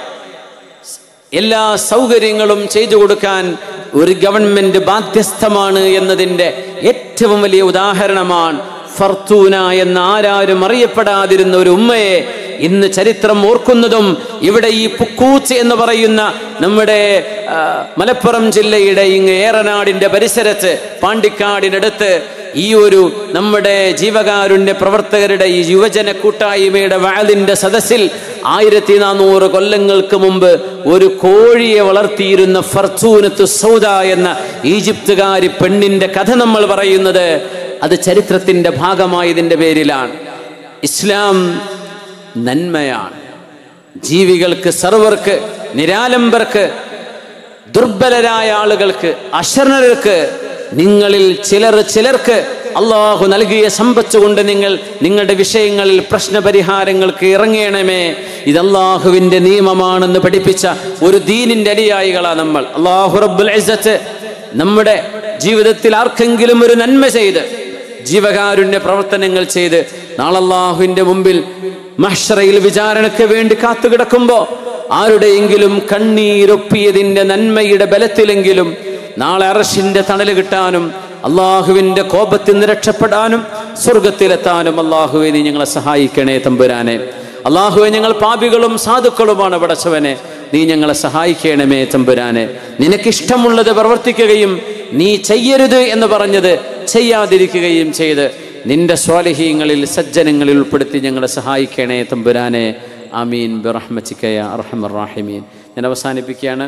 എല്ലാ സൗകര്യങ്ങളും ചെയ്തു കൊടുക്കാൻ ഒരു ഗവൺമെന്റ് ബാധ്യസ്ഥമാണ് എന്നതിൻ്റെ ഏറ്റവും വലിയ ഉദാഹരണമാണ് ഫർത്തൂന എന്ന ആരാരും അറിയപ്പെടാതിരുന്ന ഒരു ഉമ്മയെ ഇന്ന് ചരിത്രം ഓർക്കുന്നതും ഇവിടെ ഈ പുക്കൂച്ച് എന്ന് പറയുന്ന നമ്മുടെ ആ, മലപ്പുറം ജില്ലയുടെ ഇങ്ങ് ഏറനാടിന്റെ പരിസരത്ത് പാണ്ടിക്കാടിനടുത്ത് ഈ ഒരു നമ്മുടെ ജീവകാരുണ്യ പ്രവർത്തകരുടെ ഈ യുവജന കൂട്ടായ്മയുടെ വാലിന്റെ സദസ്സിൽ ആയിരത്തി നാനൂറ് കൊല്ലങ്ങൾക്ക് മുമ്പ് ഒരു കോഴിയെ വളർത്തിയിരുന്ന ഫർത്തൂനത്ത് സൗദ എന്ന ഈജിപ്തുകാരി പെണ്ണിന്റെ കഥ നമ്മൾ പറയുന്നത് അത് ചരിത്രത്തിന്റെ ഭാഗമായതിന്റെ പേരിലാണ് ഇസ്ലാം നന്മയാണ് ജീവികൾക്ക് സർവർക്ക് നിരാലംബർക്ക് ദുർബലരായ ആളുകൾക്ക് അശരണർക്ക് നിങ്ങളിൽ ചിലർ ചിലർക്ക് അള്ളാഹു നൽകിയ സമ്പത്ത് കൊണ്ട് നിങ്ങൾ നിങ്ങളുടെ വിഷയങ്ങളിൽ പ്രശ്നപരിഹാരങ്ങൾക്ക് ഇറങ്ങണമേ ഇത് അള്ളാഹുവിന്റെ നിയമമാണെന്ന് പഠിപ്പിച്ച ഒരു ദീനിന്റെ അനുയായികളാണ് നമ്മൾ അള്ളാഹു റബ്ബുൽ ഇസ്സത്ത് നമ്മുടെ ജീവിതത്തിൽ ആർക്കെങ്കിലും ഒരു നന്മ ചെയ്ത് ജീവകാരുണ്യ പ്രവർത്തനങ്ങൾ ചെയ്ത് നാളല്ലാഹുവിന്റെ മുമ്പിൽ മഹ്ഷറയിൽ വിചാരണയ്ക്ക് വേണ്ടി കാത്തുകിടക്കുമ്പോ ആരുടെയെങ്കിലും കണ്ണീരൊപ്പിയതിന്റെ നന്മയുടെ ബലത്തിലെങ്കിലും നാളെ അറഷിന്റെ തണല് കിട്ടാനും അള്ളാഹുവിന്റെ കോപത്തിൽ നിന്ന് രക്ഷപ്പെടാനും സ്വർഗത്തിലെത്താനും അള്ളാഹുവെ നീ ഞങ്ങളെ സഹായിക്കണേ തമ്പുരാനെ അള്ളാഹുവെ ഞങ്ങൾ പാപികളും സാധുക്കളുമാണ് പടച്ചവനെ നീ ഞങ്ങളെ സഹായിക്കണമേ തമ്പുരാനെ നിനക്കിഷ്ടമുള്ളത് പ്രവർത്തിക്കുകയും നീ ചെയ്യരുത് എന്ന് പറഞ്ഞത് ചെയ്യാതിരിക്കുകയും ചെയ്ത് നിന്റെ സ്വാലിഹീങ്ങളിൽ സജ്ജനങ്ങളിൽ ഉൾപ്പെടുത്തി ഞങ്ങളെ സഹായിക്കണേ തമ്പുരാനെ ആമീൻ ബിറഹ്മച്ചിക്കയ അർഹമർ റാഹിമീൻ ഞാൻ അവസാനിപ്പിക്കുകയാണ്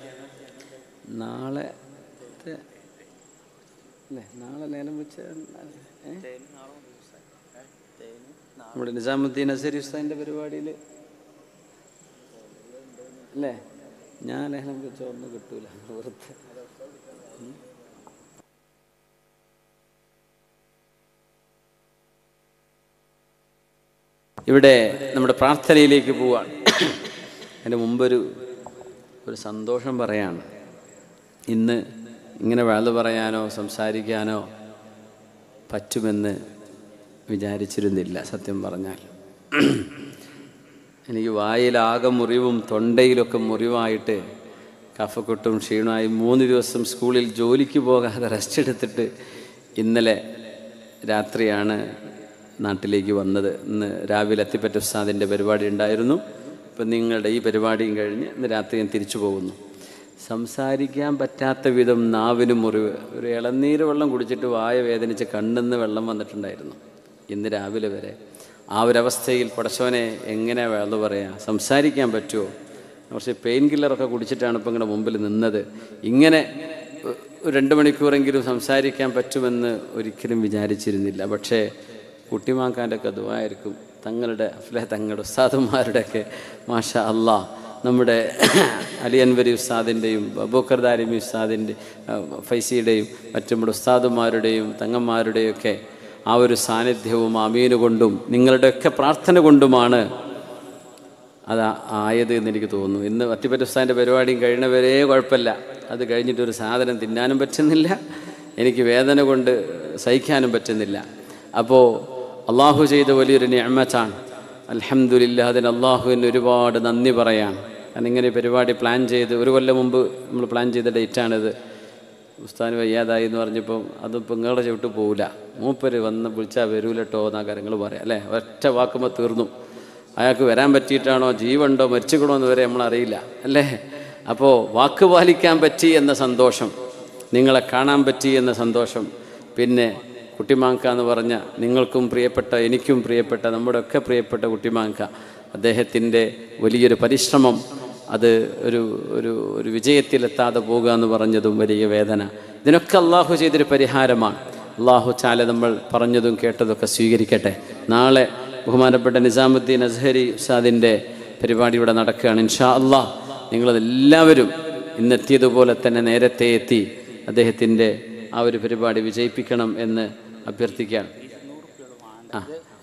നാളെ അല്ലേ നാളെ ലേലം വെച്ച ഏ? നമ്മുടെ നിസാമുദ്ദീൻ അസരി ഉസ്താദിന്റെ പരിപാടിയിൽ അല്ലേ ഞാൻ ലേലം വെച്ച ഒന്നും കിട്ടൂല വെറുതെ ഇവിടെ നമ്മുടെ പ്രാർത്ഥനയിലേക്ക് പോവാണ് അതിന് മുമ്പൊരു ഒരു സന്തോഷം പറയാണ് ഇന്ന് ഇങ്ങനെ വേള പറയാനോ സംസാരിക്കാനോ പറ്റുമെന്ന് വിചാരിച്ചിരുന്നില്ല സത്യം പറഞ്ഞാൽ എനിക്ക് വായിലാകെ മുറിവും തൊണ്ടയിലൊക്കെ മുറിവായിട്ട് കഫക്കൊട്ടും ക്ഷീണമായി മൂന്ന് ദിവസം സ്കൂളിൽ ജോലിക്ക് പോകാതെ റെസ്റ്റ് എടുത്തിട്ട് ഇന്നലെ രാത്രിയാണ് നാട്ടിലേക്ക് വന്നത് ഇന്ന് രാവിലെ അത്തിപ്പറ്റ ഉസ്താദിൻ്റെ പരിപാടി ഉണ്ടായിരുന്നു ഇപ്പം നിങ്ങളുടെ ഈ പരിപാടിയും കഴിഞ്ഞ് ഇന്ന് രാത്രി ഞാൻ തിരിച്ചു പോകുന്നു സംസാരിക്കാൻ പറ്റാത്ത വിധം നാവിന് മുറിവ് ഒരു ഇളനീര് വെള്ളം കുടിച്ചിട്ട് വായ വേദനിച്ച് കണ്ണിന്ന് വെള്ളം വന്നിട്ടുണ്ടായിരുന്നു ഇന്ന് രാവിലെ വരെ ആ ഒരവസ്ഥയിൽ പടച്ചവനെ എങ്ങനെ വേള പറയാം സംസാരിക്കാൻ പറ്റുമോ കുറച്ച് പെയിൻ കില്ലറൊക്കെ കുടിച്ചിട്ടാണ് ഇപ്പം ഇങ്ങനെ മുമ്പിൽ നിന്നത് ഇങ്ങനെ ഒരു രണ്ട് മണിക്കൂറെങ്കിലും സംസാരിക്കാൻ പറ്റുമെന്ന് ഒരിക്കലും വിചാരിച്ചിരുന്നില്ല പക്ഷേ കുട്ടിമാക്കാൻ്റെ ഒക്കെ ദുവായിരിക്കും തങ്ങളുടെ അഫ്ലെ തങ്ങളുടെ ഉസ്താദുമാരുടെയൊക്കെ മാഷ അള്ളാ നമ്മുടെ അലി അൻവരി ഉസ്താദിൻ്റെയും അബൂക്കർ ദാരിമി ഉസ്താദിൻ്റെ ഫൈസിയുടെയും മറ്റു നമ്മുടെ ഉസ്താദുമാരുടെയും തങ്ങന്മാരുടെയും ഒക്കെ ആ ഒരു സാന്നിധ്യവും അമീന് കൊണ്ടും നിങ്ങളുടെയൊക്കെ പ്രാർത്ഥന കൊണ്ടുമാണ് അത് ആയത് എന്ന് എനിക്ക് തോന്നുന്നു ഇന്ന് വറ്റിപ്പറ്റ ഉസ്താദിൻ്റെ പരിപാടിയും കഴിയണവരേ കുഴപ്പമില്ല അത് കഴിഞ്ഞിട്ട് ഒരു സാധനം തിന്നാനും പറ്റുന്നില്ല എനിക്ക് വേദന കൊണ്ട് സഹിക്കാനും പറ്റുന്നില്ല അപ്പോൾ അള്ളാഹു ചെയ്ത വലിയൊരു നിയമത്താണ് അലഹമുല്ല അതിന് അള്ളാഹുവിന് ഒരുപാട് നന്ദി പറയാം കാരണം ഇങ്ങനെ ഒരു പരിപാടി പ്ലാൻ ചെയ്ത് ഒരു കൊല്ലം മുമ്പ് നമ്മൾ പ്ലാൻ ചെയ്ത ഡേറ്റാണിത് ഉസ്താന് വയ്യാതായി എന്ന് പറഞ്ഞപ്പോൾ അതിപ്പോൾ നിങ്ങളുടെ ചവിട്ട് പോവില്ല മൂപ്പര് വന്ന് വിളിച്ചാൽ വരൂലട്ടോ എന്നാ കാര്യങ്ങൾ പറയാം അല്ലേ ഒറ്റ വാക്കുമ്പോൾ തീർന്നു അയാൾക്ക് വരാൻ പറ്റിയിട്ടാണോ ജീവനുണ്ടോ മരിച്ചുകൂടോ എന്ന് വരെ നമ്മളറിയില്ല അല്ലേ അപ്പോൾ വാക്ക് പാലിക്കാൻ പറ്റി എന്ന സന്തോഷം നിങ്ങളെ കാണാൻ പറ്റി എന്ന സന്തോഷം പിന്നെ കുട്ടിമാങ്ക എന്ന് പറഞ്ഞ നിങ്ങൾക്കും പ്രിയപ്പെട്ട എനിക്കും പ്രിയപ്പെട്ട നമ്മുടെയൊക്കെ പ്രിയപ്പെട്ട കുട്ടിമാങ്ക അദ്ദേഹത്തിൻ്റെ വലിയൊരു പരിശ്രമം അത് ഒരു ഒരു ഒരു വിജയത്തിലെത്താതെ പോകുക എന്ന് പറഞ്ഞതും വലിയ വേദന ഇതിനൊക്കെ അള്ളാഹു ചെയ്തൊരു പരിഹാരമാണ് അള്ളാഹു ചാല നമ്മൾ പറഞ്ഞതും കേട്ടതൊക്കെ സ്വീകരിക്കട്ടെ നാളെ ബഹുമാനപ്പെട്ട നിസാമുദ്ദീൻ അസ്ഹരി ഉസ്താദിൻ്റെ പരിപാടി ഇവിടെ നടക്കുകയാണ് ഇൻഷാ അള്ളാഹ് നിങ്ങളതെല്ലാവരും ഇന്നെത്തിയതുപോലെ തന്നെ നേരത്തെ എത്തി അദ്ദേഹത്തിൻ്റെ ആ ഒരു പരിപാടി വിജയിപ്പിക്കണം എന്ന് അഭ്യർത്ഥിക്കാം ആ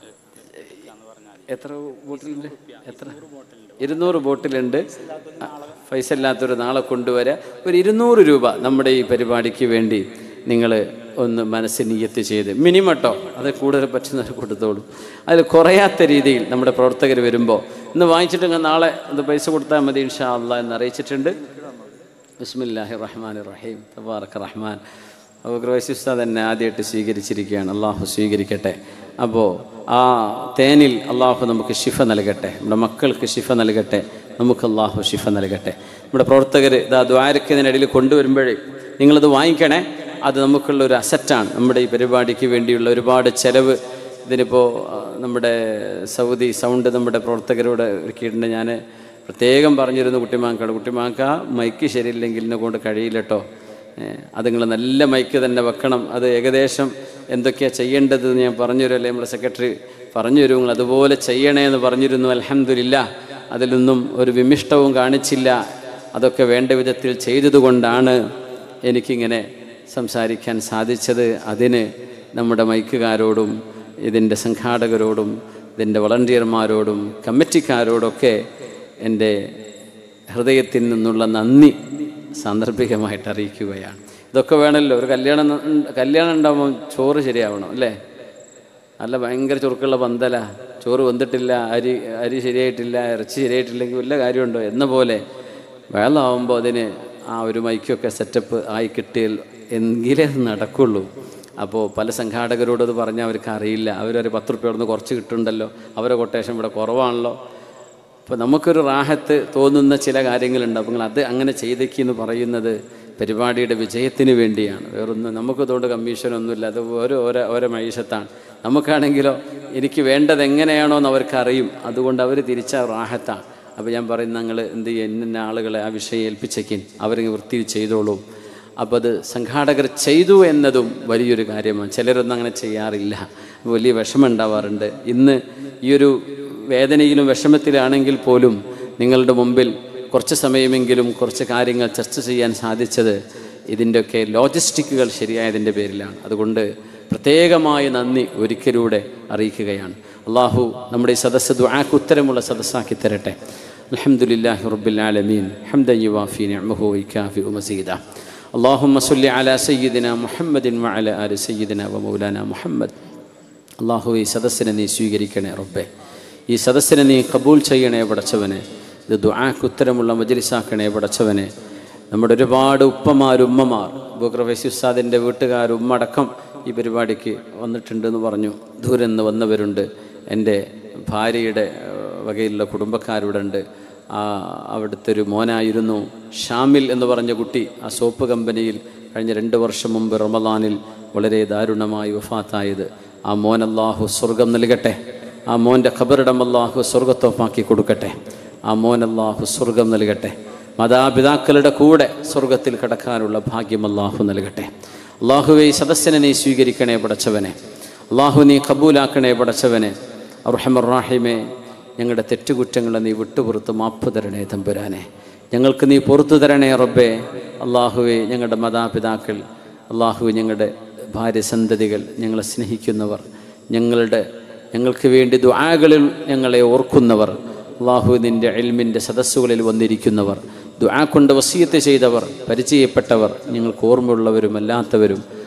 എത്ര ബോട്ടിലുണ്ട് എത്ര ഇരുന്നൂറ് ബോട്ടിലുണ്ട് ആ, പൈസ ഇല്ലാത്തൊരു നാളെ കൊണ്ടുവരാ ഒരു ഇരുന്നൂറ് രൂപ നമ്മുടെ ഈ പരിപാടിക്ക് വേണ്ടി നിങ്ങൾ ഒന്ന് മനസ്സിൽ നിയത്ത് ചെയ്ത് മിനിമട്ടോ അത് കൂടുതൽ പറ്റുന്നവർ കൊടുത്തോളൂ അതിൽ കുറയാത്ത രീതിയിൽ നമ്മുടെ പ്രവർത്തകർ വരുമ്പോൾ ഇന്ന് വാങ്ങിച്ചിട്ട് നാളെ അത് പൈസ കൊടുത്താൽ മതി ഇൻഷാ അള്ളാഹ് എന്ന് അറിയിച്ചിട്ടുണ്ട് ബിസ്മില്ലാഹി റഹ്മാൻ റഹീം തബാറക് റഹ്മാൻ അബുഗ്രവൈസി ഉസ്താദ് തന്നെ ആദ്യമായിട്ട് സ്വീകരിച്ചിരിക്കുകയാണ് അള്ളാഹു സ്വീകരിക്കട്ടെ അപ്പോൾ ആ തേനിൽ അള്ളാഹു നമുക്ക് ശിഫ നൽകട്ടെ നമ്മുടെ മക്കൾക്ക് ശിഫ നൽകട്ടെ നമുക്ക് അള്ളാഹു ശിഫ നൽകട്ടെ നമ്മുടെ പ്രവർത്തകർ ഇതാ ദ്വാരക്കതിനിടയിൽ കൊണ്ടുവരുമ്പോഴേ നിങ്ങളത് വാങ്ങിക്കണേ അത് നമുക്കുള്ള ഒരു അസറ്റാണ് നമ്മുടെ ഈ പരിപാടിക്ക് വേണ്ടിയുള്ള ഒരുപാട് ചെലവ് ഇതിനിപ്പോൾ നമ്മുടെ സൗദി സൗണ്ട് നമ്മുടെ പ്രവർത്തകരോട് ഒരുക്കിയിട്ടുണ്ട് ഞാൻ പ്രത്യേകം പറഞ്ഞിരുന്നു കുട്ടിമാക്കാട് കുട്ടിമാക്ക മൈക്ക് ശരിയില്ലെങ്കിൽ എന്നെ കൊണ്ട് കഴിയില്ല കേട്ടോ അത് നിങ്ങൾ നല്ല മൈക്ക് തന്നെ വെക്കണം അത് ഏകദേശം എന്തൊക്കെയാണ് ചെയ്യേണ്ടത് എന്ന് ഞാൻ പറഞ്ഞുതരുമല്ലേ നമ്മുടെ സെക്രട്ടറി പറഞ്ഞു തരും നിങ്ങൾ അതുപോലെ ചെയ്യണേ എന്ന് പറഞ്ഞിരുന്നു അലഹമില്ല അതിലൊന്നും ഒരു വിമിഷ്ടവും കാണിച്ചില്ല അതൊക്കെ വേണ്ട വിധത്തിൽ ചെയ്തതുകൊണ്ടാണ് എനിക്കിങ്ങനെ സംസാരിക്കാൻ സാധിച്ചത് അതിന് നമ്മുടെ മൈക്കുകാരോടും ഇതിൻ്റെ സംഘാടകരോടും ഇതിൻ്റെ വളണ്ടിയർമാരോടും കമ്മിറ്റിക്കാരോടൊക്കെ എൻ്റെ ഹൃദയത്തിൽ നിന്നുള്ള നന്ദി സാന്ദർഭികമായിട്ട് അറിയിക്കുകയാണ് ഇതൊക്കെ വേണമല്ലോ ഒരു കല്യാണം ന- കല്യാണം ഉണ്ടാകുമ്പോൾ ചോറ് ശരിയാവണം അല്ലേ അല്ല ഭയങ്കര ചുറുക്കുള്ള പന്തല ചോറ് വെന്തിട്ടില്ല അരി അരി ശരിയായിട്ടില്ല ഇറച്ചി ശരിയായിട്ടില്ലെങ്കിൽ വല്ല കാര്യമുണ്ടോ എന്ന പോലെ വെള്ളമാകുമ്പോൾ അതിന് ആ ഒരു മൈക്കൊക്കെ സെറ്റപ്പ് ആയി കിട്ടിയാൽ എങ്കിലേ അത് നടക്കുള്ളൂ അപ്പോൾ പല സംഘാടകരോട് അത് പറഞ്ഞാൽ അവർക്ക് അറിയില്ല അവരൊരു പത്ത് റുപ്യ അവിടെ നിന്ന് കുറച്ച് കിട്ടുന്നുണ്ടല്ലോ അവരെ കൊട്ടേഷൻ ഇവിടെ കുറവാണല്ലോ അപ്പോൾ നമുക്കൊരു റാഹത്ത് തോന്നുന്ന ചില കാര്യങ്ങളുണ്ട് അപ്പോൾ നിങ്ങൾ അത് അങ്ങനെ ചെയ്തേക്ക് എന്ന് പറയുന്നത് പരിപാടിയുടെ വിജയത്തിന് വേണ്ടിയാണ് വേറൊന്നും നമുക്കതുകൊണ്ട് കമ്മീഷനൊന്നുമില്ല അത് ഓരോ ഓരോ ഓരോ മൈഷത്താണ് നമുക്കാണെങ്കിലോ എനിക്ക് വേണ്ടത് എങ്ങനെയാണോ എന്ന് അവർക്കറിയും അതുകൊണ്ട് അവർ തിരിച്ച റാഹത്താണ് അപ്പോൾ ഞാൻ പറയുന്നത് നിങ്ങൾ എന്ത് ചെയ്യും ഇന്ന ആളുകളെ ആ വിഷയം ഏൽപ്പിച്ചേക്കിൻ അവരിങ്ങ് വൃത്തിയിൽ ചെയ്തോളൂ അപ്പോൾ അത് സംഘാടകർ ചെയ്തു എന്നതും വലിയൊരു കാര്യമാണ് ചിലരൊന്നും അങ്ങനെ ചെയ്യാറില്ല വലിയ വിഷമം ഉണ്ടാവാറുണ്ട് ഇന്ന് ഈ ഒരു വേദനയിലും വിഷമത്തിലാണെങ്കിൽ പോലും നിങ്ങളുടെ മുമ്പിൽ കുറച്ച് സമയമെങ്കിലും കുറച്ച് കാര്യങ്ങൾ ചർച്ച ചെയ്യാൻ സാധിച്ചത് ഇതിൻ്റെയൊക്കെ ലോജിസ്റ്റിക്കുകൾ ശരിയായതിൻ്റെ പേരിലാണ് അതുകൊണ്ട് പ്രത്യേകമായ നന്ദി ഒരിക്കലൂടെ അറിയിക്കുകയാണ് അള്ളാഹു നമ്മുടെ ഈ സദസ്സ് ദുആക്ക് ഉത്തരമുള്ള സദസ്സാക്കി തരട്ടെ അൽഹംദുലില്ലാഹി റബ്ബിൽ ആലമീൻ ഹംദൻ യുവാഫി നിഅമഹു വൈകാഫി മസീദ اللهم صل على سيدنا محمد وعلى آل سيدنا ومولانا محمد അള്ളാഹു ഈ സദസ്സിനെ നീ സ്വീകരിക്കണേ റബ്ബേ ഈ സദസ്സിനെ നീ കബൂൽ ചെയ്യണേ പടച്ചവനെ ഇത് ദുആക്ക് ഉത്തരമുള്ള മജ്ലിസാക്കണേ പടച്ചവനെ നമ്മുടെ ഒരുപാട് ഉപ്പമാർ ഉമ്മമാർ ബുക്രഫൈസി ഉസ്താദിൻ്റെ വീട്ടുകാർ ഉമ്മടക്കം ഈ പരിപാടിക്ക് വന്നിട്ടുണ്ടെന്ന് പറഞ്ഞു ദൂരെ നിന്ന് വന്നവരുണ്ട് എൻ്റെ ഭാര്യയുടെ ഏഹ്, വകയിലുള്ള കുടുംബക്കാരിവിടെ ഉണ്ട് ആ അവിടുത്തെ ഒരു മോനായിരുന്നു ഷാമിൽ എന്ന് പറഞ്ഞ കുട്ടി ആ സോപ്പ് കമ്പനിയിൽ കഴിഞ്ഞ രണ്ട് വർഷം മുമ്പ് റമദാനിൽ വളരെ ദാരുണമായി വഫാത്തായത് ആ മോൻ അല്ലാഹു സ്വർഗം നൽകട്ടെ ആ മോൻ്റെ ഖബറിടം അല്ലാഹു സ്വർഗത്തോപ്പാക്കി കൊടുക്കട്ടെ ആ മോൻ അല്ലാഹു സ്വർഗം നൽകട്ടെ മാതാപിതാക്കളുടെ കൂടെ സ്വർഗത്തിൽ കടക്കാനുള്ള ഭാഗ്യം അല്ലാഹു നൽകട്ടെ അള്ളാഹുവെ ഈ സദസ്സിനെ നീ സ്വീകരിക്കണേ പടച്ചവനെ അള്ളാഹു നീ കബൂലാക്കണേ പടച്ചവനെ അർഹമറാഹിമേ ഞങ്ങളുടെ തെറ്റുകുറ്റങ്ങളെ നീ വിട്ടുപുറത്ത് മാപ്പ് തരണേ തമ്പുരാനെ ഞങ്ങൾക്ക് നീ പുറത്തു തരണേ റബ്ബേ അള്ളാഹുവെ ഞങ്ങളുടെ മാതാപിതാക്കൾ അള്ളാഹു ഞങ്ങളുടെ ഭാര്യ സന്തതികൾ ഞങ്ങളെ സ്നേഹിക്കുന്നവർ ഞങ്ങളുടെ ഞങ്ങൾക്ക് വേണ്ടി ദുആകളിൽ ഞങ്ങളെ ഓർക്കുന്നവർ അള്ളാഹു നിൻ്റെ എൽമിൻ്റെ സദസ്സുകളിൽ വന്നിരിക്കുന്നവർ ദുആ കൊണ്ട് വസീയത്ത് ചെയ്തവർ പരിചയപ്പെട്ടവർ ഞങ്ങൾക്ക് ഓർമ്മയുള്ളവരും അല്ലാത്തവരും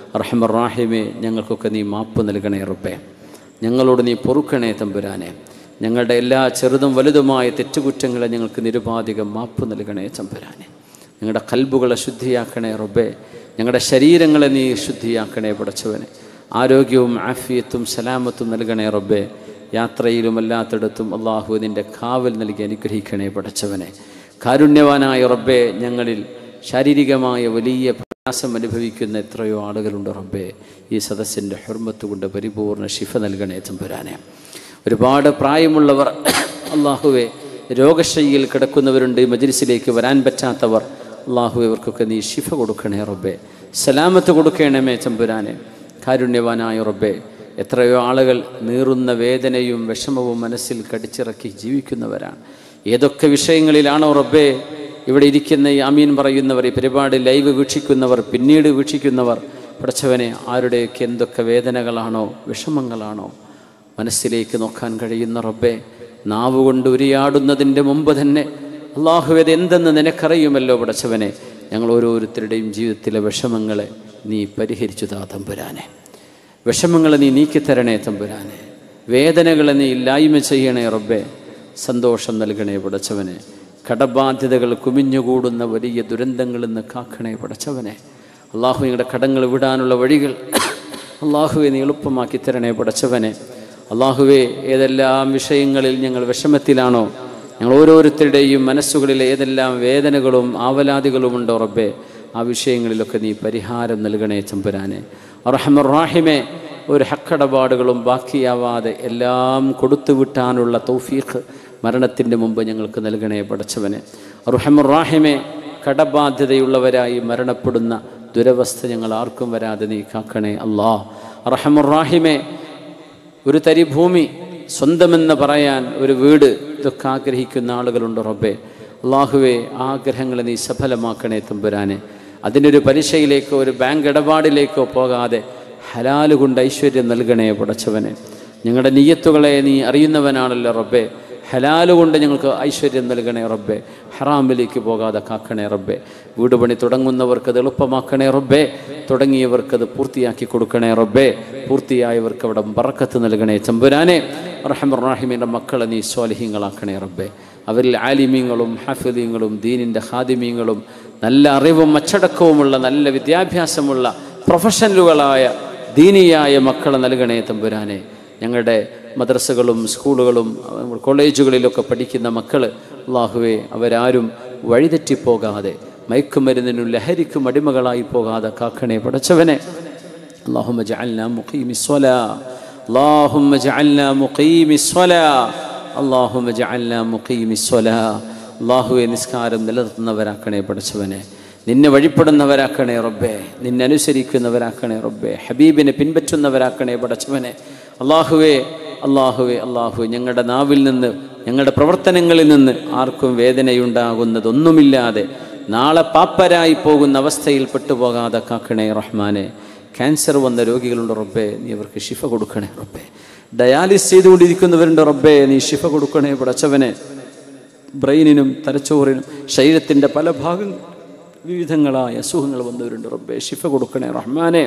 റഹ്മറാഹിമെ ഞങ്ങൾക്കൊക്കെ നീ മാപ്പ് നൽകണേ റബ്ബേ ഞങ്ങളോട് നീ പൊറുക്കണേ തമ്പുരാനെ ഞങ്ങളുടെ എല്ലാ ചെറുതും വലുതുമായ തെറ്റുകുറ്റങ്ങളെ ഞങ്ങൾക്ക് നിരുപാധികം മാപ്പ് നൽകണേ തമ്പുരാനെ ഞങ്ങളുടെ കൽബുകളെ ശുദ്ധിയാക്കണേ റബ്ബേ ഞങ്ങളുടെ ശരീരങ്ങളെ നീ ശുദ്ധിയാക്കണേ പടച്ചവനെ ആരോഗ്യവും ആഫിയത്തും സലാമത്തും നൽകണേ റബ്ബേ യാത്രയിലും എല്ലാത്തിടത്തും അള്ളാഹു നിൻ്റെ കാവൽ നൽകി അനുഗ്രഹിക്കണേ പടച്ചവനെ കാരുണ്യവാനായ റബ്ബേ ഞങ്ങളിൽ ശാരീരികമായ വലിയ പ്രയാസം അനുഭവിക്കുന്ന എത്രയോ ആളുകളുണ്ട് റബ്ബേ ഈ സദസ്സിൻ്റെ ഹെർമത്ത് കൊണ്ട് പരിപൂർണ ശിഫ നൽകണേ തമ്പുരാനെ ഒരുപാട് പ്രായമുള്ളവർ അള്ളാഹുവെ രോഗശയ്യയിൽ കിടക്കുന്നവരുണ്ട് ഈ മജ്ലിസിലേക്ക് വരാൻ പറ്റാത്തവർ അള്ളാഹു ഇവർക്കൊക്കെ നീ ശിഫ കൊടുക്കണേ റബ്ബേ സലാമത്ത് കൊടുക്കണമേ തമ്പുരാനെ കാരുണ്യവാനായ റബ്ബേ എത്രയോ ആളുകൾ നീറുന്ന വേദനയും വിഷമവും മനസ്സിൽ കടിച്ചിറക്കി ജീവിക്കുന്നവരാണ് ഏതൊക്കെ വിഷയങ്ങളിലാണോ റബ്ബേ ഇവിടെ ഇരിക്കുന്ന ഈ അമീൻ പറയുന്നവർ ഈ പരിപാടി ലൈവ് വീക്ഷിക്കുന്നവർ പിന്നീട് വീക്ഷിക്കുന്നവർ പഠിച്ചവനെ ആരുടെയൊക്കെ എന്തൊക്കെ വേദനകളാണോ വിഷമങ്ങളാണോ മനസ്സിലേക്ക് നോക്കാൻ കഴിയുന്ന റബ്ബെ നാവ് കൊണ്ട് ഉരിയാടുന്നതിൻ്റെ മുമ്പ് തന്നെ അള്ളാഹുവേത് എന്തെന്ന് നിനക്കറിയുമല്ലോ പടച്ചവനെ ഞങ്ങൾ ഓരോരുത്തരുടെയും ജീവിതത്തിലെ വിഷമങ്ങളെ നീ പരിഹരിച്ചു താ തമ്പുരാനെ വിഷമങ്ങളെ നീ നീക്കിത്തരണേ തമ്പുരാനെ വേദനകളെ നീ ഇല്ലായ്മ ചെയ്യണേ റബ്ബെ സന്തോഷം നൽകണേ പടച്ചവനെ കടബാധ്യതകൾ കുമിഞ്ഞുകൂടുന്ന വലിയ ദുരന്തങ്ങളിൽ നിന്ന് കാക്കണേ പടച്ചവനെ അള്ളാഹു ഞങ്ങളുടെ കടങ്ങൾ വിടാനുള്ള വഴികൾ അള്ളാഹുവെ നീ എളുപ്പമാക്കി തരണേ പടച്ചവനെ അള്ളാഹുവെ ഏതെല്ലാം വിഷയങ്ങളിൽ ഞങ്ങൾ വിഷമത്തിലാണോ ഞങ്ങൾ ഓരോരുത്തരുടെയും മനസ്സുകളിൽ ഏതെല്ലാം വേദനകളും ആവലാദികളും ഉണ്ടോ റബ്ബേ ആ വിഷയങ്ങളിലൊക്കെ നീ പരിഹാരം നൽകണേ ചമ്പുരാനെ റഹ്മറാഹിമെ ഒരു ഹക്കടപാടുകളും ബാക്കിയാവാതെ എല്ലാം കൊടുത്തു വിട്ടാനുള്ള തൗഫീഖ് മരണത്തിൻ്റെ മുമ്പ് ഞങ്ങൾക്ക് നൽകണേ പടച്ചവനെ റുഹമുറാഹിമെ കടബാധ്യതയുള്ളവരായി മരണപ്പെടുന്ന ദുരവസ്ഥ ഞങ്ങൾ ആർക്കും വരാതെ നീ കാക്കണേ അല്ലാ റഹമുറാഹിമെ ഒരു തരി ഭൂമി സ്വന്തമെന്ന് പറയാൻ ഒരു വീട് ഇതൊക്കെ ആഗ്രഹിക്കുന്ന ആളുകളുണ്ട് റബ്ബേ അള്ളാഹുവെ ആഗ്രഹങ്ങളെ നീ സഫലമാക്കണേ തമ്പുരാനെ അതിനൊരു പലിശയിലേക്കോ ഒരു ബാങ്ക് ഇടപാടിലേക്കോ പോകാതെ ഹലാല് കൊണ്ട് ഐശ്വര്യം നൽകണേ പടച്ചവനെ ഞങ്ങളുടെ നീയത്തുകളെ നീ അറിയുന്നവനാണല്ലോ റബ്ബേ ഹലാല് കൊണ്ട് ഞങ്ങൾക്ക് ഐശ്വര്യം നൽകണേ റബ്ബേ ഹറാമിലേക്ക് പോകാതെ കാക്കണേ റബ്ബേ വീട് പണി തുടങ്ങുന്നവർക്ക് അത് എളുപ്പമാക്കണേ റബ്ബേ തുടങ്ങിയവർക്കത് പൂർത്തിയാക്കി കൊടുക്കണേ റബ്ബേ പൂർത്തിയായവർക്ക് അവിടെ ബറക്കത്ത് നൽകണേ ചമ്പുരാനെ റഹമുറാഹിമിൻ്റെ മക്കളെ നീ സ്വാലിഹ്യങ്ങളാക്കണേ റബ്ബേ അവരിൽ ആലിമീങ്ങളും ഹാഫിദീങ്ങളും ദീനിൻ്റെ ഹാദിമീങ്ങളും നല്ല അറിവും അച്ചടക്കവുമുള്ള നല്ല വിദ്യാഭ്യാസമുള്ള പ്രൊഫഷണലുകളായ ദീനിയായ മക്കളെ നൽകണേ തമ്പുരാനെ ഞങ്ങളുടെ മദ്രസകളും സ്കൂളുകളും കോളേജുകളിലൊക്കെ പഠിക്കുന്ന മക്കൾ അള്ളാഹുവെ അവരാരും വഴിതെറ്റിപ്പോകാതെ മയക്കുമരുന്നിനും ലഹരിക്കും അടിമകളായി പോകാതെ കാക്കണേ പടച്ചവനെ اللهم اجعلنا مقيم الصلاة اللهم اجعلنا مقيم الصلاة اللهم اجعلنا مقيم الصلاة അള്ളാഹുവെ നിസ്കാരം നിലനിർത്തുന്നവരാക്കണേ പഠിച്ചവനെ നിന്നെ വഴിപ്പെടുന്നവരാക്കണേ റബ്ബേ നിന്നെ അനുസരിക്കുന്നവരാക്കണേ റബ്ബേ ഹബീബിനെ പിൻപറ്റുന്നവരാക്കണേ പഠിച്ചവനെ അള്ളാഹുവേ അള്ളാഹുവേ അള്ളാഹു ഞങ്ങളുടെ നാവിൽ നിന്ന് ഞങ്ങളുടെ പ്രവർത്തനങ്ങളിൽ നിന്ന് ആർക്കും വേദനയുണ്ടാകുന്നതൊന്നുമില്ലാതെ നാളെ പാപ്പരായി പോകുന്ന അവസ്ഥയിൽ പെട്ടുപോകാതെ കാക്കണേ റഹ്മാനെ ക്യാൻസർ വന്ന രോഗികളുണ്ട് റബ്ബേ നീ അവർക്ക് ശിഫ കൊടുക്കണേ റബ്ബേ ഡയാലിസ് ചെയ്തുകൊണ്ടിരിക്കുന്നവരുണ്ട് റബ്ബേ നീ ശിഫ കൊടുക്കണേ പടച്ചവനെ ബ്രെയിനിനും തലച്ചോറിനും ശരീരത്തിൻ്റെ പല ഭാഗങ്ങൾ വിവിധങ്ങളായ അസുഖങ്ങൾ വന്നവരുണ്ട് റബ്ബേ ശിഫ കൊടുക്കണേ റഹ്മാനെ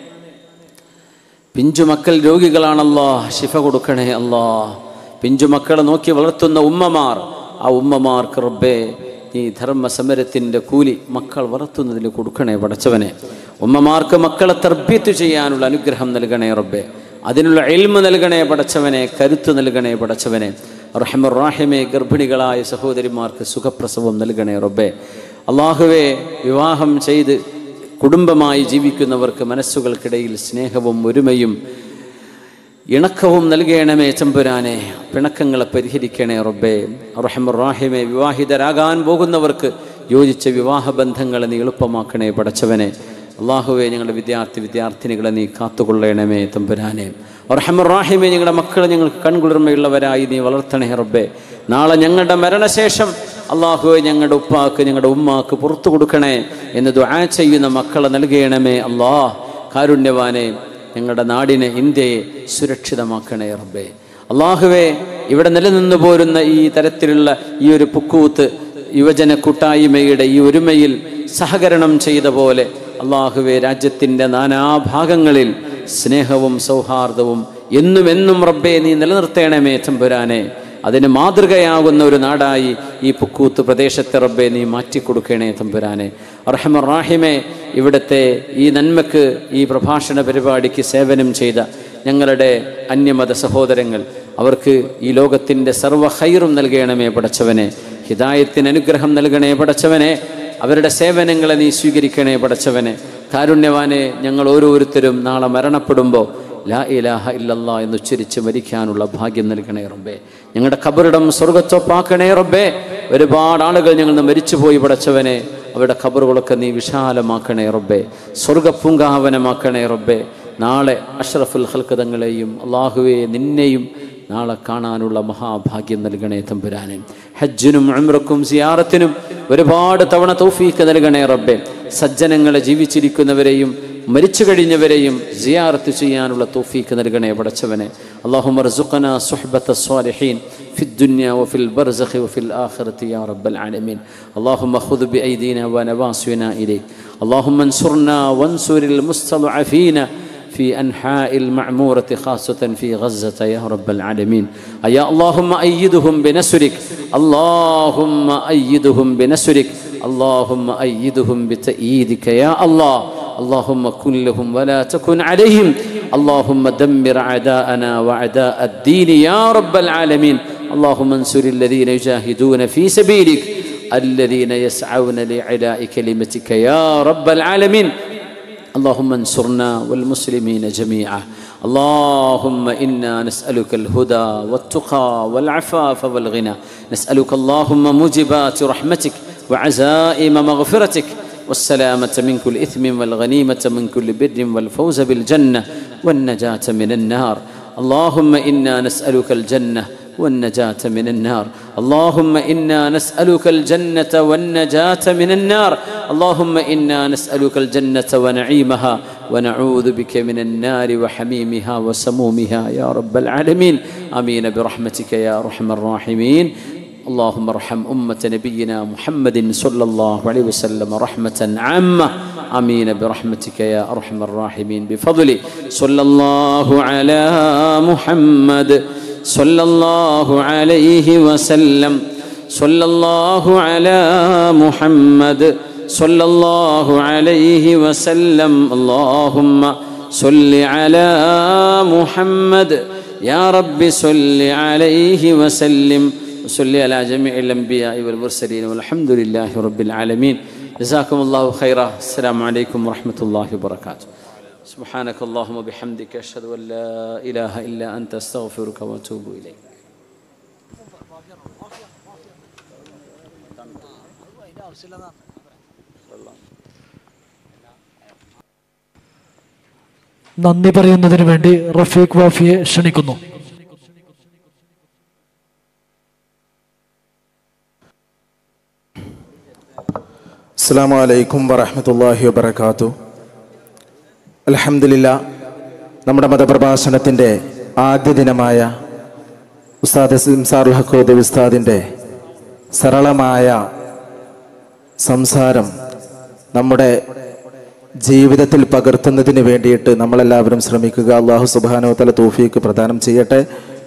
പിഞ്ചുമക്കൾ രോഗികളാണല്ലോ ശിഫ കൊടുക്കണേ അല്ലാ പിഞ്ചുമക്കളെ നോക്കി വളർത്തുന്ന ഉമ്മമാർ ആ ഉമ്മമാർക്ക് റബ്ബേ ഈ ധർമ്മസമരത്തിൻ്റെ കൂലി മക്കൾ വളർത്തുന്നതിന് കൊടുക്കണേ പടച്ചവനെ ഉമ്മമാർക്ക് മക്കളെ തർബ്യത്ത് ചെയ്യാനുള്ള അനുഗ്രഹം നൽകണേ റബ്ബേ അതിനുള്ള എൽമ നൽകണേ പടച്ചവനെ കരുത്ത് നൽകണേ പടച്ചവനെ റഹമുറാഹിമെ ഗർഭിണികളായ സഹോദരിമാർക്ക് സുഖപ്രസവം നൽകണേ റബ്ബേ അള്ളാഹുവെ വിവാഹം ചെയ്ത് കുടുംബമായി ജീവിക്കുന്നവർക്ക് മനസ്സുകൾക്കിടയിൽ സ്നേഹവും ഒരുമയും ഇണക്കവും നൽകണമേ ചമ്പുരാനെ പിണക്കങ്ങളെ പരിഹരിക്കണേ റബ്ബേ റഹമുറാഹിമെ വിവാഹിതരാകാൻ പോകുന്നവർക്ക് യോജിച്ച വിവാഹ ബന്ധങ്ങളെ നീ എളുപ്പമാക്കണേ പടച്ചവനെ അള്ളാഹുവെ ഞങ്ങളുടെ വിദ്യാർത്ഥി വിദ്യാർത്ഥിനികളെ നീ കാത്തുകൊള്ളണമേ തമ്പുരാനെ റഹമുറാഹിമെ ഞങ്ങളുടെ മക്കളെ ഞങ്ങൾക്ക് കൺകുളിർമയുള്ളവരായി നീ വളർത്തണേ റബ്ബേ നാളെ ഞങ്ങളുടെ മരണശേഷം അള്ളാഹുവെ ഞങ്ങളുടെ ഉപ്പാക്ക് ഞങ്ങളുടെ ഉമ്മാക്ക് പുറത്തു കൊടുക്കണേ എന്ന് ദുആ ചെയ്യുന്ന മക്കളെ നൽകണമേ അള്ളാഹ് കാരുണ്യവാനെ ഞങ്ങളുടെ നാടിനെ ഇന്ത്യയെ സുരക്ഷിതമാക്കണേ റബ്ബേ അള്ളാഹുവെ ഇവിടെ നിലനിന്നു പോരുന്ന ഈ തരത്തിലുള്ള ഈ ഒരു പുക്കൂത്ത് യുവജന കൂട്ടായ്മയുടെ ഈ ഒരുമയിൽ സഹകരണം ചെയ്ത പോലെ അള്ളാഹുവെ രാജ്യത്തിൻ്റെ നാനാഭാഗങ്ങളിൽ സ്നേഹവും സൗഹാർദ്ദവും എന്നും എന്നും റബ്ബെ നീ നിലനിർത്തേണമേ തമ്പുരാനെ അതിന് മാതൃകയാകുന്ന ഒരു നാടായി ഈ പുക്കൂത്ത് പ്രദേശത്തെ റബ്ബെ നീ മാറ്റിക്കൊടുക്കണേ തമ്പുരാനെ റഹമറാഹിമെ ഇവിടുത്തെ ഈ നന്മക്ക് ഈ പ്രഭാഷണ പരിപാടിക്ക് സേവനം ചെയ്ത ഞങ്ങളുടെ അന്യമത സഹോദരങ്ങൾ അവർക്ക് ഈ ലോകത്തിൻ്റെ സർവ്വ ഹൈറും നൽകണമേ പടച്ചവനെ ഹിദായത്തിന് അനുഗ്രഹം നൽകണേ പടച്ചവനെ അവരുടെ സേവനങ്ങളെ നീ സ്വീകരിക്കണേ പടച്ചവനെ കാരുണ്യവാനെ ഞങ്ങൾ ഓരോരുത്തരും നാളെ മരണപ്പെടുമ്പോൾ ലാ ഇലാഹ ഇല്ലല്ലാ എന്ന് ഉച്ചരിച്ച് മരിക്കാനുള്ള ഭാഗ്യം നൽകണേ റബ്ബേ ഞങ്ങളുടെ ഖബറിടം സ്വർഗത്തൊപ്പാക്കണേ റബ്ബേ ഒരുപാട് ആളുകൾ ഞങ്ങൾ നിന്ന് മരിച്ചുപോയി പടച്ചവനെ അവരുടെ ഖബറുകളൊക്കെ നീ വിശാലമാക്കണേ റബ്ബേ സ്വർഗപ്പൂങ്കാവനമാക്കണേ റബ്ബേ നാളെ അഷ്റഫുൽ ഹൽക്കതങ്ങളെയും അള്ളാഹുവെ നിന്നെയും നാളെ കാണാനുള്ള മഹാഭാഗ്യം നൽകണേ തമ്പുരാനെ ഹജ്ജിനും ഉംറക്കും സിയാറത്തിനും ഒരുപാട് തവണ തൗഫീക്ക് നൽകണേ റബ്ബെ സജ്ജനങ്ങളെ ജീവിച്ചിരിക്കുന്നവരെയും മരിച്ചു കഴിഞ്ഞവരെയും സിയാറത്ത് ചെയ്യാനുള്ള തൗഫീക്ക് നൽകണേ പടച്ചവനെ اللهم ارزقنا صحبة الصالحين في الدنيا وفي البرزخ وفي الآخرة يا رب العالمين اللهم خذ بأيدينا ونواصينا إليك اللهم انصرنا وانصر المستضعفين في أنحاء المعمورة خاصة في غزة يا رب العالمين يا اللهم أيدهم بنسرك اللهم أيدهم بنسرك اللهم أيدهم بتأييدك يا الله اللهم كن لهم ولا تكن عليهم اللهم دمر أعداءنا وأعداء الدين يا رب العالمين اللهم انصر الذين يجاهدون في سبيلك الذين يسعون لعلاء كلمتك يا رب العالمين اللهم انصرنا والمسلمين جميعا اللهم انا نسالك الهدى والتقى والعفاف والغنى نسالك اللهم موجبات رحمتك وعزائم مغفرتك والسلامة من كل إثم والغنيمة من كل بر والفوز بالجنة والنجاة من النار اللهم إنا نسألك الجنة والنجاة من النار اللهم إنا نسألك الجنة والنجاة من النار اللهم إنا نسألك الجنة ونعيمها ونعوذ بك من النار وحميمها وسمومها يا رب العالمين آمين برحمتك يا أرحم الراحمين اللهم ارحم أمة نبينا محمد صلى الله عليه وسلم رحمة عامة آمين برحمتك يا أرحم الراحمين بفضلي صلى الله على محمد صلى الله عليه وسلم صلى الله على محمد صلى الله عليه وسلم اللهم صل على محمد يا رب صل عليه وسلم وصلي على جميع الأنبياء والمرسلين والحمد لله رب العالمين جزاكم الله خيرا السلام عليكم ورحمة الله وبركاته سبحانك اللهم وبحمدك أشهد أن لا إله إلا أنت أستغفرك وأتوب إليك നന്ദി പറയുന്നതിന് വേണ്ടി റഫീഖ് വാഫിയെ ക്ഷണിക്കുന്നു അസ്സാം വലൈക്കും വറഹമത്തല്ലാഹി വബർക്കാത്തു അലഹമില്ല നമ്മുടെ മതപ്രഭാഷണത്തിൻ്റെ ആദ്യ ദിനമായ ഉസ്താദ് സിംസാറുൽ ഹക്കോദ് ഉസ്താദിൻ്റെ സരളമായ സംസാരം നമ്മുടെ ജീവിതത്തിൽ പകർത്തുന്നതിന് വേണ്ടിയിട്ട് നമ്മളെല്ലാവരും ശ്രമിക്കുക അള്ളാഹു സുബാനോ തല തോഫിക്ക് പ്രദാനം ചെയ്യട്ടെ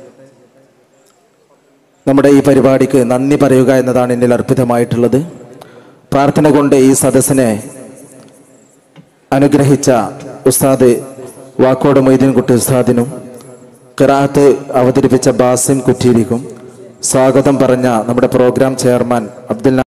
നമ്മുടെ ഈ പരിപാടിക്ക് നന്ദി പറയുക എന്നതാണ് എന്നിൽ അർപ്പിതമായിട്ടുള്ളത് പ്രാർത്ഥന കൊണ്ട് ഈ സദസ്സിനെ അനുഗ്രഹിച്ച ഉസ്താദ് വാക്കോട് മൊയ്തീൻ കുട്ടി ഉസ്താദിനും ഖിറാത്ത് അവതരിപ്പിച്ച ബാസിം കുറ്റീരിക്കും സ്വാഗതം പറഞ്ഞ നമ്മുടെ പ്രോഗ്രാം ചെയർമാൻ അബ്ദുൽ